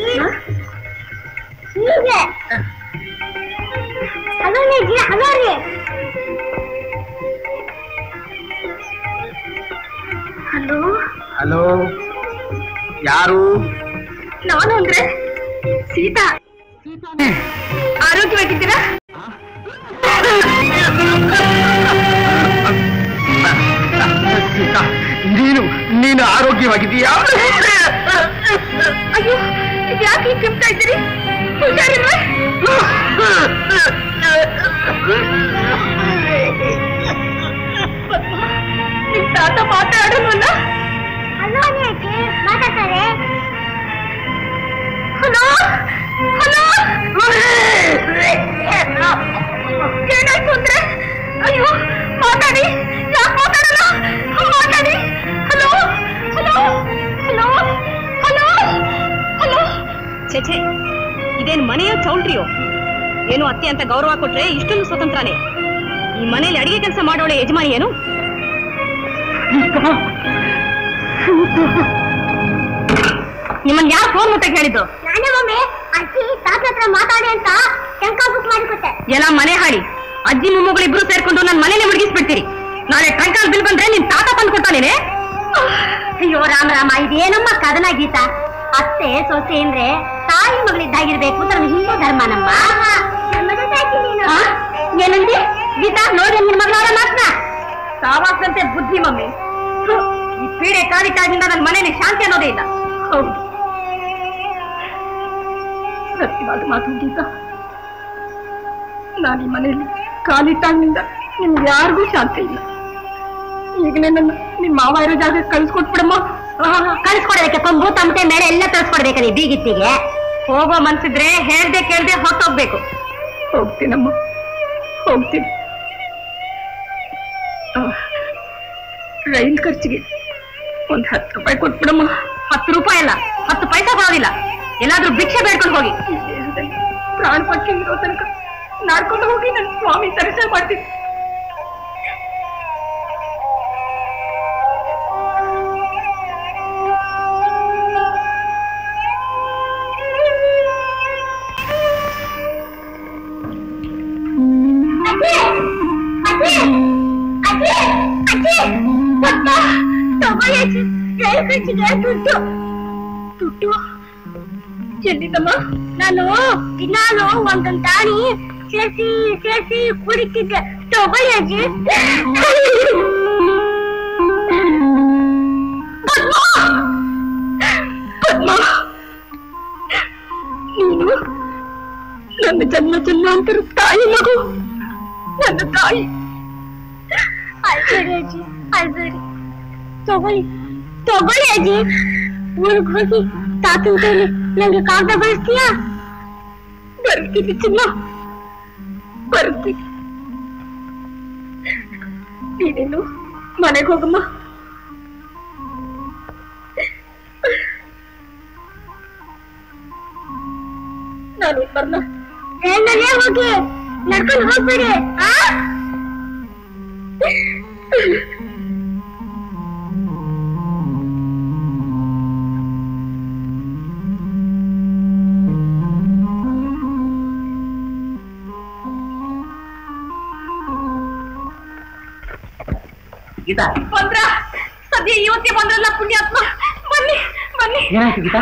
ಹೀಗೆ ಹಲೋ ರೀ ಜಿ ಹಲೋ ರೀ ಹಲೋ ಹಲೋ ಯಾರು ನಾನು ಅಂದ್ರೆ ಸೀತಾ ಆರೋಗ್ಯವಾಗಿದ್ದೀರಾ ನೀನು ನೀನು ಆರೋಗ್ಯವಾಗಿದೀಯಾ ಅಯ್ಯೋ ಯಾಕೆ ಹೀಗ್ ಕೆಮ್ತಾ ಇದ್ದೀರಿ ಹುಷಾರಿಲ್ವಾ ನಿಮ್ ತಾತ ಮಾತಾಡಲ್ವಲ್ಲ ಹಲೋ ಮಾತಾಡ್ತಾರೆ ಹಲೋ ಹಲೋ ಏನಾಯ್ತು ಅಂದ್ರೆ ಅಯ್ಯೋ ಮಾತಾಡಿ ಯಾಕೆ ಮಾತಾಡಲ್ಲ ಮಾತಾಡಿ hello hello hello hello hello ಛೆ ಇದೇನ್ ಮನೆಯ ಚೌಲ್ಟ್ರಿಯೋ ಏನು ಅತ್ತೆ ಅಂತ ಗೌರವ ಕೊಟ್ರೆ ಇಷ್ಟೊಂದು ಸ್ವತಂತ್ರನೇ ಈ ಮನೆಯಲ್ಲಿ ಅಡಿಗೆ ಕೆಲಸ ಮಾಡೋಳೆ ಯಜಮಾನಿ ಏನು ನಿಮ್ಮನ್ನ ಯಾರು ಫೋನ್ ಮುಟ್ಟ ಹೇಳಿದ್ದು ನಾನೇ ಮಮ್ಮಿ ಅಜ್ಜಿ ತಾತ ಹತ್ರ ಮಾತಾಡಿ ಅಂತ ಟೆಂಕ ಬುಕ್ ಮಾಡಿಕೊಟ್ಟೆ ಎಲ್ಲ ಮನೆ ಹಾಡಿ ಅಜ್ಜಿ ಮೊಮ್ಮಗಳಿಬ್ರು ಸೇರ್ಕೊಂಡು ನನ್ನ ಮನೇನೆ ಮುಳುಗಿಸ್ಬಿಡ್ತೀರಿ ನಾಳೆ ಟ್ರಂಕಲ್ ಬಿಲ್ ಬಂದ್ರೆ ನಿನ್ ತಾತ ತಂದು ಕೊಟ್ಟಾನೇನೆ ಅಯ್ಯೋ ರಾಮ ರಾಮ ಇದೇನಮ್ಮ ಕದನ ಗೀತ ಅತ್ತೆ ಸೊಸೆ ಅಂದ್ರೆ ತಾಯಿ ಮಗಳಿದ್ದಾಗಿರ್ಬೇಕು ಅಂತ ನಮ್ಮ ಹಿಂದೂ ಧರ್ಮ ನಮ್ಮ ನೀನು ಆ? ಏನಂದಿ ಗೀತಾ ನೋಡಿ ನಿನ್ ಮಗಳ ಮಾತ್ನ ಸಾವಾಗ್ದಂತೆ ಬುದ್ಧಿ ಮಮ್ಮಿ ಥು, ಈ ಪೀಡೆ ಕಾಲಿಟ್ಟಾಗಿಂದ ನನ್ನ ಮನೇಲಿ ಶಾಂತಿ ಅನ್ನೋದೇ ಇಲ್ಲ ಹೌದು ಸತ್ಯವಾದ ಮಾತು ಗೀತಾ ನಾನು ಈ ಮನೆಯಲ್ಲಿ ಕಾಲಿಟ್ಟಾಗಿಂದ ನಿಮ್ಗೆ ಯಾರಿಗೂ ಶಾಂತಿ ಇಲ್ಲ ಈಗಲೇ ನನ್ನ ನಿಮ್ಮ ಮಾವ ಇರೋ ಜಾಗ ಕಳಿಸ್ಕೊಟ್ಬಿಡಮ್ಮ ಕಳಿಸ್ಕೊಡ್ಬೇಕೆ ಕೊಂಬು ತಮಟೆ ಮೇಲೆ ಎಲ್ಲ ತರಿಸ್ಕೊಡ್ಬೇಕಲ್ಲಿ ಬೀಗಿತ್ತಿಗೆ ಹೋಗೋ ಮನ್ಸಿದ್ರೆ ಹೇಳ್ದೆ ಕೇಳ್ದೆ ಹೊರಟೋಗ್ಬೇಕು ಹೋಗ್ತೀನಮ್ಮ ಹೋಗ್ತೀನಿ ಆ, ರೈಲ್ ಖರ್ಚಿಗೆ ಒಂದ್ ಹತ್ತು ರೂಪಾಯಿ ಕೊಟ್ಬಿಡಮ್ಮ ಹತ್ತು ರೂಪಾಯಿ ಅಲ್ಲ ಹತ್ತು ಪೈಸಾ ಕೊಡೋದಿಲ್ಲ ಎಲ್ಲಾದ್ರೂ ಭಿಕ್ಷೆ ಬೇಡ್ಕೊಂಡು ಹೋಗಿ ಈ ದೇಹದಲ್ಲಿ ಪ್ರಾಣ ಪಕ್ಷಿ ಇರೋ ತನಕ ನಾಡ್ಕೊಂಡು ಹೋಗಿ ನನ್ನ ಸ್ವಾಮಿ ದರ್ಶನ ಮಾಡ್ತೀನಿ ದುಡ್ಡು ಎಲ್ಲಿದ್ದಮ್ಮ ನಾನು ದಿನಾಲು ಒಂದೊಂದ್ ತಾಣಿ ಸೇರ್ಸಿ ಸೇರ್ಸಿ ಕುಡಿತಿದ್ದೆ ತಗೊಳ್ಳಿ ಅಜ್ಜಿ ಪದ್ಮ ನೀನು ನನ್ನ ಜನ್ಮ ಜನ್ಮಾಂತರ ತಾಯಿ ಮಗು ನನ್ನ ತಾಯಿ ಅಳ್ಬೇಡಿ ಅಜ್ಜಿ ಅಳ್ಬೇಡಿ ತಗೊಳ್ಳಿ ತಗೊಳ್ಳಿ ಅಜ್ಜಿ ಊರಿಗೆ ಹೋಗಿ ತಾತನ ಕೈಲಿ ನಂಗೆ ಕಾಗದ ಬಳಸ್ತೀಯಾ ಬರ್ತೀನಿ ಚಿನ್ನ ಬರ್ತೀನಿ ನೀನೇನು ಮನೆಗೆ ಹೋಗಮ್ಮ ನಾನು ಬರ್ಲ ಟ್ರೈನಲ್ಲೇ ಹೋಗಿ ನಡ್ಕೊಂಡು ಹೋಗ್ಬೇಡಿ ಆ ಗೀತಾ ಬಂದ್ರ ಸದ್ಯ ಇವತ್ತೇ ಬಂದ್ರಲ್ಲ ಪುಣ್ಯಾತ್ಮ ಬನ್ನಿ ಬನ್ನಿ ಏನಾಯ್ತು ಗೀತಾ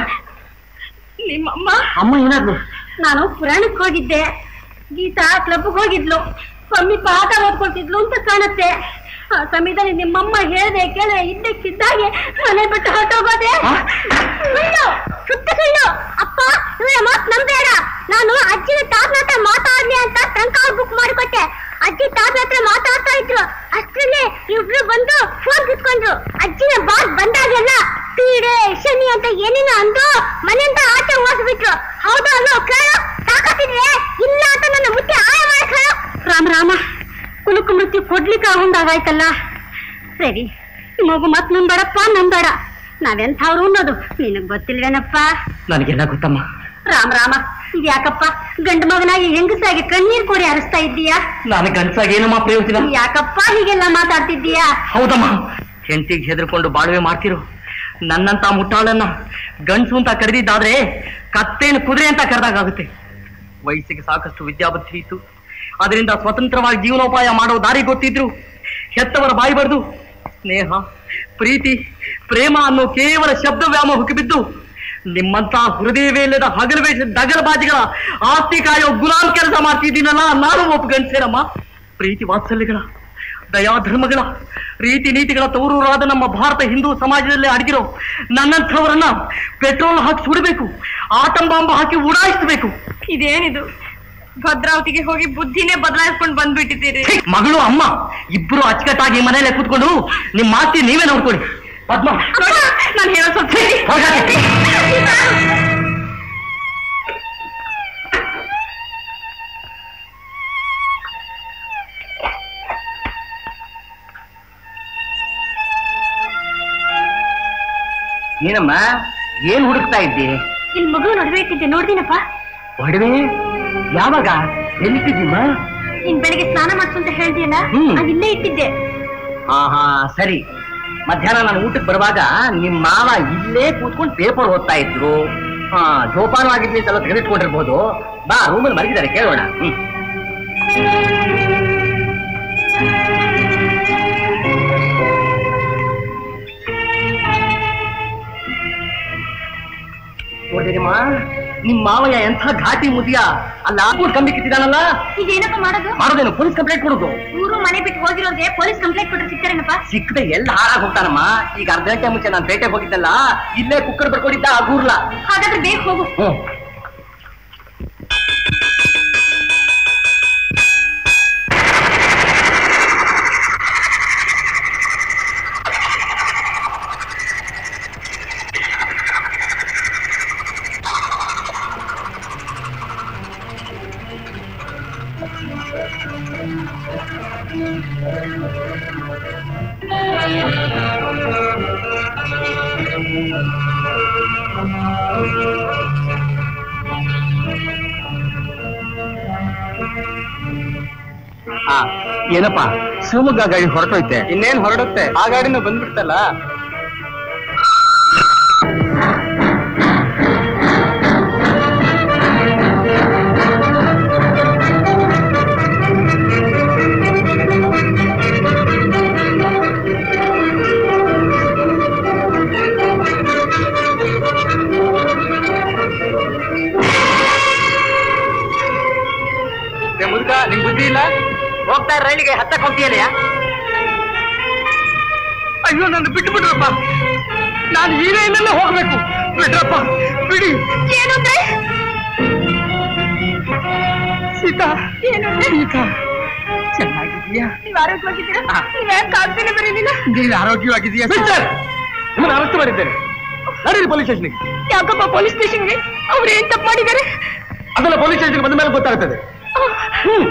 ನಿಮ್ಮಮ್ಮ ಅಮ್ಮ ಏನಾದ್ರು ನಾನು ಪುರಾಣಕ್ಕೆ ಹೋಗಿದ್ದೆ ಗೀತಾ ಕ್ಲಬ್ಗೆ ಹೋಗಿದ್ಲು ಮಮ್ಮಿ ಪಾಠ ಓದ್ಕೊಳ್ತಿದ್ಲು ಅಂತ ಕಾಣುತ್ತೆ ಆ ಸಮಯದಲ್ಲಿ ನಿಮ್ಮಮ್ಮ ಹೇಳ್ದೆ ಕೇಳೆ ಇದ್ದಕ್ಕಿದ್ದಾಗೆ ಮನೆ ಬಿಟ್ಟು ಹೊರಟೋಗೋದೆ ಸುಳ್ಳು ಸುತ್ತ ಸುಳ್ಳು ಅಪ್ಪ ಇವಳ ಮಾತ್ ನಂಬೇಡ ನಾನು ಅಜ್ಜಿನ ತಾತನ ಹತ್ರ ಮಾತಾಡ್ಲಿ ಅಂತ ಟ್ರಂಕ್ ಕಾರ್ ಬುಕ್ ಮಾಡಿಕೊಟ್ಟೆ ಅಜ್ಜಿ ತಾತನ ಹತ್ರ ಮಾತಾಡ್ತಾ ಇದ್ರು ಅಷ್ಟ್ರಲ್ಲೇ ಇಬ್ರು ಬಂದು ಫೋನ್ ಕಿತ್ಕೊಂಡ್ರು ಅಜ್ಜಿನ ಬಾಸ್ ಬಂದಾಗೆಲ್ಲ ಪೀಡೆ ಶನಿ ಅಂತ ಏನೇನೋ ಅಂದು ಮನೆಯಿಂದ ಆಚೆ ಓದ್ಬಿಟ್ರು ಹೌದಾ ಅಲ್ಲೋ ಕೇಳು ತಾಕತ್ತಿದ್ರೆ ಇಲ್ಲ ಅಂತ ನನ್ನ ಮುಟ್ಟಿ ಆಯ ಮಾಡ್ಕೊಳ್ಳೋ ರಾಮ ರಾಮ ಕುಲುಕು ಮೃತ್ಯು ಕೊಡ್ಲಿಕ್ಕೆ ಆಗುಂದಾಗಾಯ್ತಲ್ಲ ಸರಿ ಮಗು ಮತ್ ನಂಬೇಡಪ್ಪ ನಂಬೇಡ ನಾವೆಂಥವ್ರು ಅನ್ನೋದು ನಿನಗ್ ಗೊತ್ತಿಲ್ವೇನಪ್ಪ ನನಗೆಲ್ಲ ಗೊತ್ತಮ್ಮ ರಾಮ ರಾಮ ಇದ್ಯಾಕಪ್ಪ ಗಂಡು ಮಗನಾಗಿ ಹೆಂಗಸಾಗಿ ಕಣ್ಣೀರ್ ಕೊಡಿ ಹರಿಸ್ತಾ ಇದ್ದೀಯಾ ನಾನು ಗಂಡಸಾಗಿ ಏನಮ್ಮ ಪ್ರಯೋಜನ ಯಾಕಪ್ಪ ಹೀಗೆಲ್ಲ ಮಾತಾಡ್ತಿದ್ದೀಯಾ ಹೌದಮ್ಮ ಹೆಂಡತಿಗೆ ಹೆದರ್ಕೊಂಡು ಬಾಳ್ವೆ ಮಾಡ್ತಿರು ನನ್ನಂತ ಮುಟ್ಟಾಳನ್ನ ಗಂಡಸು ಅಂತ ಕರೆದಿದ್ದಾದ್ರೆ ಕತ್ತೇನು ಕುದುರೆ ಅಂತ ಕರೆದಾಗುತ್ತೆ ವಯಸ್ಸಿಗೆ ಸಾಕಷ್ಟು ವಿದ್ಯಾಬುದ್ಧಿ ಇತ್ತು ಅದರಿಂದ ಸ್ವತಂತ್ರವಾಗಿ ಜೀವನೋಪಾಯ ಮಾಡೋ ದಾರಿ ಗೊತ್ತಿದ್ರು ಹೆತ್ತವರ ಬಾಯಿ ಬರೆದು ಸ್ನೇಹ ಪ್ರೀತಿ ಪ್ರೇಮ ಅನ್ನೋ ಕೇವಲ ಶಬ್ದ ವ್ಯಾಮೋಹಕ್ಕೆ ಬಿದ್ದು ನಿಮ್ಮಂತ ಹೃದಯವೇಲ್ಲದ ಹಗಲು ವೇಷ ದಗಲಬಾಜಿಗಳ ಆಸ್ತಿ ಕಾಯೋ ಗುಲಾಮ್ ಕೆಲಸ ಮಾಡ್ತಿದ್ದೀನಲ್ಲ ನಾನು ಒಬ್ಬ ಗಂಡಸೇನಮ್ಮ ಪ್ರೀತಿ ವಾತ್ಸಲ್ಯಗಳ ದಯಾಧರ್ಮಗಳ ರೀತಿ ನೀತಿಗಳ ತವರೂರಾದ ನಮ್ಮ ಭಾರತ ಹಿಂದೂ ಸಮಾಜದಲ್ಲಿ ಅಡಗಿರೋ ನನ್ನಂಥವರನ್ನ ಪೆಟ್ರೋಲ್ ಹಾಕಿ ಸುಡಬೇಕು ಆಟಂ ಬಾಂಬ್ ಹಾಕಿ ಉಡಾಯಿಸಬೇಕು ಇದೇನಿದು ಭದ್ರಾವತಿಗೆ ಹೋಗಿ ಬುದ್ಧಿನೇ ಬದಲಾಯಿಸ್ಕೊಂಡು ಬಂದ್ಬಿಟ್ಟಿದ್ದೀರಿ ಮಗಳು ಅಮ್ಮ ಇಬ್ರು ಅಚ್ಚುಕಟ್ಟಾಗಿ ಮನೇಲೆ ಕೂತ್ಕೊಂಡು ನಿಮ್ಮ ಆಸ್ತಿ ನೀವೇ ನೋಡ್ಕೊಳ್ಳಿ ಪದ್ಮ ನಾನು ಹೇಳೋ ಸ್ವಲ್ಪ ಹೇಳಿ. ಹೋಗಾಕೆ. ಏನಮ್ಮ ಏನ್ ಹುಡುಕ್ತಾ ಇದ್ದಿ ಇಲ್ಲಿ ಮಗು ನಡುವೆ ಇಟ್ಟಿದ್ದೆ ನೋಡ್ತೀನಪ್ಪ ಒಡವೆ ಯಾವಾಗ ಎಲ್ಲಿಟ್ಟಿದ್ದೀಮ್ಮ ನೀನ್ ಬೆಳಿಗ್ಗೆ ಸ್ನಾನ ಮಾಡ್ಸು ಅಂತ ಹೇಳ್ದಿಯಲ್ಲ ಹ್ಮ್. ಅದಿಲ್ಲೇ ಇಟ್ಟಿದ್ದೆ ಹಾ ಹಾ ಸರಿ ಮಧ್ಯಾಹ್ನ ನಾನು ಊಟಕ್ಕೆ ಬರುವಾಗ ನಿಮ್ ಮಾವ ಇಲ್ಲೇ ಕೂತ್ಕೊಂಡು ಪೇಪರ್ ಓದ್ತಾ ಇದ್ರು ಹಾ ಜೋಪಾನವಾಗಿದ್ಲಿ ಅಂತೆಲ್ಲ ತೆಗೆದಿಟ್ಕೊಂಡಿರ್ಬೋದು ಬಾ ರೂಮಲ್ಲಿ ಮಲಗಿದ್ದಾರೆ ಕೇಳೋಣ ಹ್ಮ್ ನೋಡಿದಿರಿಮ್ಮ ನಿಮ್ ಮಾವಯ್ಯ ಎಂಥ ಘಾಟಿ ಮುದಿಯ ಅಲ್ಲ ಆಗ್ಬಿಟ್ಟು ಕಂಬಿ ಕಿತ್ತಿದಾನಲ್ಲ ಈಗ ಏನಪ್ಪ ಮಾಡೋದು ಮಾಡೋದೇನು ಪೊಲೀಸ್ ಕಂಪ್ಲೇಂಟ್ ಕೊಡುದು ಊರು ಮನೆ ಬಿಟ್ಟು ಹೋಗಿರೋರ್ಗೆ ಪೊಲೀಸ್ ಕಂಪ್ಲೇಂಟ್ ಕೊಟ್ಟರೆ ಸಿಗ್ತಾರೇನಪ್ಪ ಸಿಕ್ಕದೆ ಎಲ್ಲ ಹಾಳಾಗ್ ಹೋಗ್ತಾನಮ್ಮ ಈಗ ಅರ್ಧ ಗಂಟೆ ಮುಂಚೆ ನಾನು ಪೇಟೆಗೆ ಹೋಗಿದ್ದಲ್ಲ ಇಲ್ಲೇ ಕುಕ್ಕರ್ ಬರ್ಕೊಂಡಿದ್ದ ಆಗೂರ್ಲ ಹಾಗಾದ್ರೆ ಬೇಗ ಹೋಗು ಹ್ಮ್ ಆ, ಏನಪ್ಪ ಶಿವಮೊಗ್ಗ ಗಾಡಿ ಹೊರಟೋಯ್ತೆ ಇನ್ನೇನ್ ಹೊರಡುತ್ತೆ ಆ ಗಾಡಿನೂ ಬಂದ್ಬಿಡ್ತಲ್ಲ ಮುದುಕ ನಿಮ್ ಬುದ್ಧಿ ಇಲ್ಲ ಹೋಗ್ತಾ ರೈಲಿಗೆ ಹತ್ತಕ್ ಹೋಗ್ತೀಯಲ್ಲ ಅಯ್ಯೋ ನನ್ನ ಬಿಟ್ಟು ಬಿಡ್ರಪ್ಪ ನಾನು ಈ ರೈಲಲ್ಲೇ ಹೋಗ್ಬೇಕು ಬಿಡ್ರಪ್ಪ ಬಿಡಿ ಏನಂದ್ರೆ ಸೀತಾ ಸೀತಾ ಚೆನ್ನಾಗಿದ್ಯಾ ನೀವ್ ಆರೋಗ್ಯವಾಗಿದ್ದೀರಾ ನೀವ್ ಯಾಕೆ ಕಾಗ್ದೇನೆ ಬರೀಲಿಲ್ಲ ನೀನು ಆರೋಗ್ಯವಾಗಿದೆಯಾ ಮಿಸ್ಟರ್ ನಿಮ್ಮನ್ನು ಅರೆಸ್ಟ್ ಮಾಡಿದ್ದೇನೆ ನಡೀರಿ ಪೊಲೀಸ್ ಸ್ಟೇಷನ್ಗೆ ಯಾಕಪ್ಪ ಪೊಲೀಸ್ ಸ್ಟೇಷನ್ಗೆ ಅವ್ರು ಏನ್ ತಪ್ಪು ಮಾಡಿದ್ದಾರೆ ಅದೆಲ್ಲ ಪೊಲೀಸ್ ಸ್ಟೇಷನ್ಗೆ ಬಂದ ಮೇಲೆ ಗೊತ್ತಾಗ್ತದೆ ಹ್ಮ್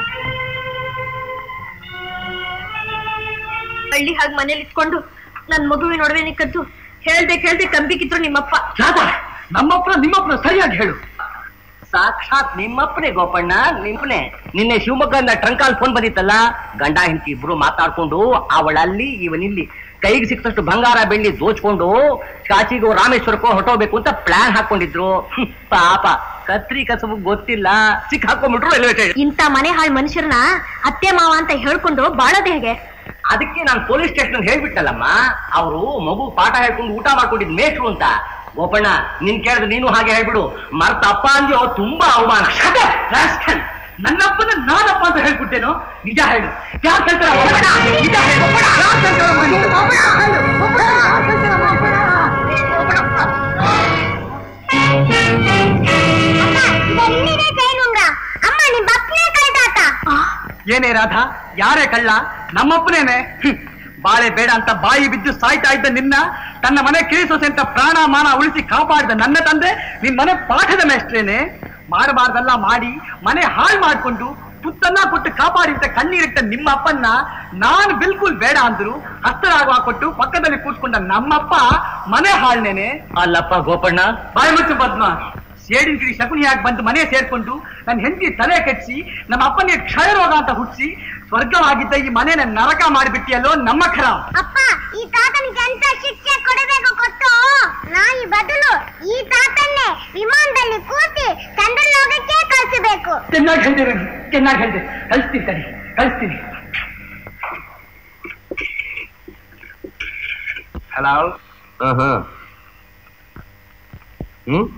ಹಳ್ಳಿ ಹಾಗೆ ಮನೇಲಿ ಇಟ್ಕೊಂಡು ನನ್ ಮಗುವಿನ ಒಡವೆ ಕದ್ದು ಹೇಳ್ದೆ ಕೇಳ್ದೆ ಕಂಬಿ ಕಿತ್ರು ನಿಮ್ಮಪ್ಪ ರಾಧಾ ನಮ್ಮಪ್ಪನ ನಿಮ್ಮಪ್ಪನ ಸರಿಯಾಗಿ ಹೇಳು ಸಾಕ್ಷಾತ್ ನಿಮ್ಮಪ್ಪನೇ ಗೋಪಣ್ಣ ನಿಮ್ಮನೆ ನಿನ್ನೆ ಶಿವಮೊಗ್ಗದಿಂದ ಟ್ರಂಕಾಲ್ ಫೋನ್ ಬಂದಿತ್ತಲ್ಲ ಗಂಡ ಹೆಂಡತಿ ಇಬ್ರು ಮಾತಾಡ್ಕೊಂಡು ಅವಳಲ್ಲಿ ಇವನಿಲ್ಲಿ ಕೈಗೆ ಸಿಕ್ಕಷ್ಟು ಬಂಗಾರ ಬೆಳ್ಳಿ ದೋಚ್ಕೊಂಡು ಕಾಚಿಗೋ ರಾಮೇಶ್ವರಕ್ಕೋ ಹೊಟ್ಟೋಗ್ಬೇಕು ಅಂತ ಪ್ಲಾನ್ ಹಾಕೊಂಡಿದ್ರು ಹ್ಮ್, ಪಾಪ ಕತ್ರಿ ಕಸಬು ಗೊತ್ತಿಲ್ಲ ಸಿಕ್ ಹಾಕೊಂಡ್ಬಿಟ್ರು ರೈಲ್ವೆ ಸ್ಟೇಷನ್ ಇಂಥ ಮನೆ ಹಾಳು ಮನುಷ್ಯರನ್ನ ಅತ್ತೆ ಮಾವ ಅಂತ ಹೇಳ್ಕೊಂಡು ಬಾಳೋದು ಹೇಗೆ ಅದಕ್ಕೆ ನಾನು ಪೊಲೀಸ್ ಸ್ಟೇಷನ್ ಹೇಳ್ಬಿಟ್ಟಲ್ಲಮ್ಮ ಅವರು ಮಗು ಪಾಠ ಹೇಳ್ಕೊಂಡು ಊಟ ಮಾಡ್ಕೊಂಡಿದ್ ಮೇಷ್ರು ಅಂತ ಗೋಪಣ್ಣ ನಿನ್ ಕೇಳಿದ್ರೆ ನೀನು ಹಾಗೆ ಹೇಳ್ಬಿಡು ಮರ್ತ ಅಪ್ಪ ಅಂದ್ಯೋ ತುಂಬಾ ಅವಮಾನ ರಾಸ್ಕಲ್, ನನ್ನಪ್ಪನ ನಾನಪ್ಪ ಅಂತ ಹೇಳ್ಬಿಟ್ಟೇನು ನಿಜ ಹೇಳು ಯಾಕೆ ಹೇಳ್ತಾರ ಗೋಪಣ್ಣ? ನಿಜ ಹೇಳು. ಯಾಕ್ ಹೇಳ್ತಾರ ಮಗು? ಎಲ್ಲಿದೆ ಜೈನುಂಗ್ರ ಅಮ್ಮ ನಿಮ್ ಬಪ್ಪನೇ ಕಳ್ದಾತ ಏನೇ ರಾಧಾ ಯಾರೇ ಕಳ್ಳ ನಮ್ಮಪ್ಪನೇನೆ ಹ್ಮ್. ಬಾಳೆ ಬೇಡ ಅಂತ ಬಾಯಿ ಬಿದ್ದು ಸಾಯ್ತಾ ಇದ್ದ ನಿನ್ನ ತನ್ನ ಮನೆ ಕಿರಿಸೋಸೆ ಅಂತ ಪ್ರಾಣ ಮಾನ ಉಳಿಸಿ ಕಾಪಾಡಿದ ನನ್ನ ತಂದೆ ನಿನ್ ಮನೆ ಪಾಠದ ಮೇಷ್ಟ್ರೇನೆ ಮಾಡಬಾರ್ದೆಲ್ಲ ಮಾಡಿ ಮನೆ ಹಾಳು ಮಾಡ್ಕೊಂಡು ತುತ್ತನ್ನ ಕೊಟ್ಟು ಕಾಪಾಡಿದ್ದ ಕಣ್ಣೀರಿಟ್ಟ ನಿಮ್ಮ ಅಪ್ಪನ್ನ ನಾನು ಬಿಲ್ಕುಲ್ ಬೇಡ ಅಂದ್ರು ಹಸ್ತರಾಗುವ ಕೊಟ್ಟು ಪಕ್ಕದಲ್ಲಿ ಕೂತ್ಕೊಂಡ ನಮ್ಮಪ್ಪ ಮನೆ ಹಾಳ್ನೇನೆ ಅಲ್ಲಪ್ಪ ಗೋಪಣ್ಣ ಬಾಯಿ ಮುಚ್ಚು ಪದ್ಮ ಸೇಡಿನ ಗಿರಿ ಶಕುನಿಯಾಗಿ ಬಂದು ಮನೆ ಸೇರ್ಕೊಂಡು ನನ್ನ ಹೆಂಡತಿ ತಲೆ ಕೆಡಿಸಿ ನಮ್ಮ ಅಪ್ಪನಿಗೆ ಕ್ಷಯ ರೋಗ ಅಂತ ಹುಟ್ಟಿಸಿ ಸ್ವರ್ಗವಾಗಿದ್ದ ಈ ಮನೆನ ನರಕ ಮಾಡಿಬಿಟ್ಟಿಯಲ್ಲೋ ನಮ್ಮ ಖರ ಅಪ್ಪ ಈ ತಾತನಿಗೆ ಎಂತ ಶಿಕ್ಷೆ ಕೊಡಬೇಕು ಗೊತ್ತು ನಾಯಿ ಬದಲು ಈ ತಾತನ್ನೇ ವಿಮಾನದಲ್ಲಿ ಕೂತಿ ಚಂದ್ರಲೋಕಕ್ಕೆ ಕಳಿಸಬೇಕು ಚೆನ್ನಾಗಿ ಹೇಳ್ದೆ ಚೆನ್ನಾಗಿ ಹೇಳ್ದೆ ಕಳಿಸ್ತೀನಿ ತಡಿ ಕಳಿಸ್ತೀನಿ ಹಲೋ ಹ್ಮ್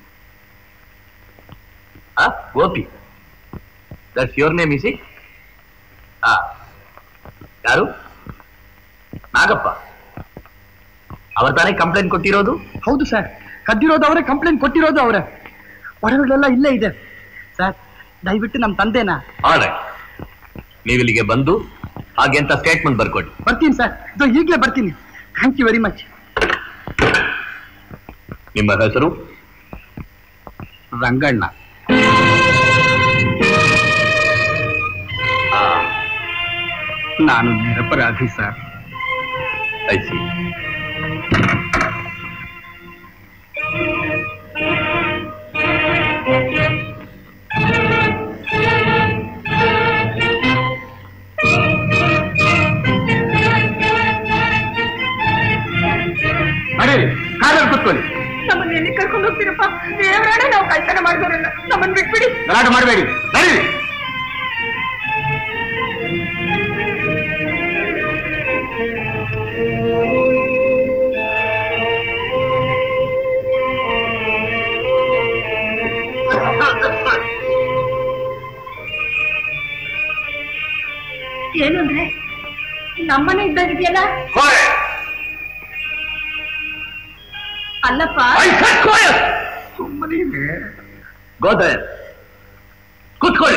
ಆ ಗೋಪಿ ದಟ್ಸ್ ಯೋರ್ ನೇಮ್ ಇಸಿ ಆ ಯಾರು ನಾಗಪ್ಪ ಅವ್ರ ತಾನೇ ಕಂಪ್ಲೇಂಟ್ ಕೊಟ್ಟಿರೋದು ಹೌದು ಸರ್ ಕದ್ದಿರೋದು ಅವರೇ ಕಂಪ್ಲೇಂಟ್ ಕೊಟ್ಟಿರೋದು ಅವರೇ ಒಡವೆಗಳೆಲ್ಲ ಇಲ್ಲೇ ಇದೆ ಸರ್ ದಯವಿಟ್ಟು ನಮ್ಮ ತಂದೆನಾ ಆಲ್ರೈಟ್ ನೀವು ಇಲ್ಲಿಗೆ ಬಂದು ಹಾಗೆ ಅಂತ ಸ್ಟೇಟ್ಮೆಂಟ್ ಬರ್ಕೊಡಿ ಬರ್ತೀನಿ ಸರ್ ಇದು ಈಗಲೇ ಬರ್ತೀನಿ ಥ್ಯಾಂಕ್ ಯು ವೆರಿ ಮಚ್ ನಿಮ್ಮ ಹೆಸರು ರಂಗಣ್ಣ ನಾನು ನಿರಪರಾಧಿ ಸರ್ ಐಸಿ ನಡೀರಿ ಕಾರಲ್ಲಿ ಕೂತ್ಕೊಳ್ಳಿ ನಮ್ಮನ್ನ ಎಲ್ಲಿ ಕರ್ಕೊಂಡು ಹೋಗ್ತೀರಪ್ಪ ದೇವರಾಣ ನಾವು ಕಳ್ತನ ಮಾಡಿದವರಲ್ಲ ನಮ್ಮನ್ನ ಬಿಟ್ಬಿಡಿ ಗಲಾಟೆ ಮಾಡಬೇಡಿ ನಡೀರಿ ನಮ್ಮನೆ ಇದ್ದಾಗಿದೆಯಲ್ಲ ಅಲ್ಲಪ್ಪ ಸುಮ್ಮನೆ ಗೋದ್ರೆ ಕೂತ್ಕೊಳ್ಳಿ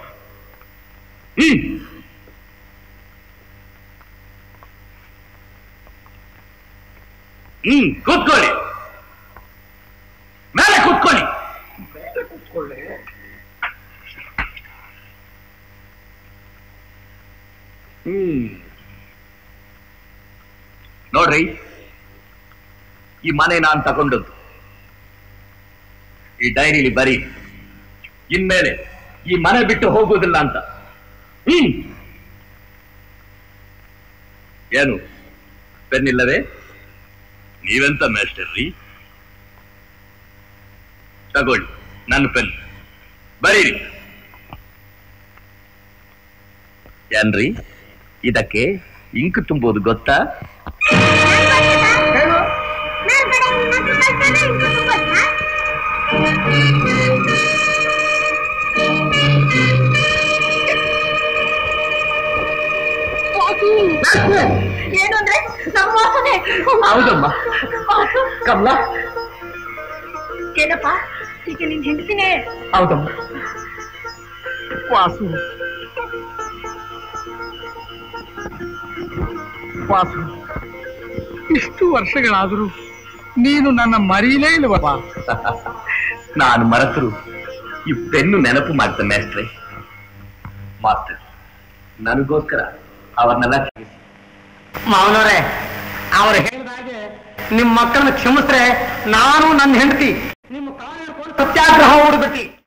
ಹ್ಮ್ ಹ್ಮ್ ಕೂತ್ಕೊಳ್ಳಿ ಮೇಲೆ ಕೂತ್ಕೊಳ್ಳಿ ಹ್ಮ್ ನೋಡ್ರಿ ಈ ಮನೆ ನಾನ್ ತಗೊಂಡದ್ದು ಈ ಡೈರಿಲಿ ಬರೀ ಇನ್ಮೇಲೆ ಈ ಮನೆ ಬಿಟ್ಟು ಹೋಗುವುದಿಲ್ಲ ಅಂತ ಹ್ಮ್ ಏನು ಪೆನ್ ಇಲ್ಲವೇ ನೀವೆಂತ ಮೇಸ್ಟರ್ ರೀ ತಗೊಳ್ಳಿ ನನ್ನ ಪೆನ್ ಬರೀರಿ ಏನ್ರಿ ಇದಕ್ಕೆ ಇಂಕ್ ತುಂಬೋದು ಗೊತ್ತಾ ಏನು ಅಂದ್ರೆ ನಮ್ಮ ವಾಸನೆ ಹೌದಮ್ಮ ಕಮಲಾ ಏನಪ್ಪ ಈಗ ನಿನ್ ಹೆಂಡತಿನೇ ಹೌದಮ್ಮ ವಾಸು ವಾಸು ಇಷ್ಟು ವರ್ಷಗಳಾದರೂ ನೀನು ನನ್ನ ಮರೀಲೇ ಇಲ್ವಪ್ಪ ನಾನು ಮರೆತರು ಈ ಪೆನ್ನು ನೆನಪು ಮಾಡ್ತೆ ಮೇಸ್ಟ್ರೆ ಮಾಸ್ಟರ್ ನನಗೋಸ್ಕರ ಅವ್ರನ್ನೆಲ್ಲ ಕ್ಷಮಿಸಿ ಮಾವನವ್ರೆ ಅವ್ರು ಹೇಳಿದ ಹಾಗೆ ನಿಮ್ ಮಕ್ಕಳನ್ನ ಕ್ಷಮಿಸ್ರೆ ನಾನು ನನ್ನ ಹೆಂಡತಿ ನಿಮ್ಮ ಕಾಲು ಹಿಡ್ಕೊಂಡು ಸತ್ಯಾಗ್ರಹ ಹೂಡ್ಬಿಟ್ಟಿ